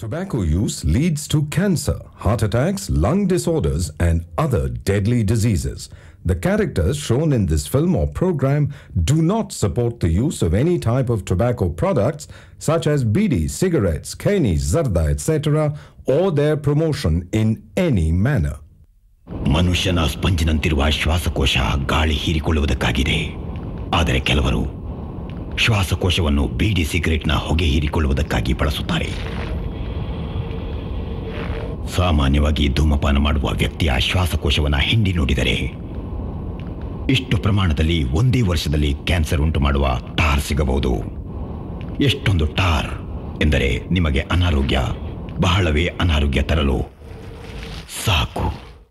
Tobacco use leads to cancer, heart attacks, lung disorders, and other deadly diseases. The characters shown in this film or program do not support the use of any type of tobacco products such as bidi, cigarettes, keni, zarda, etc., or their promotion in any manner. ಮನುಷ್ಯನ ಸ್ಪಂಜಿನಂತಿರುವ ಶ್ವಾಸಕೋಶ ಗಾಳಿ ಹೀರಿಕೊಳ್ಳುವುದಕ್ಕಾಗಿದೆ ಆದರೆ ಕೆಲವರು ಶ್ವಾಸಕೋಶವನ್ನು ಬೀಡಿ ಸಿಗರೆಟ್ನ ಹೊಗೆ ಹೀರಿಕೊಳ್ಳುವುದಕ್ಕಾಗಿ ಬಳಸುತ್ತಾರೆ ಸಾಮಾನ್ಯವಾಗಿ ಧೂಮಪಾನ ಮಾಡುವ ವ್ಯಕ್ತಿಯ ಶ್ವಾಸಕೋಶವನ್ನು ಹಿಂಡಿ ನೋಡಿದರೆ ಇಷ್ಟು ಪ್ರಮಾಣದಲ್ಲಿ ಒಂದೇ ವರ್ಷದಲ್ಲಿ ಕ್ಯಾನ್ಸರ್ ಉಂಟು ಮಾಡುವ ಟಾರ್ ಸಿಗಬಹುದು ಎಷ್ಟೊಂದು ಟಾರ್ ಎಂದರೆ ನಿಮಗೆ ಅನಾರೋಗ್ಯ ಬಹಳವೇ ಅನಾರೋಗ್ಯ ತರಲು ಸಾಕು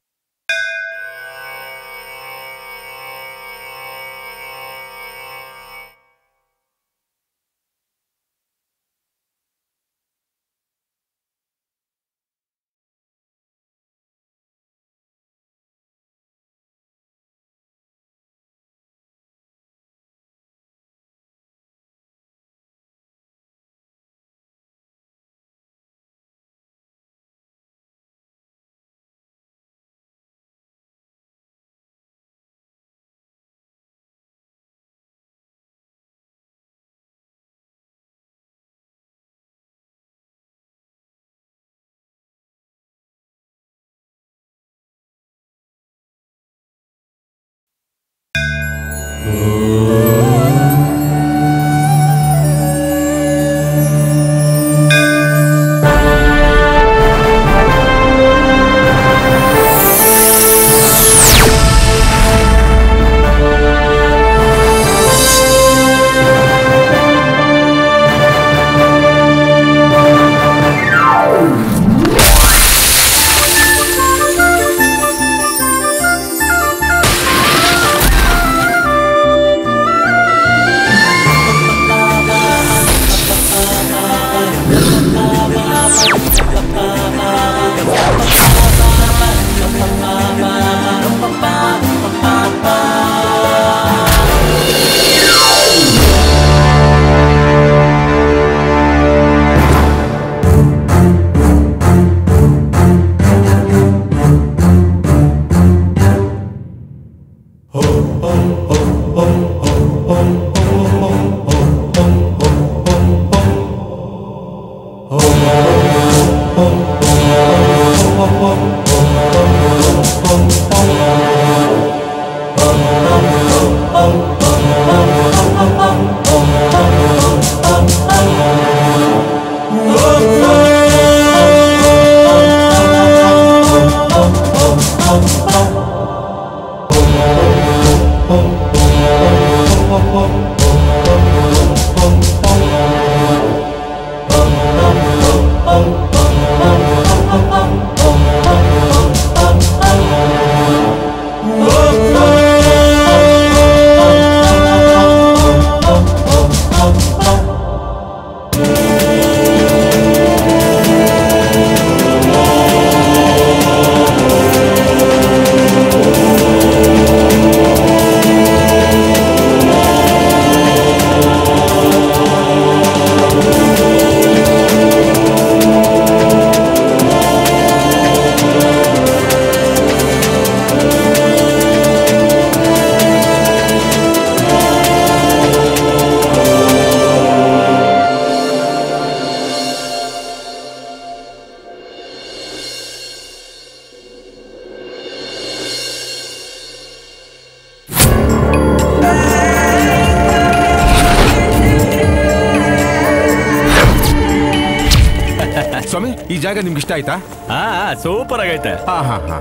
ಸ್ವಾಮಿ ಈ ಜಾಗ ನಿಮ್ಗೆ ಇಷ್ಟ ಆಯ್ತಾ ಹಾ ಸೂಪರ್ ಆಗೈತೆ ಹಾ ಹಾ ಹಾ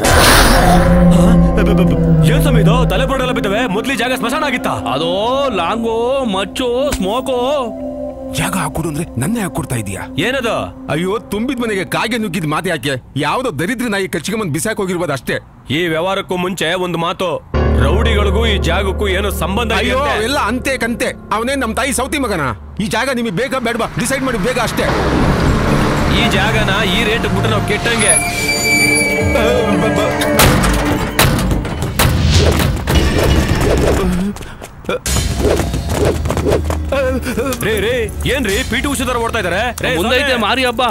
ಏನ್ ಸ್ವಾಮಿ ಇದು ತಲೆ ಬೋರ್ಡೆಲ್ಲ ಬಿದ್ದವೆ ಮೊದ್ಲಿ ಜಾಗ ಸ್ಮಶಾನ ಆಗಿತ್ತ ಅದು ಲಾಂಗು ಮಚ್ಚು ಸ್ಮೋಕು ಜಾಗ ಹಾಕೊಡು ಅಂದ್ರೆ ನನ್ನೇ ಹಾಕೊಡ್ತಾ ಇದೀಯಾ ಏನದು ಅಯ್ಯೋ ತುಂಬಿದ ಮನೆಗೆ ಕಾಗೆ ನುಗ್ಗಿದ ಮಾತು ಯಾಕೆ ಯಾವ್ದೋ ದರಿದ್ರ ನಾಯಿ ಕಚ್ಕೊಂಡ್ ಬಿಸಾಕ್ ಹೋಗಿರ್ಬೋದು ಅಷ್ಟೇ ಈ ವ್ಯವಹಾರಕ್ಕೂ ಮುಂಚೆ ಒಂದು ಮಾತು ರೌಡಿಗಳಿಗೂ ಈ ಜಾಗಕ್ಕೂ ಏನು ಸಂಬಂಧ ಅಯ್ಯೋ ಇದೆಯಂತೆ? ಎಲ್ಲ ಅಂತೆ ಕಂತೆ ಅವನೇ ನಮ್ ತಾಯಿ ಸೌತಿ ಮಗನ ಈ ಜಾಗ ನಿಮಗೆ ಬೇಗ ಬೇಡವಾ ಡಿಸೈಡ್ ಮಾಡಿ ಬೇಗ ಅಷ್ಟೇ ಈ ಜಾಗನ ಈ ರೇಟ್ ಬಿಟ್ಟು ನಾವು ಕೆಟ್ಟಂಗೆ ರೇ ರೇ ಏನ್ರಿ ಪಿ ಟಿ ಉಷಾ ತರ ಓಡ್ತಾ ಇದಾರೆ ರೇ, ಮುಂದೈತೆ ಸೊನ್ನೆ. ಮಾರಿ ಹಬ್ಬ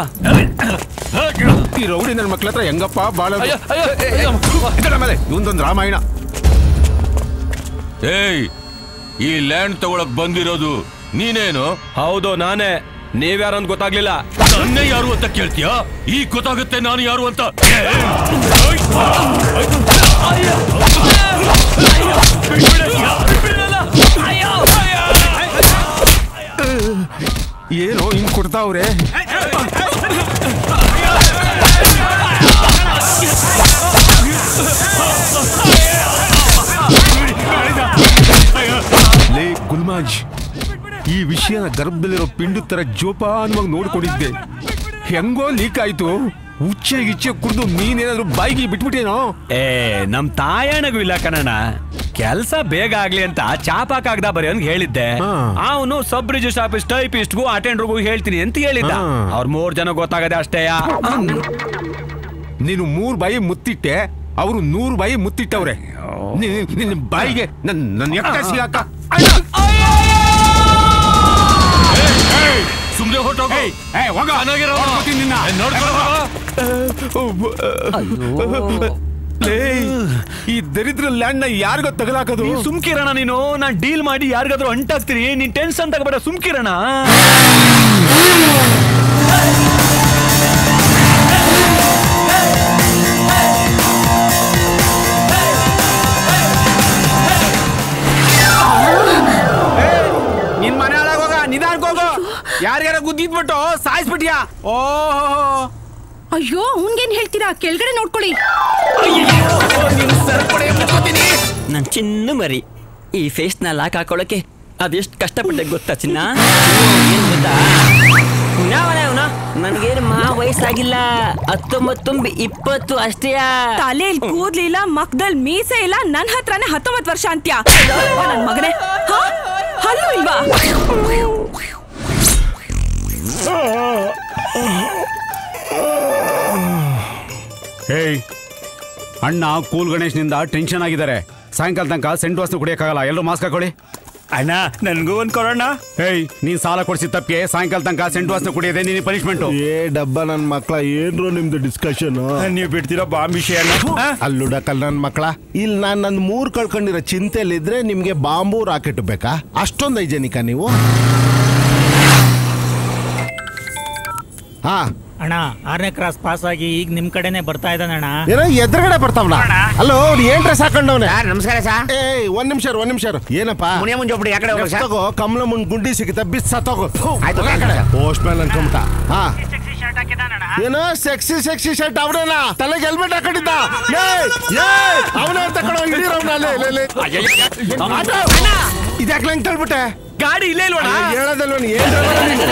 ಈ ರೌಡಿ ನನ್ನ ಮಕ್ಳ ಹತ್ರ ಹೆಂಗಪ್ಪ ಬಾಳ ಅಯ್ಯೋ, ಅಯ್ಯೋ, ಅಯ್ಯೋ. ಮೇಲೆ ಇವೊಂದೊಂದು ರಾಮಾಯಣ ಏಯ್ ಈ ಲ್ಯಾಂಡ್ ತಗೊಳಕ್ ಬಂದಿರೋದು ನೀನೇನು ಹೌದು ನಾನೇ ನೀವ್ಯಾರು ಅಂತ ಗೊತ್ತಾಗ್ಲಿಲ್ಲ ನನ್ನೇ ಯಾರು ಅಂತ ಕೇಳ್ತೀಯಾ ಈಗ ಗೊತ್ತಾಗುತ್ತೆ ನಾನು ಯಾರು ಅಂತ ಏನೋ ಹಿಂಗ್ ಕೊಡ್ತಾವ್ರೆ ಲೇ ಗುಲ್ಮಾಜ್ ಈ ವಿಷಯನ ಗರ್ಭದಲ್ಲಿರೋ ಪಿಂಡು ತರ ಜೋಪಾನವಾಗಿ ನೋಡ್ಕೊಂಡಿದ್ದೆ ಹೆಂಗೋ ಲೀಕ್ ಆಯ್ತು ಉಚ್ಚೆ ಗಿಚ್ಚೆ ಕುಡ್ದು ನೀನೇನಾದ್ರೂ ಬಾಯಿಗೆ ಬಿಟ್ಬಿಟ್ಟೇನೋ ಏ ನಮ್ ತಾಯಣಗೂ ಇಲ್ಲ ಕಣಣ್ಣ ಕೆಲ್ಸ ಬೇಗ ಆಗ್ಲಿ ಅಂತ ಚಾಪಾ ಕಾಗ್ದ ಬರೀ ಅಂತ ಹೇಳಿದ್ದೆ ಹಾ. ಅವನು ಸಬ್ ರಿಜಿಸ್ಟರ್ ಆಫೀಸ್ ಟೈಪಿಸ್ಟ್ಗೂ ಅಟೆಂಡರ್ಗೂ ಹೇಳ್ತೀನಿ ಅಂತ ಹೇಳಿದ್ದ ಹಾ. ಅವ್ರ ಮೂರ್ ಜನ ಗೊತ್ತಾಗದೆ ಅಷ್ಟೇ ನೀನು ಮೂರ್ ಬಾಯಿ ಮುತ್ತಿಟ್ಟೆ ಅವರು ನೂರು ಬಾಯಿ ಮುತ್ತಿಟ್ಟವ್ರೆ ನೀ- ನಿನ್ನ ಬಾಯಿಗೆ ನನ್ ನನ್ನ ಎಕ್ಕ ಸಿಗಾಕ ಸುಮ್ನೆ ಹೊಟ್ಟೋಗ ಲೇ, ಈ ದರಿದ್ರ ಲ್ಯಾಂಡ್ ನ ಯಾರಿಗೋ ತಗಲಾಕದು ಸುಮ್ಕಿರಣ ನೀನು ನಾನ್ ಡೀಲ್ ಮಾಡಿ ಯಾರಿಗಾದ್ರೂ ಅಂಟಾಗ್ತೀನಿ ನೀನ್ ಟೆನ್ಷನ್ ತಗೋಬೇಡ ಸುಮ್ಕಿರಣ ನಿನ್ ಮನೆ ಒಳಗೋಗ ನಿಧಾನಕ್ಕೆ ಹೋಗು ಯಾರ್ಯಾರ ಗುದ್ದಿದ್ಬಿಟ್ಟು ಸಾಯಿಸ್ಬಿಟ್ಯಾ ಓಹೋ ಅಯ್ಯೋ ಅವನ್ಗೇನ್ ಹೇಳ್ತೀರಾ ಕೆಳಗಡೆ ನೋಡ್ಕೊಳ್ಳಿ ನನ್ ಚಿನ್ನ ಮರಿ ಈ ಫೇಸ್ ನ ಲಾಕ್ ಹಾಕೊಳಕ್ಕೆ ಅದೆಷ್ಟು ಕಷ್ಟಪಟ್ಟೆ ಗೊತ್ತಾ ಚಿನ್ನ ಏನ್ ಗೊತ್ತಾ ನನಗೇನು ಮಹಾ ವಯಸ್ಸಾಗಿಲ್ಲ ಹತ್ತೊಂಬತ್ತು ತುಂಬಿ ಇಪ್ಪತ್ತು ಅಷ್ಟೇ ತಲೆಯಲ್ಲಿ ಕೂದ್ಲಿಲ್ಲ ಮಕ್ದಲ್ ಮೀಸೆ ಇಲ್ಲ ನನ್ ಹತ್ರನೇ ಹತ್ತೊಂಬತ್ತು ವರ್ಷ ಅಂತ್ಯ ನನ್ ಮಗನೇ ಹಾ? ಹಲ್ಲು ಇಲ್ವಾ ಹೇಯ್ ಅಣ್ಣ ಕೂಲ್ ಗಣೇಶ್ನಿಂದ ಟೆನ್ಷನ್ ಆಗಿದ್ದಾರೆ ಸಾಯಂಕಾಲ ತನಕ ಸೆಂಟ್ ವಾಸನೆ ಕುಡಿಯಕ್ಕಾಗಲ್ಲ ಎಲ್ಲರೂ ಮಾಸ್ಕ್ ಹಾಕೊಳ್ಳಿ ಅಣ್ಣ ನನ್ಗೂ ಒಂದ್ ಕೊಡೋಣ ಹೇಯ್ ನೀನ್ ಸಾಲ ಕೊಡ್ಸಿದ ತಪ್ಪಿಗೆ ಸಾಯಂಕಾಲ ತನಕ ಸೆಂಟ್ ವಾಸನೆ ಕುಡಿಯೋದೇ ನಿನ್ನ ಪನಿಷ್ಮೆಂಟ್ ಏ ಡಬ್ಬ ನನ್ ಮಕ್ಳ ಏನ್ರು ನಿಮ್ದು ಡಿಸ್ಕಷನ್ ನೀವ್ ಬಿಡ್ತೀರಾ ಬಾಂಬ್ ವಿಷಯ ಅಲ್ಲುಡಕಲ್ ನನ್ ಮಕ್ಳ ಇಲ್ಲಿ ನಾನ್ ನನ್ ಮೂರ್ ಕಳ್ಕೊಂಡಿರೋ ಚಿಂತೆಲಿದ್ರೆ ನಿಮ್ಗೆ ಬಾಂಬು ರಾಕೆಟ್ ಬೇಕಾ ಅಷ್ಟೊಂದು ಹೈಜೆನಿಕ ನೀವು ಹಾ ಅಣ್ಣ ಆರನೇ ಕ್ರಾಸ್ ಪಾಸ್ ಆಗಿ ಈಗ ನಿಮ್ ಕಡೆನೆ ಬರ್ತಾ ಇದ್ದಾನಣ್ಣ ಏನೋ ಎದುರುಗಡೆ ಬರ್ತಾವನ ಅಲ್ಲೋ ಅವ್ನು ಏನ್ ಡ್ರೆಸ್ ಹಾಕೊಂಡವನೆ ನಮಸ್ಕಾರ ಸಾ ಏಯ್ ಒಂದ್ ನಿಮಿಷ ಒಂದ್ ನಿಮಿಷ ಏನಪ್ಪ ಮುನಿಯ ಮುಂಜೆ ಒಬ್ರು ಯಾಕಡೆ ಹೋಗ್ಬೇಕು ಸರ್? ತಗೋ ಕಮಲ ಮುಂದ್ ಗುಂಡಿ ಸಿಗುತ್ತ ಬಿಸ್ ತಗೋ ಆಯ್ತು, ಆ ಕಡೆ ಆಯ್ತು. ಪೋಸ್ಟ್ ಮ್ಯಾನ್ ಅನ್ಕೊಂಬಿಟ್ಟ ಹಾ ಏನೋ ಸೆಕ್ಸಿ ಸೆಕ್ಸಿ ಶರ್ಟ್ ಅವನೇನ ತಲೆಗೆ ಹೆಲ್ಮೆಟ್ ಹಾಕೊಂಡಿದ್ದ ಅವನೇ ತಗೊಂಡು ಹಿಡೀರವ್ನ ಅಲ್ಲೇ ಲೇ, ಲೇ. ಆಟೋ. ಇದ್ಯಾಕೆ ನಂಗೆ ತಳ್ಬಿಟ್ಟೆ ಗಾಡಿ ಇಲ್ಲೇ ಇಲ್ವಣ ಹೇಳೋದಲ್ವ ನೀ ಏನ್ ಹೇಳ್ಬೇಡ ನೀನು.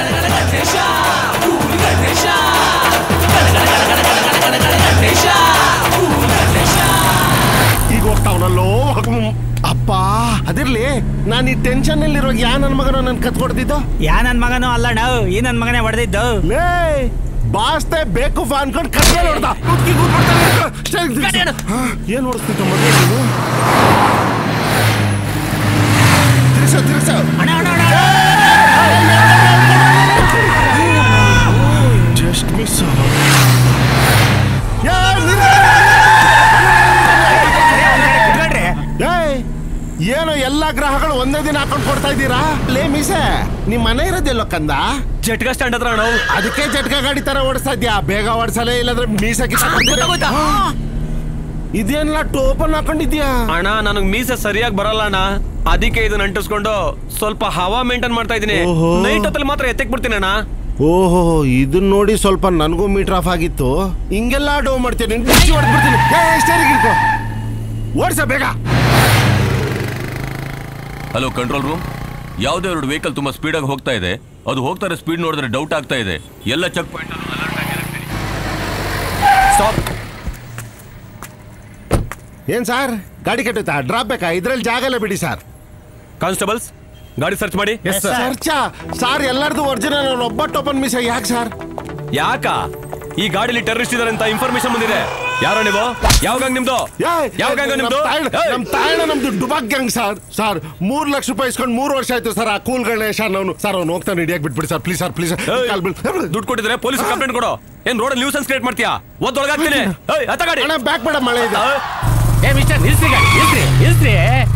ಈಗ ಹೋಗ್ತಾವನಲ್ಲೋ ಅಪ್ಪ ಅದಿರ್ಲಿ ನಾನು ಈ ಟೆನ್ಷನ್ ಇರುವಾಗ ಯಾ ನನ್ನ ಮಗನ ನನ್ ಕತ್ಕೊಡ್ತಿದ್ದು ಯಾ ನನ್ ಮಗನೂ ಅಲ್ಲಣ್ಣ ಈ ನನ್ ಮಗನೇ ಹೊಡೆದಿದ್ದು ಲೇ ಬಾಸ್ತೆ ಬೇಕು ಅನ್ಕೊಂಡು ಕತ್ತೆ ಹೊಡ್ದ ಏನ್ ಹೊಡಿಸ್ತಿದ್ದ ಮಗ ನೀನು ತಿರ್ಸು ತಿರ್ಸು ಅಣ್ಣ ಅಣ್ಣ ಅಣ್ಣ ಜಸ್ಟ್ ಮಿಸ್ ಏನೋ ಎಲ್ಲಾ ಗ್ರಹಗಳು ಒಂದೇ ದಿನ ಹಾಕೊಂಡು ಕೊಡ್ತಾ ಇದ್ದೀರಾ ಲೇ ಮೀಸೆ ನಿಮ್ ಮನೆ ಇರೋದೆಲ್ಲೋ ಕಂದ ಜಟ್ಕ ಸ್ಟ್ಯಾಂಡ್ ಹತ್ರ ಅಣ್ಣ ಅದಕ್ಕೆ ಜಟ್ಕ ಗಾಡಿ ತರ ಓಡಿಸ್ತಾ ಇದ್ಯಾ ಬೇಗ ಓಡಿಸಲೇ ಇಲ್ಲಂದ್ರೆ ಮೀಸೆ ಗೊತ್ತಾಗೋಯ್ತಾ? ಇದೇನಿಲ್ಲ ಟೋಪನ್ ಹಾಕೊಂಡಿದ್ಯಾ ಅಣ್ಣ ನನಗ್ ಮೀಸೆ ಸರಿಯಾಗಿ ಬರಲ್ಲ ಅಣ್ಣ ಅದಕ್ಕೆ ಇದನ್ನ ಅಂಟಿಸ್ಕೊಂಡು ಸ್ವಲ್ಪ ಹವಾ ಮೇಂಟೈನ್ ಮಾಡ್ತಾ ಇದೀನಿ ಓಹೋ. ನೈಟ್ ಹೊತ್ತಲ್ಲಿ ಮಾತ್ರ ಎತ್ತಕ್ ಬಿಡ್ತೀನಿ ಅಣ್ಣ ಓಹೋ ಇದನ್ನ ನೋಡಿ ಸ್ವಲ್ಪ ನನಗೂ ಮೀಟರ್ ಆಫ್ ಆಗಿತ್ತು ಹಿಂಗೆಲ್ಲ ಡೋ ಮಾಡ್ತೀನಿ ಹೊಡ್ಬಿಡ್ತೀನಿ ಓಡಿಸ ಬೇಗ ಹಲೋ ಕಂಟ್ರೋಲ್ ರೂಮ್ ಯಾವುದೇ ಎರಡು ವೆಹಿಕಲ್ ತುಂಬಾ ಸ್ಪೀಡಾಗಿ ಹೋಗ್ತಾ ಇದೆ ಅದು ಹೋಗ್ತಾರೆ ಸ್ಪೀಡ್ ನೋಡಿದ್ರೆ ಡೌಟ್ ಆಗ್ತಾ ಇದೆ ಎಲ್ಲ ಚೆಕ್ ಪಾಯಿಂಟ್ ಸ್ಟಾಪ್ ಏನ್ ಸರ್ ಗಾಡಿ ಕೆಟ್ಟೈತಾ ಡ್ರಾಪ್ ಬೇಕಾ ಇದ್ರಲ್ಲಿ ಜಾಗ ಎಲ್ಲ ಬಿಡಿ ಸರ್ ಕಾನ್ಸ್ಟೇಬಲ್ಸ್ ಗಾಡಿ ಸರ್ಚ್ ಮಾಡಿ ಸರ್ಚಾ ಸರ್ ಎಲ್ಲರದು ಒರಿಜಿನಲ್ ಒಬ್ಬ ಟೋಪನ್ ಮಿಸ್ ಯಾಕೆ ಸರ್ ಯಾಕ ಈ ಗಾಡಿಲಿ ಟೆರರಿಸ್ಟ್ ಇದಾರೆ ಅಂತ ಇನ್ಫಾರ್ಮೇಶನ್ ಬಂದಿದೆ ಯಾರೋ ನೀವು ಯಾವ ಗಂಗ್ ನಿಮ್ದು ಯಾವ ಗಂಗ ನಿಮ್ದು ಏಯ್! ನಮ್ ತಾಯಣ ನಮ್ದು ಡುಬಾಕ್ ಗ್ಯಾಂಗ್ ಸರ್ ಸರ್ ಮೂರ್ ಲಕ್ಷ ರೂಪಾಯಿ ಇಸ್ಕೊಂಡು ಮೂರು ವರ್ಷ ಆಯ್ತು ಸರ್ ಆ ಕೂಲ್ ಗಣೇಶ ಅವನು ಸರ್ ಅವ್ನು ಹೋಗ್ತಾನೆ ಹಿಡಿಯಕ್ ಬಿಟ್ಬಿಡಿ ಸರ್ ಪ್ಲೀಸ್ ಸರ್ ಪ್ಲೀಸ್ ದುಡ್ಡು ಕೊಟ್ಟಿದ್ರೆ ಪೊಲೀಸ್ ಕಂಪ್ಲೇಂಟ್ ಕೊಡು ಏನ್ ರೋಡ್ ನ್ಯೂಸನ್ಸ್ ಕ್ರಿಯೇಟ್ ಮಾಡ್ತೀಯಾ ಒದ್ದೊಳಗಾಗ್ತೀನಿ ಏಯ್ ಹತ್ತ ಗಾಡಿ ಅಣ್ಣ ಬ್ಯಾಕ್ ಬೇಡ ಮಳೆ ಇದೆ ಏ ಮಿಸ್ಟರ್ ನಿಲ್ಸ್ರಿ ಗಾಡಿ ನಿಲ್ಸ್ರಿ ನಿಲ್ಸ್ರಿ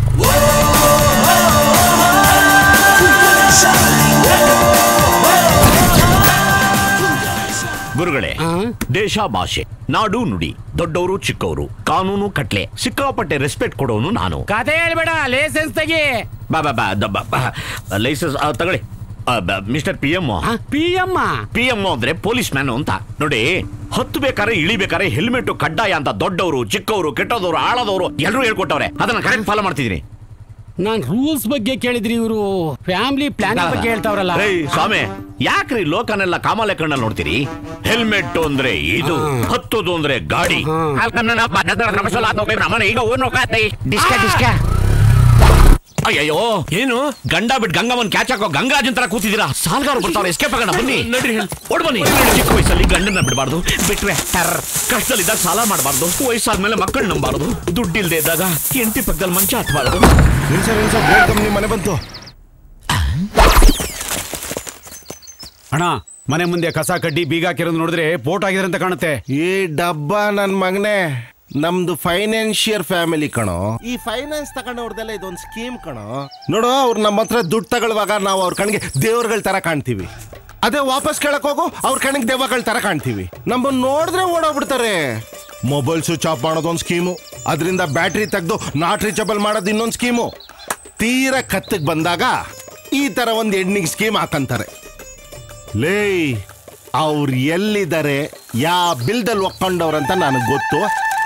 ಗುರುಗಳೇ ದೇಶ ಭಾಷೆ ನಾಡು ನುಡಿ ದೊಡ್ಡವರು ಚಿಕ್ಕವರು ಕಾನೂನು ಕಟ್ಲೆ ಸಿಕ್ಕಾಪಟ್ಟೆ ರೆಸ್ಪೆಕ್ಟ್ ಕೊಡೋನು ನಾನು ಕತೆ ಹೇಳ್ಬೇಡ ಲೈಸೆನ್ಸ್ ತೆಗಿ ಬಾ ಬಾ ಬಾ ದ- ಬಾ- ಬಾ. ಲೈಸೆನ್ಸ್ ಆ, ತಗೊಳ್ಳಿ mister P M P M P M ಅಂದ್ರೆ ಪೊಲೀಸ್ ಮ್ಯಾನ್ ಅಂತ ನೋಡಿ ಹತ್ತು ಬೇಕಾದ್ರೆ ಇಳಿಬೇಕಾದ್ರೆ ಹೆಲ್ಮೆಟ್ ಕಡ್ಡಾಯ ಅಂತ ದೊಡ್ಡವರು ಚಿಕ್ಕವರು ಕೆಟ್ಟದವರು ಆಳದವರು ಎಲ್ಲರೂ ಹೇಳ್ಕೊಟ್ಟವ್ರೆ ಅದನ್ನ ಕರೆಕ್ಟ್ ಫಾಲೋ ಮಾಡ್ತಿದ್ದೀನಿ ನಾನ್ ರೂಲ್ಸ್ ಬಗ್ಗೆ ಕೇಳಿದ್ರಿ ಇವರು ಫ್ಯಾಮಿಲಿ ಪ್ಲಾನ್ ಬಗ್ಗೆ ಹೇಳ್ತಾವ್ರಲ್ಲ ಏಯ್, ಸ್ವಾಮಿ ಯಾಕ್ರಿ ಲೋಕನೆಲ್ಲ ಕಾಮಾಲೆ ಕಣ್ಣಲ್ಲಿ ನೋಡ್ತೀರಿ ಹೆಲ್ಮೆಟ್ ಅಂದ್ರೆ ಇದು ಹತ್ತೋದು ಅಂದ್ರೆ ಗಾಡಿ ಈಗ ಡಿಸ್ಕ ಡಿಸ್ಕ ಅಯ್ಯಯ್ಯೋ ಏನು ಗಂಡ ಬಿಟ್ಟು ಗಂಗಮ್ಮನ್ ಕ್ಯಾಚ್ ಹಾಕೋ ಗಂಗಾಜನ್ ತರ ಕೂತಿದ್ದೀರಾ ಸಾಲ್ಗಾರು ಬರ್ತಾವ್ರೆ ಎಸ್ಕೇಪ್ ಆಗೋಣ ಬನ್ನಿ ನಡ್ರಿ ಓಡ್ ಬನ್ನಿ ಚಿಕ್ಕ ವಯಸ್ಸಲ್ಲಿ ಗಂಡನ ಬಿಡಬಾರ್ದು ಬಿಟ್ರೆ ಟರ್ ಕಷ್ಟದಲ್ಲಿದ್ದಾಗ ಸಾಲ ಮಾಡಬಾರ್ದು ವಯಸ್ಸಾದ್ಮೇಲೆ ಮಕ್ಕಳು ನಂಬಾರ್ದು ದುಡ್ಡಿಲ್ದೇ ಇದ್ದಾಗ ಎಂಟಿ ಪಕ್ಕದಲ್ಲಿ ಮಂಚ ಹತ್ಬಾರ್ದು ನಿಲ್ಸ ನಿಲ್ಸ ಬ್ರೇಕ್ ಕಂಪ್ನಿ ಮನೆ ಬಂತು ಅಣ್ಣ ಮನೆ ಮುಂದೆ ಕಸ ಕಡ್ಡಿ ಬೀಗ ಹಾಕಿರೋದು ನೋಡಿದ್ರೆ ಪೋಟ್ ಆಗಿದೆ ಅಂತ ಕಾಣುತ್ತೆ ಈ ಡಬ್ಬ ನನ್ ಮಗನೇ ನಮ್ದು ಫೈನಾನ್ಷಿಯರ್ ಫ್ಯಾಮಿಲಿ ಕಣೋ ಈ ಫೈನಾನ್ಸ್ ತಗೊಂಡವ್ರದೆಲ್ಲ ಇದೊಂದು ಸ್ಕೀಮ್ ಕಣೋ ನೋಡು ಅವ್ರು ನಮ್ಮ ಹತ್ರ ದುಡ್ಡು ತಗೊಳ್ಳುವಾಗ ನಾವು ಅವ್ರ ಕಣ್ಣಿಗೆ ದೇವ್ರಗಳ ತರ ಕಾಣ್ತೀವಿ ಅದೇ ವಾಪಸ್ ಕೇಳಕ್ ಹೋಗು ಅವ್ರ ಕಣ್ಣಿಗೆ ದೆವ್ವಗಳ ತರ ಕಾಣ್ತೀವಿ ನಮ್ಮನ್ನ ನೋಡಿದ್ರೆ ಓಡೋಗ್ಬಿಡ್ತಾರೆ ಮೊಬೈಲ್ ಸ್ವಿಚ್ ಆಫ್ ಮಾಡೋದು ಒಂದು ಸ್ಕೀಮು ಅದರಿಂದ ಬ್ಯಾಟ್ರಿ ತೆಗೆದು ನಾಟ್ ರೀಚಬಲ್ ಮಾಡೋದು ಇನ್ನೊಂದು ಸ್ಕೀಮು ತೀರಾ ಕತ್ತಿಗೆ ಬಂದಾಗ ಈ ತರ ಒಂದು ಎಣ್ಣಿಗೆ ಸ್ಕೀಮ್ ಹಾಕಂತಾರೆ ಲೇ ಅವ್ರು ಎಲ್ಲಿದ್ದಾರೆ ಯಾ ಬಿಲ್ದಲ್ಲಿ ಒಕ್ಕೊಂಡವ್ರಂತ ನನಗೆ ಗೊತ್ತು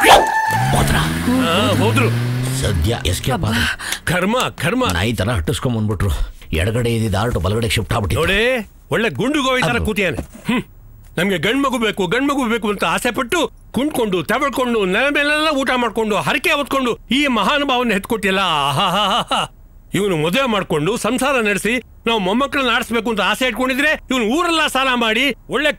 ಹೋದ್ರು ಸದ್ಯ ಎಸ್ಕೇಪ್ ಕರ್ಮ ಕರ್ಮ ನಾಯಿ ತರ ಹಟ್ಟಿಸ್ಕೊಂಡ್ ಬಂದ್ಬಿಟ್ರು ಎಡಗಡೆ ಇದ್ದಿದ್ದ ಆರ್ಟು ಬಲಗಡೆ ಶಿಫ್ಟ್ ಆಗ್ಬಿಟ್ಟು ನೋಡಿ ಒಳ್ಳೆ ಗುಂಡು ಗೋವಿ ತರ ಕೂತಿಯಾನೆ ಹ್ಮ್ ನಮ್ಗೆ ಗಂಡ್ ಮಗು ಬೇಕು ಗಂಡ್ ಮಗು ಬೇಕು ಅಂತ ಆಸೆ ಪಟ್ಟು ಕುಂಡ್ಕೊಂಡು ತವಳ್ಕೊಂಡು ನೆಲ ಮೇಲೆಲ್ಲ ಊಟ ಮಾಡ್ಕೊಂಡು ಹರಕೆ ಹೊತ್ಕೊಂಡು ಈ ಮಹಾನುಭಾವನ ಎತ್ಕೊಟ್ಟಿಲ್ಲ ಇವನು ಮದುವೆ ಮಾಡ್ಕೊಂಡು ಸಂಸಾರ ನಡೆಸಿ ನಾವು ಮೊಮ್ಮಕ್ಕಳನ್ನ ಆಡಿಸ್ಬೇಕು ಅಂತ ಆಸೆ ಇಟ್ಕೊಂಡಿದ್ರೆ ಇವನು ಊರೆಲ್ಲ ಸಾಲ ಮಾಡಿ ಒಳ್ಳೆ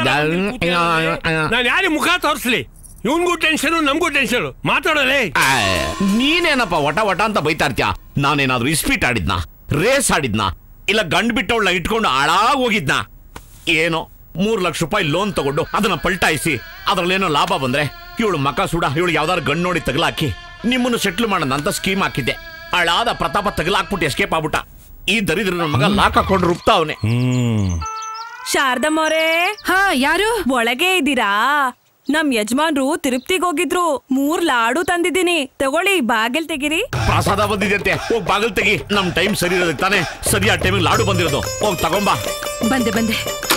ನಾನು ಯಾರಿಗೆ ಮುಖ ತೋರಿಸ್ಲಿ ಇವನ್ಗೂ ಟೆನ್ಷನ್ ನಮಗೂ ಟೆನ್ಷನ್ ಮಾತಾಡೋಲೇ ನೀನೇನಪ್ಪ ವಟ ವಟ ಅಂತ ಬೈತಾ ಇರ್ತೀಯ ನಾನೇನಾದ್ರೂ ಇಸ್ಪೀಟ್ ಆಡಿದ್ನಾ ರೇಸ್ ಆಡಿದ್ನಾ ಇಲ್ಲ ಗಂಡ್ ಬಿಟ್ಟವಳ ಇಟ್ಕೊಂಡು ಹಾಳಾಗ್ ಹೋಗಿದ್ನಾ ಏನೋ ಮೂರ್ ಲಕ್ಷ ರೂಪಾಯಿ ಲೋನ್ ತಗೊಂಡು ಅದನ್ನ ಪಲ್ಟಾಯಿಸಿ ಅದ್ರಲ್ಲೇನೋ ಲಾಭ ಬಂದ್ರೆ ಇವಳು ಮಕ ಸುಡ ಇವಳು ಯಾವ್ದಾದ್ರು ಗಂಡ್ ನೋಡಿ ತಗಲಾಕಿ ನಿಮ್ಮನ್ನು ಸೆಟ್ಲ್ ಮಾಡೋಣ ಅಂತ ಸ್ಕೀಮ್ ಹಾಕಿದ್ದೆ ಹಾಳಾದ ಪ್ರತಾಪ ತಗಲಾಕ್ಬಿಟ್ಟು ಎಸ್ಕೇಪ್ ಆಗ್ಬಿಟ್ಟ ಈ ದರಿದ್ರ ನನ್ ಮಗ ಲಾಕ್ ಹಾಕೊಂಡು ರುಬ್ತಾ ಅವನೆ ಶಾರದಮ್ಮವ್ರೇ ಹಾ ಯಾರು ಒಳಗೆ ಇದ್ದೀರಾ ನಮ್ ಯಜಮಾನ್ರು ತಿರುಪ್ತಿಗ್ ಹೋಗಿದ್ರು ಮೂರ್ ಲಾಡು ತಂದಿದ್ದೀನಿ ತಗೊಳ್ಳಿ ಬಾಗಿಲ್ ತೆಗಿರಿ ಪ್ರಸಾದ ಬಂದಿದೆ ಹೋಗ್ ಬಾಗಿಲ್ ತೆಗಿ ನಮ್ ಟೈಮ್ ಸರಿ ಇರೋದಕ್ಕೆ ತಾನೆ ಸರಿಯಾದ ಟೈಮಿಗೆ ಲಾಡು ಬಂದಿರೋದು ಹೋಗ್ ತಗೊಂಬಾ ಬಂದೆ ಬಂದೆ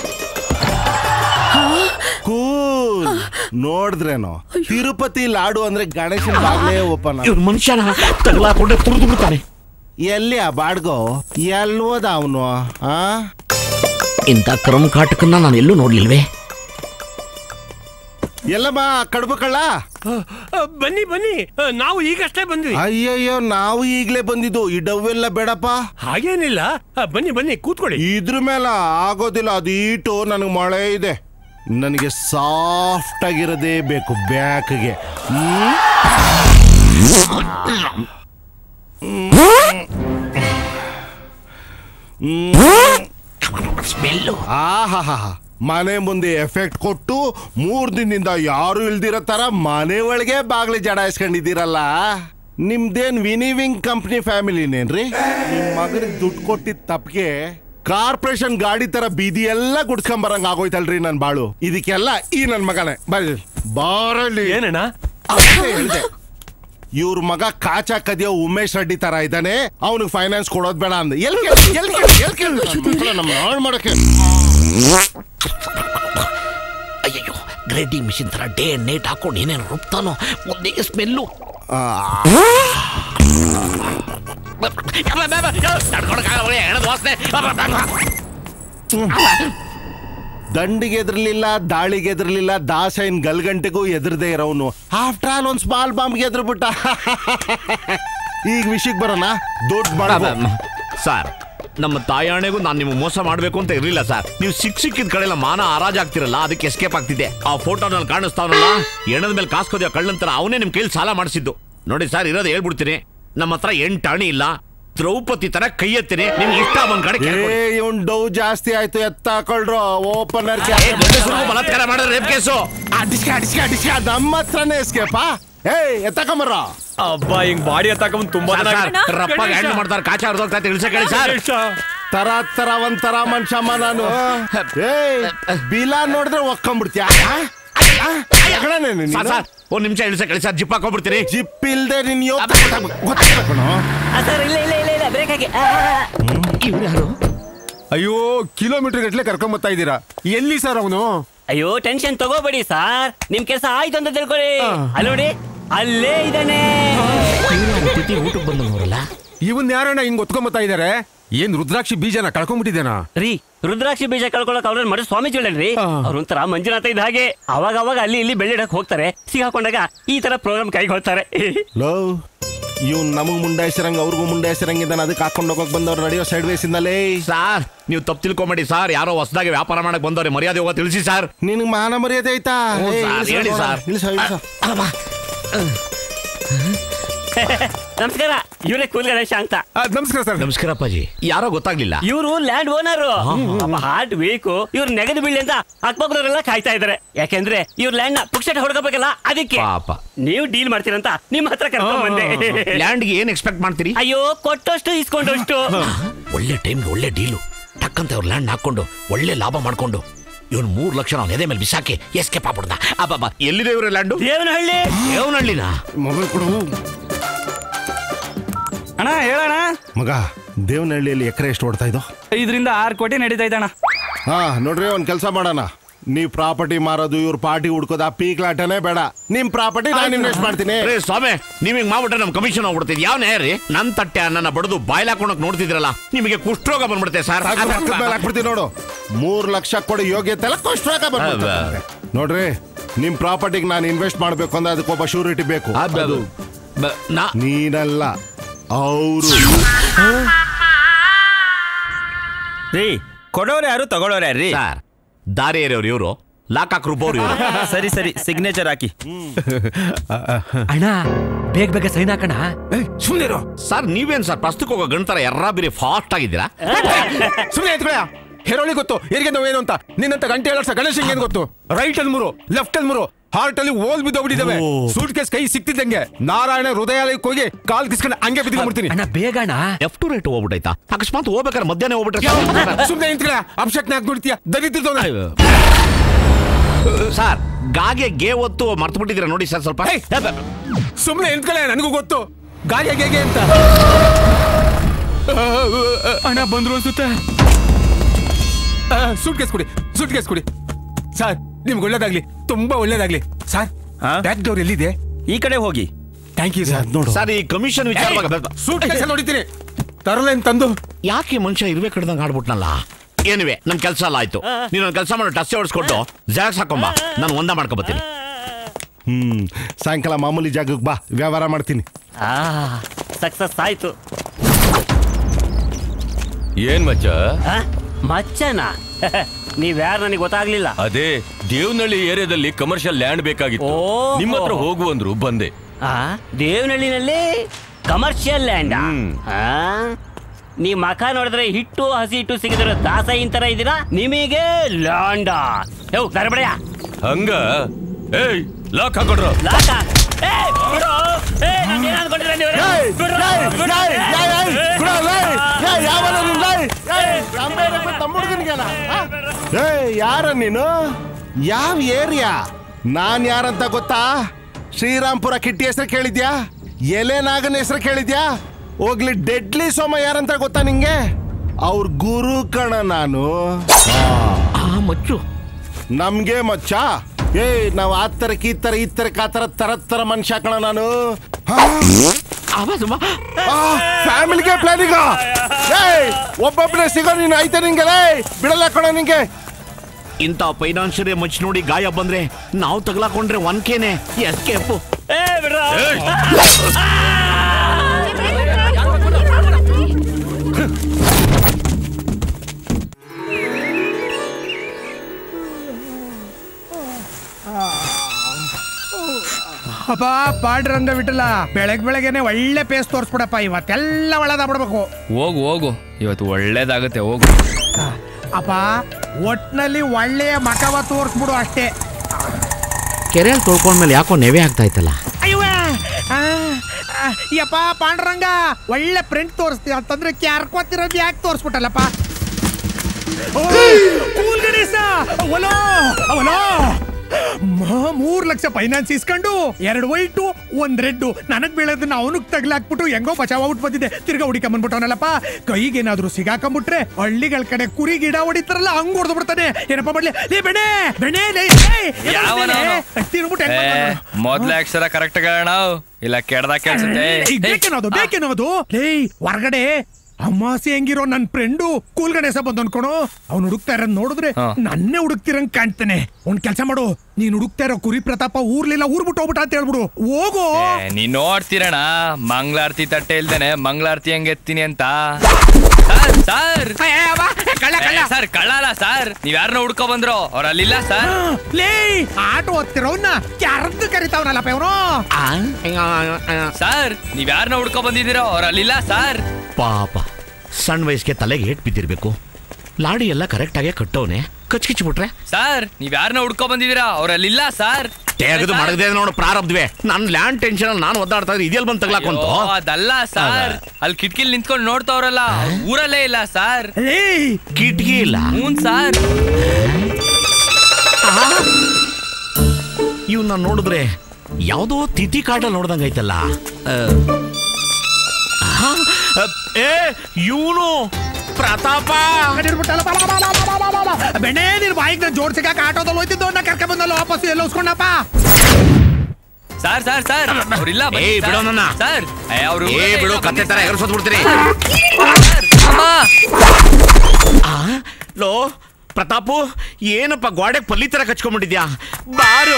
ಕೂಲ್ ನೋಡಿದ್ರೇನೋ ತಿರುಪತಿ ಲಾಡು ಅಂದ್ರೆ ಗಣೇಶನ ಬಾಗ್ಲೇ ಓಪನ್ ಇವ್ರ ಮನುಷ್ಯನ ತಗಲಾಕೊಂಡೆ ತುರಿದು ಬಿಡ್ತಾನೆ ಎಲ್ಲಿ ಆ ಬಾಡ್ಗೋ ಎಲ್ವದ ಅವನು ಆ ಇಂಥ ಕ್ರಮ ಕಾಟಕನ್ನ ನಾನು ಎಲ್ಲೂ ನೋಡ್ಲಿಲ್ವೇ ಎಲ್ಲಮ್ಮ ಕಡುಬು ಕಳ್ಳ ಬನ್ನಿ ಬನ್ನಿ ಆ, ನಾವು ಈಗಷ್ಟೇ ಬಂದ್ವಿ ಅಯ್ಯಯ್ಯೋ ನಾವು ಈಗ್ಲೇ ಬಂದಿದ್ದು ಈ ಡವ್ವೆಲ್ಲ ಬೇಡಪ್ಪ ಹಾಗೇನಿಲ್ಲ ಆ, ಬನ್ನಿ ಬನ್ನಿ ಕೂತ್ಕೊಳ್ಳಿ ಇದ್ರ ಮೇಲೆ ಆಗೋದಿಲ್ಲ ಅದೀಟು ನನಗೆ ಮಳೆ ಇದೆ ನನಗೆ ಸಾಫ್ಟ್ ಆಗಿರೋದೇ ಬೇಕು ಬ್ಯಾಕ್ಗೆ ಆಹಾಹಾ ಮನೆ ಮುಂದೆ ಎಫೆಕ್ಟ್ ಕೊಟ್ಟು ಮೂರ್ ದಿನದಿಂದ ಯಾರು ಇಲ್ದಿರೋ ತರ ಮನೆ ಒಳಗೆ ಬಾಗ್ಲಿ ಜಡಾಯಿಸ್ಕೊಂಡಿದ್ದೀರಲ್ಲ ನಿಮ್ದೇನ್ ವಿನಿವಿಂಗ್ ಕಂಪ್ನಿ ಫ್ಯಾಮಿಲಿನೇನ್ರಿ ನಿಮ್ ಮಗನಿಗೆ ದುಡ್ಡು ಕೊಟ್ಟಿದ್ ತಪ್ಪಿಗೆ ಕಾರ್ಪೊರೇಷನ್ ಗಾಡಿ ತರ ಬೀದಿ ಎಲ್ಲ ಗುಡ್ಸ್ಕೊಂಬರಂಗ್ ಆಗೋಯ್ತಲ್ರಿ ನನ್ ಬಾಳು ಇದಕ್ಕೆಲ್ಲ ಈ ನನ್ ಮಗನೇ ಬರ್ರಿ ಬಾರಲ್ಲಿ ಏನಣ್ಣ ಹೇಳ್ದೆ ಇವ್ರ ಮಗ ಕಾಚ ಕದಿಯೋ ಉಮೇಶ್ ರೆಡ್ಡಿ ತರ ಇದ್ದಾನೆ ಅವನಿಗೆ ಫೈನಾನ್ಸ್ ಕೊಡೋದ್ ಬೇಡ ಅಂದ ಎಲ್ ಕೇಳ್- ಎಲ್ ಕೇಳ್- ಎಲ್ ಕೇಳ್ ನನ್ ಮಕ್ಳ ನಮ್ಮ ಹಾಳ್ ಮಾಡಕ್ಕೆ ಅಯ್ಯಯ್ಯೋ ಗ್ರೇಡಿಂಗ್ ಮಿಷಿನ್ ತರ ಡೇ ನೇಟ್ ಹಾಕೊಂಡು ಏನೇನು ರುಬ್ತಾನೋ ಒಂದೇ ಸ್ಮೆಲ್ಲು ದಂಡಿಗೆ ಎದ್ರಲಿಲ್ಲ ದಾಳಿಗೆ ಎದ್ರಲಿಲ್ಲ ದಾಸೈನ್ ಗಲ್ಗಂಟೆಗೂ ಎದ್ರದೇ ಇರೋನು ಆಫ್ಟರ್ ಆಲ್ ಒಂದ್ ಸ್ಮಾಲ್ ಬಾಂಬ್ಗೆ ಎದ್ರು ಬಿಟ್ಟ ಈಗ ವಿಷಯಕ್ಕೆ ಬರೋಣ ದುಡ್ಡು ಮಾಡ ಸರ್ ನಮ್ಮ ತಾಯಾಣೆಗೂ ನಾನು ನಿಮ್ಗೆ ಮೋಸ ಮಾಡಬೇಕು ಅಂತ ಇರಲಿಲ್ಲ ಸರ್ ನೀವು ಸಿಕ್ ಸಿಕ್ಕಿದ ಕಡೆಲ್ಲ ಮಾನ ಹರಾಜಾಗ್ತಿರಲ್ಲ ಅದಕ್ಕೆ ಎಸ್ಕೇಪ್ ಆಗ್ತಿದೆ ಆ ಫೋಟೋ ನಾನು ಕಾಣಿಸ್ತಾವನಲ್ಲ ಎಣದ ಮೇಲೆ ಕಾಸ್ಕೋದಿಯೋ ಕಳ್ಳಂತರ ಅವನೇ ನಿಮ್ ಕೈಲಿ ಸಾಲ ಮಾಡಿಸಿದ್ದು ನೋಡಿ ಸರ್ ಇರೋದು ಹೇಳ್ಬಿಡ್ತೀನಿ ನಮ್ಮ ಹತ್ರ ಎಂಟು ಅಣಿ ಇಲ್ಲ ದ್ರೌಪದಿ ತರ ಕೈ ಎತ್ತೀನಿ ನಿಮ್ಗೆ ಇಷ್ಟ ಬಂದ್ ಕಡೆ ಏ ಇವ್ನ್ ಡೌ ಜಾಸ್ತಿ ಆಯ್ತು ಎತ್ತಾಕೊಳ್ರು ಓಪನರ್ ಬಲಾತ್ಕಾರ ಮಾಡಿದ್ರೆ ರೇಪ್ ಕೇಸು ಅಡಿಸ್ಕ ಅಡಿಸ್ಕ ಅಡಿಸ್ಕ ನಮ್ಮ ಹತ್ರನೇ ಎಸ್ಕೇಪ ಏಯ್ ಎತ್ತಕೊಂಬರ್ರ ಅಬ್ಬಾ ಹಿಂಗ್ ಬಾಡಿ ಎತ್ತಾಕೊಂಡ್ ತುಂಬಾ ಸರ್, ಸರ್, ರಪ್ಪಾಗಿ ಹ್ಯಾಂಡಲ್ ಮಾಡ್ತಾರೆ ಕಾಚ ಹೊರದೋಗ್ತೈತೆ ಇಳಿಸ ಕೇಳಿ ಸರ್ ತರ ತರ ಒಂಥರ ಮನುಷ್ಯಮ್ಮ ನಾನು ಏಯ್ ಬಿಲ ನೋಡಿದ್ರೆ ಒಕ್ಕೊಂಬಿಡ್ತೀಯ ಸರ್, ಸರ್, ಒಂದ್ ನಿಮಿಷ ಇಳಿಸ ಕೇಳಿ ಸರ್ ಜಿಪ್ ಹಾಕೊಂಡ್ಬಿಡ್ತೀನಿ ಜಿಪ್ ಇಲ್ದೆ ನಿನ್ ಗೊತ್ತಾಗಬೇಕು ಸರ್ ಇಲ್ಲ ಇಲ್ಲ ಇಲ್ಲ ಇಲ್ಲ ಬ್ರೇಕ್ ಹಾಕಿ ಅಯ್ಯೋ ಕಿಲೋಮೀಟರ್ ಗಟ್ಲೆ ಕರ್ಕೊಂಡ್ ಬರ್ತಾ ಇದ್ದೀರಾ ಎಲ್ಲಿ ಸರ್ ಅವನು ಅಯ್ಯೋ ಟೆನ್ಷನ್ ತಗೋಬೇಡಿ ಸರ್ ನಿಮ್ ಕೆಲಸ ಆಯ್ತು ಅಂತ ತಿಳ್ಕೊಳ್ಳಿ ಅಲ್ಲಿ ನೋಡಿ ಅಲ್ಲೇ ಇದ್ದಾನೆ ಊಟಕ್ಕೆ ಬಂದವರಲ್ಲ ಇವನ್ ಯಾರಣ್ಣ ಹಿಂಗ್ ಒತ್ಕೊಂಡ್ ಬರ್ತಾ ಇದಾರೆ ಏನ್ ರುದ್ರಾಕ್ಷಿ ಬೀಜನ ಕಳ್ಕೊಂಡ್ಬಿಟ್ಟಿದ್ದೇನಾ ರೀ ರುದ್ರಾಕ್ಷಿ ಬೀಜ ಕಳ್ಕೊಳಕ್ ಅವ್ರ ಮಠ ಸ್ವಾಮೀಜಿಗಳಲ್ರಿ ಅವ್ರೊಂಥರ ಮಂಜುನಾಥ ಇದ್ದ ಹಾಗೆ ಅವಾಗ ಅವಾಗ ಅಲ್ಲಿ ಇಲ್ಲಿ ಬೆಳ್ಳಿಡಕ್ ಹೋಗ್ತಾರೆ ಸಿಗಾಕೊಂಡಾಗ ಈ ತರ ಪ್ರೋಗ್ರಾಮ್ ಕೈಗೊಳ್ತಾರೆ ಲೋ ಇವ್ನ್ ನಮಗ್ ಮುಂಡಾಯಿಸಿರಂಗ ಅವ್ರಿಗೂ ಮುಂಡಾಯಿಸಿರಂಗಿದ್ದಾನೆ ಅದಕ್ಕೆ ಹಾಕೊಂಡು ಹೋಗಕ್ ಬಂದವ್ರು ನಡೆಯೋ ಸೈಡ್ ವೇಸ್ ಇಂದಲೇ ಸರ್ ನೀವು ತಪ್ಪು ತಿಳ್ಕೊಂಬೇಡಿ ಸರ್ ಯಾರೋ ಹೊಸದಾಗಿ ವ್ಯಾಪಾರ ಮಾಡಕ್ ಬಂದವ್ರೆ ಮರ್ಯಾದೆ ಹೋಗ ತಿಳಿಸಿ ಸರ್ ನಿನಗ್ ಮಾನ ಮರ್ಯಾದೆ ಆಯ್ತಾ ಹ್ಞೂ ಏಯ್, ಸರ್, ಇಳಿಸು ಹೇಳಿ ನೋಡೋಣ. ಸರ್. ಇಳಿಸು, ಇಳಿಸು. ನಮಸ್ಕಾರ ಇವರೇ ಕೂಲ್ ಗಣೇಶ ಅಂತ ನಮಸ್ಕಾರ ಸರ್ ನಮಸ್ಕಾರ ಅಪ್ಪಾಜಿ ಯಾರೋ ಗೊತ್ತಾಗ್ಲಿಲ್ಲ ಇವರು ಲ್ಯಾಂಡ್ ಓನರ್ ಹಾರ್ಟ್ ವೀಕು ಇವ್ರು ನೆಗದು ಬೀಳಿ ಅಂತ ಅಕ್ಕಪಕ್ಕದವರೆಲ್ಲ ಕಾಯ್ತಾ ಇದಾರೆ ಯಾಕೆಂದ್ರೆ ಇವ್ರ ಲ್ಯಾಂಡ್ ನ ಪುಕ್ಷಟ ಹೊಡ್ಕೋಬೇಕಲ್ಲ ಅದಕ್ಕೆ ಪಾಪ ನೀವು ಡೀಲ್ ಮಾಡ್ತೀರಂತ ನಿಮ್ಮ ಹತ್ರ ಕರ್ಕೊಂಡ್ ಬಂದೆ ಲ್ಯಾಂಡ್ಗೆ ಏನ್ ಎಕ್ಸ್ಪೆಕ್ಟ್ ಮಾಡ್ತೀರಿ ಅಯ್ಯೋ ಕೊಟ್ಟಷ್ಟು ಇಸ್ಕೊಂಡಷ್ಟು ಒಳ್ಳೆ ಟೈಮ್ಗೆ ಒಳ್ಳೆ ಡೀಲು ಟಕ್ಕಂತ ಅವ್ರ ಲ್ಯಾಂಡ್ ಹಾಕೊಂಡು ಒಳ್ಳೆ ಲಾಭ ಮಾಡ್ಕೊಂಡು ಇವನ್ ಮೂರ್ ಲಕ್ಷ ನಾವು ಎದೆ ಮೇಲೆ ಬಿಸಾಕಿ ಎಸ್ಕೆ ಪಾಪಡ್ದ ಅಬ್ಬಬ್ಬ ಎಲ್ಲಿದೆ ಇವ್ರ ಲ್ಯಾಂಡು ದೇವನಹಳ್ಳಿ ದೇವನಹಳ್ಳಿನ ಮೊಬೈಲ್ ಕೊಡು ಅಣ್ಣ ಹೇಳಣ್ಣ ಮಗ ದೇವನಹಳ್ಳಿಯಲ್ಲಿ ಎಕರೆ ಎಷ್ಟು ಓಡ್ತಾ ಇದ್ದೋ ಐದರಿಂದ ಆರು ಕೋಟಿ ನಡೀತಾ ಇದ್ದಣ್ಣ ಹಾ ನೋಡ್ರಿ ಒಂದ್ ಕೆಲಸ ಮಾಡೋಣ ನೀವ್ ಪ್ರಾಪರ್ಟಿ ಮಾರೋದು ಇವ್ರ ಪಾರ್ಟಿ ಹುಡ್ಕೋದ ಆ ಪೀಕ್ಲಾಟನೇ ಬೇಡ ನಿಮ್ ಪ್ರಾಪರ್ಟಿ ನಾನು ಇನ್ವೆಸ್ಟ್ ಮಾಡ್ತೀನಿ ರೇ ಸ್ವಾಮಿ ನೀವ್ ಹಿಂಗ್ ಮಾಡ್ಬಿಟ್ರೆ ನಮ್ ಕಮಿಷನ್ ಹೋಗ್ಬಿಡ್ತಿದ್ ಯಾವ ನ್ಯಾಯ ನನ್ ತಟ್ಟೆ ನನ್ನ ಬಡದು ಬಾಯ್ಲ್ ಹಾಕೊಂಡಕ್ ನೋಡ್ತಿದ್ರಲ್ಲ ನಿಮಗೆ ಕುಷ್ಠರೋಗ ಬಂದ್ಬಿಡುತ್ತೆ ಸರ್ ಸಾಕು, ಪಕ್ಕದ ಮೇಲೆ ಹಾಕ್ಬಿಡ್ತೀನಿ ನೋಡು ಮೂರ್ ಲಕ್ಷ ಕೊಡಿ ಯೋಗ್ಯತೆ ಎಲ್ಲ ಕುಷ್ಠರೋಗ ಬಂದ್ಬಿಡುತ್ತೆ. ನೋಡ್ರಿ ನಿಮ್ ಪ್ರಾಪರ್ಟಿಗೆ ನಾನು ಇನ್ವೆಸ್ಟ್ ಮಾಡ್ಬೇಕು ಅಂದ್ರೆ ಅದಕ್ಕೊಬ್ಬ ಶೂರಿಟಿ ಬೇಕು ಅದು ನೀನಲ್ಲ ಅವರು ರೀ ಕೊಡೋರು ಯಾರು ತಗೊಳ್ಳೋರು ಯಾರು ರೀ ಸರ್ ದಾರಿ ಏರಿಯವ್ರು ಇವರು ಲಾಕ್ ಹಾಕ್ ರುಬ್ಬೋರು ಇವರು ಸರಿ ಸರಿ ಸಿಗ್ನೇಚರ್ ಹಾಕಿ ಅಣ್ಣ ಬೇಗ ಬೇಗ ಸೈನ್ ಹಾಕಣ ಸುಮ್ಮನೆ ಸರ್ ನೀವೇನ್ ಸರ್ ಪ್ರಸ್ತುಕ್ ಹೋಗೋ ಗಣತರ ಎರ್ರ ಬೇರೆ ಫಾಸ್ಟ್ ಆಗಿದ್ದೀರಾ ಸುಮ್ಮನೆ ಎತ್ಕೊಳ ಹೆರೋಳಿ ಗೊತ್ತು ಏರಿಗೆ ನೋವೇನು ಅಂತ ನಿನ್ನಂತ ಗಂಟೆ ಹೇಳರ್ಸ ಗಣೇಶ್ ಏನ್ ಗೊತ್ತು ರೈಟ್ ಅಲ್ಲಿ ಮೂರು ಲೆಫ್ಟ್ ಅಲ್ಲಿ ಮೂರು ಹಾರ್ಟ್ ಅಲ್ಲಿ ಓಲ್ ಬಿದ್ದೋಗ್ಬಿಟ್ಟಿದ್ದಾವೆ ಸೂಟ್ ಕೇಸ್ ಕೈ ಸಿಕ್ತಿದ್ದಂಗೆ ನಾರಾಯಣ ಹೃದಯಾಲಯಕ್ಕೆ ಹೋಗಿ ಕಾಲ್ ಕಿಸ್ಕೊಂಡು ಹಂಗೆ ಬಿದ್ದುಬಿಡ್ತೀನಿ ಅಣ್ಣ ಬೇಗ ಅಣ್ಣ ಲೆಫ್ಟ್ ಟು ರೈಟ್ ಹೋಗ್ಬಿಟ್ಟೈತಾ ಅಕಸ್ಮಾತ್ ಹೋಗ್ಬೇಕಾದ್ರೆ ಮಧ್ಯಾಹ್ನ ಹೋಗ್ಬಿಟ್ರೆ ಸುಮ್ಮನೆ ನಿಂತ್ಕೊಳ ಅಪ್ಶಕ್ನ ಹಾಕಿ ನೋಡ್ತೀಯ ದರಿದ್ರದವನ ಸರ್ ಗಾಗೆ ಗೇ ಒತ್ತು ಮರ್ತು ಬಿಟ್ಟಿದ್ದೀರಾ ನೋಡಿ ಸರ್ ಸ್ವಲ್ಪ ಸುಮ್ಮನೆ ನಿಂತ್ಕೊಳ ನನಗೂ ಗೊತ್ತು ಗಾಗೆ ಹೇಗೆ ಅಂತ ಅಣ್ಣ ಬಂದ್ರು ಅನ್ಸುತ್ತೆ ಸೂಟ್ ಕೇಸ್ ಕೊಡಿ ಸೂಟ್ ಕೇಸ್ ಕೊಡಿ ಸರ್ ನಿಮ್ಗೆ ಒಳ್ಳೇದಾಗ್ಲಿ ತುಂಬಾ ಒಳ್ಳೇದಾಗ್ಲಿ ಸರ್ ಬ್ಯಾಕ್ ಡೋರ್ ಎಲ್ಲಿದೆ ಈ ಕಡೆ ಹೋಗಿ ಥ್ಯಾಂಕ್ ಯು ಸರ್ ನೋಡು ಸರ್ ಈ ಕಮಿಷನ್ ವಿಚಾರವಾಗ ಸೂಟ್ ಕೇಸ್ ನೋಡಿತೀನಿ ತರಲೇನ್ ತಂದು ಯಾಕೆ ಮನುಷ್ಯ ಇರ್ಬೇಕು ಹಿಡ್ದಂಗೆ ಆಡ್ಬಿಟ್ನಲ್ಲ ಏನಿವೆ ನಮ್ ಕೆಲಸ ಎಲ್ಲ ಆಯ್ತು ನೀನು ಕೆಲಸ ಮಾಡೋ ಟಸ್ಸೆ ಹೊಡ್ಸ್ಕೊಟ್ಟು ಜಾಕ್ಸ್ ಹಾಕೊಂಬ ನಾನು ಒಂದ ಮಾಡ್ಕೊಬತ್ತೀನಿ ಹ್ಮ್ ಸಾಯಂಕಾಲ ಮಾಮೂಲಿ ಜಾಗಕ್ಕೆ ಬಾ ವ್ಯವಹಾರ ಮಾಡ್ತೀನಿ ಆ ಸಕ್ಸಸ್ ಆಯ್ತು ಏನ್ ಮಚ್ಚ ಆ, ಮಚ್ಚನ ನೀವ್ಯಾರು ನನಗೆ ಗೊತ್ತಾಗ್ಲಿಲ್ಲ ಅದೇ ದೇವನಹಳ್ಳಿ ಏರಿಯಾದಲ್ಲಿ ಕಮರ್ಷಿಯಲ್ ಲ್ಯಾಂಡ್ ಬೇಕಾಗಿತ್ತು ಓಹೋ. ನಿಮ್ಮ ಹತ್ರ ಹೋಗು ಅಂದ್ರು ಬಂದೆ ಆ ದೇವನಹಳ್ಳಿನಲ್ಲಿ ಕಮರ್ಷಿಯಲ್ ಲ್ಯಾಂಡ್ ನೀ ಮಖ ನೋಡಿದ್ರೆ ಹಿಟ್ಟು ಹಸಿ ಹಿಟ್ಟು ಸಿಗಿದ್ರೆ ದಾಸಾಯಿನ್ ತರ ಇದ್ದೀರಾ ನಿಮಗೆ ಲ್ಯಾಂಡ ಯೋ ಕರಬಡೆಯ ಹಂಗ ಏಯ್ ಲಾಕ್ ಹಾಕೊಡ್ರ ಲಾಕ ಏ ಬಿಡು ಏ ನಾನು ಏನು ಅನ್ಕೊಂಡಿದ್ರೆ ನೀವು ಏ ಯಾರ ನೀನು ಯಾವ ಏರಿಯಾ ನಾನ್ ಯಾರಂತ ಗೊತ್ತಾ ಶ್ರೀರಾಮ್ಪುರ ಕಿಟ್ಟಿ ಹೆಸರು ಕೇಳಿದ್ಯಾ ಎಲೆ ನಾಗನ ಹೆಸರು ಕೇಳಿದ್ಯಾ ಹೋಗ್ಲಿ ಡೆಡ್ಲಿ ಸೋಮ ಯಾರಂತ ಗೊತ್ತಾ ನಿಂಗೆ ಅವ್ರ ಗುರು ಕಣ ನಾನು ಮಚ್ಚು ನಮ್ಗೆ ಮಚ್ಚ ಏ ನಾವ್ ಆ ತರಕ್ ಈ ತರ ಈ ತರಕ್ ಆ ತರ ತರ ತರ ಮನುಷ್ಯ ಕಣ ನಾನು ಫ್ಯಾಮಿಲಿಗೆ ಪ್ಲಾನಿಂಗ ಒಬ್ಬೊಬ್ಬನೇ ಸಿಗೋ ನೀನು ಐತೆ ನಿಂಗೆ ಲೇ. ಬಿಡಲ್ಲ ಕಣ ನಿಂಗೆ ಇಂಥ ಫೈನಾನ್ಷಿಯಲ್ ಮಚ್ ನೋಡಿ ಗಾಯ ಬಂದ್ರೆ ನಾವು ತಗಲಾಕೊಂಡ್ರೆ ಒನ್ ಕೇನೆ ಎಸ್ ಕೆಪ್ಪು ಏ ಬಿಡ್ರ ಅಪ್ಪ ಪಾಂಡುರಂಗ ಬಿಟ್ಟಲ್ಲ ಬೆಳಗ್ ಬೆಳಗ್ಗೆನೆ ಒಳ್ಳೆ ಪೇಸ್ ತೋರಿಸ್ಬಿಡಪ್ಪ ಇವತ್ತೆಲ್ಲ ಒಳ್ಳೇದಾಗ್ಬಿಡ್ಬೇಕು ಹೋಗು ಹೋಗು ಇವತ್ತು ಒಳ್ಳೇದಾಗುತ್ತೆ ಹೋಗು ಅಪ್ಪ ಒಟ್ನಲ್ಲಿ ಒಳ್ಳೆಯ ಮಕವ ತೋರಿಸ್ಬಿಡು ಅಷ್ಟೇ ಕೆರೆಯಲ್ಲಿ ತೊಳ್ಕೊಂಡ್ಮೇಲೆ ಯಾಕೋ ನೆವೆ ಆಗ್ತಾ ಇತ್ತಲ್ಲ ಅಯ್ಯೋ ಆ, ಆ, ಯಪ್ಪ ಪಾಂಡುರಂಗ ಒಳ್ಳೆ ಪ್ರಿಂಟ್ ತೋರಿಸ್ತೀಯ ಅಂತಂದ್ರೆ ಕ್ಯಾರ್ಕೋತಿರೋದು ಯಾಕೆ ತೋರಿಸ್ಬಿಟ್ಟಲ್ಲಪ್ಪ ಓ, ಕೂಲ್ ಗಣೇಶ ಅವಲೋ ಅವಲೋ ಮ- ಮೂರ್ ಲಕ್ಷ ಫೈನಾನ್ಸ್ ಇಸ್ಕೊಂಡು ಎರಡು ವೈಟು ಒಂದ್ ರೆಡ್ ನನಗ್ ಬೀಳೋದನ್ನ ಅವನಿಗೆ ತಗ್ಲಾಕ್ಬಿಟ್ಟು ಹೆಂಗೋ ಬಚಾವ್ ಔಟ್ ಬಂದಿದೆ ತಿರ್ಗಾ ಹುಡಿಕೊಂಬಂದ್ಬಿಟ್ಟವನಲ್ಲಪ್ಪ ಕೈಗೇನಾದ್ರೂ ಸಿಗಾಕೊಂಬಿಟ್ರೆ ಹಳ್ಳಿಗಳ ಕಡೆ ಕುರಿ ಗಿಡ ಹೊಡಿತಾರಲ್ಲ ಹಂಗ್ ಹೊಡೆದು ಬಿಡ್ತಾನೆ ಏನಪ್ಪ ಮಾಡ್ಲಿ ಲೇ ಬೆಣೆ ಬೆಣೆ ಲೇ ಯಾವನವನು? ತಿನ್ಬಿಟ್ಟು ಹೆಂಗ್ ಏ, ಮಾಡ್ತಾನೆ ನೋಡು. ಮೊದ್ಲ ಅಕ್ಷರ ಕರೆಕ್ಟ್ ಹೇಳೋಣ ಇಲ್ಲ ಕೆಡ್ದ ಕೆಲ್ಸುತ್ತೆ ಏಯ್, ಬೇಕೇನೋದು ಬೇಕೇನೋದು ಏಯ್ ಹೊರಗಡೆ ಅಮ್ಮಾಸಿ ಹೆಂಗಿರೋ ನನ್ ಫ್ರೆಂಡು ಕೂಲ್ ಗಣೇಶ ಬಂದ್ ಅನ್ಕೊಣು ಅವ್ನು ಹುಡುಕ್ತಾ ಇರೋದ್ ನೋಡಿದ್ರೆ ಹಾ. ನನ್ನೇ ಹುಡುಕ್ತಿರಂಗ್ ಕಾಣ್ತಾನೆ ಒಂದ್ ಕೆಲ್ಸ ಮಾಡು ನೀನ್ ಹುಡುಕ್ತಾ ಇರೋ ಕುರಿ ಪ್ರತಾಪ ಊರ್ಲಿಲ್ಲ ಊರ್ ಬಿಟ್ಟು ಹೋಗ್ಬಿಟ್ಟ ಅಂತ ಹೇಳ್ಬಿಡು ಹೋಗು ಏ, ನೀ ನೋಡ್ತೀರಣ ಮಂಗಳಾರತಿ ತಟ್ಟೆ ಇಲ್ದೇನೆ ಮಂಗಳಾರತಿ ಹೆಂಗ್ ಎತ್ತೀನಿ ಅಂತ ಸರ್ ಸರ್ ಕಳ್ಳ ಅಲ್ಲ ಸರ್ ನೀವ್ ಯಾರನ್ನ ಹುಡ್ಕೊ ಬಂದ್ರು ಅವ್ರ ಅಲ್ಲಿಲ್ಲ ಸರ್ ಲೇ ಆಟೋ ಹತ್ತಿರೋನ್ನ ಯಾರದ್ದು ಕರಿತಾವನಲ್ಲಪ್ಪ ಇವನು ಸರ್ ನೀವ್ ಯಾರನ್ನ ಹುಡ್ಕೊ ಬಂದಿದ್ದೀರೋ ಅವ್ರ ಅಲ್ಲಿಲ್ಲ ಸರ್ ಪಾಪ ಸಣ್ಣ ವಯಸ್ಸಿಗೆ ತಲೆಗೆ ಏಟ್ ಬಿದ್ದಿರ್ಬೇಕು ಲಾಡಿ ಎಲ್ಲ ಕರೆಕ್ಟ್ ಆಗೇ ಕಟ್ಟವನೆ ಕಚ್ಕಿಚ್ಬಿಟ್ರೆ ಸರ್ ನೀವ್ ಯಾರನ್ನ ಹುಡ್ಕೊ ಬಂದಿದ್ದೀರಾ ಅವ್ರ ಅಲ್ಲಿಲ್ಲ ಸರ್ ತೆಗೆದು ಮಾಡದೆ ನೋಡು ಪ್ರಾರಬ್ಧವೆ ನನ್ ಲ್ಯಾಂಡ್ ಟೆನ್ಷನ್ ಅಲ್ಲಿ ನಾನು ಒದ್ದಾಡ್ತಾ ಇದ್ರೆ ಇದೆಯಲ್ಲಿ ಬಂದು ತಗ್ಲಾಕಂತ ಅಯ್ಯೋ, ಅದಲ್ಲ ಸರ್ ಅಲ್ಲಿ ಕಿಟಕಿಲ್ ನಿಂತ್ಕೊಂಡು ನೋಡ್ತಾವ್ರಲ್ಲ ಅವ್ರ್ ಊರಲ್ಲೇ ಇಲ್ಲ ಸರ್ ಕಿಟಕಿ ಇಲ್ಲ ಹ್ಞೂ ಸರ್ ಇವನ್ನ ನೋಡಿದ್ರೆ ಯಾವ್ದೋ ತಿಥಿ ಕಾಡಲ್ಲಿ ನೋಡ್ದಂಗೈತಲ್ಲ ಆ, ಆ, ಏ ಇವನು ಪ್ರತಾಪ ಬೆಣ್ಣೆ ನೀನ್ ಬಾಯಿಗೆ ಜೋಡ್ಸಿಗಾಕ ಆಟೋದಲ್ಲಿ ಹೋಯ್ತಿದ್ದು ನಾ ಕರ್ಕ ಬಂದಲ್ಲ ವಾಪಸ್ ಎಲ್ಲ ಉಸ್ಕೊಂಡಪ್ಪ ಸರ್ ಸರ್ ಸರ್ ಅವ್ರಿಲ್ಲ ಬನ್ನಿ, ಏಯ್, ಸರ್. ಬಿಡೋ ನನ್ನ. ಸರ್ ಏ, ಅವ್ರು ಏ ಊರಲ್ಲೇ ಬಿಡು ಇಲ್ಲ, ಕತ್ತೆ ಬನ್ನಿ, ತರ ಸರ್. ಎಗರ್ಸೋದ್ ಬಿಡ್ತೀನಿ ಆ, ಲೋ ಪ್ರತಾಪು ಏನಪ್ಪ ಗೋಡೆಗೆ ಪಲ್ಲಿ ತರ ಕಚ್ಕೊಂಡ್ಬಿಟ್ಟಿದ್ಯಾ ಬಾರು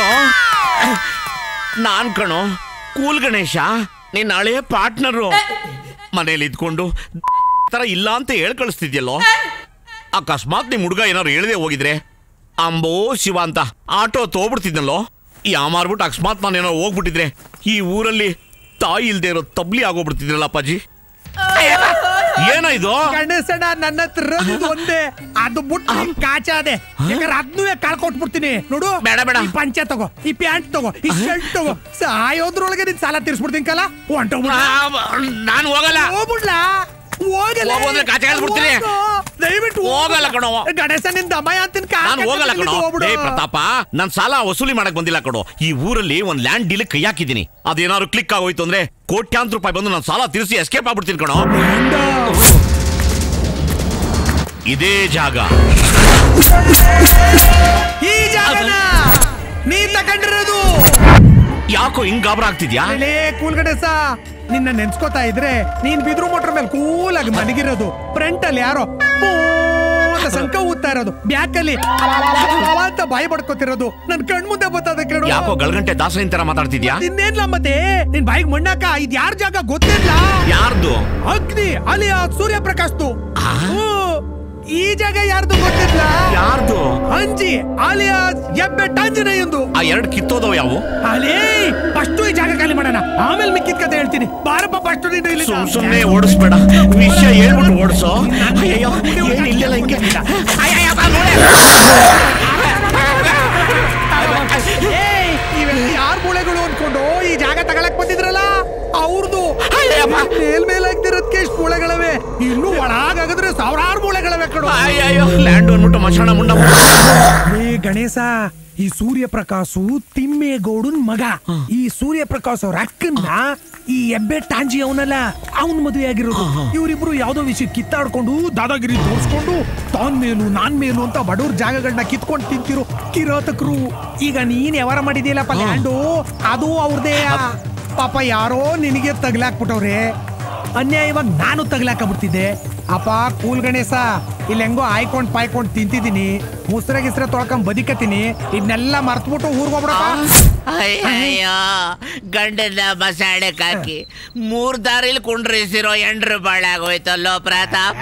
ನಾನ್ ಕಣೋ ಕೂಲ್ ಗಣೇಶ ನೀನ್ ಹಳೆ ಪಾರ್ಟ್ನರು ಮನೇಲಿ ಇದ್ಕೊಂಡು ತರ ಇಲ್ಲ ಅಂತ ಹೇಳ್ ಕಳಿಸ್ತಿದ್ಯಲ್ಲೋ ಅಕಸ್ಮಾತ್ ನಿಮ್ ಹುಡುಗ ಏನಾರು ಹೇಳ್ದೆ ಹೋಗಿದ್ರೆ ಅಂಬೋ ಶಿವ ಅಂತ ಆಟೋ ತೋಗ್ಬಿಡ್ತಿದ್ನಲ್ಲೋ ಯಾ ಮಾರ್ಬಿಟ್ಟು ಅಕಸ್ಮಾತ್ ನಾನು ಏನೋ ಹೋಗ್ಬಿಟ್ಟಿದ್ರೆ ಈ ಊರಲ್ಲಿ ತಾಯಿ ಇಲ್ದೇ ಇರೋ ತಬ್ಲಿ ಆಗೋಗ್ಬಿಡ್ತಿದ್ರಲ್ಲ ಅಪ್ಪಾಜಿ ಏನೋ ಇದು ಗಣೇಶಣ್ಣ ನನ್ನ ಹತ್ರ ಇರೋದು ಒಂದೇ ಅದು ಬಿಟ್ಟು ಕಾಚ ಅದೆ ಯಾಕಂದ್ರೆ ಅದ್ನೂ ಕಳ್ಕೊಟ್ಬಿಡ್ತೀನಿ ನೋಡು ಬೇಡ ಬೇಡ ಈ ಪಂಚೆ ತಗೋ ಈ ಪ್ಯಾಂಟ್ ತಗೋ ಈ ಶರ್ಟ್ ತಗೋ ಸಾಯೋದ್ರೊಳಗೆ ನಿನ್ ಸಾಲ ತೀರ್ಸ್ಬಿಡ್ತೀನಿ ಕಲ ನಾನು ಹೋಗಲ್ಲ ಹೋಗ್ಬಿಡ್ಲಾ ಹೋಗಲ್ಲ ಹೋಗು ಅಂದ್ರೆ ಕಾಚೆ ಎಳ್ದ್ಬಿಡ್ತೀನಿ. ದಯವಿಟ್ಟು ಹೋಗಲ್ಲ ಕಣೋ. ಗಣೇಶ ನಿನ್ ದಮಯ ಅಂತೀನಿ ನಾನು ಹೋಗಲ್ಲ ಕಣೋ ಏ ಪ್ರತಾಪ ನಾನ್ ಸಾಲ ವಸೂಲಿ ಮಾಡಕ್ ಬಂದಿಲ್ಲ ಕಣೋ ಈ ಊರಲ್ಲಿ ಒಂದ್ ಲ್ಯಾಂಡ್ ಡೀಲ್ ಕೈ ಹಾಕಿದ್ದೀನಿ ಅದೇನಾದ್ರು ಕ್ಲಿಕ್ ಆಗೋಯ್ತು ಅಂದ್ರೆ ಕೋಟ್ಯಾಂತರ ರೂಪಾಯಿ ಬಂದು ನಾನು ಸಾಲ ತೀರಿಸಿ ಎಸ್ಕೇಪ್ ಆಗ್ಬಿಡ್ತೀನಿ ಕಣೋ ಇದೇ ಜಾಗ ಈ ಜಾಗನ ನೀ ತಗೊಂಡಿರೋದು ಯಾಕೋ ಹಿಂಗ್ ಗಾಬರ ಆಗ್ತಿದ್ಯಾ ಲೇ ಕೂಲ್ ಗಣೇಶ ನಿನ್ನ ನೆನ್ಸ್ಕೊತಾ ಇದ್ರೆ ನೀನ್ ಬಿದ್ರು ಮೋಟ್ರ್ ಮೇಲೆ ಕೂಲ್ ಆಗಿ ಮಲಗಿರೋದು ಫ್ರಂಟ್ ಅಲ್ಲಿ ಯಾರೋ ಪೂ ಅಂತ ಸಂಕ ಊದ್ತಾ ಇರೋದು ಬ್ಯಾಕ್ ಅಲ್ಲಿ ಅಂತ ಬಾಯಿ ಬಡ್ಕೋತಿರೋದು ನನ್ ಕಣ್ ಮುಂದೆ ಬರ್ತದೆ ಕೇಳು ಯಾಕೋ ಗಳಗಂಟೆ ದಾಸರಿನ ತರ ಮಾತಾಡ್ತಿದ್ಯಾ ಇನ್ನೇನ್ಲ ಮತ್ತೆ ನಿನ್ ಬಾಯಿಗೆ ಮಣ್ಣಾಕ ಇದ್ ಯಾರ ಜಾಗ ಗೊತ್ತಿಲ್ಲ ಯಾರ್ದು ಅಗ್ನಿ ಅಲಿಯ ಸೂರ್ಯಪ್ರಕಾಶ್ದು ಹ್ಞೂ. ಈ ಜಾಗ ಯಾರ್ದು ಗೊತ್ತಿಲ್ಲ ಯಾರ್ದು ಅಂಜಿ ಅಲಿಯಾಸ್ ಎಬ್ಬೆ ಟಾಂಜನೇಯಂದು ಆ ಎರಡು ಕಿತ್ತೋದವ್ ಯಾವು ಅಲೇ ಫಸ್ಟ್ ಈ ಜಾಗ ಖಾಲಿ ಮಾಡೋಣ ಆಮೇಲೆ ಮಿಕ್ಕಿದ ಕತೆ ಹೇಳ್ತೀನಿ ಬಾರಪ್ಪ ಫಸ್ಟ್ ನೀನು ಇಲ್ಲಿ ಸುಮ್ ಸುಮ್ನೆ ಓಡಿಸ್ಬೇಡ ವಿಷಯ ಹೇಳ್ಬಿಟ್ಟು ಓಡಿಸೋ ಅಯ್ಯೋ ಏನ್ ಇಲ್ಲೆಲ್ಲ ಹಿಂಗೆ ಏಯ್, ಇವೆಲ್ಲ ಯಾರ್ ಮೂಳೆಗಳು ಅನ್ಕೊಂಡು ಈ ಜಾಗ ತಗೊಳಕ್ ಬಂದಿದ್ರಲ್ಲ ಅವ್ರದ್ದು ಮೇಲ್ ಮೇಲ್ ಆಗ್ತಿರೋದಕ್ಕೆ ಇಷ್ಟು ಮೂಳೆಗಳವೆ ಇನ್ನು ಒಳಗಾಗದ್ರೆ ಸಾವಿರಾರು ಮೂಳೆಗಳವೆ ಕಡು ಅಯ್ಯಯ್ಯೋ ಲ್ಯಾಂಡ್ ಅಂದ್ಬಿಟ್ಟು ಮಶಾಣ ಮುಂಡ ಏ ಗಣೇಶ ಈ ಸೂರ್ಯಪ್ರಕಾಶು ತಿಮ್ಮೇಗೌಡನ್ ಮಗ ಈ ಸೂರ್ಯಪ್ರಕಾಶ್ ಅವ್ರ ಅಕ್ಕನ್ನ ಈ ಎಬ್ಬೆ ಟಾಂಜಿ ಅವನಲ್ಲ ಅವನ್ ಮದುವೆ ಆಗಿರೋದು ಇವರಿಬ್ರು ಯಾವ್ದೋ ವಿಷಯ ಕಿತ್ತಾಡ್ಕೊಂಡು ದಾದಾಗಿರಿ ತೋರ್ಸ್ಕೊಂಡು ತಾನ್ ಮೇಲು ನಾನ್ ಮೇಲು ಅಂತ ಬಡವ್ರ ಜಾಗಗಳನ್ನ ಕಿತ್ಕೊಂಡು ತಿಂತಿರೋ ಕಿರಾತಕರು ಈಗ ನೀನ್ ಯಾವಾರ ಮಾಡಿದ್ಯಲ್ಲಪ್ಪ ಲ್ಯಾಂಡು ಅದು ಅವ್ರದೇ ಪಾಪ ಯಾರೋ ನಿನಗೆ ತಗ್ಲಾಕ್ಬಿಟ್ಟವ್ರೆ ಅನ್ಯಾಯವಾಗಿ ನಾನು ತಗ್ಲಾಕಬಿಡ್ತಿದ್ದೆ ಅಪ್ಪ ಕೂಲ್ ಗಣೇಶ ಇಲ್ಲಿ ಹೆಂಗೋ ಆಯ್ಕೊಂಡ್ ಪಾಯ್ಕೊಂಡ್ ತಿಂತಿದೀನಿ ಮುಸ್ರೆ ಗಿಸ್ರೆ ತೊಳ್ಕೊಂಡ್ ಬದಿಕತೀನಿ ಇದನ್ನೆಲ್ಲ ಮರ್ತ್ಬಿಟ್ಟು ಊರ್ಗ್ ಹೋಗ್ಬಿಡಪ್ಪ ಅಯ್ಯೋ ಗಂಡನ ಬಸಾಡಕ್ ಹಾಕಿ ಮೂರ್ ದಾರಿಲಿ ಕುಂಡ್ರಿಸಿರೋ ಎಂಡ್ರು ಬಾಳಾಗೋಯ್ತಲ್ಲೋ ಪ್ರತಾಪ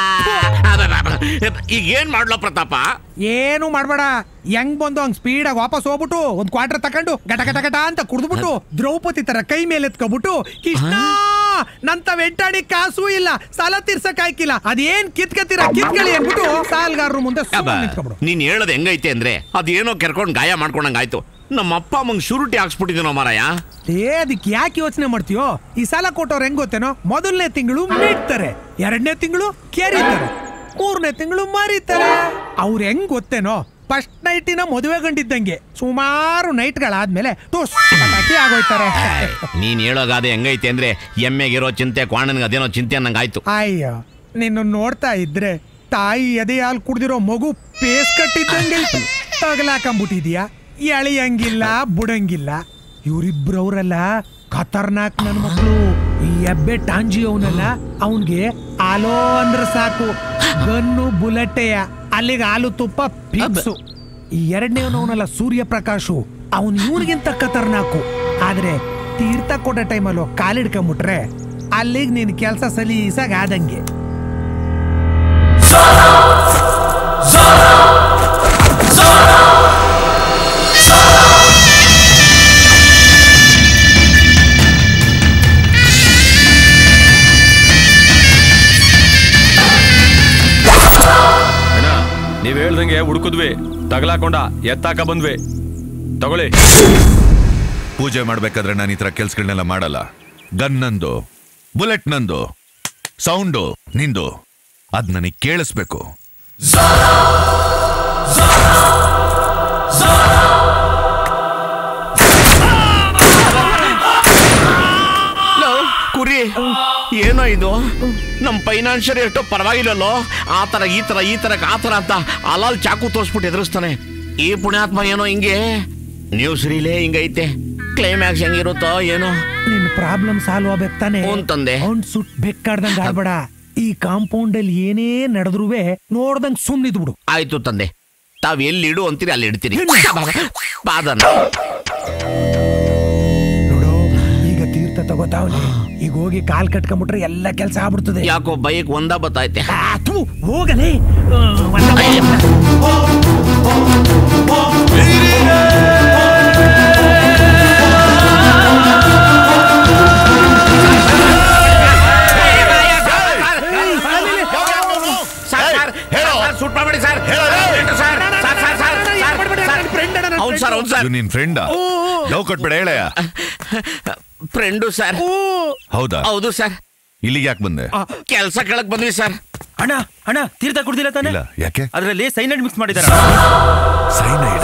ಈಗ ಏನ್ ಮಾಡ್ಲೋ ಪ್ರತಾಪ ಏನು ಮಾಡ್ಬೇಡ ಹೆಂಗ್ ಬಂದು ಹಂಗ್ ಸ್ಪೀಡ್ ಆಗಿ ವಾಪಸ್ ಹೋಗ್ಬಿಟ್ಟು ಒಂದ್ ಕ್ವಾರ್ಟರ್ ತಕೊಂಡು ಗಟ ಗಟ ಗಟ ಅಂತ ಕುಡ್ದ್ಬಿಟ್ಟು ದ್ರೌಪದಿ ತರ ಕೈ ಮೇಲೆ ಎತ್ಕೊಬಿಟ್ಟು ಕೃಷ್ಣ ನಂತ ವೆಂಟಾಡಿ ಕಾಸು ಇಲ್ಲ ಸಾಲ ತೀರ್ಸಕ್ ಆಯ್ಕಿಲ್ಲ ಅದೇನ್ ಕಿತ್ಕತ್ತೀರ ಕಿತ್ಕೊಳ್ಳಿ ಅನ್ಬಿಟ್ಟು ಸಾಲ್ಗಾರರು ಮುಂದೆ ಸುಮ್ನೆ ನಿಂತ್ಕೊಬಿಡು ನೀನ್ ಹೇಳೋದ್ ಹೆಂಗೈತೆ ಅಂದ್ರೆ ಅದೇನೋ ಕೆರ್ಕೊಂಡ್ ಗಾಯ ಮಾಡ್ಕೊಂಡಂಗ್ ಆಯ್ತು ನಮ್ಮ ಅಪ್ಪ ಅಮ್ಮಂಗ್ ಶೂರಿಟಿ ಹಾಕ್ಸ್ಬಿಟ್ಟಿದ್ದೀನೋ ಮಾರಾಯ ಏ ಅದಕ್ಕೆ ಯಾಕೆ ಯೋಚನೆ ಮಾಡ್ತೀಯೋ ಈ ಸಾಲ ಕೊಟ್ಟವ್ರು ಹೆಂಗ್ ಗೊತ್ತೇನೋ ಮೊದಲನೇ ತಿಂಗಳು ಮೀಟ್ತಾರೆ ಎರಡನೇ ತಿಂಗಳು ಕೇರಿತಾರೆ ಮೂರನೇ ತಿಂಗಳು ಮಾರಿತಾರೆ ಅವ್ರು ಹೆಂಗ್ ಗೊತ್ತೇನೋ ಫಸ್ಟ್ ನೈಟಿನ ಮದುವೆ ಗಂಡಿದ್ದಂಗೆ ಸುಮಾರು ನೈಟ್ಗಳಾದ್ಮೇಲೆ ಟುಸ್ ಪಟಾಕಿ ಆಗೋಯ್ತಾರೆ ನೀನ್ ಹೇಳೋಗಾದೆ ಹೆಂಗೈತೆ ಅಂದ್ರೆ ಎಮ್ಮೆಗಿರೋ ಚಿಂತೆ ಕ್ವಾಣನ್ಗೆ ಅದೇನೋ ಚಿಂತೆ ಅನ್ನಂಗ್ ಆಯ್ತು ಅಯ್ಯೋ ನಿನ್ನ ನೋಡ್ತಾ ಇದ್ರೆ ತಾಯಿ ಎದೆ ಹಾಲು ಕುಡ್ದಿರೋ ಮಗು ಪೇಸ್ ಕಟ್ಟಿದ್ದಂಗೆ ತಗಲಾಕಂಬಿಟ್ಟಿದ್ಯಾ ಎಳೆಯಂಗಿಲ್ಲ ಬುಡಂಗಿಲ್ಲ ಇವ್ರಿಬ್ರವ್ರಲ್ಲ ಖತರ್ನಾಕ್ ನನ್ ಮಕ್ಳು ಈ ಎಬ್ಬೆ ಟಾಂಜಿ ಅವನಲ್ಲ ಅವನ್ಗೆ ಆಲೋ ಅಂದ್ರೆ ಸಾಕು ಗನ್ನು ಬುಲೆಟೆಯ ಅಲ್ಲಿಗೆ ಹಾಲು ತುಪ್ಪ ಫಿಕ್ಸು ಈ ಎರಡನೇವನವನಲ್ಲ ಸೂರ್ಯ ಪ್ರಕಾಶು ಅವನ್ ಇವನಿಗಿಂತ ಖತರ್ನಾಕು ಆದ್ರೆ ತೀರ್ಥ ಕೊಡೋ ಟೈಮಲ್ಲೂ ಕಾಲಿಡ್ಕೊಂಬಿಟ್ರೆ ಅಲ್ಲಿಗೆ ನಿನ್ ಕೆಲಸ ಸಲೀಸಾಗ ಆದಂಗೆ ಅಣ್ಣ ನೀವ್ ಹೇಳ್ದಂಗೆ ಹುಡುಕುದ್ವಿ ತಗಲಾಕೊಂಡ ಎತ್ತಾಕ ಬಂದ್ವಿ ತಗೊಳ್ಳಿ ಪೂಜೆ ಮಾಡ್ಬೇಕಾದ್ರೆ ನಾನು ಈ ತರ ಕೆಲ್ಸಗಳನ್ನೆಲ್ಲ ಮಾಡಲ್ಲ ಗನ್ ನಂದು ಬುಲೆಟ್ ನಂದು ಸೌಂಡು ನಿಂದು ಅದ್ ನನಗೆ ಕೇಳಿಸ್ಬೇಕು ಲೋ, ಕುರಿ ಏನೋ ಇದು ನಮ್ ಫೈನಾನ್ಷಿಯರ್ ಎಷ್ಟೋ ಪರವಾಗಿಲ್ಲಲ್ಲೋ ಆ ತರ ಈ ತರ ಈ ತರ ಆ ತರ ಅಂತ ಅಲಾಲ್ ಚಾಕು ತೋರ್ಸ್ಬಿಟ್ಟು ಎದುರಿಸ್ತಾನೆ ಈ ಪುಣ್ಯಾತ್ಮ ಏನೋ ಹಿಂಗೆ ನ್ಯೂಸ್ ರೀಲೇ ಹಿಂಗೈತೆ ಕ್ಲೈಮ್ಯಾಕ್ಸ್ ಹೆಂಗಿರುತ್ತೋ ಏನೋ ನಿನ್ ಪ್ರಾಬ್ಲಮ್ ಸಾಲ್ವ್ ಆಗ್ಬೇಕು ತಾನೆ ತಂದೆ ಅವ್ನ್ ಸುಟ್ ಬೆಕ್ಕಾಡ್ದಂಗ್ ಆಡ್ಬೇಡ ಈ ಕಾಂಪೌಂಡ್ ಅಲ್ಲಿ ಏನೇ ನಡೆದ್ರುವೆ ನೋಡ್ದಂಗ್ ಸುಮ್ನಿದ್ ಬಿಡು ಆಯ್ತು ತಂದೆ ತಾವ್ ಎಲ್ಲಿ ಇಡು ಅಂತೀರಿ ಅಲ್ಲಿ ಇಡ್ತೀರಿ ಪಾದನ ನೋಡು ಈಗ ತೀರ್ಥ ತಗೋತಾವ್ನೆ ಈಗ ಹೋಗಿ ಕಾಲ್ ಕಟ್ಕೊಂಡ್ಬಿಟ್ರೆ ಎಲ್ಲ ಕೆಲ್ಸ ಆಗ್ಬಿಡ್ತದೆ ಯಾಕೋ ಬೈಕ್ ಒಂದ ಬತ್ತೈತೆ ಹೋಗಲೇ ಸೂಟ್ ಮಾಡ್ಬೇಡಿ ಸರ್ ಅವ್ನು ಸರ್ ಅವ್ನು ಸರ್ ಇದು ನಿನ್ ಫ್ರೆಂಡ ಲವ್ ಕೊಟ್ಬೇಡ ಹೇಳಯ್ಯ ಫ್ರೆಂಡು ಸರ್ ಹೌದಾ ಹೌದು ಸರ್ ಇಲ್ಲಿಗೆ ಯಾಕೆ ಬಂದೆ ಕೆಲಸ ಕೆಳಕ್ ಬಂದ್ವಿ ಸರ್ ಅಣ್ಣ ಅಣ್ಣ ತೀರ್ಥ ಕುಡ್ದಿಲ್ಲ ತಾನೆ ಇಲ್ಲ ಯಾಕೆ ಅದರಲ್ಲಿ ಸೈನೈಡ್ ಮಿಕ್ಸ್ ಮಾಡಿದಾರ ಸೈನೈಡ್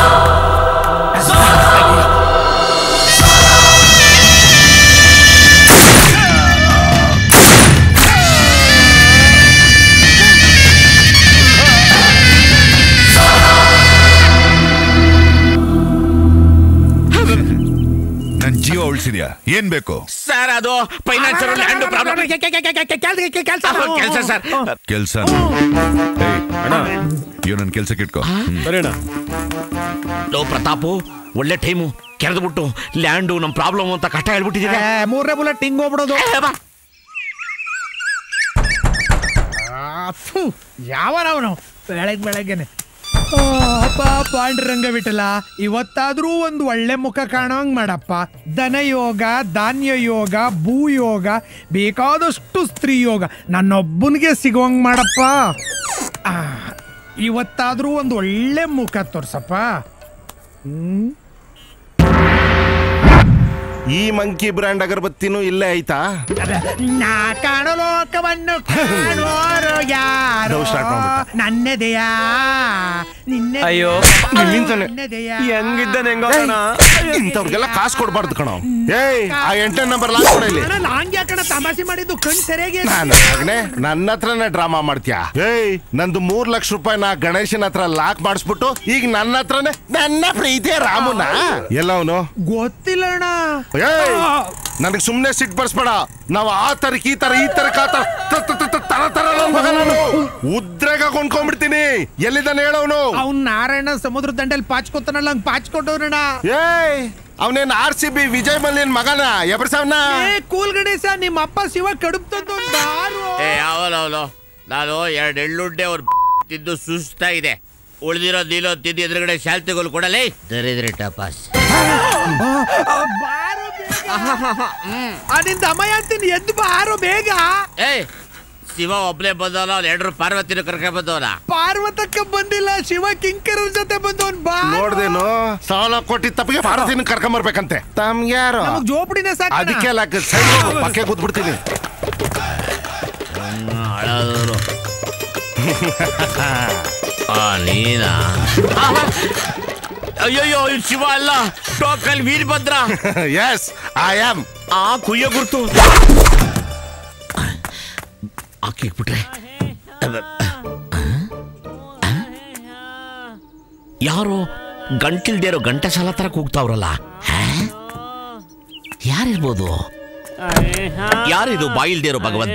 ನನ್ ಜೀವ ಉಳಿಸಿದ್ಯಾ ಏನ್ ಬೇಕು ಸರ್ ಅದು ಫೈನಾನ್ಷಿಯರ್ ಲ್ಯಾಂಡ್ ಪ್ರಾಬ್ಲಮ್ ಕೆಲಸ ಸರ್ ಕೆಲ್ಸ ಇವ್ ನನ್ ಕೆಲ್ಸಕ್ಕೆ ಇಟ್ಕೋ ಲೋ ಪ್ರತಾಪು ಒಳ್ಳೆ ಟೈಮು ಕೆರೆದ್ಬಿಟ್ಟು ಲ್ಯಾಂಡು ನಮ್ ಪ್ರಾಬ್ಲಮ್ ಅಂತ ಕಷ್ಟ ಹೇಳ್ಬಿಟ್ಟಿದ್ದೀರಾ ಮೂರನೇ ಬುಲೆಟ್ ಹಿಂಗ್ ಹೋಗ್ಬಿಡೋದು ಯಾವನವನು ಬೆಳಗ್ ಬೆಳಗ್ಗೆನೆ ಆ, ಅಪ್ಪ ಪಾಂಡುರಂಗ ಬಿಟ್ಟಲ್ಲ ಇವತ್ತಾದ್ರೂ ಒಂದು ಒಳ್ಳೆ ಮುಖ ಕಾಣೋಂಗ್ ಮಾಡಪ್ಪ ಧನಯೋಗ ಧಾನ್ಯ ಯೋಗ ಭೂಯೋಗ ಬೇಕಾದಷ್ಟು ಸ್ತ್ರೀ ಯೋಗ ನನ್ನೊಬ್ಬನಿಗೆ ಸಿಗೋಂಗ್ ಮಾಡಪ್ಪ ಆ, ಇವತ್ತಾದ್ರೂ ಒಂದು ಒಳ್ಳೆ ಮುಖ ತೋರ್ಸಪ್ಪ ಹ್ಮ್ ಈ ಮಂಕಿ ಬ್ರ್ಯಾಂಡ್ ಅಗರಬತ್ತಿನೂ ಇಲ್ಲೇ ಐತಾ ನಾ ಕಾಣೋ ಲೋಕವನ್ನು ಕಾಣೋರು ಯಾರೋ Dove start ಮಾಡ್ಬಿಟ್ಟ. ನನ್ನದೆಯಾ ನಿನ್ನೆ ಅಯ್ಯೋ, ನಿನ್ನಿಂದಲೇ. ಹೆಂಗಿದ್ದಾನೆ ಇಂಥವ್ರಿಗೆಲ್ಲ ಕಾಸು ಕೊಡ್ಬಾರ್ದು ಕಣೋ ಏಯ್ ಆ ಎಂಟನೇ ನಂಬರ್ ಲಾಕ್ ಕೊಡ ಇಲ್ಲಿ ಲಾಂಗ್ ಯಾಕಣ ತಮಾಷೆ ಮಾಡಿದ್ದು ಕಣ್ ಸರಿಯಾಗಿ ನಾನು ಮಗನೇ ನನ್ನ ಹತ್ರನೇ ಡ್ರಾಮಾ ಮಾಡ್ತೀಯಾ ಏಯ್ ನಂದು ಮೂರ್ ಲಕ್ಷ ರೂಪಾಯಿ ನಾ ಗಣೇಶನ ಹತ್ರ ಲಾಕ್ ಮಾಡಿಸ್ಬಿಟ್ಟು ಈಗ ನನ್ನ ಹತ್ರನೇ ನನ್ನ ಪ್ರೀತಿಯ ರಾಮುನ ಎಲ್ಲ ಅವನು ಗೊತ್ತಿಲ್ಲ ಅಣ್ಣ ಏಯ್ ನನಗೆ ಸುಮ್ನೆ ಸಿಟ್ ಬರ್ಸ್ಬೇಡ ನಾವು ಆ ತರಕ್ ಈ ತರ ಈ ತರಕ್ ಆ ತರ ತ- ತ- ತ- ತ- ತರ ತರ ನನ್ ಮಗ ನಾನು ಉದ್ರೆಗ ಕೊಂಡ್ಕೊಂಡ್ಬಿಡ್ತೀನಿ ಎಲ್ಲಿದ್ದಾನೆ ಹೇಳವನು ಅವ್ನ್ ನಾರಾಯಣ ಸಮುದ್ರ ದಂಡೆಲ್ ಪಾಚ್ಕೊತಾನಲ್ಲ ಹಂಗ್ ಪಾಚ್ಕೊಂಡವ್ರಣ ಏಯ್ ಅವನೇನ್ ಆರ್ ಸಿ ಬಿ ವಿಜಯ್ ಮಲ್ಯನ್ ಮಗನ ಎಬ್ರಸವ್ನ ಏ ಕೂಲ್ ಗಣೇಶ ನಿಮ್ಮ ಅಪ್ಪ ಶಿವ ಕಡುಬ್ ತಂದು ಒಂದ್ ಬಾರು ಏ ಅವನವನು ನಾನು ಎರಡು ಎಳ್ಳುಂಡೆ ಅವ್ರು ತಿಂದು ಸುಸ್ತಾಗಿದೆ ಉಳಿದಿರೋ ನೀಲೋ ತಿಂದು ಎದುರುಗಡೆ ಶಾಲ್ತಿಗಳು ಕೊಡಲೇ ದರಿದ್ರೆ ಟಪಾಸ್ ನಿಂದ ಅಮಯ ಅಂತೀನಿ ಎದ್ದು ಬಾರೋ ಬೇಗ ಏಯ್ ಶಿವ ಒಬ್ನೇ ಬಂದವನ ಅವ್ನು ಎರಡರು ಪಾರ್ವತಿನ ಕರ್ಕೊಂಡ್ ಬಂದವನ ಪಾರ್ವತಕ್ಕ ಬಂದಿಲ್ಲ ಶಿವ ಕಿಂಕರರ ಜೊತೆ ಬಂದವನ್ ಬಾ ನೋಡ್ದೇನು ಸಾಲ ಕೊಟ್ಟಿದ್ ತಪ್ಪಿಗೆ ಭಾರತೀನ ಕರ್ಕೊಂಬರ್ಬೇಕಂತೆ ತಮ್ಗೆ ಯಾರು ನಮಗ್ ಜೋಪಡಿನೇ ಸಾಕು ಅದಕ್ಕೆ ಲಾಕ ಸೈಡ್ ಪಕ್ಕೆ ಕೂತ್ಬಿಡ್ತೀನಿ ಅಳದವರು ಆ ನೀನಾ ಅಯ್ಯಯ್ಯೋ ಇವ್ನು ಶಿವ ಅಲ್ಲ ಟೋಕಲ್ ವೀರಭದ್ರ ಎಸ್ ಐ ಆಮ್ ಆ ಕುಯ್ಯ ಗುರ್ತು ಹಾಕಿಕ್ಬಿಟ್ರೆ ಯಾರೋ ಗಂಟಿಲ್ದೇ ಇರೋ ಗಂಟೆ ಸಾಲ ತರ ಕೂಗ್ತಾವ್ರಲ್ಲ ಯಾರಿರ್ಬೋದು ಯಾರಿದು ಬಾಯಿಲ್ದೇ ಇರೋ ಭಗವಂತ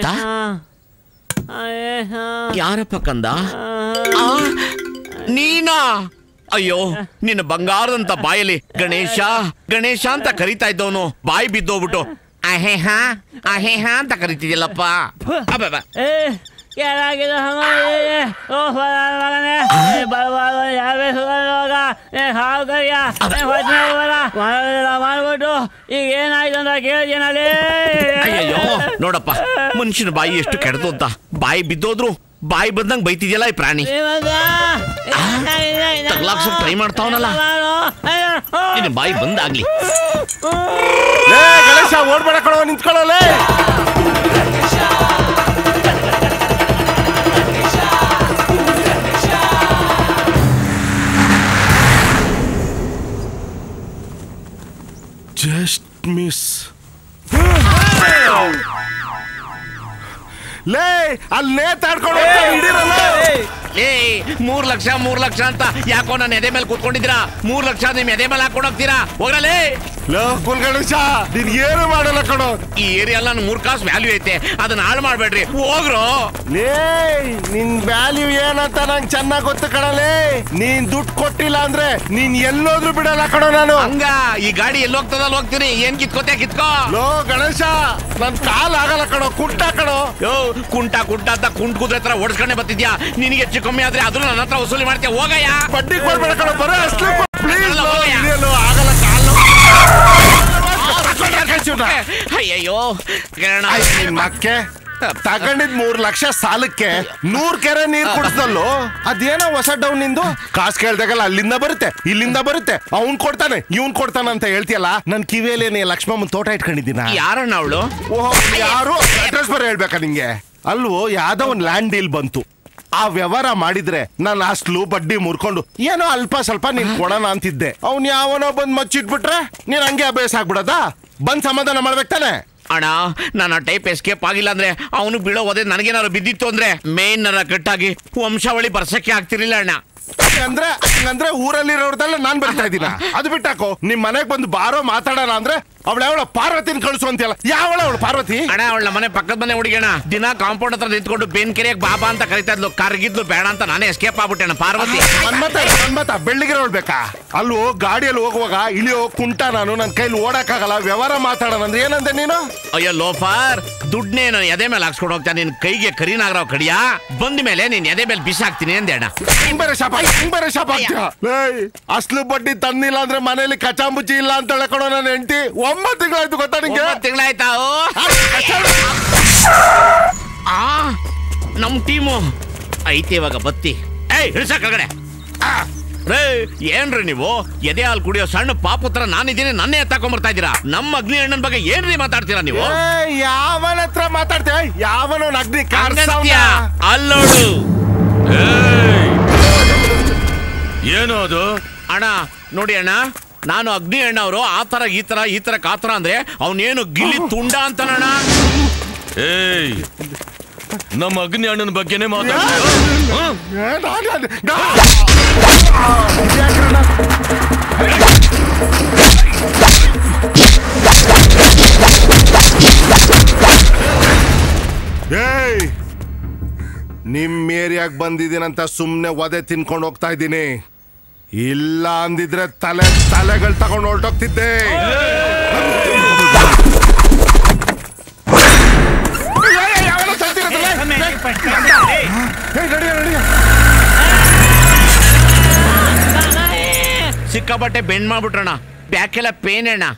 ಯಾರಪ್ಪ ಕಂದ ಆ, ನೀನಾ ಅಯ್ಯೋ ನಿನ್ನ ಬಂಗಾರದಂತ ಬಾಯಲ್ಲಿ ಗಣೇಶ ಗಣೇಶ ಅಂತ ಕರಿತಾ ಇದ್ದವನು ಬಾಯಿ ಬಿದ್ದೋಗ್ಬಿಟ್ಟು ಅಹೇಹ ಅಹೇಹ ಅಂತ ಕರಿತಿದ್ಯಲ್ಲಪ್ಪ ಅಬ್ಬಬ್ಬ. ಯಾರಾಗಿಲ್ಲ ಹಂಗಾರೆ ಓ ಮಗನೇ ಬರಬಾರ ಯಾವೇ ಹೋಗ ಹಾವು ಕರಿಯ ಮಾಡ್ಬಿಟ್ಟು ಈಗ ಏನಾಯ್ತು ಅಂತ ಕೇಳಿದ್ದೀನಲ್ಲಿ ಅಯ್ಯಯ್ಯೋ ನೋಡಪ್ಪ ಮನುಷ್ಯನ ಬಾಯಿ ಎಷ್ಟು ಕೆಡ್ದು ಅಂತ ಬಾಯಿ ಬಿದ್ದೋದ್ರು ಬಾಯಿ ಬಂದಂಗ್ ಬೈತಿದ್ಯಲ್ಲ ಈ ಪ್ರಾಣಿ ತಗ್ಲಾಕ್ಸಕ್ ಟ್ರೈ ಮಾಡ್ತಾವನಲ್ಲ ನಿನ್ನ ಬಾಯಿ ಬಂದಾಗ್ಲಿ ಲೇ ಗಣೇಶ ಓಡ್ಬೇಡ ಕಣೋ ನಿಂತ್ಕೊಳ್ಳಲೇ ಜಸ್ಟ್ ಮಿಸ್ ಲೇ ಅಲ್ಲಿ ನೇತಾಡ್ಕೊಂಡು ಹಿಡಿರಲ್ಲ ಏ ಮೂರ್ ಲಕ್ಷ ಮೂರ್ ಲಕ್ಷ ಅಂತ ಯಾಕೋ ನನ್ನ ಎದೆ ಮೇಲೆ ಕೂತ್ಕೊಂಡಿದ್ದೀರಾ ಮೂರ್ ಲಕ್ಷ ನಿಮ್ ಎದೆ ಮೇಲೆ ಹಾಕೊಂಡು ಹೋಗ್ತೀರಾ ಹೋಗ್ರಲೇ ಲೋ ಕುಲ್ ಗಣೇಶ ನಿನ್ ಏನು ಮಾಡಲ್ಲ ಕಣೋ ಈ ಏರಿಯಾ ನನ್ನ ಮೂರ್ ಕಾಸು ವ್ಯಾಲ್ಯೂ ಐತೆ ಅದನ್ನ ಹಾಳು ಮಾಡ್ಬೇಡ್ರಿ ಹೋಗ್ರು ಲೇ ನಿನ್ ವ್ಯಾಲ್ಯೂ ಏನಂತ ನಂಗೆ ಚೆನ್ನಾಗ್ ಗೊತ್ತು ಕಣಲೇ ನೀನ್ ದುಡ್ಡು ಕೊಟ್ಟಿಲ್ಲ ಅಂದ್ರೆ ನೀನ್ ಎಲ್ಲೋದ್ರು ಬಿಡಲ್ಲ ಕಣೋ ನಾನು ಹಂಗ ಈ ಗಾಡಿ ಎಲ್ಲಿ ಹೋಗ್ತದಲ್ಲ ಹೋಗ್ತೀನಿ ಏನ್ ಕಿತ್ಕೋತೆ ಕಿತ್ಕೋ ಲೋ ಗಣೇಶ ನನ್ ಕಾಲ್ ಆಗಲ್ಲ ಕಣೋ ಕುಂಟ ಕಣೋ ಯೋ ಕುಂಟ ಕುಂಟ ಅಂತ ಕುಂಟ್ ಕುದ್ರೆ ಹತ್ರ ಓಡಿಸ್ಕೊಂಡೆ ಬರ್ತಿದ್ಯಾ ನಿನಗೆ ಹೆಚ್ಚು ಕಮ್ಮಿ ಆದ್ರೆ ಅದನ್ನ ನನ್ನ ಹತ್ರ ವಸೂಲಿ ಮಾಡ್ತೀಯ ಹೋಗಯ್ಯ ಬಡ್ಡಿ ಕೊಡ್ಬೇಡ ಕಣೋ ಬರೋ ಅಷ್ಟು ಪ್ಲೀಸ್ ಅಲ್ಲ, ಹೋಗಯ್ಯ. ಆಗಲ್ಲ ಕಾಲು ಅಯ್ಯಯ್ಯೋ ಕಿರಣ ನಿನ್ ಮಕ್ಕೆ ತಗೊಂಡಿದ್ ಮೂರ್ ಲಕ್ಷ ಸಾಲಕ್ಕೆ ನೂರ್ ಕೆರೆ ನೀರ್ ಕುಡಿಸ್ದಲ್ಲೋ ಅದೇನೋ ಹೊಸ ಡೌನ್ ನಿಂದು ಕಾಸು ಕೇಳ್ದಾಗಲ್ಲ ಅಲ್ಲಿಂದ ಬರುತ್ತೆ ಇಲ್ಲಿಂದ ಬರುತ್ತೆ ಅವ್ನ್ ಕೊಡ್ತಾನೆ ಇವ್ನ್ ಕೊಡ್ತಾನೆ ಅಂತ ಹೇಳ್ತೀಯಲ್ಲ ನನ್ ಕಿವಿಯಲ್ಲಿ ಲಕ್ಷ್ಮಮ್ಮನ್ ತೋಟ ಇಟ್ಕೊಂಡಿದ್ದೀನ ಯಾರಣ್ಣ ಅವಳು ಓಹೋ ಯಾರು ಅಡ್ರೆಸ್ ಬರ ಹೇಳ್ಬೇಕಾ ನಿಂಗೆ ಅಲ್ವೋ ಯಾವ್ದೋ ಒಂದ್ ಲ್ಯಾಂಡ್ ಡೀಲ್ ಬಂತು ಆ ವ್ಯವಹಾರ ಮಾಡಿದ್ರೆ ನಾನು ಅಸ್ಲು ಬಡ್ಡಿ ಮುರ್ಕೊಂಡು ಏನೋ ಅಲ್ಪ ಸ್ವಲ್ಪ ನೀನ್ ಕೊಡೋಣ ಅಂತಿದ್ದೆ ಅವ್ನ್ ಯಾವನೋ ಬಂದ್ ಮಚ್ಚಿಟ್ಬಿಟ್ರೆ ನೀನ್ ಹಂಗೆ ಅಭ್ಯಾಸ ಆಗ್ಬಿಡದ ಬಂದ್ ಸಮಾಧಾನ ಮಾಡ್ಬೇಕು ತಾನೆ ಅಣ್ಣ ನಾನು ಟೈಪ್ ಎಸ್ಕೇಪ್ ಆಗಿಲ್ಲ ಅಂದ್ರೆ ಅವನು ಬೀಳೋ ಹೋದೆ ನನಗೇನಾದ್ರು ಬಿದ್ದಿತ್ತು ಅಂದ್ರೆ ಮೇನ್ ನರ ಕಟ್ಟಾಗಿ ವಂಶಾವಳಿ ಬರ್ಸಕ್ಕೆ ಆಗ್ತಿರ್ಲಿಲ್ಲ ಅಣ್ಣ ಅಂದ್ರೆ ಅಂದ್ರೆ ಊರಲ್ಲಿರೋರ್ದೆಲ್ಲ ನಾನ್ ಬರ್ತಾ ಇದ್ದೀನ ಅದು ಬಿಟ್ಟಾಕೋ ನಿಮ್ ಮನೆಗ್ ಬಂದು ಬಾರೋ ಮಾತಾಡೋಣ ಅಂದ್ರೆ ಅವಳ ಯಾವಳ ಪಾರ್ವತಿನ ಕಳಿಸು ಅಂತೆಲ್ಲ ಯಾವಳ ಅವಳು ಪಾರ್ವತಿ ಅಣ್ಣ ಅವಳ ಮನೆ ಪಕ್ಕದ ಮನೆ ಹುಡುಗಿಣ ದಿನ ಕಾಂಪೌಂಡ್ ಹತ್ರ ನಿಂತ್ಕೊಂಡು ಬೇನ್ ಕೆರೆಯಾಗ ಬಾಬಾ ಅಂತ ಕರಿತಾ ಇದ್ಲು ಕರ್ಗಿದ್ಲು ಬೇಡ ಅಂತ ನಾನೇ ಎಸ್ಕೇಪ್ ಆಗ್ಬಿಟ್ಟೆ ಅಣ್ಣ ಪಾರ್ವತಿ ಮನ್ಮತ ಮನ್ಮತ ಬೆಳ್ಳಿಗಿರೋಳ್ ಬೇಕಾ ಅಲ್ಲೂ ಗಾಡಿಯಲ್ಲಿ ಹೋಗುವಾಗ ಇಳಿಯೋ ಕುಂಟ ನಾನು ನನ್ ಕೈಲಿ ಓಡಕ್ಕಾಗಲ್ಲ ವ್ಯವಹಾರ ಮಾತಾಡೋಣ ಅಂದ್ರೆ ಏನಂದೆ ನೀನು ಅಯ್ಯೋ ಲೋಫಾರ್ ದುಡ್ಡನ್ನೇ ನಾನು ಎದೆ ಮೇಲೆ ಹಾಕ್ಸ್ಕೊಂಡು ಹೋಗ್ತಾ ನಿನ್ ಕೈಗೆ ಕರಿನಾಗರಾವ್ ಕಡಿಯಾ ಬಂದ ಮೇಲೆ ನೀನ್ ಎದೆ ಮೇಲೆ ಬಿಸಾಕ್ತೀನಿ ಅಂದೆ ಅಣ್ಣ ಹಿಂಗ್ ಬೇರೆ ಶಾಪ ಹಿಂಗ್ ಬೇರೆ ಶಾಪ ಹಾಕ್ತೀಯ? ಏಯ್, ಅಸ್ಲು ಬಡ್ಡಿ ತಂದಿಲ್ಲ ಅಂದ್ರೆ ಮನೇಲಿ ಕಚಾಂಬುಚ್ಚಿ ಇಲ್ಲ ಅಂತ ಹೇಳ್ಕೊಡೋ ನನ್ನ ಹೆಂಡತಿ ಒಂಬತ್ತು ತಿಂಗಳಾಯ್ತು ಗೊತ್ತಾ ನಿಂಗೆ ತಿಂಗಳಾಯ್ತಾ ಆ ನಮ್ ಟೀಮು ಐತೆ ಇವಾಗ ಬತ್ತಿ ಏಯ್ ಹಿಡ್ಸ ಕೆಳಗಡೆ ಆ, ರೇ ಏನ್ರಿ ನೀವು ಎದೆ ಹಾಲು ಕುಡಿಯೋ ಸಣ್ಣ ಪಾಪುತ್ರ ನಾನಿದ್ದೀನಿ ನನ್ನೇ ಎತ್ತಾಕೊಂಡ್ ಇದ್ದೀರಾ ನಮ್ಮ ಅಗ್ನಿ ಅಣ್ಣನ ಬಗ್ಗೆ ಏನ್ರಿ ಮಾತಾಡ್ತೀರಾ ನೀವು ಏಯ್, ಯಾವನ ಹತ್ರ ಮಾತಾಡ್ತೀಯ ಯಾವನೋ ಅಗ್ನಿ ಹಂಗಂತ್ಯಾ? ಅಲ್ಲೋಡು ಏನು ಅದು ಅಣ್ಣ ನೋಡಿ ಅಣ್ಣ ನಾನು ಅಗ್ನಿ ಅಣ್ಣ ಅವರು ಆ ತರ ಈ ತರ ಈ ತರ ಕಾತರ ಅಂದ್ರೆ ಅವನೇನು ಗಿಲ್ಲಿ ತುಂಡ ಅಂತಾನಣ್ಣ ಏಯ್ ನಮ್ಮ ಅಗ್ನಿ ಅಣ್ಣನ ಬಗ್ಗೆನೇ ಮಾತಾಡ ಏಯ್ ನಿಮ್ ಏರಿಯಾಗ್ ಬಂದಿದ್ದೀನಂತ ಸುಮ್ನೆ ಒದೆ ತಿನ್ಕೊಂಡು ಹೋಗ್ತಾ ಇದ್ದೀನಿ ಇಲ್ಲ ಅಂದಿದ್ರೆ ತಲೆ ತಲೆಗಳು ತಗೊಂಡು ಹೊರಟೋಗ್ತಿದ್ದೆ ಸಿಕ್ಕಾಪಟ್ಟೆ ಬೆಂಡ್ ಮಾಡ್ಬಿಟ್ರಣ ಬ್ಯಾಕೆಲ್ಲ ಪೇನ್ ಅಣ್ಣ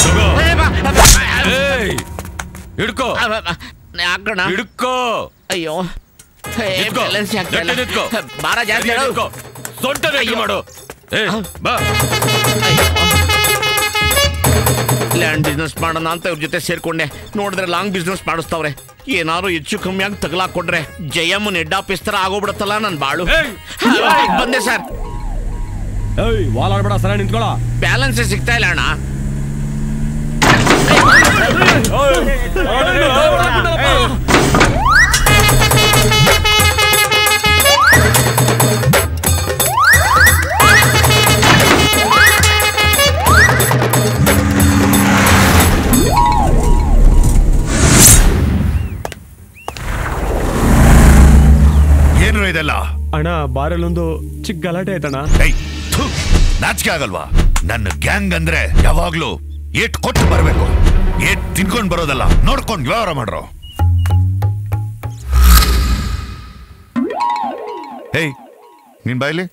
ಹಿಡ್ಕೋ ಯಾಕಣ್ಣ ಹಿಡ್ಕೋ ಅಯ್ಯೋ ಏ, ನಿಂತ್ಕೋ. balance ಆಗ್ತಾ ಇಲ್ಲ. ಗಟ್ಟಿ ನಿಂತ್ಕೋ. ಭಾರ ಜಾಸ್ತಿ ಸರಿ, ಹೇಳು. ನಿಂತ್ಕೋ. ಸೊಂಟ ಗಟ್ಟಿ ಮಾಡು ಏ ಬಾ ಲ್ಯಾಂಡ್ ಬಿಸ್ನೆಸ್ ಮಾಡೋಣ ಅಂತ ಇವ್ರ ಜೊತೆ ಸೇರ್ಕೊಂಡೆ ನೋಡಿದ್ರೆ ಲಾಂಗ್ ಬಿಸ್ನೆಸ್ ಮಾಡಿಸ್ತವ್ರೆ ಏನಾದ್ರು ಹೆಚ್ಚು ಕಮ್ಮಿ ಆಗಿ ತಗಲಾಕೊಡ್ರೆ ಜಯಮ್ಮನ್ ಹೆಡ್ ಆಫೀಸ್ ತರ ಆಗೋಗ್ಬಿಡತ್ತಲ್ಲ ನನ್ ಬಾಳು ಬಂದೆ ಸರ್ ವಾಲಾಡ್ಬೇಡ ಸರ ನಿಂತ್ಕೊಳ್ಳ ಬ್ಯಾಲೆನ್ಸ್ ಸಿಗ್ತಾ ಇಲ್ಲ ಅಣ್ಣ ಏನು ಇದೆಲ್ಲ ಅಣ್ಣ ಬಾರಲ್ಲೊಂದು ಚಿಕ್ಕ ಗಲಾಟೆ ಆಯ್ತಣ್ಣ ನಾಚಿಕೆ ಆಗಲ್ವಾ ನನ್ನ ಗ್ಯಾಂಗ್ ಅಂದ್ರೆ ಯಾವಾಗ್ಲೂ ಏಟ್ ಕೊಟ್ಟು ಬರ್ಬೇಕು ಏಟ್ ತಿನ್ಕೊಂಡ್ ಬರೋದಲ್ಲ ನೋಡ್ಕೊಂಡ್ ವ್ಯವಹಾರ ಮಾಡ್ರೋ ಹೇಯ್ ನಿನ್ ಬಾಯ್ಲಿ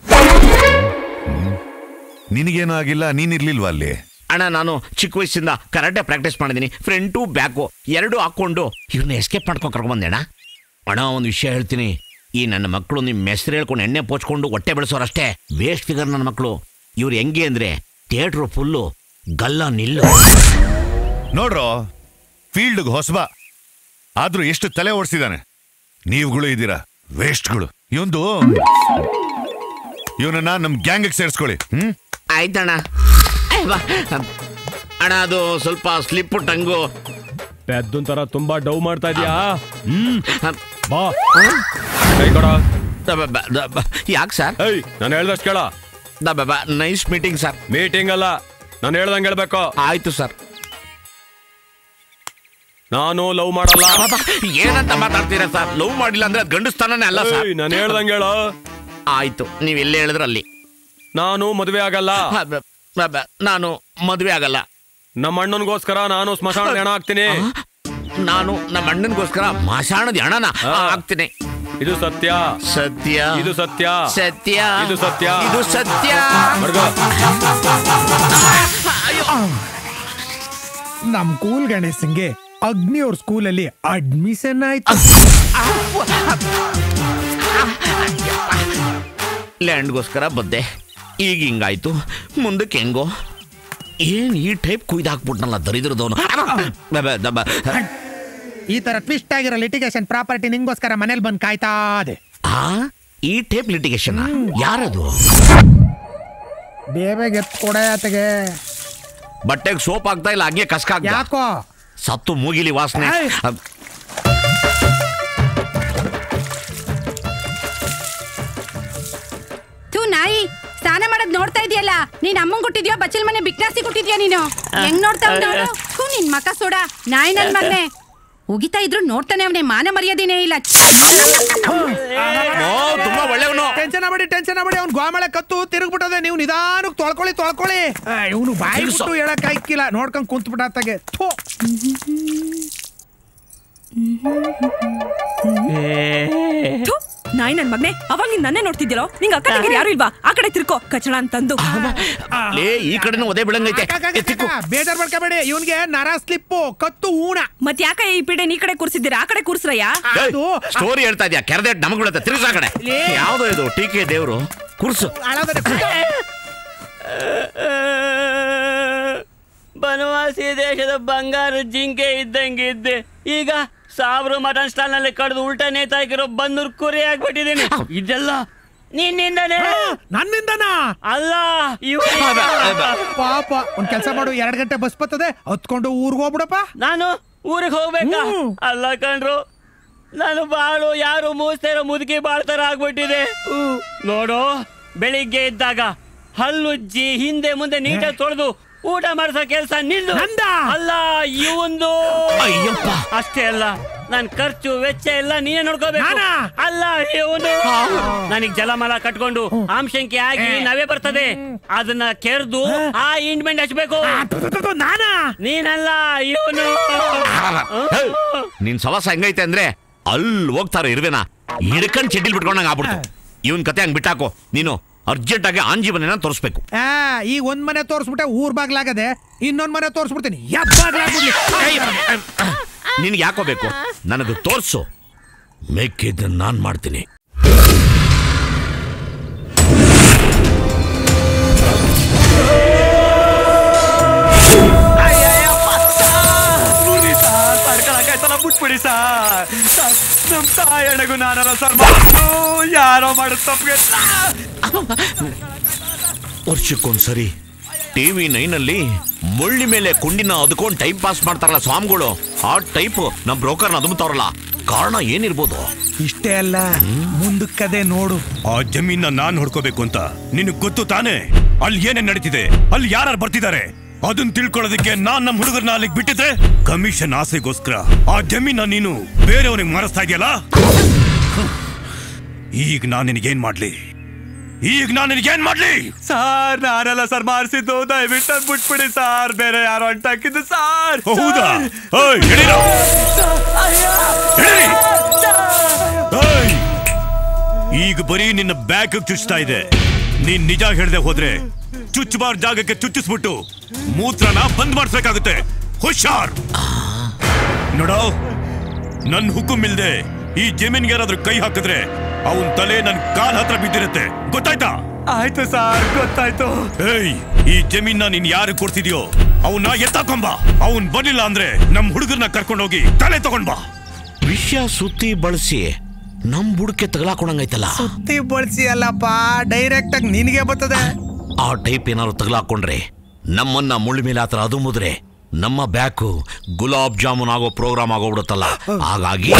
ನಿನಗೇನು ಆಗಿಲ್ಲ ನೀನಿರ್ಲಿಲ್ವಾ ಅಲ್ಲಿ ಅಣ್ಣ ನಾನು ಚಿಕ್ಕ ವಯಸ್ಸಿಂದ ಕರಾಟೆ ಪ್ರಾಕ್ಟೀಸ್ ಮಾಡಿದ್ದೀನಿ ಫ್ರಂಟು ಬ್ಯಾಕು ಎರಡು ಹಾಕೊಂಡು ಇವ್ರನ್ನ ಎಸ್ಕೇಪ್ ಮಾಡ್ಕೊಂಡು ಕರ್ಕೊಂಡ್ ಅಣ್ಣ ಅಣ್ಣ ಒಂದು ವಿಷಯ ಹೇಳ್ತೀನಿ ಈ ನನ್ನ ಮಕ್ಕಳು ನಿಮ್ಮ ಹೆಸರು ಹೇಳ್ಕೊಂಡು ಎಣ್ಣೆ ಪೋಚ್ಕೊಂಡು ಹೊಟ್ಟೆ ಬೆಳೆಸೋರಷ್ಟೇ ವೇಸ್ಟ್ ಫಿಗರ್ ನನ್ನ ಮಕ್ಕಳು ಇವ್ರು ಹೆಂಗೆ ಅಂದ್ರೆ ಥಿಯೇಟ್ರು ಫುಲ್ಲು ಗಲ್ಲ ನಿಲ್ಲು ನೋಡ್ರೋ ಫೀಲ್ಡ್ಗೆ ಹೊಸಬ ಆದ್ರೂ ಎಷ್ಟು ತಲೆ ಓಡಿಸಿದಾನೆ ನೀವುಗಳು ಇದ್ದೀರಾ ವೇಸ್ಟ್ಗಳು ಇವಂದು ಇವನನ್ನ ನಮ್ ಗ್ಯಾಂಗ್ ಸೇರಿಸ್ಕೊಳ್ಳಿ ಹ್ಮ್ ಆಯ್ತಣ್ಣ ಏ, ಬಾ. ಅಣ್ಣ ಅದು ಸ್ವಲ್ಪ ಸ್ಲಿಪ್ ಟಂಗು ಪೆದ್ದೊಂದ್ ತರ ತುಂಬಾ ಡೌ ಮಾಡ್ತಾ ಇದೀಯಾ ಹ್ಮ್ ಬಾ ಕೈ ಕೊಡ ಯಾಕೆ ಸರ್ ಏಯ್ ನಾನು ಹೇಳ್ದಷ್ಟು ಕೇಳ ನೈಸ್ ಮೀಟಿಂಗ್ ಸರ್ ಮೀಟಿಂಗ್ ಅಲ್ಲ ನಾನು ಹೇಳ್ದಂಗೆ ಹೇಳ್ಬೇಕು ಆಯ್ತು ಸರ್ ನಾನು ಲವ್ ಮಾಡಲ್ಲ ಏನಂತ ಮಾತಾಡ್ತೀರಾ ಸರ್ ಲವ್ ಮಾಡಿಲ್ಲ ಅಂದ್ರೆ ಅದು ಗಂಡಸ್ತಾನೇ ಅಲ್ಲ ಸರ್ ಏಯ್, ನಾನ್ ಹೇಳ್ದಂಗೆ ಹೇಳು ಆಯ್ತು ನೀವ್ ಎಲ್ಲೇ ಹೇಳಿದ್ರೆ ಅಲ್ಲಿ ನಾನು ಮದುವೆ ಆಗಲ್ಲ ನಾನು ಮದುವೆ ಆಗಲ್ಲ ನಮ್ಮ ಅಣ್ಣನಿಗೋಸ್ಕರ ನಾನು ಸ್ಮಶಾನ ಹೆಣ ಹಾಕ್ತೀನಿ ನಾನು ನಮ್ಮ ಅಣ್ಣನಿಗೋಸ್ಕರ ಮಾಸಾಣದ ಹಣನ ಹಾಕ್ತೀನಿ ಇದು ಸತ್ಯ ಸತ್ಯ ಇದು ಸತ್ಯ ಸತ್ಯ ಇದು ಸತ್ಯ ಇದು ಸತ್ಯ ಬರ್ಗೋ. ನಮ್ ಕೂಲ್ ಗಣೇಶನ್ಗೆ ಅಗ್ನಿ ಅವ್ರ ಸ್ಕೂಲಲ್ಲಿ ಅಡ್ಮಿಷನ್ ಆಯ್ತು ಲ್ಯಾಂಡ್ಗೋಸ್ಕರ ಬದ್ದೆ ಈಗ ಹಿಂಗಾಯ್ತು ಮುಂದಕ್ಕೆ ಹೆಂಗೋ ಏನ್ ಈ ಟೈಪ್ ಕುಯ್ದಾಕ್ಬಿಟ್ನಲ್ಲ ದರಿದ್ರದವನು ಈ ತರ ಟ್ವಿಸ್ಟ್ ಆಗಿರೋ ಲಿಟಿಗೇಷನ್ ಪ್ರಾಪರ್ಟಿ ನಿಂಗೋಸ್ಕರ ಮನೇಲಿ ಬಂದ್ ಕಾಯ್ತಾ ಇದೆ ಆ ಈ ಟೇಪ್ ಲಿಟಿಗೇಷನ್ ಯಾರದು ಬೇಬೇಗ ಎತ್ ಕೊಡೆ ಆತಗೆ ಬಟ್ಟೆಗೆ ಸೋಪ್ ಆಗ್ತಾ ಇಲ್ಲ ಹಂಗೆ ಕಸ್ಕ ಯಾಕೋ ಸತ್ತು ಮೂಗಿಲಿ ವಾಸನೆ ಏಯ್! ಅದ್- ಥೂ ನಾಯಿ ಸ್ನಾನ ಮಾಡೋದ್ ನೋಡ್ತಾ ಇದೆಯಲ್ಲ ನೀನ್ ಅಮ್ಮಂಗ್ ಕೊಟ್ಟಿದ್ಯೋ ಬಚ್ಚಲ್ ಮನೆ ಬಿಕ್ನಾಸಿ ಕೊಟ್ಟಿದ್ಯಾ ನೀನು ಹೆಂಗ್ ನೋಡ್ತಾ ಅವ್ನ್ ನೋಡು ಥೂ ನಿನ್ ಮಕ ಸೋಡ ನಾಯಿ ನನ್ ಮಗನೆ ಉಗಿತಾ ಇದ್ರು ನೋಡ್ತಾನೆ ಅವನೇ ಮಾನ ಮರ್ಯಾದಿನೇ ಇಲ್ಲ ತುಂಬಾ ಒಳ್ಳೆಯವನು ಟೆನ್ಷನ್ ಆಗ್ಬೇಡಿ ಟೆನ್ಷನ್ ಆಗ್ಬೇಡಿ ಅವ್ನು ಗೋಮಳೆ ಕತ್ತು ತಿರುಗ್ಬಿಟ್ಟದೆ ನೀವು ನಿಧಾನಕ್ಕೆ ತೊಳ್ಕೊಳ್ಳಿ ತೊಳ್ಕೊಳ್ಳಿ ಇವನು ಬಾಯಿ ತಿರ್ಗ್ಸು. ಬಿಟ್ಟು ಹೇಳಕ್ ಆಯ್ಕಿಲ್ಲ ನೋಡ್ಕೊಂಡ್ ಕುಂತ್ ಬಿಟ್ಟಾಗೆ ಥೂ ಥು, ನಾಯಿ ನನ್ ಮಗ್ನೆ ಅವಾಗ ನೀನ್ ನನ್ನೇ ನೋಡ್ತಿದ್ಯಲ್ಲೋ ನಿಂಗ್ ಅಕ್ಕ ತಂಗಿರು ಯಾರು ಇಲ್ವಾ ಆ ಕಡೆ ತಿರ್ಕೋ ಕಚಡ ಅಂತಂದು ಲೇ ಈ ಕಡೆನೂ ಒದೆ ಬೆಳಂಗೈತೆ ಬೇಜಾರ್ ಮಾಡ್ಕೋಬೇಡಿ ಇವನ್ಗೆ ನರ ಸ್ಲಿಪ್ಪು ಕತ್ತು ಊಣ ಮತ್ ಯಾಕ ಈ ಪಿಡೆ ನೀ ಕಡೆ ಕೂರ್ಸಿದ್ದೀರಾ ಆ ಕಡೆ ಕೂರ್ಸ್ರಯ್ಯ ಸ್ಟೋರಿ ಹೇಳ್ತಾ ಇದೆಯಾ ಕೆರೆದೆ ನಮಗುಳತ್ತೆ ತಿರ್ಗಿಸ ಕಡೆ ಲೇ. ಯಾವ್ದು ಇದು ಟೀಕೆ ದೇವ್ರು ಕುರ್ಸು ಬನವಾಸಿ ದೇಶದ ಬಂಗಾರ ಜಿಂಕೆ ಇದ್ದಂಗಿದ್ದೆ ಈಗ ಸಾವಿರ ಮಟನ್ ಸ್ಟಾಲ್ ನಲ್ಲಿ ಕಡ್ದು ಉಲ್ಟಾ ನೇತಾಕಿರೋ ಬಂದೂರ್ ಕುರಿ ಆಗ್ಬಿಟ್ಟಿದ್ದೀನಿ ಇದೆಲ್ಲ ನಿನ್ನಿಂದನೇ ನನ್ನಿಂದನಾ ಅಲ್ಲ ಪಾಪ ಒಂದ್ ಕೆಲಸ ಮಾಡು ಎರಡ್ ಗಂಟೆ ಬಸ್ ಬರ್ತದೆ ಹತ್ಕೊಂಡು ಊರ್ಗ್ ಹೋಗ್ಬಿಡಪ್ಪ ನಾನು ಊರಿಗೆ ಹೋಗ್ಬೇಕಾ ಅಲ್ಲ ಕಣ್ರು ನಾನು ಬಾಳು ಯಾರು ಮೂಸ್ತಾರೋ ಮುದುಕಿ ಬಾಳ್ತಾರ ಆಗ್ಬಿಟ್ಟಿದೆ ನೋಡು ಬೆಳಿಗ್ಗೆ ಇದ್ದಾಗ ಹಲ್ಲುಜ್ಜಿ ಹಿಂದೆ ಮುಂದೆ ನೀಟಾಗಿ ತೊಳೆದು ಊಟ ಮಾಡಿಸೋ ಕೆಲಸ ನಿಂದು ಅಲ್ಲ ಇವಂದು ಅಯ್ಯಪ್ಪ ಅಷ್ಟೇ ಅಲ್ಲ ನನ್ ಖರ್ಚು ವೆಚ್ಚ ಎಲ್ಲ ನೀನೇ ನೋಡ್ಕೋಬೇಕು ಅಲ್ಲ ಇವನು ನನಗ್ ಜಲಮಲ ಕಟ್ಕೊಂಡು ಆಮ್ಶಂಕೆ ಆಗಿ ನವೇ ಬರ್ತದೆ ಅದನ್ನ ಕೆರೆದು ಆ ಇಂಡ್ಮೆಂಟ್ ಹಚ್ಬೇಕು ನಾನಾ ನೀನಲ್ಲ ಇವನು ನಿನ್ ಸವಾಸ ಹೆಂಗೈತೆ ಅಂದ್ರೆ ಅಲ್ಲಿ ಹೋಗ್ತಾರೆ ಇರುವೆನ ಹಿಡ್ಕೊಂಡ್ ಚಡ್ಡಿಲ್ ಬಿಟ್ಕೊಂಡಂಗ ಆಗ್ಬಿಡ್ತು ಇವನ್ ಕತೆ ಹಂಗ್ ಬಿಟ್ಟಾಕೋ ನೀನು ಅರ್ಜೆಂಟ್ ಆಗಿ ಆಂಜೀವನ ತೋರಿಸ್ಬೇಕು ಆ, ಈಗ ಒಂದ್ ಮನೆ ತೋರ್ಸ್ಬಿಟ್ಟೆ ಊರ್ ಬಾಗ್ಲಾಗದೆ ಇನ್ನೊಂದ್ ಮನೆ ತೋರ್ಸ್ಬಿಡ್ತೀನಿ ಯಬ್ಬಾಗ್ಲಾಗ್ಬಿಡ್ಲಿ ನಿನ್ಗೆ ಯಾಕೋ ಬೇಕು ನನಗೆ ತೋರ್ಸು ಮೆಕ್ಕಿದ್ದನ್ನ ನಾನ್ ಮಾಡ್ತೀನಿ ಬಿಟ್ಬಿಡಿ ಸಾರ್ ನಮ್ ತಾಯಣಗೂ ನಾನಲ್ಲ ಸರ್ ಮಾಡ್ತು ಯಾರೋ ಮಾಡೋದು ತಪ್ಪಿಗೆ ವರ್ಷಕ್ಕೊಂದ್ಸರಿ ಟಿವಿ ನೈನಲ್ಲಿ ಮುಳ್ಳಿ ಮೇಲೆ ಕುಂಡಿನ ಅದ್ಕೊಂಡ್ ಟೈಮ್ ಪಾಸ್ ಮಾಡ್ತಾರಲ್ಲ ಸ್ವಾಮಿಗಳು ಆ ಟೈಪ್ ನಮ್ ಬ್ರೋಕರ್ನ ಅದುಮ್ತಾವ್ರಲ್ಲ ಕಾರಣ ಏನಿರ್ಬೋದು ಇಷ್ಟೇ ಅಲ್ಲ ಮುಂದಕ್ಕದೆ ನೋಡು ಆ ಜಮೀನ ನಾನ್ ಹೊಡ್ಕೋಬೇಕು ಅಂತ ನಿನಗ್ ಗೊತ್ತು ತಾನೇ ಅಲ್ಲಿ ಏನೇನ್ ನಡೀತಿದೆ ಅಲ್ಲಿ ಯಾರು ಬರ್ತಿದ್ದಾರೆ ಅದನ್ನ ತಿಳ್ಕೊಳ್ಳೋದಕ್ಕೆ ನಾನ್ ನಮ್ ಹುಡುಗರನ್ನ ಅಲ್ಲಿಗೆ ಬಿಟ್ಟಿದ್ರೆ ಕಮಿಷನ್ ಆಸೆಗೋಸ್ಕರ ಆ ಜಮೀನ ನೀನು ಬೇರೆಯವ್ರಿಗೆ ಮಾರಿಸ್ತಾ ಇದೆಯಲ್ಲ ಈಗ ನಾನ್ ನಿನಗೇನ್ ಮಾಡ್ಲಿ ಈಗ ನಾನ್ ನಿನಗೇನ್ ಮಾಡ್ಲಿ ಸಾರ್ ನಾನಲ್ಲ ಸರ್ ಮಾರಿಸಿದ್ದು ದಯವಿಟ್ಟು ಅದ್ ಬಿಟ್ಬಿಡಿ ಸಾರ್ ಬೇರೆ ಯಾರೋ ಅಂಟಾಕಿದ್ದು ಸಾರ್ ಹೌದಾ ಏಯ್, ಎಡೀರೋ. ಎಡೀರಿ. ಏಯ್, ಈಗ ಬರೀ ನಿನ್ನ ಬ್ಯಾಗ್ ಚುಚ್ತಾ ಇದೆ ನೀನ್ ನಿಜ ಹೇಳ್ದೆ ಹೋದ್ರೆ ಚುಚ್ಚಬಾರ್ ಜಾಗಕ್ಕೆ ಚುಚ್ಚಿಸ್ಬಿಟ್ಟು ಮೂತ್ರನ ಬಂದ್ ಮಾಡಿಸ್ಬೇಕಾಗುತ್ತೆ ಹುಷಾರ್ ನೋಡೋ ನನ್ ಹುಕುಂ ಇಲ್ದೆ ಈ ಜಮೀನ್ಗೆ ಯಾರಾದ್ರೂ ಕೈ ಹಾಕಿದ್ರೆ ಅವನ್ ತಲೆ ನನ್ ಕಾಲ್ ಹತ್ರ ಬಿದ್ದಿರುತ್ತೆ ಗೊತ್ತಾಯ್ತಾ ಆಯ್ತು ಸಾರ್ ಗೊತ್ತಾಯ್ತು ಏಯ್ ಈ ಜಮೀನ ನೀನ್ ಯಾರು ಕೊಡ್ತಿದ್ಯೋ ಅವನ್ನ ಎತ್ತಾಕೊಂಬ ಅವನ್ ಬರ್ಲಿಲ್ಲ ಅಂದ್ರೆ ನಮ್ ಹುಡುಗರ್ನ ಕರ್ಕೊಂಡೋಗಿ ತಲೆ ತಗೊಂಡ್ ಬಾ ವಿಷಯ ಸುತ್ತಿ ಬಳಸಿ ನಮ್ ಬುಡಕ್ಕೆ ತಗಲಾಕೊಂಡಂಗೈತಲ್ಲ ಸುತ್ತಿ ಬಳಸಿ ಅಲ್ಲಪ್ಪ ಡೈರೆಕ್ಟ್ ಆಗಿ ನಿನಗೆ ಬರ್ತದೆ ಆ ಟೈಪ್ ಏನಾದ್ರು ತಗಲಾಕೊಂಡ್ರೆ ನಮ್ಮನ್ನ ಮುಳ್ಳು ಮೇಲೆ ಆತರ ಅದು ಮುದ್ರೆ ನಮ್ಮ ಬ್ಯಾಕು ಗುಲಾಬ್ ಜಾಮೂನ್ ಆಗೋ ಪ್ರೋಗ್ರಾಮ್ ಆಗೋಗ್ಬಿಡುತ್ತಲ್ಲ ಹಾಗಾಗಿ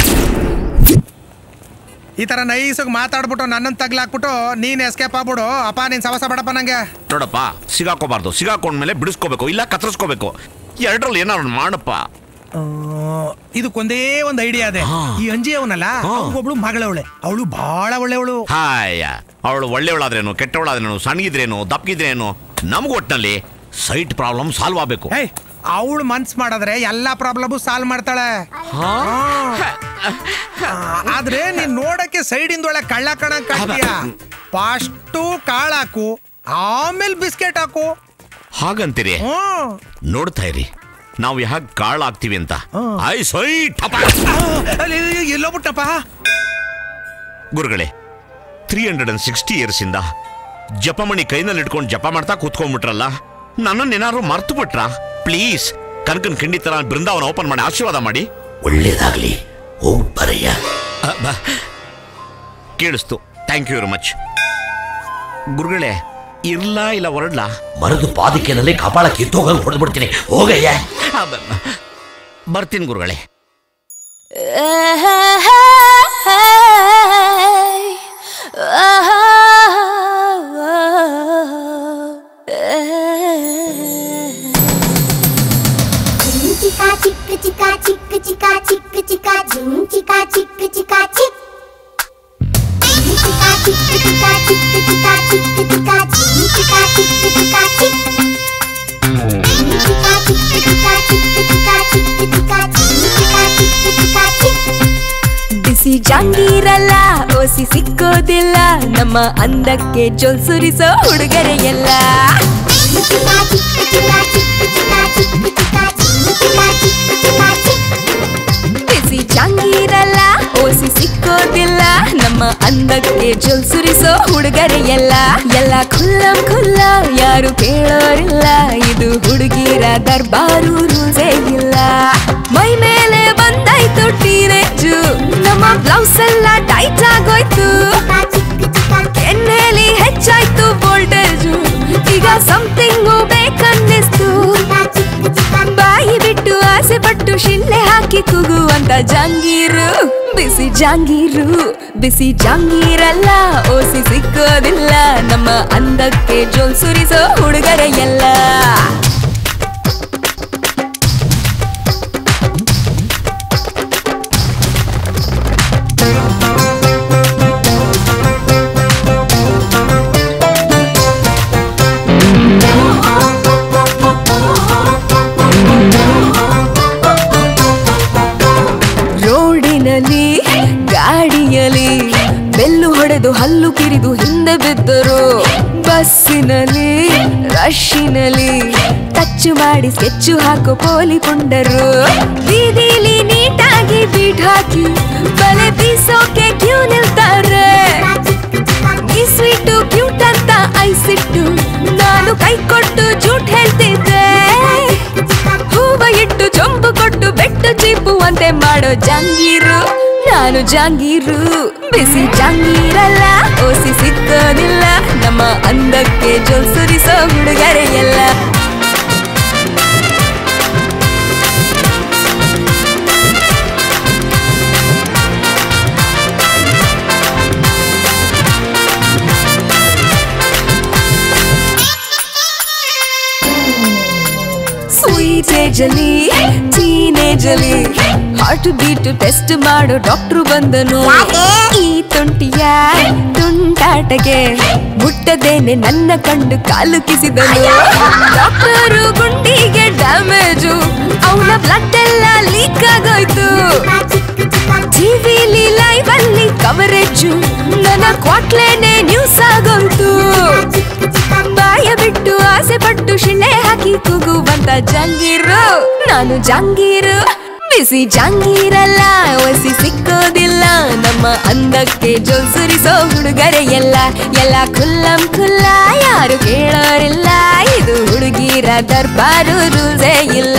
ಈ ತರ ನೈಸಾಗಿ ಮಾತಾಡ್ಬಿಟ್ಟು ನನ್ನನ್ನು ತಗ್ಲಾಕ್ಬಿಟ್ಟು ನೀನ್ ಎಸ್ಕೇಪ್ ಆಗ್ಬಿಡು ಅಪ್ಪ ನೀನ್ ಸವಸ ಬೇಡಪ್ಪ ನಂಗೆ ನೋಡಪ್ಪ ಸಿಗಾಕೋಬಾರ್ದು ಸಿಗಾಕೊಂಡ್ಮೇಲೆ ಬಿಡಿಸ್ಕೋಬೇಕು ಇಲ್ಲ ಕತ್ತರಿಸ್ಕೋಬೇಕು ಎರಡರಲ್ಲಿ ಏನಾದ್ರು ಒಂದ್ ಮಾಡಪ್ಪ ಆ, ಇದಕ್ಕೊಂದೇ ಒಂದ್ ಐಡಿಯಾ ಅದೇ ಈ ಅಂಜಿ ಅವನಲ್ಲ ಒಬ್ಳು ಮಗಳವಳೆ ಅವಳು ಬಹಳ ಒಳ್ಳೆವಳು ಹಾಯ ಅವಳು ಒಳ್ಳೆಯವಳಾದ್ರೇನು ಕೆಟ್ಟವಳಾದ್ರೇನು ಸಣ್ಣಗಿದ್ರೇನು ದಪ್ಪಗಿದ್ರೇನು ನಮ್ಗೆ ಒಟ್ನಲ್ಲಿ ಸೈಟ್ ಪ್ರಾಬ್ಲಮ್ ಸಾಲ್ವ್ ಆಗ್ಬೇಕು ಅವಳು ಮನ್ಸ್ ಮಾಡಿದ್ರೆ ಎಲ್ಲಾ ಪ್ರಾಬ್ಲಮ್ ಸಾಲ್ವ್ ಮಾಡ್ತಾಳೆ ಆ, ಆದ್ರೆ ನೀನ್ ನೋಡಕ್ಕೆ ಸೈಡ್ ಇಂದ ಒಳ್ಳೆ ಕಳ್ಳ ಕಣ ಕಾಣ್ತೀಯ ಫಸ್ಟು ಕಾಳಾಕು ಆಮೇಲೆ ಬಿಸ್ಕೆಟ್ ಹಾಕು ಹಾಗಂತೀರಿ ನೋಡ್ತಾ ಇರಿ ನಾವು ಯಾಕೆ ಕಾಳ್ ಆಗ್ತೀವಿ ಅಂತ ಐ ಸೈಟ್ ಎಲ್ಲೋ ಬಿಟ್ಟಪ್ಪ ಗುರುಗಳೇ three hundred and sixty years ಇಂದ ಜಪಮಣಿ ಕೈನಲ್ಲಿ ಇಟ್ಕೊಂಡು ಜಪ ಮಾಡ್ತಾ ಕೂತ್ಕೊಂಡ್ಬಿಟ್ರಲ್ಲ ನನ್ನನ್ನು ಏನಾದ್ರು ಮರ್ತು ಬಿಟ್ರ ಪ್ಲೀಸ್ ಕನಕನ್ ಖಂಡಿತ ಬೃಂದಾವನ ಓಪನ್ ಮಾಡಿ ಆಶೀರ್ವಾದ ಮಾಡಿ ಒಳ್ಳೇದಾಗ್ಲಿ ಹೋಗ್ ಬರಯ್ಯ ಕೇಳಿಸ್ತು ಥ್ಯಾಂಕ್ ಯು ವೆರಿ ಮಚ್ ಗುರುಗಳೇ ಇರ್ಲಾ ಇಲ್ಲ ಹೊರಡ್ಲಾ ಮರದು ಪಾದಿಕೆನಲ್ಲಿ ಕಪಾಳ ಕಿತ್ತೋಗಂಗ್ ಹೊಡೆದ್ಬಿಡ್ತೀನಿ ಹೋಗಯ್ಯ ಬರ್ತೀನಿ ಗುರುಗಳೇ ಚಿಕ್ಕ ಚಿಕ್ಕ ಚಿಕ್ಕ ಚಿಕ್ಕ ಚಿಕ್ಕ ಚಿಕ್ಕ ಚಿಕ್ಕ ಝುಮ್ ಚಿಕ್ಕ ಚಿಕ್ಕ ಚಿಕ್ಕ ಚಿಕ್ಕ ಚಿಕ್ಕ ಚಿಕ್ಕ ಚಿಕ್ಕ ಚಿಕ್ಕ ಚಿಕ್ಕ ಚಿಕ್ಕ ಚಿಕ್ಕ ಝುಮ್ ಚಿಕ್ಕ ಚಿಕ್ಕ ಚಿಕ್ಕ ಚಿಕ್ಕ ಚಿಕ್ಕ ಚಿಕ್ಕ ಚಿಕ್ಕ ಚಿಕ್ಕ ಚಿಕ್ಕ ಚಿಕ್ಕ ಚಿಕ್ಕ ಝುಮ್ ಚಿಕ್ಕ ಚಿಕ್ಕ ಚಿಕ್ಕ ಚಿಕ್ಕ ಬಿಸಿ ಜಾಂಗೀರಲ್ಲ ಓಸಿ ಸಿಕ್ಕೋದಿಲ್ಲ ನಮ್ಮ ಅಂದಕ್ಕೆ ಜೊಲ್ ಸುರಿಸೋ ಹುಡುಗರೆ ಎಲ್ಲ ಬಿಸಿ ಜಾಂಗೀರಲ್ಲ ಓಸಿ ಸಿಕ್ಕೋದಿಲ್ಲ ನಮ್ಮ ಅಂದಕ್ಕೆ ಜೊಲ್ ಸುರಿಸೋ ಹುಡುಗರೆ ಎಲ್ಲ ಎಲ್ಲ ಖುಲ್ಲಂ ಖುಲ್ಲ ಯಾರು ಕೇಳೋರಿಲ್ಲ ಇದು ಹುಡುಗಿರ ದರ್ಬಾರು ರೂಲ್ಸೇ ಇಲ್ಲ ಮೈ ಮೇಲೆ ಬಂದಾಯ್ತು ಟೀನೇಜು ನಮ್ಮ ಬ್ಲೌಸ್ ಎಲ್ಲ ಟೈಟ್ ಆಗೋಯ್ತು ಎಣ್ಣೆಲಿ ಹೆಚ್ಚಾಯ್ತು ವೋಲ್ಟೇಜು ಈಗ ಸಮಥಿಂಗು ಬೇಕನ್ನಿಸ್ತು ಬಾಯಿ ಬಿಟ್ಟು ಆಸೆ ಪಟ್ಟು ಶಿಳ್ಳೆ ಹಾಕಿ ಕೂಗುವಂತ ಜಾಂಗೀರು ಬಿಸಿ ಜಾಂಗೀರು ಬಿಸಿ ಜಾಂಗೀರಲ್ಲ ಓಸಿ ಸಿಕ್ಕೋದಿಲ್ಲ ನಮ್ಮ ಅಂದಕ್ಕೆ ಜೋಲ್ ಸುರಿಸೋ ಹುಡುಗರ ಎಲ್ಲ ಬ್ರಷಿನಲ್ಲಿ ಟಚ್ ಮಾಡಿ ಸ್ಕೆಚ್ಚು ಹಾಕೋ ಪೋಲಿ ಪುಂಡರು ಬೀದಿಲಿ ನೀಟಾಗಿ ಬೀಟ್ ಹಾಕಿ ಬಲೆ ಬೀಸೋಕೆ ಕ್ಯೂ ನಿಲ್ತಾರೆ ಈ ಸ್ವೀಟು ಕ್ಯೂಟ್ ಅಂತ ಐಸಿಟ್ಟು ನಾನು ಕೈ ಕೊಟ್ಟು ಜೂಟ್ ಹೇಳ್ತಿದ್ದೆ ಹೂವ ಇಟ್ಟು ಚೊಂಬು ಕೊಟ್ಟು ಬೆಟ್ಟು ಚೀಪು ಅಂತೆ ಮಾಡೋ ಜಂಗೀರು ನಾನು ಜಾಂಗೀರು ಬಿಸಿ ಜಾಂಗೀರಲ್ಲ ಓಸಿ ಸಿಕ್ಕೋದಿಲ್ಲ ನಮ್ಮ ಅಂದಕ್ಕೆ ಜೊಲ್ ಸುರಿಸೋ ಹುಡುಗರೆ ಎಲ್ಲ ಸ್ವೀಟ್ ಏಜಲ್ಲಿ ಟೀನೇಜಲ್ಲಿ ಹಾರ್ಟ್ ಬೀಟ್ ಟೆಸ್ಟ್ ಮಾಡೋ ಡಾಕ್ಟ್ರು ಬಂದನು ಈ ತುಂಟಿಯ ತುಂಟಾಟಗೆ ಮುಟ್ಟದೇನೆ ನನ್ನ ಕಂಡು ಕಾಲು ಕಿಸಿದನು ಡಾಕ್ಟರು ಗುಂಡಿಗೆ ಡ್ಯಾಮೇಜು ಅವನ ಬ್ಲಡ್ ಎಲ್ಲ ಲೀಕ್ ಆಗೋಯ್ತು ಟಿವಿಲಿ ಲೈವ್ ಅಲ್ಲಿ ಕವರೇಜು ನನ್ನ ಕ್ವಾಟ್ಲೇನೆ ನ್ಯೂಸ್ ಆಗೋಯ್ತು ಬಾಯ ಬಿಟ್ಟು ಆಸೆ ಪಟ್ಟು ಶಿಳ್ಳೆ ಹಾಕಿ ಕೂಗುವಂತ ಜಂಗೀರು ನಾನು ಜಂಗೀರು ಬಿಸಿ ಜಂಗೀರಲ್ಲ ಒಸಿ ಸಿಕ್ಕೋದಿಲ್ಲ ನಮ್ಮ ಅಂದಕ್ಕೆ ಜೋಲ್ ಸುರಿಸೋ ಹುಡುಗರೆ ಎಲ್ಲ ಎಲ್ಲ ಖುಲ್ಲಂ ಖುಲ್ಲ ಯಾರು ಕೇಳೋರಿಲ್ಲ ಇದು ಹುಡುಗಿರ ದರ್ಬಾರು ರೂಲ್ಸೇ ಇಲ್ಲ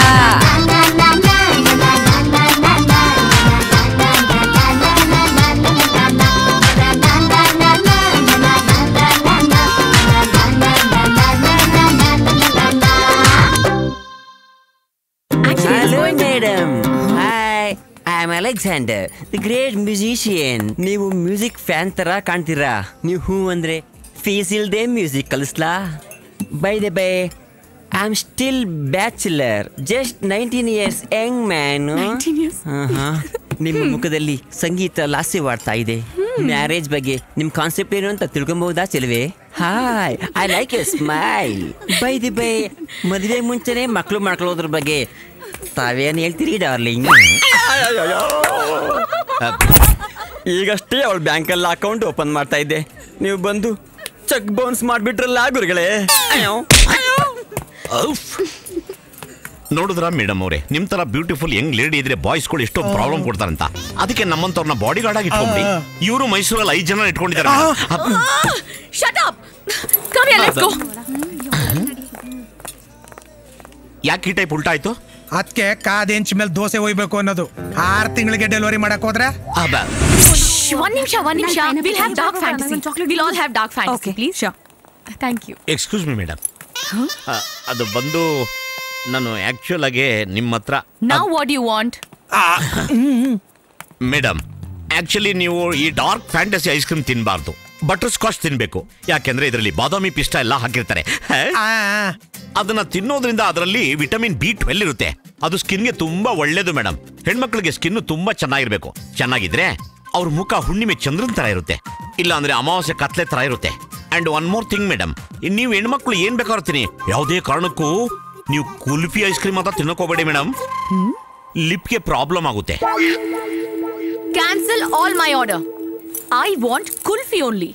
Hello, madam. Hi, I am Alexander, the great musician. ನೀವು ಮ್ಯೂಸಿಕ್ ಫ್ಯಾನ್ ತರ ಕಾಣ್ತೀರಾ ನೀವು ಹೂ ಅಂದ್ರೆ ಫೀಸ್ ಇಲ್ದೆ ಮ್ಯೂಸಿಕ್ ಕಲಿಸ್ಲಾ by the by I am still bachelor just nineteen years young man ನಿಮ್ಮ ಮುಖದಲ್ಲಿ ಸಂಗೀತ ಲಾಸ್ಯವಾಡ್ತಾ ಇದೆ ಮ್ಯಾರೇಜ್ ಬಗ್ಗೆ ನಿಮ್ ಕಾನ್ಸೆಪ್ಟ್ ಏನು ಅಂತ ತಿಳ್ಕೊಬಹುದಾ ಚೆಲುವೆ hi I like a smile by the by ಮದುವೆ ಮುಂಚೆನೆ ಮಕ್ಕಳು ಮಾಡ್ಕೊಳ್ಳೋದ್ರ ಬಗ್ಗೆ ತಾವೇನು ಹೇಳ್ತೀರಿ ಡಾರ್ಲಿಂಗ್ ಈಗಷ್ಟೇ ಅವಳು ಬ್ಯಾಂಕಲ್ಲಿ ಅಕೌಂಟ್ ಓಪನ್ ಮಾಡ್ತಾ ಇದ್ದೆ ನೀವು ಬಂದು ಚೆಕ್ ಬೌನ್ಸ್ ಮಾಡಿಬಿಟ್ರಲ್ಲ ಗುರುಗಳೇ ನೋಡಿದ್ರ ಮೇಡಮ್ ಅವರೇ ನಿಮ್ ತರ ಬ್ಯೂಟಿಫುಲ್ ಯಂಗ್ ಲೇಡಿ ಇದ್ರೆ ಬಾಯ್ಸ್ಗಳು ಎಷ್ಟೋ ಪ್ರಾಬ್ಲಮ್ ಕೊಡ್ತಾರಂತ ಅದಕ್ಕೆ ನಮ್ಮಂತವ್ರನ್ನ ಬಾಡಿ ಗಾರ್ಡ್ ಆಗಿ ಇಟ್ಕೊಂಡ್ರಿ ಇವರು ಮೈಸೂರಲ್ಲಿ ಐದು ಜನ ಇಟ್ಕೊಂಡಿದ್ದಾರೆ shut up come here let's go ಯಾಕೆ ಈ ಟೈಪ್ ಉಲ್ಟಾ ಆಯ್ತು ಅದಕ್ಕೆ ಕಾದ್ ಇಂಚ್ ಮೇಲೆ ದೋಸೆ ಒಯ್ಬೇಕು ಅನ್ನೋದು ಆರ್ ತಿಂಗಳಿಗೆ ಡೆಲಿವರಿ ಮಾಡಕ್ ಹೋದ್ರೆ ಒಂದ್ ನಿಮಿಷ ಒಂದ್ ನಿಮಿಷ will have dark fantasy will all have dark fantasy please sure thank you excuse me madam ಅದು ಬಂದು ನಾನು ಆಕ್ಚುಲ್ ಆಗಿ ನಿಮ್ಮ ಹತ್ರ now what you want madam actually ನೀವು ಈ ಡಾರ್ಕ್ ಫ್ಯಾಂಟಸಿ ಐಸ್ ಕ್ರೀಮ್ ತಿನ್ನಬಾರ್ದು ಬಟರ್ ಸ್ಕಾಚ್ ತಿನ್ಬೇಕು ಯಾಕೆಂದ್ರೆ ಇದರಲ್ಲಿ ಬಾದಾಮಿ ಪಿಸ್ಟ ಎಲ್ಲ ಹಾಕಿರ್ತಾರೆ ಹೇ? ಅದನ್ನ ತಿನ್ನೋದ್ರಿಂದ ಅದರಲ್ಲಿ ವಿಟಮಿನ್ ಬಿ ಟ್ವೆಲ್ ಇರುತ್ತೆ ಅದು ಸ್ಕಿನ್ಗೆ ತುಂಬಾ ಒಳ್ಳೇದು ಮೇಡಮ್ ಹೆಣ್ಮಕ್ಳಿಗೆ ಸ್ಕಿನ್ ತುಂಬಾ ಚೆನ್ನಾಗಿರ್ಬೇಕು ಚೆನ್ನಾಗಿದ್ರೆ ಅವ್ರ ಮುಖ ಹುಣ್ಣಿಮೆ ಚಂದ್ರನ್ ತರ ಇರುತ್ತೆ ಇಲ್ಲ ಅಂದ್ರೆ ಅಮಾವಾಸ್ಯೆ ಕತ್ಲೆ ತರ ಇರುತ್ತೆ and one more thing madam ನೀವು ಹೆಣ್ಮಕ್ಳು ಏನ್ ಬೇಕಾದ್ರೂ ತಿನ್ನಿ ಯಾವುದೇ ಕಾರಣಕ್ಕೂ ನೀವು ಕುಲ್ಫಿ ಐಸ್ ಕ್ರೀಮ್ ಅಂತ ತಿನ್ನಕೋಬೇಡಿ ಮೇಡಮ್ ಲಿಪ್ಗೆ ಪ್ರಾಬ್ಲಮ್ ಆಗುತ್ತೆ cancel all my order I want kulfi only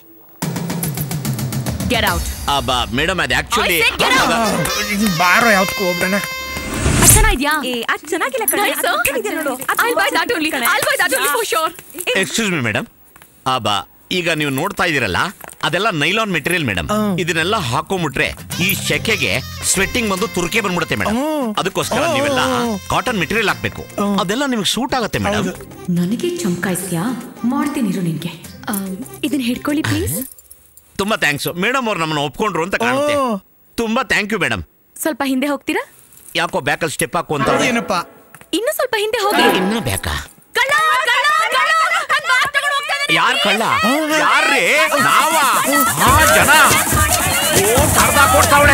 get out madam ಅದು ಆಕ್ಚುಲಿ ಬಾರೋ ಯಾವ್ದಕ್ಕೂ ಒಬ್ರನ್ನ ಚೆನ್ನಾಗಿದ್ಯಾ ಏ ಅದ್ ಚೆನ್ನಾಗಿಲ್ಲ ಕಣೆ ನೋಡು I buy that only I buy that only for sure excuse me madam ಬಾ ಈಗ ನೀವು ನೋಡ್ತಾ ಇದೀರಲ್ಲ ಅದೆಲ್ಲ ನೈಲಾನ್ ಮೆಟೀರಿಯಲ್ ಮೇಡಮ್ ಇದನ್ನೆಲ್ಲ ಹಾಕೊಂಡ್ಬಿಟ್ರೆ ಈ ಶೆಕೆಗೆ ಸ್ವೆಟ್ಟಿಂಗ್ ಬಂದು ತುರ್ಕೆ ಬಂದ್ಬಿಡುತ್ತೆ ಮೇಡಮ್ ಅದಕ್ಕೋಸ್ಕರ ನೀವೆಲ್ಲ ಕಾಟನ್ ಮೆಟೀರಿಯಲ್ ಹಾಕ್ಬೇಕು ಅದೆಲ್ಲ ನಿಮ್ಗೆ ಸೂಟ್ ಆಗುತ್ತೆ ಮೇಡಮ್ ನನಗೆ ಚಮಕಾಯಿಸ್ತೀಯಾ ಮಾಡ್ತೀನಿರು ನಿನ್ಗೆ ಇದನ್ನ ಹಿಡ್ಕೊಳ್ಳಿ ಪ್ಲೀಸ್ ತುಂಬಾ ಥ್ಯಾಂಕ್ಸ್ ಮೇಡಮ್ ಅವ್ರು ನಮ್ಮನ್ನ ಒಪ್ಕೊಂಡ್ರು ಅಂತ ಕಾಣುತ್ತೆ ತುಂಬಾ ಥ್ಯಾಂಕ್ ಯು ಮೇಡಮ್ ಸ್ವಲ್ಪ ಹಿಂದೆ ಹೋಗ್ತೀರಾ ಯಾಕೋ ಬ್ಯಾಕಲ್ಲಿ ಸ್ಟೆಪ್ ಹಾಕು ಅಂತ ಏನಪ್ಪ ಇನ್ನು ಸ್ವಲ್ಪ ಹಿಂದೆ ಹೋಗಿ ಇನ್ನ ಬೇಕಾ ಕಳ್ಳ, ಕಳ್ಳ, ಕಳ್ಳ, ನನ್ bag ತಗೊಂಡ್ ಹೋಗ್ತಾನೆ. ಯಾರ್ ಕಳ್ಳ ಯಾರ್ರೀ ನಾವ ಆ ಜನ ಓ ಕರ್ದ ಕೊಡ್ತಾವಳೆ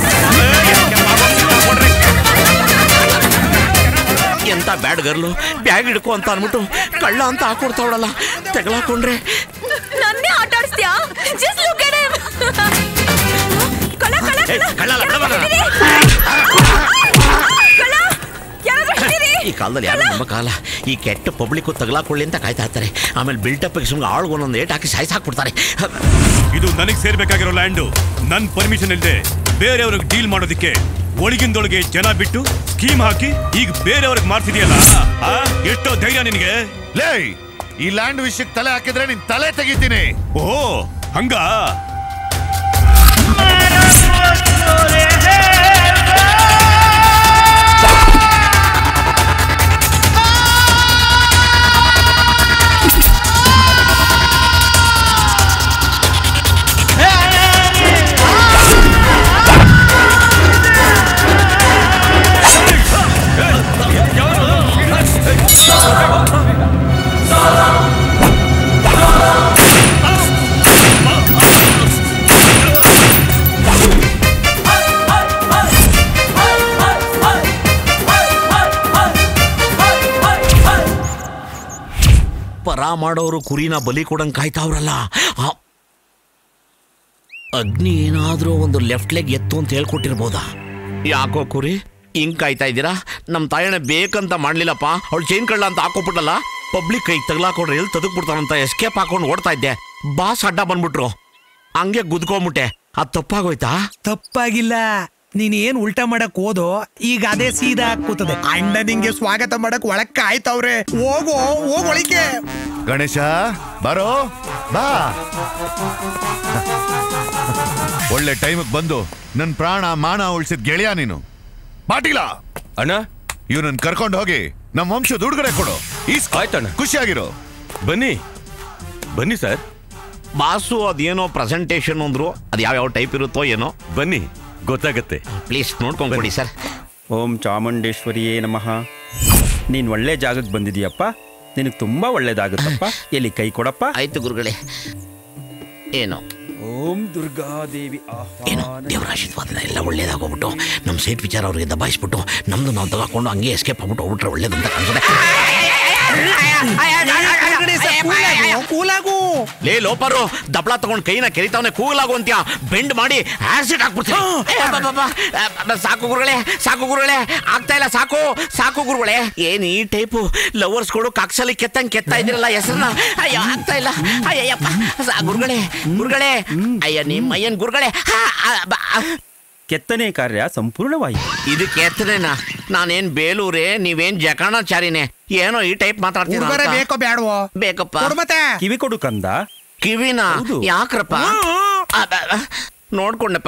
ಎಂತ ಬ್ಯಾಡ್ ಗರ್ಲು ಬ್ಯಾಗ್ ಹಿಡ್ಕೊ ಅಂತ ಅನ್ಬಿಟ್ಟು ಕಳ್ಳ ಅಂತ ಹಾಕೊಡ್ತಾವಳಲ್ಲ ತೆಗ್ಲಾಕೊಂಡ್ರೆ ನನ್ನೇ ಆಟ ಆಡಿಸ್ತೀಯಾ ಜಸ್ಟ್ ಲುಕ್ ಅಟ್ ಹಿಮ್ ಕಳ್ಳ ಕಳ್ಳ ಏ, ಕಳ್ಳ ಅಲ್ಲ, ಬಿಡ, ಬಿಡ. ಕಳ್ಳ ಯಾರಾದ್ರೂ ಹಿಡೀರಿ ಈ ಕಾಲದಲ್ಲಿ ಯಾರು ನಮ್ಮ ಕಾಲ ಈ ಕೆಟ್ಟ ಪಬ್ಲಿಕ್ ತಗಲಾಕೊಳ್ಳಿ ಅಂತ ಕಾಯ್ತಾ ಇರ್ತಾರೆ ಆಮೇಲೆ ಬಿಲ್ಟಪ್ ಸುಮ್ಮನೆ ಆಳ್ಗೆ ಒಂದೊಂದು ಏಟ್ ಹಾಕಿ ಸಾಯ್ಸ್ ಹಾಕ್ಬಿಡ್ತಾರೆ ಇದು ನನಗೆ ಸೇರ್ಬೇಕಾಗಿರೋ ಲ್ಯಾಂಡು ನನ್ ಪರ್ಮಿಷನ್ ಇಲ್ಲದೆ ಬೇರೆಯವ್ರಿಗೆ ಡೀಲ್ ಮಾಡೋದಕ್ಕೆ ಒಳಗಿಂದೊಳಗೆ ಜನ ಬಿಟ್ಟು ಸ್ಕೀಮ್ ಹಾಕಿ ಈಗ ಬೇರೆಯವ್ರಿಗೆ ಮಾಡ್ತಿದ್ಯಲ್ಲ ಆ? ಎಷ್ಟೋ ಧೈರ್ಯ ನಿನಗೆ ಲೇ ಈ ಲ್ಯಾಂಡ್ ವಿಷಯಕ್ಕೆ ತಲೆ ಹಾಕಿದ್ರೆ ನಿನ್ ತಲೆ ತೆಗಿತೀನಿ ಓ ಹಂಗ ಪರ ಮಾಡೋರು ಕುರಿನ ಬಲಿ ಕೊಡಂಗ್ ಕಾಯ್ತಾವ್ರಲ್ಲ ಆ ಅಗ್ನಿ ಏನಾದ್ರೂ ಒಂದು ಲೆಫ್ಟ್ ಲೆಗ್ ಎತ್ತು ಅಂತ ಹೇಳ್ಕೊಟ್ಟಿರ್ಬೋದಾ ಯಾಕೋ ಕುರಿ ಹಿಂಗ್ ಕಾಯ್ತಾ ಇದ್ದೀರಾ ನಮ್ಮ ತಾಯಣ್ಣ ಬೇಕಂತ ಮಾಡ್ಲಿಲ್ಲಪ್ಪ ಅವಳು ಚೈನ್ ಕಳ್ಳ ಅಂತ ಹಾಕೋಬಿಟ್ಟಲ್ಲ ಪಬ್ಲಿಕ್ ಕೈ ತಗ್ಲಾಕೊಂಡ್ರೆ ಎಲ್ಲಿ ತದಕ್ಬಿಡ್ತಾನಂತ ಎಸ್ಕೇಪ್ ಹಾಕೊಂಡು ಓಡ್ತಾ ಇದ್ದೆ ಬಾಸ್ ಅಡ್ಡ ಬಂದ್ಬಿಟ್ರು ಹಂಗೆ ಗುದ್ಕೊಂಬಿಟ್ಟೆ ಅದು ತಪ್ಪಾಗೋಯ್ತಾ ತಪ್ಪಾಗಿಲ್ಲ ನೀನ್ ಏನ್ ಉಲ್ಟಾ ಮಾಡಕ್ ಹೋದೋ ಈಗ ಅದೇ ಸೀದಾ ಕೂತದೆ ಅಣ್ಣ ನಿಂಗೆ ಸ್ವಾಗತ ಮಾಡಕ್ ಒಳಕ್ ಕಾಯ್ತವ್ರೆ ಹೋಗೋ ಹೋಗ್ ಒಳಿಕೆ ಗಣೇಶ ಬರೋ ಬಾ ಒಳ್ಳೆ ಟೈಮಿಗೆ ಬಂದು ನನ್ ಪ್ರಾಣ ಮಾನ ಉಳಿಸಿದ ಗೆಳೆಯ ನೀನು ಪಾಟೀಲ ಅಣ್ಣ ಇವನನ್ನ ಕರ್ಕೊಂಡು ಹೋಗಿ ನಮ್ಮ ವಂಶದ ಉಡುಗೊರೆ ಕೊಡು ಆಯ್ತಣ್ಣ ಖುಷಿಯಾಗಿರೋ ಬನ್ನಿ ಬನ್ನಿ ಸರ್ ಬಾಸು ಅದೇನೋ ಪ್ರೆಸೆಂಟೇಷನ್ ಅಂದ್ರು ಅದು ಯಾವ್ಯಾವ ಟೈಪ್ ಇರುತ್ತೋ ಏನೋ ಬನ್ನಿ ಗೊತ್ತಾಗತ್ತೆ ಪ್ಲೀಸ್ ನೋಡ್ಕೊಂಡು ಕೊಡಿ ಸರ್ ಓಂ ಚಾಮುಂಡೇಶ್ವರಿಯೇ ನಮಃ ನೀನ್ ಒಳ್ಳೆ ಜಾಗಕ್ಕೆ ಬಂದಿದೀಯಪ್ಪ ನಿನಗೆ ತುಂಬಾ ಒಳ್ಳೇದಾಗುತ್ತಪ್ಪ ಎಲ್ಲಿ ಕೈ ಕೊಡಪ್ಪ ಆಯ್ತು ಗುರುಗಳೇ ಏನು ಓಂ ದುರ್ಗಾದೇವಿ ಏನು ದೇವರ ಆಶೀರ್ವಾದ ಎಲ್ಲ ಒಳ್ಳೇದಾಗೋಗ್ಬಿಟ್ಟು ನಮ್ಮ ಸೇಟ್ ವಿಚಾರ ಅವ್ರಿಗೆ ದಬಾಯಿಸ್ಬಿಟ್ಟು ನಮ್ದು ನಾವು ತಗೊಂಡು ಹಂಗೆ ಎಸ್ಕೇಪ್ ಆಗ್ಬಿಟ್ಟು ಹೋಗ್ಬಿಟ್ರೆ ಒಳ್ಳೇದಂತ ಕಾಣಿಸುತ್ತೆ ಕೂಲಾಗು ಲೇ ಲೋಪರು ದಪ್ಪಳ ತಗೊಂಡು ಕೈನ ಕೆರಿತಾವನೆ ಕೂಗಲಾಗು ಅಂತ್ಯ ಬೆಂಡ್ ಮಾಡಿ ಆಸಿಡ್ ಹಾಕ್ಬಿಡ್ತೀನಿ ಏ, ಅಬ್ಬ, ಅಬ್ಬ, ಅಬ್ಬ, ಸಾಕು ಗುರುಗಳೇ ಸಾಕು ಗುರುಗಳೇ ಆಗ್ತಾ ಇಲ್ಲ ಸಾಕು ಸಾಕು ಗುರುಗಳೇ ಏನ್ ಈ ಟೈಪು ಲವರ್ಸ್ಗಳು ಕಾಕ್ಸಲಿ ಕೆತ್ತಂಗ್ ಕೆತ್ತಾ ಇದಿರಲ್ಲ ಹೆಸರನ್ನ ಅಯ್ಯೋ ಆಗ್ತಾ ಇಲ್ಲ ಅಯ್ಯಯ್ಯಪ್ಪ ಸಾ ಗುರುಗಳೇ ಗುರುಗಳೇ ಅಯ್ಯ ನಿಮ್ಮ ಅಯ್ಯನ್ ಗುರುಗಳೇ ಹಾ, ಆ, ಬ, ಆ. ಕೆತ್ತನೆ ಕಾರ್ಯ ಸಂಪೂರ್ಣವಾಯಿತು ಇದು ಕೆತ್ತನೆನಾ ನಾನೇನ್ ಬೇಲೂರೇ ನೀವೇನ್ ಜಕಣಾಚಾರಿನೇ ಏನೋ ಈ ಟೈಪ್ ಮಾತಾಡ್ತೀರ ಹುಡುಗರೇ ಬೇಕೋ ಬೇಡವೋ ಬೇಕಪ್ಪ ಕೊಡು ಮತ್ತೆ ಕಿವಿ ಕೊಡು ಕಂದ ಕಿವಿನ ಹೌದು. ಯಾಕ್ರಪ್ಪ ಆ, ಬ, ಬ, ನೋಡ್ಕೊಂಡಪ್ಪ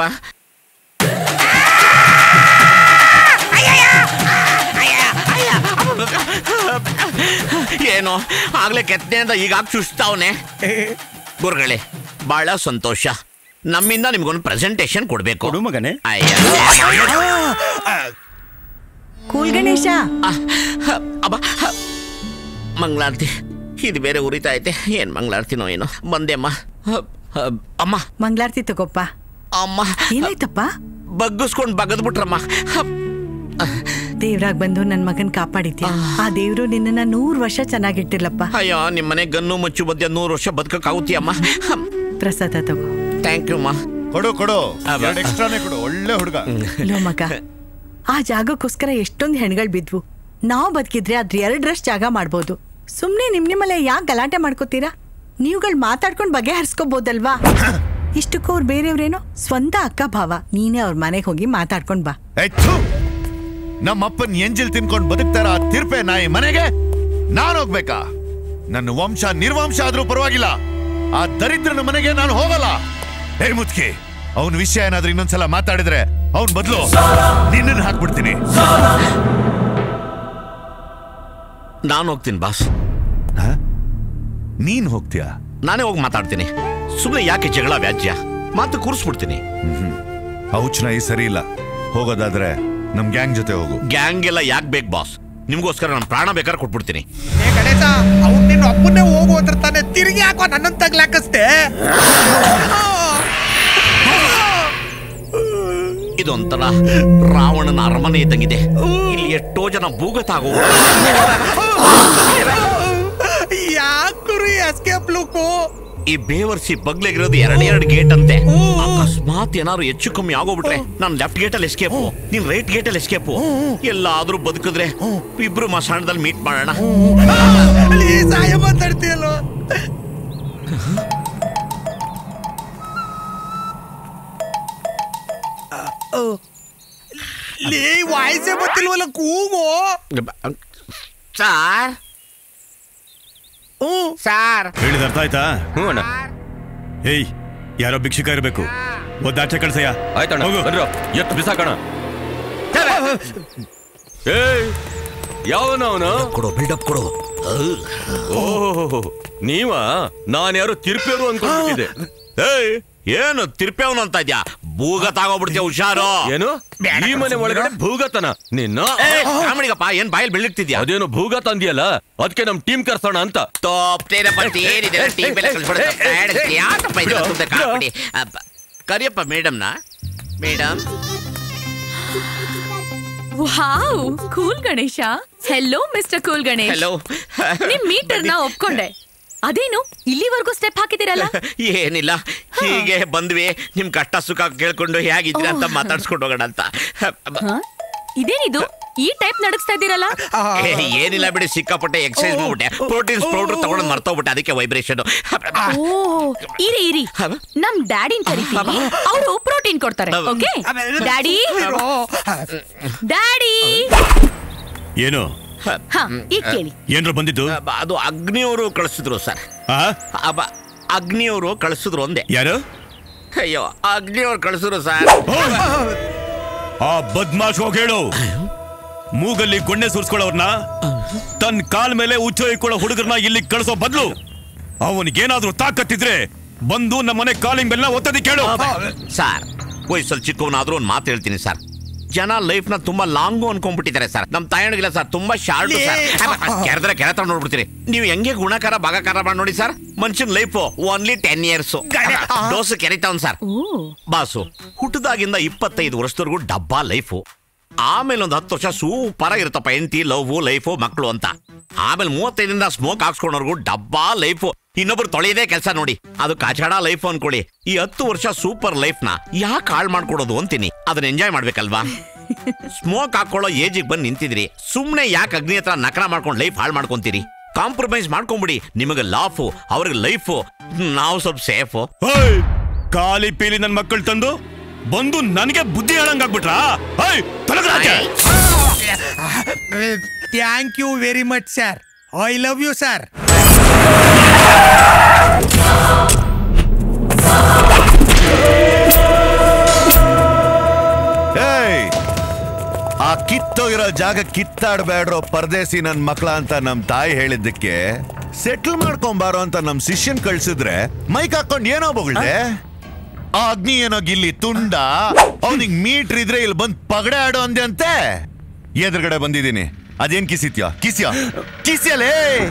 ಏನು ಆಗ್ಲೇ ಕೆತ್ತನೆ ಅಂತ ಈಗ ಚುಸ್ತಾವನೆ ಗುರುಗಳೇ ಬಹಳ ಸಂತೋಷ ನಮ್ಮಿಂದ ನಿಮ್ಗೊಂದು ಪ್ರೆಸೆಂಟೇಶನ್ ಕೊಡ್ಬೇಕು ಕೊಡು ಮಗನೇ ಕೂಲ್ ಗಣೇಶ ಅಬ್ಬ ಮಂಗಳಾರತಿ ಇದು ಬೇರೆ ಉರಿತಾ ಐತೆ ಏನ್ ಮಂಗಳಾರತಿನೋ ಏನೋ ಬಂದೆ ಅಮ್ಮ ಹ, ಹ, ಅಮ್ಮ ಮಂಗಳಾರತಿ ತಗೋಪ್ಪ ಅಮ್ಮ ಏನಾಯ್ತಪ್ಪ ಬಗ್ಗಿಸ್ಕೊಂಡು ಬಗದ್ಬಿಟ್ರಮ್ಮ ಹ, ದೇವ್ರಾಗ್ ಬಂದು ನನ್ ಮಗನ್ ಕಾಪಾಡಿದ್ಯಾ ಆ ದೇವ್ರು ನಿನ್ನನ್ನ ನೂರ್ ವರ್ಷ ಚೆನ್ನಾಗಿಟ್ಟಿರ್ಲಪ್ಪ ಅಯ್ಯೋ ನಿಮ್ಮನೆ ಗನ್ನು ಮುಚ್ಚು ಮಧ್ಯ ನೂರು ವರ್ಷ ಬದುಕಕ್ಕಾಗುತ್ತೀಯಮ್ಮ ಪ್ರಸಾದ ತಗೋ ಥ್ಯಾಂಕ್ ಯು ಅಮ್ಮ ಕೊಡು ಕೊಡು ಎರಡು ಎಕ್ಸ್ಟ್ರಾನೇ ಕೊಡು ಒಳ್ಳೆ ಹುಡುಗ ಲೋ ಮಗ ಆ ಜಾಗಕ್ಕೋಸ್ಕರ ಎಷ್ಟೊಂದ್ ಹೆಣ್ಗಳ್ ಬಿದ್ವು ನಾವ್ ಬದುಕಿದ್ರೆ ಅದ್ರ ಎರಡರಷ್ಟು ಜಾಗ ಮಾಡ್ಬೋದು ಸುಮ್ನೆ ನಿಮ್ ನಿಮ್ಮಲ್ಲೇ ಯಾಕೆ ಗಲಾಟೆ ಮಾಡ್ಕೋತೀರಾ ನೀವುಗಳು ಮಾತಾಡ್ಕೊಂಡ್ ಬಗೆಹರಿಸ್ಕೋಬೋದಲ್ವಾ ಇಷ್ಟಕ್ಕೂ ಅವ್ರು ಬೇರೆಯವ್ರೇನೋ ಸ್ವಂತ ಅಕ್ಕ ಭಾವ ನೀನೇ ಅವ್ರ ಮನೆಗೆ ಹೋಗಿ ಮಾತಾಡ್ಕೊಂಡ್ ಬಾ ಎತ್ತು ನಮ್ಮಪ್ಪನ್ ಎಂಜಿಲ್ ತಿನ್ಕೊಂಡು ಬದುಕ್ತಾರ ಆ ತಿರ್ಪೆ ನಾಯಿ ಮನೆಗೆ ನಾನು ಹೋಗ್ಬೇಕಾ ನನ್ನ ವಂಶ ನಿರ್ವಂಶ ಆದ್ರೂ ಪರವಾಗಿಲ್ಲ ಆ ದರಿದ್ರನ ಮನೆಗೆ ನಾನು ಹೋಗಲ್ಲ ಹೇ ಮುತ್ಕಿ ಅವನ ವಿಷಯ ಏನಾದ್ರೂ ಇನ್ನೊಂದ್ಸಲ ಮಾತಾಡಿದ್ರೆ ಅವನ್ ಬದಲು ನಿನ್ನನ್ನು ಹಾಕ್ಬಿಡ್ತೀನಿ ನಾನು ಹೋಗ್ತೀನಿ ಬಾಸ್ ನೀನ್ ಹೋಗ್ತೀಯಾ ನಾನೇ ಹೋಗಿ ಮಾತಾಡ್ತೀನಿ ಸುಮ್ಮನೆ ಯಾಕೆ ಜಗಳ ವ್ಯಾಜ್ಯ ಮಾತು ಕೂರಿಸ್ಬಿಡ್ತೀನಿ ಔಚ್ ನಾಯಿ ಸರಿ ಇಲ್ಲ ಹೋಗೋದಾದ್ರೆ ನಮ್ ಗ್ಯಾಂಗ್ ಜೊತೆ ಹೋಗು ಗ್ಯಾಂಗ್ ಎಲ್ಲ ಯಾಕೆ ಬೇಕು ಬಾಸ್ ನಿಮ್ಗೋಸ್ಕರ ನಾನು ಪ್ರಾಣ ಬೇಕಾದ್ರೆ ಕೊಟ್ಬಿಡ್ತೀನಿ ಏ ಗಣೇಶ ಅವ್ನ್ ನಿನ್ನ ಒಬ್ಬನ್ನೇ ಹೋಗು ಅಂದ್ರೆ ತಾನೆ ತಿರುಗಿ ಹಾಕೋ ನನ್ನನ್ ತಗ್ಲಾಕಸ್ತೆ ಇದೊಂಥರ ರಾವಣನ ಅರಮನೆ ಇದ್ದಂಗಿದೆ ಇಲ್ಲಿ ಎಷ್ಟೋ ಜನ ಭೂಗತ ಆಗೋ ಯಾಕುರಿ ಎಸ್ಕೇಪ್ ಲುಕು ಈ ಬೇವರ್ಸಿ ಬಗ್ಲಿಗಿರೋದು ಎರಡೆರಡು ಗೇಟ್ ಅಂತೆ ಅಕಸ್ಮಾತ್ ಏನಾದ್ರು ಹೆಚ್ಚು ಕಮ್ಮಿ ಆಗೋಗ್ಬಿಟ್ರೆ ನಾನು ಲೆಫ್ಟ್ ಗೇಟ್ ಅಲ್ಲಿ ಎಸ್ಕೇಪು ನೀನ್ ರೈಟ್ ಗೇಟ್ ಅಲ್ಲಿ ಎಸ್ಕೇಪು ಎಲ್ಲಾದ್ರೂ ಬದುಕಿದ್ರೆ ಇಬ್ರು ಮಸಾಣದಲ್ಲಿ ಮೀಟ್ ಮಾಡೋಣ ಅಲ್ಲಿ ಸಾಯ ಮಾತಾಡ್ತೀಯಲ್ಲೋ ಲೇ ವಾಯ್ಸೇ ಗೊತ್ತಿಲ್ವಲ್ಲ ಕೂಗು ಸಾರ್ ಸಾರ್ ಹೇಳಿದ ಅರ್ಥ ಆಯ್ತಾ ಹ್ಞೂ ಅಣ್ಣ ಏಯ್ ಯಾರೋ ಭಿಕ್ಷುಕ ಇರಬೇಕು ಒದ್ದಾಚೆ ಕಳ್ಸಯ್ಯ ಆಯ್ತಣ್ಣ ಬರ್ರೋ ಎತ್ತು ಬಿಸಾಕಣ ಏಯ್ ಯಾವನ ಅವನು ಕೊಡು ಬಿಲ್ಡಪ್ ಕೊಡು ಓಹೋ ನೀವಾ ನಾನು ಯಾರು ತಿರ್ಪೇರು ಅನ್ಕೊಂಡ್ಬಿಟ್ಟಿದ್ದೆ ಏಯ್ ಏನು ತಿರ್ಪೆವನು ಅಂತ ಇದ್ಯಾ ಭೂಗ ತಾಗೋಗ್ಬಿಡ್ತೀಯ ಹುಷಾರು ಏನು ಈ ಮನೆ ಒಳಗಡೆ ಭೂಗತನ ನಿನ್ನ ಕಾಮಿಡಿಗಪ್ಪ ಏನ್ ಬಾಯಲ್ಲಿ ಬೆಳ್ಳಿಗ್ತಿದ್ಯಾ ಅದೇನು ಭೂಗತ ಅಂದಿಯಲ್ಲ ಅದಕ್ಕೆ ನಮ್ ಟೀಮ್ ಕರ್ಸೋಣ ಅಂತ ತೋಪ್ತೇನೆ ಪಟ್ಟಿ ಏನಿದೆ ಟೀಮ್ ಬೆಲೆ ಕಳ್ಸ್ಬಿಡು. ಬ್ಯಾಡ, ಯಾಕಪ್ಪ ಇದು ಸುಮ್ನೆ ಕಾಮಿಡಿ ಅಪ್ಪ, ಕರಿಯಪ್ಪ ಮೇಡಮ್ನ madam wow cool Ganesha hello mister cool Ganesh Hello. ನಿಮ್ ಮೀಟರ್ ನ ಒಪ್ಕೊಂಡೆ ಅದೇನು ಇಲ್ಲಿವರೆಗೂ ಸ್ಟೆಪ್ ಹಾಕಿದಿರಲ್ಲ ಏನಿಲ್ಲ ಹೀಗೆ ಬಂದ್ವಿ ನಿಮ್ ಕಷ್ಟ ಸುಖ ಕೇಳ್ಕೊಂಡು ಹೇಗಿದ್ರಿ ಅಂತ ಮಾತಾಡ್ಸ್ಕೊಂಡು ಹೋಗೋಣ ಅಂತ ಇದೇನಿದು ಈ ಟೈಪ್ ನಡಕ್ಸ್ತಾ ಇದ್ದೀರಲ್ಲ ಏ, ಏನಿಲ್ಲ ಬಿಡಿ ಸಿಕ್ಕಾಪಟ್ಟೆ ಎಕ್ಸರ್ಸೈಸ್ ಮಾಡ್ಬಿಟ್ಟೆ ಪ್ರೋಟೀನ್ಸ್ ಪೌಡರ್ ತಗೊಂಡು ಮರ್ತೋಗ್ಬಿಟ್ಟೆ ಅದಕ್ಕೆ ವೈಬ್ರೇಷನ್ ಓ ಇರಿ ಇರಿ ನಮ್ ಡ್ಯಾಡಿನ್ ಕರಿತೀವಿ ಅವರು ಪ್ರೋಟೀನ್ ಕೊಡ್ತಾರೆ ಓಕೆ ಡ್ಯಾಡಿ ಡ್ಯಾಡಿ ಏನು ಹಾ ಈಗ ಕೇಳಿ ಏನ್ರ ಬಂದಿದ್ದು ಅದು ಅಗ್ನಿಯವರು ಕಳಿಸಿದ್ರು ಸರ್ ಅಬ್ಬ ಅಗ್ನಿಯವರು ಕಳಿಸಿದ್ರು ಒಂದೇ ಯಾರು ಅಯ್ಯೋ ಅಗ್ನಿಯವರು ಕಳಿಸಿದ್ರು ಸರ್ ಆ ಬದ್ಮಾಶ್ ಹೋಗಿ ಹೇಳು ಮೂಗಲ್ಲಿ ಗೊಣ್ಣೆ ಸುರಿಸ್ಕೊಳ್ಳೋರ್ನ ತನ್ನ ಕಾಲ್ ಮೇಲೆ ಉಚ್ಚ ಇಕ್ಕೊಳ್ಳೋ ಹುಡುಗರನ್ನ ಇಲ್ಲಿ ಕಳಿಸೋ ಬದಲು ಅವನಿಗೇನಾದ್ರೂ ತಾಕತ್ತಿದ್ರೆ ಬಂದು ನಮ್ಮನೆ ಕಾಲಿಂಗ್ ಬೆಲ್ಲ ಒತ್ತದಿ ಕೇಳು ಸರ್ ವಯಸ್ಸಲ್ಲಿ ಚಿಕ್ಕವನಾದ್ರೂ ಒಂದು ಮಾತು ಹೇಳ್ತೀನಿ ಸರ್ ಜನ ಲೈಫ್ ನ ತುಂಬಾ ಲಾಂಗು ಅನ್ಕೊಂಡ್ಬಿಟ್ಟಿದ್ದಾರೆ ಸರ್ ನಮ್ ತಾಯಣಿಗಿಲ್ಲ ಸರ್ ತುಂಬಾ ಶಾರ್ಟ್ ಸರ್ ಕೆರೆದ್ರೆ ಕೆರೆ ತಗೊಂಡು ನೋಡ್ಬಿಡ್ತೀರಿ ನೀವು ಹೆಂಗೆ ಗುಣಕಾರ ಭಾಗಕಾರ ಮಾಡಿ ನೋಡಿ ಸರ್ ಮನುಷ್ಯನ್ ಲೈಫ್ ಓನ್ಲಿ ಟೆನ್ ಇಯರ್ಸ್ ಡೋಸ್ ಕೆರಿತಾವ್ ಸರ್ ಬಾಸು ಹುಟ್ಟದಾಗಿಂದ ಇಪ್ಪತ್ತೈದು ವರ್ಷದವರೆಗೂ ಡಬ್ಬಾ ಲೈಫು ಆಮೇಲೆ ಒಂದು ಹತ್ತು ವರ್ಷ ಸೂಪರ್ ಆಗಿರುತ್ತಪ್ಪ ಹೆಂಡತಿ ಲವ್ ಲೈಫು ಮಕ್ಕಳು ಅಂತ ಆಮೇಲೆ ಮೂವತ್ತೈದರಿಂದ ಸ್ಮೋಕ್ ಹಾಕ್ಸ್ಕೊಂಡವ್ರಿಗೂ ಡಬ್ಬಾ ಲೈಫು ಇನ್ನೊಬ್ರು ತೊಳೆಯದೇ ಕೆಲಸ ನೋಡಿ ಅದು ಕಾಚಾಡ ಲೈಫ್ ಅನ್ಕೊಳ್ಳಿ ಈ ಹತ್ತು ವರ್ಷ ಸೂಪರ್ ಲೈಫ್ ನ ಯಾಕೆ ಹಾಳು ಮಾಡ್ಕೊಡೋದು ಅಂತೀನಿ ಅದನ್ನ ಎಂಜಾಯ್ ಮಾಡ್ಬೇಕಲ್ವಾ ಸ್ಮೋಕ್ ಹಾಕೊಳ್ಳೋ ಏಜಿಗೆ ಬಂದು ನಿಂತಿದ್ರಿ ಸುಮ್ನೆ ಯಾಕೆ ಅಗ್ನಿ ಹತ್ರ ನಕರ ಮಾಡ್ಕೊಂಡು ಲೈಫ್ ಹಾಳು ಮಾಡ್ಕೊಂತೀರಿ ಕಾಂಪ್ರಮೈಸ್ ಮಾಡ್ಕೊಂಬಿಡಿ ನಿಮಗೆ ಲಾಫು ಅವ್ರಿಗೆ ಲೈಫು ನಾವು ಸ್ವಲ್ಪ ಸೇಫು ಹೇಯ್! ಕಾಲಿ ಪೀಲಿ ನನ್ ಮಕ್ಕಳು ತಂದು ಬಂದು ನನಗೆ ಬುದ್ಧಿ ಹೇಳಂಗಾಗ್ಬಿಟ್ರಾ ಹೇಯ್, ತೊಲಗ್ರ ಆಚೆ. Thank you very much sir I love you sir ಏಯ್ ಆ ಕಿತ್ತೋಗಿರೋ ಜಾಗ ಕಿತ್ತಾಡ್ಬೇಡ್ರೋ ಪರದೇಸಿ ನನ್ ಮಕ್ಳ ಅಂತ ನಮ್ ತಾಯಿ ಹೇಳಿದ್ದಕ್ಕೆ ಸೆಟ್ಲ್ ಮಾಡ್ಕೊಂಬಾರೋ ಅಂತ ನಮ್ ಶಿಷ್ಯನ್ ಕಳ್ಸಿದ್ರೆ ಮೈಕ್ ಹಾಕೊಂಡ್ ಏನೋ ಬೊಗಳ್ದೆ ಆ ಅಗ್ನಿ ಏನೋ ಗಿಲ್ಲಿ ತುಂಡ ಅವನಿಗೆ ಮೀಟ್ರ್ ಇದ್ರೆ ಇಲ್ಲಿ ಬಂದ್ ಪಗಡೆ ಆಡೋ ಅಂದೆ ಅಂತೆ ಎದುರುಗಡೆ ಬಂದಿದ್ದೀನಿ ಅದೇನ್ ಕಿಸಿತ್ಯೋ ಕಿಸ್ಯೋ ಕಿಸ್ಯಲೇ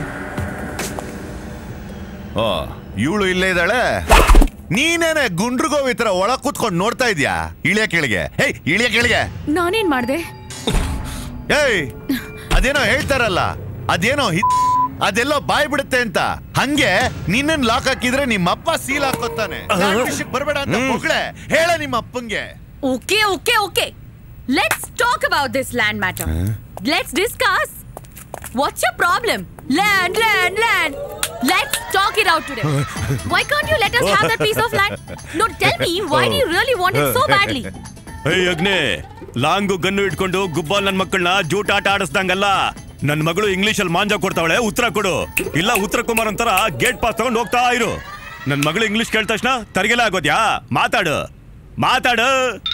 ಓ ಇವಳು ಇಲ್ಲೇ ಇದ್ದಾಳೆ ನೀನೇನೆ ಗುಂಡ್ರುಗೋವಿ ತರ ಒಳಗ್ ಕೂತ್ಕೊಂಡು ನೋಡ್ತಾ ಇದ್ಯಾ ಇಳಿಯ ಕೆಳಗೆ ಹೇಯ್ ಇಳಿಯ ಕೆಳಗೆ ನಾನೇನ್ ಮಾಡ್ದೆ ಏಯ್ ಅದೇನೋ ಹೇಳ್ತಾರಲ್ಲ ಅದೇನೋ ಹಿತ್ ಅದೆಲ್ಲೋ ಬಾಯ್ ಬಿಡುತ್ತೆ ಅಂತ ಹಂಗೆ ನಿನ್ನನ್ ಲಾಕ್ ಹಾಕಿದ್ರೆ ನಿಮ್ಮ ಅಪ್ಪ ಸೀಲ್ ಹಾಕೋತಾನೆ ನಾನ್ ವಿಷಯಕ್ ಬರ್ಬೇಡ ಅಂತ ಮಕ್ಕಳೇ ಹೇಳ ನಿಮ್ಮ ಅಪ್ಪಂಗೆ okay okay okay let's talk about this land matter let's discuss what's your problem land land land let's talk it out today why can't you let us have that piece of land no tell me why do you really want it so badly ಏಯ್ ಅಗ್ನೆ long gun ಇಟ್ಕೊಂಡು ಗುಬ್ಬಾಲ್ ನನ್ ಮಕ್ಕಳನ್ನ ಜೂಟಾಟ ಆಡಿಸ್ದಂಗಲ್ಲ ನನ್ ಮಗಳು English ಅಲ್ಲಿ ಮಾಂಜ ಕೊಡ್ತಾವಳೆ ಉತ್ತರ ಕೊಡು ಇಲ್ಲ ಉತ್ತರ ಕುಮಾರ್ ಅಂತಾರ ಗೇಟ್ ಪಾಸ್ ತಗೊಂಡು ಹೋಗ್ತಾ ಇರು ನನ್ ಮಗಳು ಇಂಗ್ಲಿಷ್ ಕೇಳಿದ ತಕ್ಷಣ ತರಗೆಲ್ಲ ಆಗೋದ್ಯಾ ಮಾತಾಡು ಮಾತಾಡು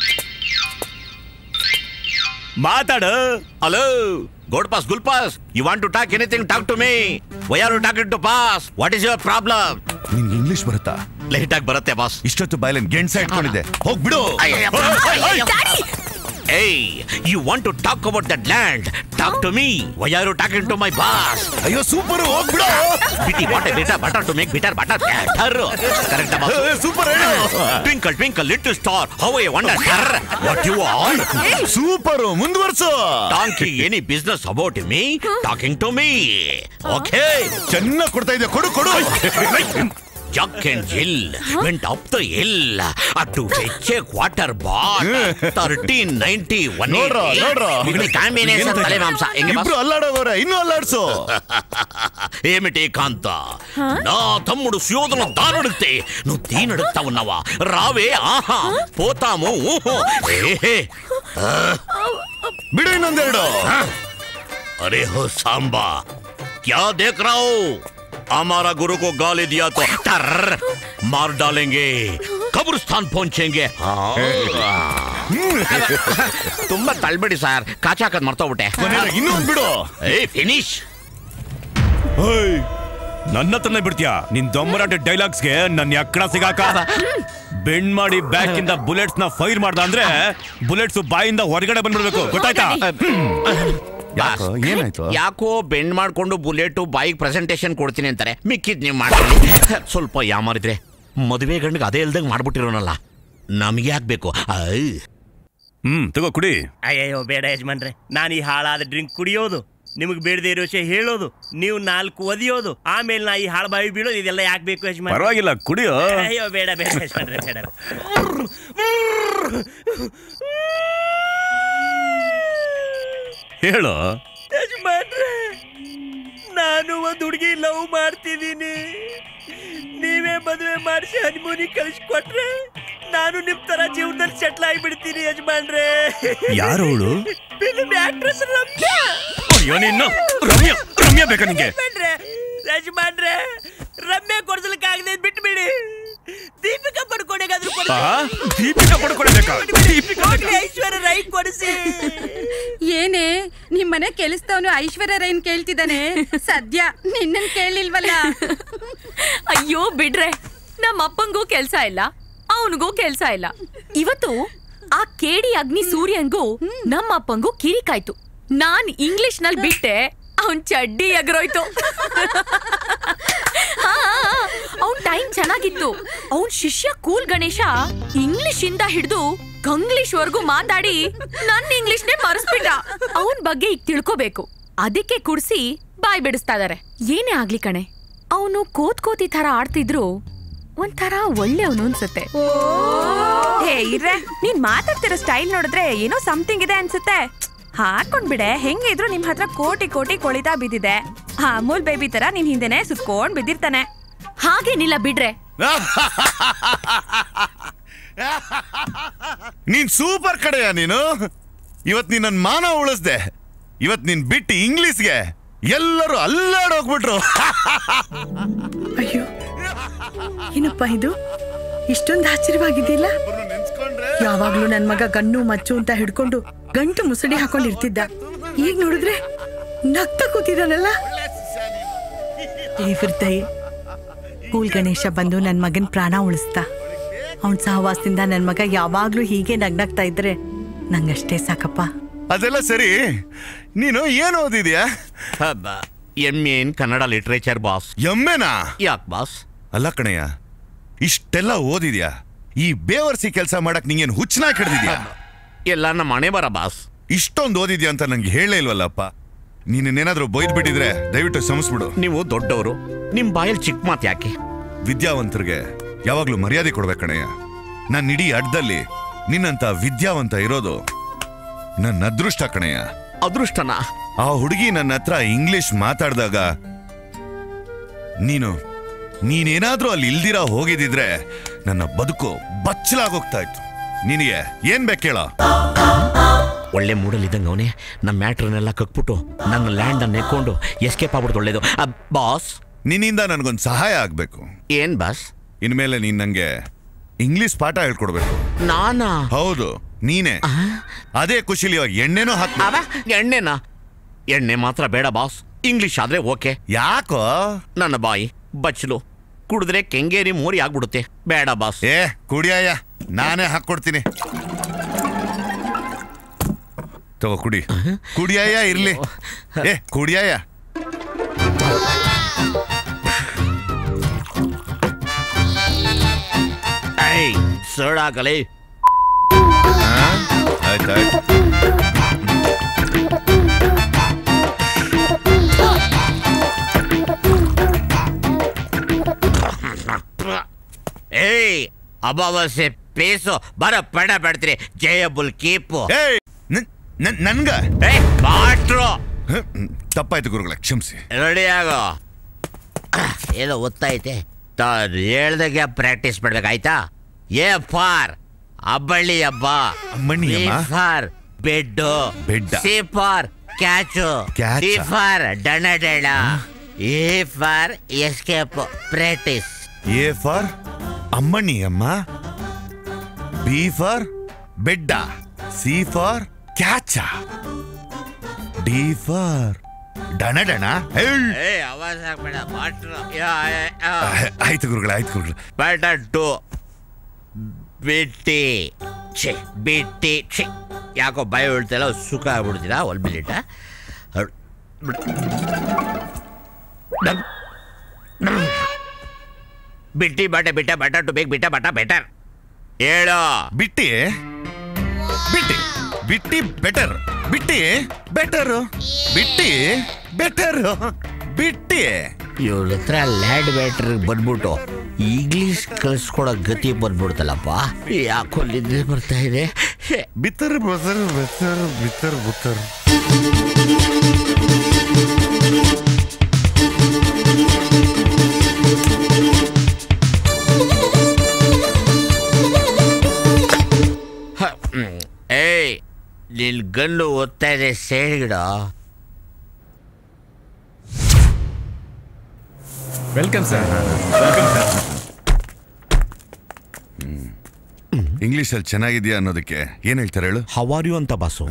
ಮಾತಾಡು ಹಲೋ ಗೋಡ್ ಪಾಸ್ ಗುಲ್ ಪಾಸ್ you want to talk anything talk to me why are you talking to boss what is your problem ನಿನ್ಗೆ ಇಂಗ್ಲಿಷ್ ಬರುತ್ತಾ ಲೈಟ್ ಆಗಿ ಬರುತ್ತೆ ಬಾಸ್ ಇಷ್ಟೊತ್ತು ಬಾಯ್ಲನ್ ಗೆಣ್ಸ ಇಟ್ಕೊಂಡಿದ್ದೆ ಹೋಗ್ಬಿಡು Hey, you want to talk about that land? Talk to me. Why are you talking to my boss? ಅಯ್ಯೋ super ಹೋಗ್ಬಿಡು Bitty, what a bitter butter to make bitter butter better. Correct, boss. Super, Twinkle, twinkle, little star. How I wonder, sir. What you want? Super ಮುಂದುವರ್ಸು Donkey, any business about me? Talking to me. Okay. ಚೆನ್ನಾಗಿ ಕೊಡ್ತಾ ಇದೆ ಕೊಡು ಕೊಡು Jack and Jill went up the hill uh, to fetch a water bot. 1390 ನೋಡ್ರ ನೋಡ್ರ combination ತಲೆ ಮಾಂಸ ಹೆಂಗೆ ಇಬ್ರು అల్లాడోగోరే ఇನ್ನು అల్లాడ్సు ఏమిటి కాంత నా తమ్ముడు శోధన దారుడితే నువ్వు దీనడుగుతా ఉన్నావా రావే ఆహా పోతాము ఊహు. ఏహే. ఆ. ಬಿಡು ಇನ್ನೊಂದೆರಡು अरे हो सांबा क्या देख रहा हो हमारा गुरु को गाली दिया तो टर मार डालेंगे कब्रिस्तान पहुंचेंगे ತುಂಬಾ ತಳ್ಬೇಡಿ ಸರ್ ಕಾಚಾಕದ್ ಮರ್ತೋಗ್ಬಿಟ್ಟೆ ಇನ್ನೊಂದ್ ಬಿಡು ಏ ಫಿನಿಶ್ ಹೇಯ್, ನನ್ನ ಹತ್ರನೇ ಬಿಡ್ತೀಯಾ ನಿನ್ ದೊಂಬರಾಟ ಡೈಲಾಗ್ಸ್ಗೆ ನನ್ನ ಎಕ್ಕಡ ಸಿಗಾಕ ಬೆಂಡ್ ಮಾಡಿ ಬ್ಯಾಕ್ ಇಂದ ಬುಲೆಟ್ಸ್ ನ ಫೈರ್ ಮಾಡ್ದ ಅಂದ್ರೆ ಬುಲೆಟ್ಸ್ ಬಾಯಿಂದ ಹೊರಗಡೆ ಬಂದ್ಬಿಡ್ಬೇಕು ಗೊತ್ತಾಯ್ತಾ ಯಾಕೋ ಏನಾಯ್ತು ಯಾಕೋ ಬೆಂಡ್ ಮಾಡ್ಕೊಂಡು ಬುಲೆಟ್ ಬಾಯಿಗೆ ಪ್ರೆಸೆಂಟೇಶನ್ ಕೊಡ್ತೀನಿ ಅಂತಾರೆ ಮಿಕ್ಕಿದ್ ನೀವು ಮಾಡ್ಕೊಳ್ಳಿ ಸ್ವಲ್ಪ ಯಾಮಾರಿದ್ರೆ ಮದುವೆ ಗಂಡಿಗೆ ಅದೇ ಇಲ್ದಂಗ್ ಮಾಡ್ಬಿಟ್ಟಿರೋನಲ್ಲ ನಮ್ಗೆ ಯಾಕೆ ಬೇಕು ಐ ಹ್ಮ್ ತಗೋ ಕುಡಿ ಅಯ್ಯಯ್ಯೋ ಬೇಡ ಯಜಮಾನ್ರೆ ನಾನು ಈ ಹಾಳಾದ ಡ್ರಿಂಕ್ ಕುಡಿಯೋದು ನಿಮಗೆ ಬೇಡದೇ ಇರೋ ವಿಷಯ ಹೇಳೋದು ನೀವು ನಾಲ್ಕು ಒದಿಯೋದು ಆಮೇಲೆ ನಾ ಈ ಹಾಳು ಬಾವಿ ಬೀಳೋದು ಇದೆಲ್ಲ ಯಾಕೆ ಬೇಕು ಯಜಮಾನ್ ಪರವಾಗಿಲ್ಲ ಕುಡಿಯೋ ಅಯ್ಯೋ ಬೇಡ ಬೇಡ ಯಜಮಾನ್ರೆ ಬೇಡ ಹೇಳು ಯಜಮಾನ್ರೆ ನಾನು ಒಂದು ಹುಡುಗಿ ಲವ್ ಮಾಡ್ತಿದ್ದೀನಿ ನೀವೇ ಮದುವೆ ಮಾಡಿಸಿ ಹನಿಮೂನಿಗೆ ಕಳಿಸ್ಕೊಟ್ರೆ ನಾನು ನಿಮ್ ತರ ಜೀವನದಲ್ಲಿ ಸೆಟ್ಲ್ ಆಗಿಬಿಡ್ತೀನಿ ಯಜಮಾನ್ರೆ ಯಾರು ಅವಳು ಫಿಲ್ಮ್ ಆಕ್ಟ್ರೆಸ್ ರಮ್ಯಾ ಅಯ್ಯೋ ನಿನ್ನ ರಮ್ಯಾ ರಮ್ಯಾ ಬೇಕಾ ನಿಂಗೆ ಯಜಮಾನ್ರೆ ಯಜಮಾನ್ರೆ ರಮ್ಯಾ ಕೊಡ್ಸಲಿಕ್ಕಾಗದೆ ಬಿಟ್ಟು ಬಿಡಿ ದೀಪಿಕಾ ಪಡ್ಕೊಂಡಾದ್ರೂ ಆ? ದೀಪಿಕಾ ಪಡ್ಕೊಳ್ಬೇಕಾ ಐಶ್ವರ್ಯ ರೈ ಕೊಡಿಸಿ ಏನೇ ನಿಮ್ ಮನೆ ಕೆಲಸದವನು ಐಶ್ವರ್ಯ ರೈನ್ ಕೇಳ್ತಿದ್ದಾನೆ ಸದ್ಯ ನಿನ್ನನ್ ಕೇಳಿಲ್ವಲ್ಲ ಅಯ್ಯೋ ಬಿಡ್ರೆ ನಮ್ಮ ಅಪ್ಪಂಗೂ ಕೆಲ್ಸ ಇಲ್ಲ ಅವನಿಗೂ ಕೆಲ್ಸ ಇಲ್ಲ ಇವತ್ತು ಆ ಕೇಡಿ ಅಗ್ನಿ ಸೂರ್ಯನ್ಗೂ ನಮ್ಮ ಅಪ್ಪಂಗೂ ಕಿರಿಕಾಯ್ತು ನಾನ್ ಇಂಗ್ಲಿಷ್ ನಲ್ಲಿ ಬಿಟ್ಟೆ ಅವನ್ ಚಡ್ಡಿ ಎಗರೋಯ್ತು ಅವನ್ ಟೈಮ್ ಚೆನ್ನಾಗಿತ್ತು ಅವನ್ ಶಿಷ್ಯ ಕೂಲ್ ಗಣೇಶ ಇಂಗ್ಲಿಷ್ ಇಂದ ಹಿಡಿದು ಕಂಗ್ಲಿಷ್ ವರ್ಗೂ ಮಾತಾಡಿ ನನ್ನ ಇಂಗ್ಲಿಷ್ನೇ ಮರೆಸ್ಬಿಟ್ಟ ಅವನ್ ಬಗ್ಗೆ ಈಗ ತಿಳ್ಕೋಬೇಕು ಅದಕ್ಕೆ ಕುಡ್ಸಿ ಬಾಯ್ ಬಿಡಿಸ್ತಾ ಇದಾರೆ ಏನೇ ಆಗ್ಲಿ ಕಣೆ ಅವನು ಕೋತ್ ಕೋತಿ ತರ ಆಡ್ತಿದ್ರು ಒಂಥರ ಒಳ್ಳೆಯವನು ಅನ್ಸುತ್ತೆ ಹೇ ಇರ್ರೆ ನೀನ್ ಮಾತಾಡ್ತಿರೋ ಸ್ಟೈಲ್ ನೋಡಿದ್ರೆ ಏನೋ ಸಮಥಿಂಗ್ ಇದೆ ಅನ್ಸುತ್ತೆ ಹಾಕೊಂಡ್ಬಿಡೆ ಹೆಂಗಿದ್ರು ನಿಮ್ ಹತ್ರ ಕೋಟಿ ಕೋಟಿ ಕೊಳಿತಾ ಬಿದ್ದಿದೆ ಆ ಅಮೂಲ್ ಬೇಬಿ ತರ ನಿನ್ ಹಿಂದೆನೆ ಸುತ್ಕೊಂಡ್ ಬಿದ್ದಿರ್ತಾನೆ ಹಾಗೇನಿಲ್ಲ ಬಿಡ್ರೆ ನೀನ್ ಸೂಪರ್ ಕಡೆಯ ನೀನು ಇವತ್ ನೀನ್ ನನ್ ಮಾನ ಉಳಿಸ್ದೆ ಇವತ್ ನೀನ್ ಬಿಟ್ಟು ಇಂಗ್ಲಿಷ್ಗೆ ಎಲ್ಲರೂ ಅಲ್ಲಾಡೋಗ್ಬಿಟ್ರು ಅಯ್ಯೋ ಏನಪ್ಪ ಇದು ಇಷ್ಟೊಂದು ಆಶ್ಚರ್ಯವಾಗಿದ್ದಿಲ್ಲ ಯಾವಾಗ್ಲೂ ನನ್ ಮಗ ಗಣ್ಣು ಮಚ್ಚು ಅಂತ ಹಿಡ್ಕೊಂಡು ಗಂಟು ಮುಸುಡಿ ಹಾಕೊಂಡಿರ್ತಿದ್ದ ಈಗ ನೋಡಿದ್ರೆ ನಗ್ತಾ ಕೂತಿದಾನಲ್ಲ ದೇವ್ರ ದಯೆ ಕೂಲ್ ಗಣೇಶ ಬಂದು ನನ್ ಮಗನ್ ಪ್ರಾಣ ಉಳಿಸ್ತಾ ಅವನ್ ಸಹವಾಸದಿಂದ ನನ್ ಮಗ ಯಾವಾಗ್ಲೂ ಹೀಗೆ ನಗ್ನಗ್ತಾ ಇದ್ರೆ ನಂಗಷ್ಟೇ ಸಾಕಪ್ಪ ಅದೆಲ್ಲ ಸರಿ ನೀನು ಏನು ಓದಿದ್ಯಾ M A Kannada literature boss ಎಮ್ಮೆನಾ ಯಾಕ್ ಬಾಸ್ ಅಲ್ಲ ಕಣಯ್ಯ ಇಷ್ಟೆಲ್ಲ ಓದಿದ್ಯಾ ಈ ಬೇವರ್ಸಿ ಕೆಲಸ ಮಾಡಕ್ ನಿಂಗೇನು ಹುಚ್ಚನಾಗಿ ಹಿಡ್ದಿದ್ಯಾ ಎಲ್ಲ ನಮ್ಮ ಮನೆ ಬರ ಬಾಸ್ ಇಷ್ಟೊಂದು ಓದಿದ್ಯಾ ಅಂತ ನಂಗೆ ಹೇಳೇ ಇಲ್ವಲ್ಲಪ್ಪ ನೀನೇನಾದ್ರೂ ಬೈದ್ ಬಿಟ್ಟಿದ್ರೆ ದಯವಿಟ್ಟು ಕ್ಷಮಿಸ್ಬಿಡು ನೀವು ದೊಡ್ಡವರು ನಿಮ್ ಬಾಯಲ್ಲಿ ಚಿಕ್ಕ ಮಾತು ಯಾಕೆ ವಿದ್ಯಾವಂತರಿಗೆ ಯಾವಾಗ್ಲೂ ಮರ್ಯಾದೆ ಕೊಡ್ಬೇಕು ಕಣಯ್ಯ ನನ್ನ ಇಡೀ ಅಡ್ಡದಲ್ಲಿ ನಿನ್ನಂತ ವಿದ್ಯಾವಂತ ಇರೋದು ನನ್ನ ಅದೃಷ್ಟ ಕಣಯ್ಯ ಅದೃಷ್ಟನ ಆ ಹುಡುಗಿ ನನ್ನ ಹತ್ರ ಇಂಗ್ಲಿಷ್ ಮಾತಾಡಿದಾಗ ನೀನು ನೀನೇನಾದ್ರೂ ಅಲ್ಲಿ ಇಲ್ದಿರ ಹೋಗಿದಿದ್ರೆ ನನ್ನ ಬದುಕು ಬಚ್ಚಲಾಗೋಗ್ತಾ ಇತ್ತು ನಿನಗೆ ಏನ್ ಬೇಕೇಳ ಒಳ್ಳೆ ಮೂಡಲಿದ್ದಂಗೆ ಅವನೇ ನಮ್ಮ ಮ್ಯಾಟ್ರನ್ನೆಲ್ಲ ಕಕ್ಬಿಟ್ಟು ನನ್ನ ಲ್ಯಾಂಡ್ ಅನ್ನು ನೆಕ್ಕೊಂಡು ಎಸ್ಕೇಪ್ ಆಗ್ಬಿಡ್ತು ಒಳ್ಳೇದು ಬಾಸ್ ನಿನ್ನಿಂದ ನನಗೊಂದು ಸಹಾಯ ಆಗ್ಬೇಕು ಏನ್ ಬಾಸ್ ಇನ್ಮೇಲೆ ನೀನ್ ನಂಗೆ ಇಂಗ್ಲಿಷ್ ಪಾಠ ಹೇಳ್ಕೊಡ್ಬೇಕು ನಾನಾ ಹೌದು ನೀನೇ ಅದೇ ಖುಷಿಲಿ ಇವಾಗ ಎಣ್ಣೆನೂ ಹಾಕ ಎಣ್ಣೆನಾ ಎಣ್ಣೆ ಮಾತ್ರ ಬೇಡ ಬಾಸ್ ಇಂಗ್ಲಿಷ್ ಆದ್ರೆ ಓಕೆ ಯಾಕೋ ನನ್ನ ಬಾಯಿ ಬಚ್ಚಲು ಕುಡಿದ್ರೆ ಕೆಂಗೇರಿ ಮೋರಿ ಆಗ್ಬಿಡುತ್ತೆ ಬೇಡ ಬಾಸ್ ಏ ಕುಡಿಯಯ್ಯ ನಾನೇ ಹಾಕ್ಕೊಡ್ತೀನಿ ತಗೋ ಕುಡಿ ಕುಡಿಯಯ್ಯ ಇರ್ಲಿ ಏ ಕುಡಿಯಯ್ಯ ಏಯ್ ಸರಳಾಗಲೇ ಆಯ್ತಾಯ್ತು ಅಮಾವಾಸ್ಯೆ ಪೇಸು ಬರ ಪಣ ಪಡ್ತೀರಿ ಜಯಬುಲ್ ಕೀಪು ನನ್ಗ ಬಾಟ್ರು ತಪ್ಪಾಯ್ತು ಗುರುಗಳ ಕ್ಷಮಿಸಿ ರೆಡಿ ಆಗೋ ಏನೋ ಒತ್ತೈತೆ ತಾನು ಹೇಳ್ದಾಗೆ ಪ್ರಾಕ್ಟೀಸ್ ಮಾಡ್ಬೇಕಾಯ್ತಾ ಎ ಫಾರ್ ಅಬ್ಬಳ್ಳಿ ಹಬ್ಬ ಅಮ್ಮಣ್ಣಿ ಅಮ್ಮ? ಫಾರ್ ಬೆಡ್ಡು ಬೆಡ್ಡ. ಸಿ ಫಾರ್ ಕ್ಯಾಚು ಕ್ಯಾಚ? ಡಿ ಫಾರ್ ಡಣಡಳ E for escape practice A for ಅಮ್ಮಣ್ಣಿ ಅಮ್ಮ ಬಿ ಫಾರ್ ಬೆಡ್ಡ ಸಿ ಫಾರ್ ಕ್ಯಾಚ ಡಿ ಫಾರ್ ಡಣ ಡಣ ಏಯ್! ಏ ಅವಾಜ್ ಹಾಕ್ಬೇಡ ಬಾಟ್ರು ಯಾ, ಯಾ, ಯಾ. ಆಯ್ತು ಗುರುಗಳ ಆಯ್ತು ಗುರುಗಳ ಪ್ಯಾಟರ್ನ್ ಟು ಬಿಟ್ಟಿ ಛೆ ಬಿಟ್ಟಿ ಛೆ ಯಾಕೋ ಭಯ ಹೇಳ್ತಿಲ್ಲ ಸುಖ ಆಗ್ಬಿಡ್ತೀರಾ ಒಂದು ಮಿನಿಟ ಬಿಟ್ಟಿ ಬಟ್ಟೆ ಬಿಟ್ಟ ಬಟ ಟು ಬೇಗ ಬಿಟ್ಟ ಬಟ ಬೆಟರ್ ಹೇಳು ಬಿಟ್ಟಿ ಬಿಟ್ಟಿ ಬಿಟ್ಟಿ ಬೆಟರ್ ಬಿಟ್ಟಿ ಬೆಟರ್ ಬಿಟ್ಟಿ ಬೆಟರ್ ಬಿಟ್ಟಿ ಇವಳ ಹತ್ರ ಲ್ಯಾಂಡ್ ಬ್ಯಾಟ್ರಿ ಬಂದ್ಬಿಟ್ಟು ಇಂಗ್ಲಿಷ್ ಕಲಿಸ್ಕೊಡೋ ಗತಿ ಬಂದ್ಬಿಡ್ತಲ್ಲಪ್ಪ ಯಾಕೋ ನಿದ್ರೆ ಬರ್ತಾ ಇದೆ ಬಿತ್ತರ್ ಬಸರ್ ಬೆಸರ್ ಬಿತ್ತರ್ ಬುತ್ತರ್ ಹ, ಹ್ಮ್. ಏಯ್ ನಿನ್ ಗಲ್ಲು ಓದ್ತಾ ಇದೆ ಸೇರಿಗಿಡ ವೆಲ್ಕಮ್ ಸರ್ ಇಂಗ್ಲಿಷ್ ಅಲ್ಲಿ ಚೆನ್ನಾಗಿದ್ಯಾ ಅನ್ನೋದಕ್ಕೆ ಏನ್ ಹೇಳ್ತಾರೆ ಹೇಳು ಹವಾರ್ಯು ಅಂತ ಬಾಸು